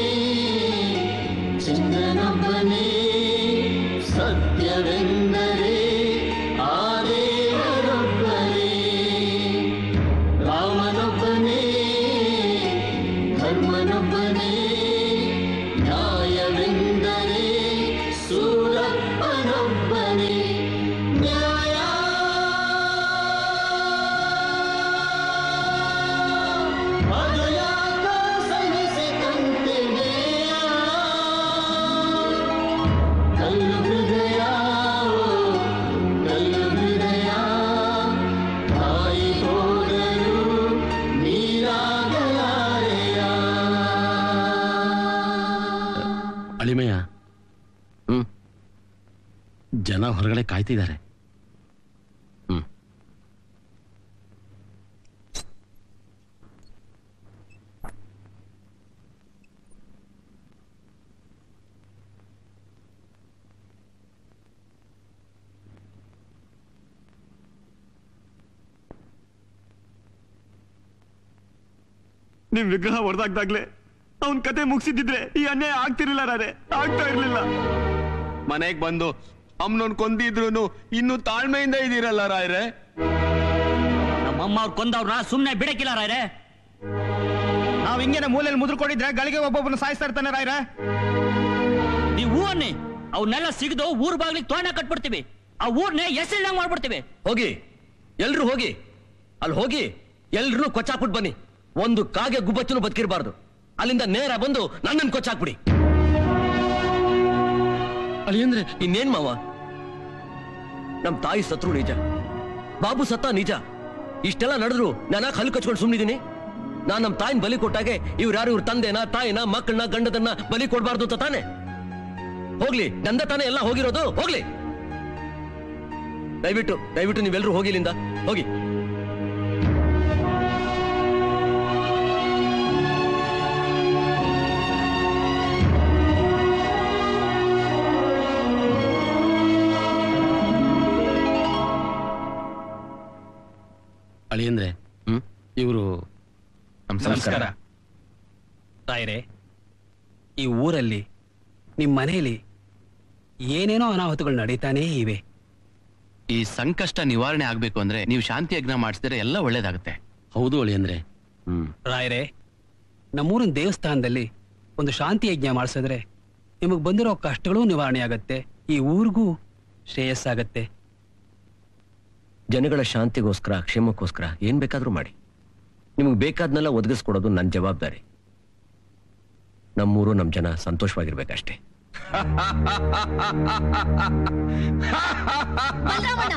ಚಂದ್ರನೊಬ್ಬನೇ ಸತ್ಯವೆಂದರೆ ಆ ದೇವರೊಬ್ಬನೇ ರಾಮನೊಬ್ಬನೇ ಧರ್ಮನೊಬ್ಬನೇ ನ್ಯಾಯವೆಂದರೆ ಸೂರಪ್ಪನೊಬ್ಬನೇ ನ್ಯಾಯ ಅದು ಯಾಕೋ ಸಹಿಸಿದಂತೆ ನೇಯ. ಕಲ್ಲು ಹೃದಯ ಓ, ಕಲ್ಲು ಹೃದಯ ತಾಯಿ ಹೋದರು ನೀರಾಗಲಾರೆಯ ಅಳಿಮಯ್ಯ ಹ್ಮ್ ಜನ ಹೊರಗಡೆ ಕಾಯ್ತಿದ್ದಾರೆ ಹ್ಮ್ ನಿಮ್ ವಿಗ್ರಹ ಹೊಡೆದಾಗ್ದಾಗ್ಲೇ ಅವನ್ ಕತೆ ಮುಗಿಸಿದ್ರೆ ಈ ಅನ್ಯಾಯ ಆಗ್ತಿರ್ಲಿಲ್ಲ ರಾರೆ ಆಗ್ತಾ ಇರ್ಲಿಲ್ಲ ಮನೆಗ್ ಬಂದು ಅಮ್ಮನೊಂದ್ ಕೊಂದಿದ್ರು ಇನ್ನು ತಾಳ್ಮೆಯಿಂದ ಇದೀರಲ್ಲ ರಾಯ್ರೆ ನಮ್ಮಮ್ಮ ಅವ್ರು ಕೊಂದವ್ರನ್ನ ಸುಮ್ನೆ ಬಿಡಕ್ಕಿಲ್ಲ ರಾಯ್ರೆ ನಾವ್ ಹಿಂಗೇನೆ ಮೂಲೆಯಲ್ಲಿ ಮುದ್ರಕೊಂಡಿದ್ರೆ ಗಳಿಗೆ ಒಬ್ಬೊಬ್ಬನ ಸಾಯಿಸ್ತಾ ಇರ್ತಾನೆ ರಾಯ್ರೆ ನೀವು ಹೂ ಅನ್ನಿ ಅವನ್ನೆಲ್ಲ ಸಿಗದು ಊರ್ ಬಾಗ್ಲಿಗೆ ತೋರಣ ಕಟ್ಬಿಡ್ತೀವಿ ಆ ಊರ್ನೇ ಹೆಸರಿನಂಗ್ ಮಾಡ್ಬಿಡ್ತೀವಿ ಹೋಗಿ ಎಲ್ರು ಹೋಗಿ ಅಲ್ಲಿ ಹೋಗಿ ಎಲ್ರು ಕೊಚ್ಚಾಕ್ಬಿಟ್ಟು ಬನ್ನಿ ಒಂದು ಕಾಗೆ ಗುಬ್ಬಚ್ಚನು ಬದುಕಿರಬಾರ್ದು ಅಲ್ಲಿಂದ ನೇರ ಬಂದು ನನ್ನನ್ನು ಕೊಚ್ಚಾಕ್ಬಿಡಿ ಅಲ್ಲಿ ಅಂದ್ರೆ ಇನ್ನೇನ್ ಮಾವ ನಮ್ ತಾಯಿ ಸತ್ರು ನಿಜ ಬಾಬು ಸತ್ತ ನಿಜ ಇಷ್ಟೆಲ್ಲ ನಡೆದ್ರು ನಾನು ಹಲ್ಲು ಕಚ್ಕೊಂಡು ಸುಮ್ಮನಿದ್ದೀನಿ ನಾನ್ ನಮ್ ತಾಯಿನ ಬಲಿ ಕೊಟ್ಟಾಗೆ ಇವ್ರು ಯಾರು ಇವ್ರ ತಂದೆನ ತಾಯಿನ ಮಕ್ಕಳನ್ನ ಗಂಡದನ್ನ ಬಲಿ ಕೊಡ್ಬಾರ್ದು ಅಂತ ತಾನೆ ಹೋಗ್ಲಿ ನಂದ ತಾನೇ ಎಲ್ಲ ಹೋಗಿರೋದು ಹೋಗ್ಲಿ ದಯವಿಟ್ಟು ದಯವಿಟ್ಟು ನೀವೆಲ್ಲರೂ ಹೋಗಿ ಇಲ್ಲಿಂದ ಹೋಗಿ ಅಳಿಯಂದ್ರೆ ಹ್ಮ್ ಇವರು ನಮಸ್ಕಾರ ತಾಯರೇ ಈ ಊರಲ್ಲಿ ನಿಮ್ಮ ಮನೆಯಲ್ಲಿ ಏನೇನೋ ಅನಾಹುತಗಳು ನಡೀತಾನೇ ಇವೆ ಈ ಸಂಕಷ್ಟ ನಿವಾರಣೆ ಆಗ್ಬೇಕು ಅಂದ್ರೆ ನೀವು ಶಾಂತಿ ಯಜ್ಞ ಮಾಡಿಸಿದ್ರೆ ಎಲ್ಲ ಒಳ್ಳೇದಾಗುತ್ತೆ ಹೌದು ಅಳಿಯಂದ್ರೆ ಹ್ಮ್ ರಾಯರೇ ನಮ್ಮೂರಿನ ದೇವಸ್ಥಾನದಲ್ಲಿ ಒಂದು ಶಾಂತಿ ಯಜ್ಞ ಮಾಡಿಸಿದ್ರೆ ನಿಮಗೆ ಬಂದಿರೋ ಕಷ್ಟಗಳು ನಿವಾರಣೆ ಆಗತ್ತೆ ಈ ಊರಿಗೂ ಶ್ರೇಯಸ್ಸಾಗತ್ತೆ ಜನಗಳ ಶಾಂತಿಗೋಸ್ಕರ ಕ್ಷೇಮಕ್ಕೋಸ್ಕರ ಏನ್ ಬೇಕಾದ್ರೂ ಮಾಡಿ ನಿಮಗೆ ಬೇಕಾದ್ನೆಲ್ಲ ಒದಗಿಸ್ಕೊಡೋದು ನನ್ನ ಜವಾಬ್ದಾರಿ ನಮ್ಮೂರು ನಮ್ಮ ಜನ ಸಂತೋಷವಾಗಿರ್ಬೇಕಷ್ಟೇ ಬಲರಾಮಣ್ಣ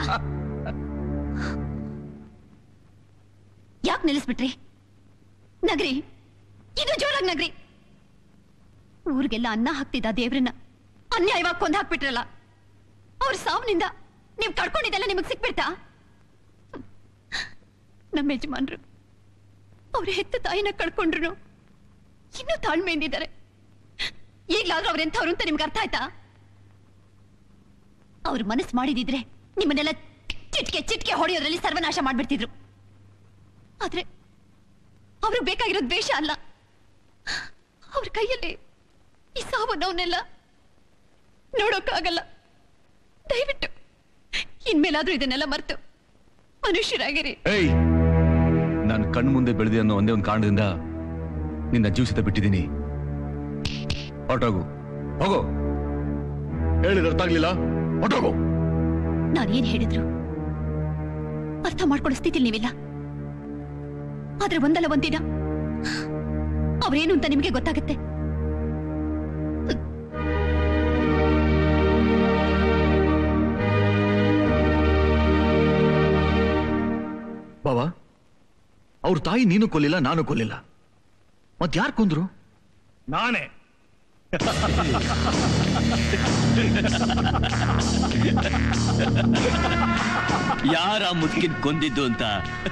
ಯಾಕೆ ನಿಲ್ಲಿಸ್ಬಿಟ್ರಿ ನಗರಿ ಇದು ಜೋರಾಗ್ ನಗರಿ ಊರಿಗೆಲ್ಲ ಅನ್ನ ಹಾಕ್ತಿದ್ದ ದೇವ್ರನ್ನ ಅನ್ಯಾಯವಾಗಿ ಕೊಂದ್ ಹಾಕ್ಬಿಟ್ರಲ್ಲ ಅವ್ರ ಸಾವನಿಂದ ನೀವ್ ಕಡ್ಕೊಂಡಿದ್ದೆಲ್ಲ ನಿಮಗ್ ಸಿಕ್ಬಿಡ್ತಾ ನಮ್ಮ ಯಜಮಾನ್ರು ಅವ್ರ ಹೆತ್ತ ತಾಯಿನ ಕಳ್ಕೊಂಡ್ರು ಇನ್ನೂ ತಾಳ್ಮೆಯಿಂದಿದ್ದಾರೆ ಈಗ್ಲಾದ್ರೂ ಅವ್ರೆಂಥವ್ರು ಅಂತ ನಿಮ್ಗೆ ಅರ್ಥ ಆಯ್ತಾ ಅವ್ರು ಮನಸ್ಸು ಮಾಡಿದಿದ್ರೆ ನಿಮ್ಮನ್ನೆಲ್ಲ ಚಿಟ್ಕೆ ಚಿಟ್ಕೆ ಹೊಡೆಯೋದ್ರಲ್ಲಿ ಸರ್ವನಾಶ ಮಾಡ್ಬಿಡ್ತಿದ್ರು ಆದ್ರೆ ಅವ್ರಿಗೆ ಬೇಕಾಗಿರೋ ದ್ವೇಷ ಅಲ್ಲ ಅವ್ರ ಕೈಯಲ್ಲಿ ಈ ಸಾವು ನೋವನ್ನೆಲ್ಲ ನೋಡೋಕ್ಕಾಗಲ್ಲ ದಯವಿಟ್ಟು ಇನ್ಮೇಲಾದ್ರೂ ಇದನ್ನೆಲ್ಲ ಮರೆತು ಮನುಷ್ಯರಾಗಿರಿ ಏಯ್ ನಾನು ಕಣ್ಣು ಮುಂದೆ ಬೆಳೆದಿ ಅನ್ನೋ ಒಂದೇ ಒಂದು ಕಾರಣದಿಂದ ನಿನ್ನ ಜೀವಿಸಿತ ಬಿಟ್ಟಿದ್ದೀನಿ ಹೊರಟೋಗು ಹೋಗು ಹೇಳಿದ ಅರ್ಥ ಆಗ್ಲಿಲ್ಲ ಹೊರಟೋಗು ನಾನೇನ್ ಹೇಳಿದ್ರು ಅರ್ಥ ಮಾಡ್ಕೊಳ್ಳೋ ಸ್ಥಿತಿಲಿ ನೀವಿಲ್ಲ ಆದ್ರೆ ಒಂದಲ್ಲ ಒಂದಿನ ಅವ್ರೇನು ಅಂತ ನಿಮಗೆ ಗೊತ್ತಾಗುತ್ತೆ ಬಾವಾ ಅವ್ರ ತಾಯಿ ನೀನು ಕೊಲ್ಲಿಲ್ಲ ನಾನು ಕೊಲ್ಲಿಲ್ಲ ಮತ್ ಯಾರು ಕೊಂದ್ರು ನಾನೇ ಯಾರ ಮುದುಕಿನ್ ಕೊಂದಿದ್ದು ಅಂತ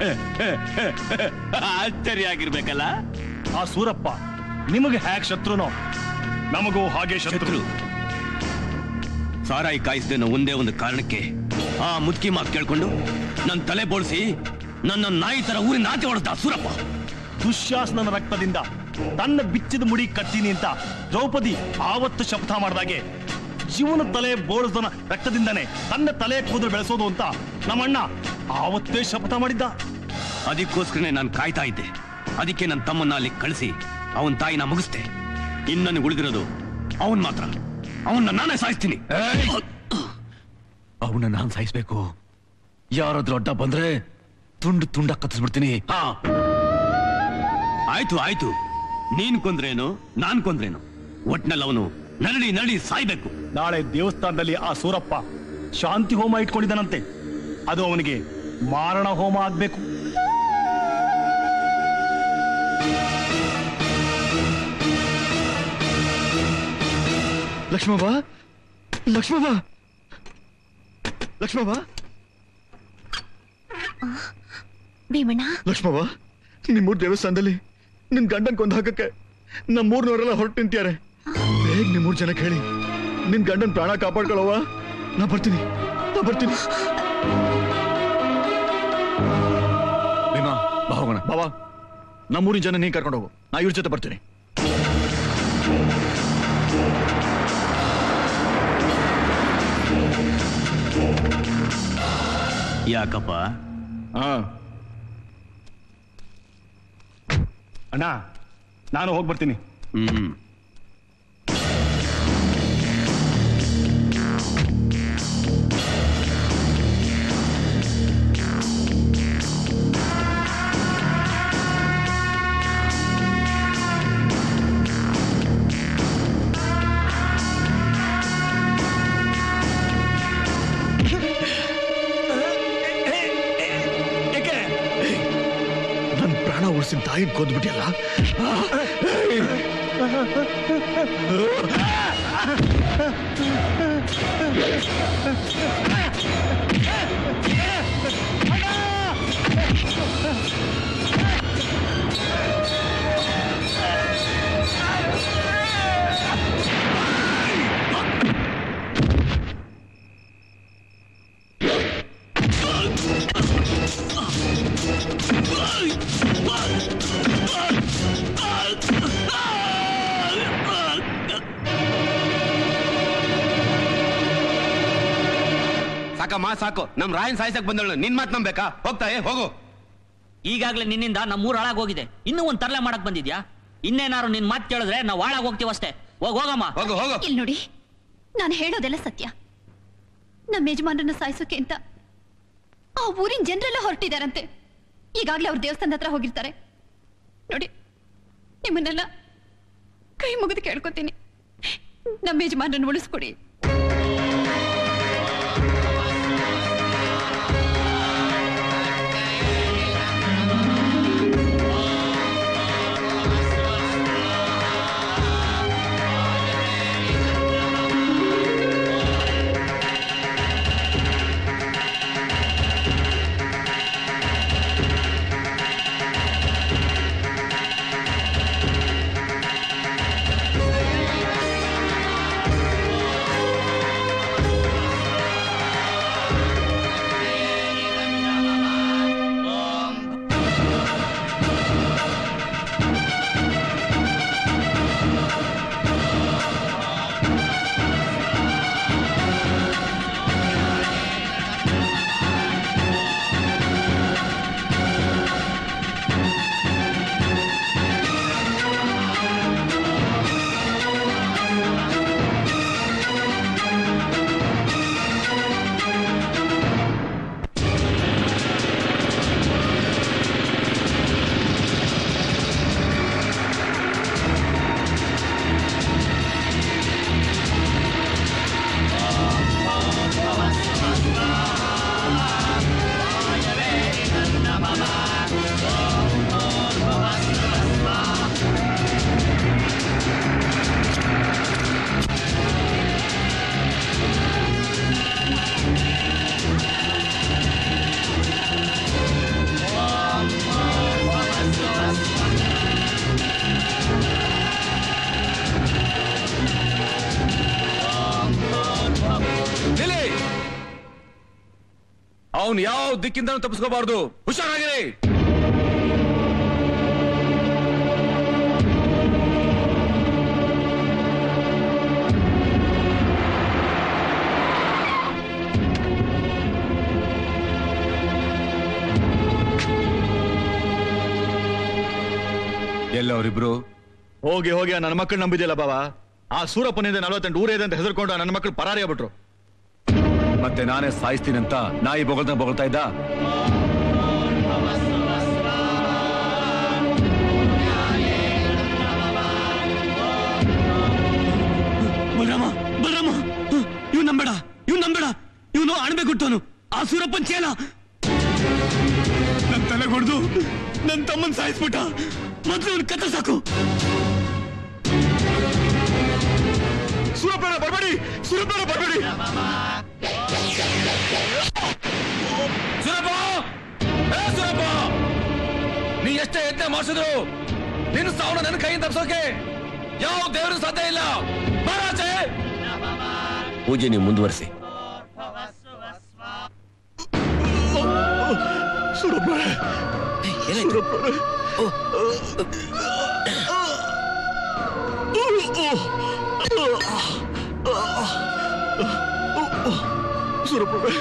ಆಶ್ಚರ್ಯ ಆಗಿರ್ಬೇಕಲ್ಲ ಆ ಸೂರಪ್ಪ ನಿಮಗೆ ಹ್ಯಾಕ್ ಶತ್ರುನೋ ನಮಗೂ ಹಾಗೆ ಶತ್ರು ಸಾರಾಯಿ ಕಾಯಿಸ್ದೇನೋ ಒಂದೇ ಒಂದು ಕಾರಣಕ್ಕೆ ಆ ಮುದುಕಿ ಮಾತು ಕೇಳ್ಕೊಂಡು ನನ್ ತಲೆ ಬೋಳ್ಸಿ ನನ್ನ ನಾಯಿ ತರ ಊರಿನ ಆಚೆ ಹೊಡೆದ ಸೂರಪ್ಪ ದುಶ್ಯಾಸನನ ರಕ್ತದಿಂದ ತನ್ನ ಬಿಚ್ಚಿದ ಮುಡಿ ಕಟ್ತೀನಿ ಅಂತ ದ್ರೌಪದಿ ಆವತ್ತು ಶಪಥ ಮಾಡಿದಾಗೆ ಜೀವನ ತಲೆ ಬೋಳ್ಸನ ರಕ್ತದಿಂದನೇ ತನ್ನ ತಲೆ ಕೂದಲು ಬೆಳೆಸೋದು ಅಂತ ನಮ್ಮಣ್ಣ ಆವತ್ತೇ ಶಪಥ ಮಾಡಿದ್ದ ಅದಕ್ಕೋಸ್ಕರನೇ ನಾನು ಕಾಯ್ತಾ ಇದ್ದೆ ಅದಕ್ಕೆ ನನ್ನ ತಮ್ಮನ್ನ ಅಲ್ಲಿ ಕಳಿಸಿ ಅವನ್ ತಾಯಿನ ಮುಗಿಸ್ದೆ ಇನ್ನನ್ನು ಉಳಿದಿರೋದು ಅವನ್ ಮಾತ್ರ ಅವನ್ನ ನಾನೇ ಸಾಯಿಸ್ತೀನಿ ಅವನ್ನ ನಾನ್ ಸಾಯಿಸ್ಬೇಕು ಯಾರಾದ್ರೂ ಅಡ್ಡ ಬಂದ್ರೆ ತುಂಡು ತುಂಡ ಕತ್ತಿಸ್ಬಿಡ್ತೀನಿ ಹಾ ಆಯ್ತು ಆಯ್ತು ನೀನ್ ಕೊಂದ್ರೇನು ನಾನ್ ಕೊಂದ್ರೇನು ಒಟ್ನಲ್ಲಿ ಅವನು ನರಳಿ ನರಳಿ ಸಾಯ್ಬೇಕು ನಾಳೆ ದೇವಸ್ಥಾನದಲ್ಲಿ ಆ ಸೂರಪ್ಪ ಶಾಂತಿ ಹೋಮ ಇಟ್ಕೊಂಡಿದ್ದಾನಂತೆ ಅದು ಅವನಿಗೆ ಮಾರಣ ಹೋಮ ಆಗ್ಬೇಕು ಲಕ್ಷ್ಮವ್ವ ಲಕ್ಷ್ಮವ್ವ ಲಕ್ಷ್ಮವ್ವ ಭೀಮಣ್ಣ ಲಕ್ಷ್ಮವ್ವ ನಿಮ್ಮೂರ್ ದೇವಸ್ಥಾನದಲ್ಲಿ ನಿನ್ ಗಂಡನ್ ಕೊಂದು ಹಾಕಕ್ಕೆ ನಮ್ಮೂರ್ನವರೆಲ್ಲ ಹೊರಟು ನಿಂತ್ಯಾರೆ ಬೇಗ ನಿಮ್ಮೂರ್ ಜನಕ್ಕೆ ಹೇಳಿ ನಿನ್ ಗಂಡನ್ ಪ್ರಾಣ ಕಾಪಾಡ್ಕೊಳ್ಳೋವ ನಾ ಬರ್ತೀನಿ ನಾ ಬರ್ತೀನಿ ಭೀಮಾ ಬಾ ಹೋಗೋಣ ಬಾವಾ ನಮ್ಮೂರಿನ ಜನ ನೀನ್ ಕರ್ಕೊಂಡು ಹೋಗು ನಾ ಇವ್ರ ಜೊತೆ ಬರ್ತೀನಿ ಯಾಕಪ್ಪ ಅಣ್ಣ ನಾನು ಹೋಗಿ ಬರ್ತೀನಿ ಹ್ಮ್ ನನ್ ಪ್ರಾಣ ಉಳಿಸಿದ ತಾಯಿನ ಕೊಂದ್ಬಿಟ್ಟಿಯಲ್ಲ ಸಾಕಮ್ಮ ಸಾಕು ನಮ್ ರಾಯನ್ ಸಾಯ್ಸಕ್ ಬಂದಳು ನಿನ್ ಮಾತ್ ನಂಬೇಕಾ ಹೋಗ್ತಾ ಏ ಹೋಗು ಈಗಾಗಲೇ ನಿನ್ನಿಂದ ನಮ್ಮೂರ್ ಹಾಳಾಗೋಗಿದೆ ಇನ್ನೂ ಒಂದ್ ತರಲೆ ಮಾಡಕ್ ಬಂದಿದ್ಯಾ ಇನ್ನೇನಾರು ನಿನ್ ಮಾತು ಕೇಳಿದ್ರೆ ನಾವು ಹಾಳಾಗ್ ಹೋಗ್ತೀವಿ ಅಷ್ಟೇ ಹೋಗ್ ಹೋಗಮ್ಮ ಹೋಗು ಹೋಗು ಇಲ್ಲಿ ನೋಡಿ ನಾನು ಹೇಳೋದೆಲ್ಲ ಸತ್ಯ ನಮ್ಮ ಯಜಮಾನರನ್ನ ಸಾಯಿಸೋಕೆ ಅಂತ ಆ ಊರಿನ ಜನರೆಲ್ಲ ಹೊರಟಿದಾರಂತೆ ಈಗಾಗಲೇ ಅವ್ರ ದೇವಸ್ಥಾನದ ಹತ್ರ ಹೋಗಿರ್ತಾರೆ ನೋಡಿ ನಿಮ್ಮನ್ನೆಲ್ಲ ಕೈ ಮುಗಿದು ಕೇಳ್ಕೊತೀನಿ ನಮ್ಮ ಯಜಮಾನರನ್ನ ಉಳಿಸ್ಕೊಡಿ ಅವನು ಯಾವ ದಿಕ್ಕಿಂದ ತಪ್ಪಿಸ್ಕೋಬಾರ್ದು ಹುಷಾರಾಗಿರಿ ಎಲ್ಲ ಅವರಿಬ್ರು ಹೋಗಿ ಹೋಗಿ ನನ್ನ ಮಕ್ಕಳು ನಂಬಿದ್ಯಲ್ಲ ಬಾವ ಆ ಸೂರಪ್ಪನಿಂದ ನಲವತ್ತೆಂಟು ಊರೇ ಇದೆ ಅಂತ ಹೆದರ್ಕೊಂಡು ನನ್ನ ಮಕ್ಕಳು ಪರಾರಿ ಆಗ್ಬಿಟ್ರು ಮತ್ತೆ ನಾನೇ ಸಾಯಿಸ್ತೀನಿ ಅಂತ ನಾಯಿ ಬೊಗಳ್ತಾ ಬೊಗಳ್ತಾ ಇದ್ದ ಬಲರಾಮ ಬಲರಾಮ ಇವ್ ನಂಬೇಡ ಇವ್ ನಂಬೇಡ ಇವನು ಅಣಬೆ ಕೊಟ್ಟವನು ಆ ಸೂರಪ್ಪನ್ ಚೇಲ ನನ್ ತಲೆ ಹೊಡೆದು ನನ್ ತಮ್ಮನ್ ಸಾಯಿಸ್ಬಿಟ್ಟ ಮೊದ್ಲು ಅವ್ನ ಕತ್ತ ಸಾಕು ಸೂರಪ್ಪನ ಬರಬೇಡಿ ಸೂರಪ್ಪನ ಬರಬೇಡಿ ಸುರಪ್ಪ ಏ ಸುರಪ್ಪ ನೀ ಎಷ್ಟೇ ಯತ್ನ ಮಾಡಿಸಿದ್ರು ನಿನ್ನ ಸಾವನ್ನ ನನ್ನ ಕೈಯಿಂದ ತಪ್ಸೋಕೆ ಯಾವ ದೇವರು ಸಾಧ್ಯ ಇಲ್ಲ ಮಹಾರಾಜೇ ಪೂಜೆ ನೀವು ಮುಂದುವರಿಸಿ ಸುರಪ್ಪರೇ ಸುರಪ್ಪರೇ ಸುರಪ್ಪರೇ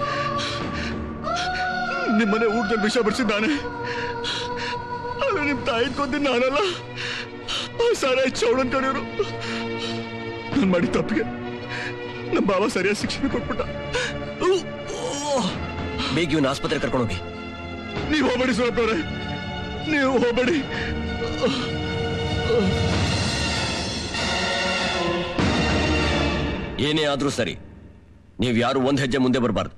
ನಿಮ್ಮನೆ ಊಟದಲ್ಲಿ ವಿಷ ಬಿಡಿಸಿದ್ದಾನೆ ಅದು ನಿಮ್ ತಾಯಿ ಕೊಂದಿದ್ದು ನಾನಲ್ಲ ಸಾರ ಚೌಡನ್ ಕಡೆಯವರು ನಾನು ಮಾಡಿ ತಪ್ಪಿಗೆ ನಮ್ಮ ಬಾಬಾ ಸರಿಯಾದ ಶಿಕ್ಷಣ ಕೊಟ್ಬಿಟ್ಟ ಬೇಗ ಇವನ್ ಆಸ್ಪತ್ರೆ ಕರ್ಕೊಂಡೋಗಿ ನೀವು ಹೋಗ್ಬೇಡಿ ಸುರಪ್ಪರೇ ನೀವು ಹೋಗ್ಬೇಡಿ ಏನೇ ಆದ್ರೂ ಸರಿ ನೀವು ಯಾರು ಒಂದ್ ಹೆಜ್ಜೆ ಮುಂದೆ ಬರಬಾರ್ದು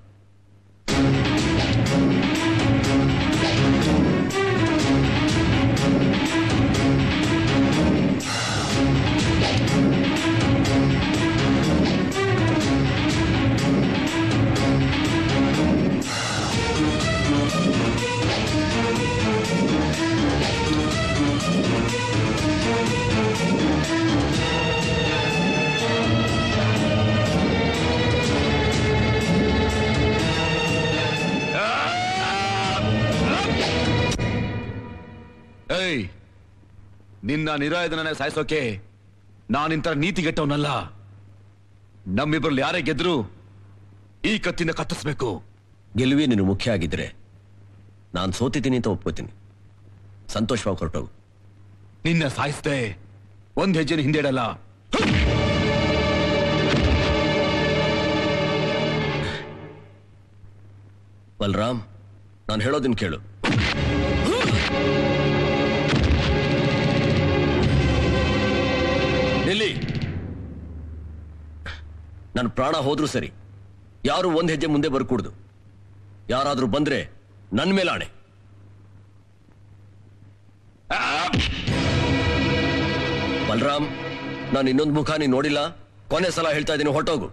ಏಯ್ ನಿನ್ನ ನಿರಾಯುಧನೇ ಸಾಯಿಸೋಕೆ ನಾನಿಂತ ನೀತಿಗೆಟ್ಟವನಲ್ಲ ನಮ್ಮಿಬ್ರಲ್ಲಿ ಯಾರೇ ಗೆದ್ರು ಈ ಕತ್ತಿನ ಕತ್ತಿಸ್ಬೇಕು ಗೆಲುವೇ ನೀನು ಮುಖ್ಯ ಆಗಿದ್ರೆ ನಾನು ಸೋತಿದ್ದೀನಿ ಅಂತ ಒಪ್ಕೋತೀನಿ ಸಂತೋಷವಾಗಿ ಹೊರಟೋಗು ನಿನ್ನ ಸಾಯಿಸ್ದೆ ಒಂದ್ ಹೆಜ್ಜೆ ಹಿಂದೆ ಇಡಲ್ಲ ಬಲರಾಮ್ ನಾನು ಹೇಳೋದನ್ನ ಕೇಳು ನಿಲ್ಲಿ ನನ್ನ ಪ್ರಾಣ ಹೋದ್ರೂ ಸರಿ ಯಾರು ಒಂದ್ ಹೆಜ್ಜೆ ಮುಂದೆ ಬರ್ಕೂಡ್ದು ಯಾರಾದ್ರೂ ಬಂದ್ರೆ ನನ್ನ ಮೇಲೆ ಆಣೆ ಬಲರಾಮ್ ನಾನು ಇನ್ನೊಂದು ಮುಖ ನೀನ್ ನೋಡಿಲ್ಲ ಕೊನೆ ಸಲ ಹೇಳ್ತಾ ಇದ್ದೀನಿ ಹೊರಟೋಗು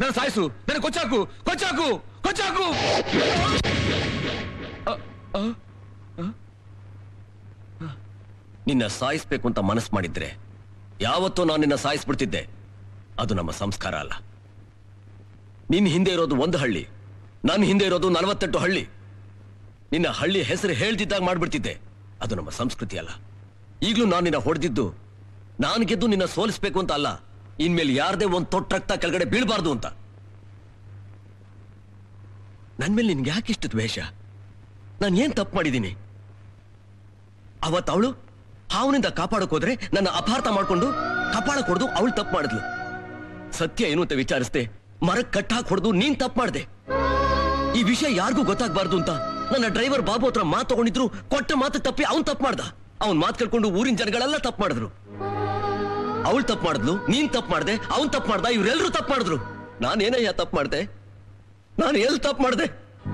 ನನ್ನ ಸಾಯಿಸು ನನ್ನ ಕೊಚ್ಚಾಕು ಕೊಚ್ಚಾಕು ಕೊಚ್ಚಾಕು ನಿನ್ನ ಸಾಯಿಸ್ಬೇಕು ಅಂತ ಮನಸ್ಸು ಮಾಡಿದ್ರೆ ಯಾವತ್ತೂ ನಾನು ನಿನ್ನ ಸಾಯಿಸ್ಬಿಡ್ತಿದ್ದೆ ಅದು ನಮ್ಮ ಸಂಸ್ಕಾರ ಅಲ್ಲ ನಿನ್ನ ಹಿಂದೆ ಇರೋದು ಒಂದು ಹಳ್ಳಿ ನನ್ನ ಹಿಂದೆ ಇರೋದು ನಲವತ್ತೆಂಟು ಹಳ್ಳಿ ನಿನ್ನ ಹಳ್ಳಿ ಹೆಸರು ಹೇಳ್ತಿದ್ದಾಗ ಮಾಡ್ಬಿಡ್ತಿದ್ದೆ ಅದು ನಮ್ಮ ಸಂಸ್ಕೃತಿ ಅಲ್ಲ ಈಗಲೂ ನಾನು ನಿನ್ನ ಹೊಡೆದಿದ್ದು ನಾನು ಗೆದ್ದು ನಿನ್ನ ಸೋಲಿಸ್ಬೇಕು ಅಂತ ಅಲ್ಲ ಇನ್ಮೇಲೆ ಯಾರದೇ ಒಂದು ತೊಟ್ಟ ರಕ್ತ ಕೆಳಗಡೆ ಬೀಳ್ಬಾರ್ದು ಅಂತ ನನ್ ಮೇಲೆ ನಿನ್ಗೆ ಯಾಕಿಷ್ಟು ದ್ವೇಷ ನಾನು ಏನ್ ತಪ್ಪು ಮಾಡಿದ್ದೀನಿ ಅವತ್ತು ಅವಳು ಹಾವನಿಂದ ಕಾಪಾಡಕ್ ಹೋದ್ರೆ ನನ್ನ ಅಪಾರ್ಥ ಮಾಡ್ಕೊಂಡು ಕಪಾಳ ಕೊಡ್ದು ಅವಳು ತಪ್ಪು ಮಾಡಿದ್ಲು ಸತ್ಯ ಏನು ಅಂತ ವಿಚಾರಿಸ್ದೆ ಮರಕ್ ಕಟ್ಟಾಕ್ ಹೊಡೆದು ನೀನ್ ತಪ್ಪು ಮಾಡ್ದೆ ಈ ವಿಷಯ ಯಾರಿಗೂ ಗೊತ್ತಾಗ್ಬಾರ್ದು ಅಂತ ನನ್ನ ಡ್ರೈವರ್ ಬಾಬು ಹತ್ರ ಮಾತು ತಗೊಂಡಿದ್ರು ಕೊಟ್ಟ ಮಾತು ತಪ್ಪಿ ಅವ್ನ್ ತಪ್ಪು ಮಾಡ್ದ ಅವ್ನ್ ಮಾತು ಕೇಳ್ಕೊಂಡು ಊರಿನ ಜನಗಳೆಲ್ಲ ತಪ್ಪು ಮಾಡಿದ್ರು ಅವಳು ತಪ್ಪು ಮಾಡಿದ್ಲು ನೀನ್ ತಪ್ಪು ಮಾಡ್ದೆ ಅವ್ನ್ ತಪ್ಪು ಮಾಡ್ದ ಇವ್ರೆಲ್ರೂ ತಪ್ಪು ಮಾಡಿದ್ರು ನಾನೇನಯ್ಯ ತಪ್ಪು ಮಾಡ್ದೆ ನಾನು ಎಲ್ಲಿ ತಪ್ಪು ಮಾಡ್ದೆ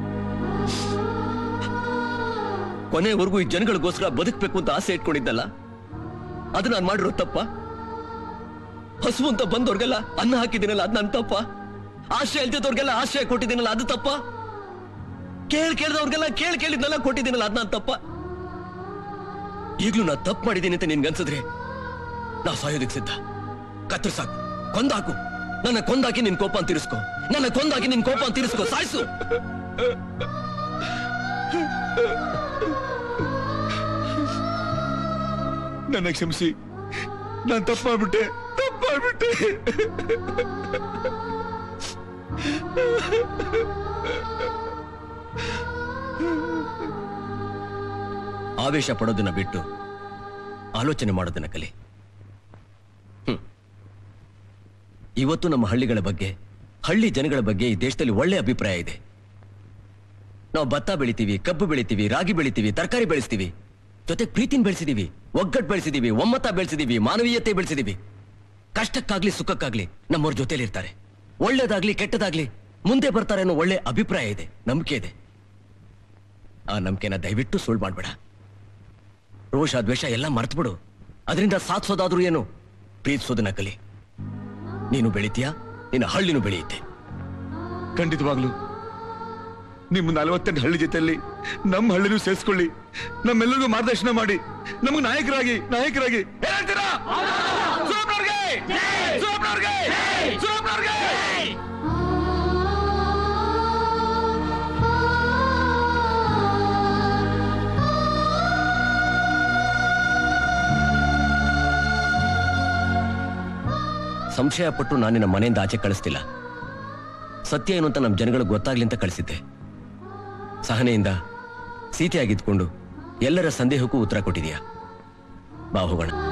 ಕೊನೆವರೆಗೂ ಈ ಜನಗಳಿಗೋಸ್ಕರ ಬದುಕಬೇಕು ಅಂತ ಆಸೆ ಇಟ್ಕೊಂಡಿದ್ದಲ್ಲ ಅದು ನಾನು ಮಾಡಿರೋ ತಪ್ಪ ಹಸು ಅಂತ ಬಂದವ್ರಿಗೆಲ್ಲ ಅನ್ನ ಹಾಕಿದ್ದೀನಲ್ಲ ಅದು ನನ್ನ ತಪ್ಪ ಆಶ್ರಯ ಇಲ್ದಿದ್ದವ್ರಿಗೆಲ್ಲ ಆಶ್ರಯ ಕೊಟ್ಟಿದ್ದೀನಲ್ಲ ಅದು ತಪ್ಪ ಕೇಳ್ ಕೇಳಿದವ್ರಿಗೆಲ್ಲ ಕೇಳ್ ಕೇಳಿದ್ನೆಲ್ಲ ಕೊಟ್ಟಿದ್ದೀನಲ್ಲ ಅದು ನನ್ನ ತಪ್ಪ ಈಗ್ಲೂ ನಾ ತಪ್ಪು ಮಾಡಿದ್ದೀನಿ ಅಂತ ನಿನ್ಗನ್ಸಿದ್ರೆ ನಾ ಸಾಯೋದಕ್ಕೆ ಸಿದ್ಧ ಕತ್ತರಿಸಾಕು ಕೊಂದಾಕು ನನ್ನ ಕೊಂದಾಕಿ ನಿನ್ ಕೋಪ ತೀರಿಸ್ಕೊ ನನ್ನ ಕೊಂದಾಕಿ ನಿನ್ ಕೋಪ ತೀರಿಸ್ಕೊ ಸಾಯಿಸು ನನ್ನ ಕ್ಷಮಿಸಿ ನಾನು ತಪ್ಪು ಮಾಡ್ಬಿಟ್ಟೆ ತಪ್ಪು ಮಾಡ್ಬಿಟ್ಟೆ ಆವೇಶ ಪಡೋದನ್ನ ಬಿಟ್ಟು ಆಲೋಚನೆ ಮಾಡೋದನ್ನ ಕಲಿ ಹ್ಮ್. ಇವತ್ತು ನಮ್ಮ ಹಳ್ಳಿಗಳ ಬಗ್ಗೆ ಹಳ್ಳಿ ಜನಗಳ ಬಗ್ಗೆ ಈ ದೇಶದಲ್ಲಿ ಒಳ್ಳೆ ಅಭಿಪ್ರಾಯ ಇದೆ ನಾವು ಭತ್ತ ಬೆಳಿತೀವಿ ಕಬ್ಬು ಬೆಳಿತೀವಿ ರಾಗಿ ಬೆಳಿತೀವಿ ತರಕಾರಿ ಬೆಳೆಸ್ತೀವಿ ಜೊತೆಗೆ ಪ್ರೀತಿನ ಬೆಳೆಸಿದೀವಿ ಒಗ್ಗಟ್ಟು ಬೆಳೆಸಿದೀವಿ ಒಮ್ಮತ ಬೆಳೆಸಿದೀವಿ ಮಾನವೀಯತೆ ಬೆಳೆಸಿದೀವಿ ಕಷ್ಟಕ್ಕಾಗ್ಲಿ ಸುಖಕ್ಕಾಗ್ಲಿ ನಮ್ಮವ್ರ ಜೊತೆಲಿ ಇರ್ತಾರೆ ಒಳ್ಳೇದಾಗ್ಲಿ ಕೆಟ್ಟದಾಗ್ಲಿ ಮುಂದೆ ಬರ್ತಾರೆ ಅನ್ನೋ ಒಳ್ಳೆ ಅಭಿಪ್ರಾಯ ಇದೆ ನಂಬಿಕೆ ಇದೆ ಆ ನಂಬಿಕೆನ ದಯವಿಟ್ಟು ಸುಳ್ಳು ಮಾಡ್ಬೇಡ ರೋಷ ದ್ವೇಷ ಎಲ್ಲ ಮರ್ತ್ಬಿಡು ಅದರಿಂದ ಸಾಧಿಸೋದಾದ್ರೂ ಏನು ಪ್ರೀತಿಸೋದನ್ನ ಕಲಿ ನೀನು ಬೆಳಿತೀಯಾ ನಿನ್ನ ಹಳ್ಳಿನೂ ಬೆಳೆಯುತ್ತೆ ಖಂಡಿತವಾಗ್ಲು ನಿಮ್ಮ ನಲವತ್ತೆಂಟು ಹಳ್ಳಿ ಜೊತೆಯಲ್ಲಿ ನಮ್ಮ ಹಳ್ಳಿನೂ ಸೇರಿಸ್ಕೊಳ್ಳಿ ನಮ್ಮೆಲ್ಲರಿಗೂ ಮಾರ್ಗದರ್ಶನ ಮಾಡಿ ನಮಗೆ ನಾಯಕರಾಗಿ ನಾಯಕರಾಗಿ ಏನ್ ಹೇಳ್ತೀರಾ? ಸುರಪ್ಪನವ್ರಿಗೆ! ಸುರಪ್ಪನವ್ರಿಗೆ! ಸುರಪ್ಪನವ್ರಿಗೆ! ಸಂಶಯ ಪಟ್ಟು ನಾನು ನಿನ್ನ ಮನೆಯಿಂದ ಆಚೆ ಕಳಿಸ್ತಿಲ್ಲ ಸತ್ಯ ಏನು ಅಂತ ನಮ್ಮ ಜನಗಳಿಗೆ ಗೊತ್ತಾಗ್ಲಿ ಅಂತ ಕಳಿಸಿದ್ದೆ ಸಹನೆಯಿಂದ ಸೀತೆಯಾಗಿದ್ಕೊಂಡು ಎಲ್ಲರ ಸಂದೇಹಕ್ಕೂ ಉತ್ತರ ಕೊಟ್ಟಿದೀಯ ಬಾ ಹೋಗೋಣ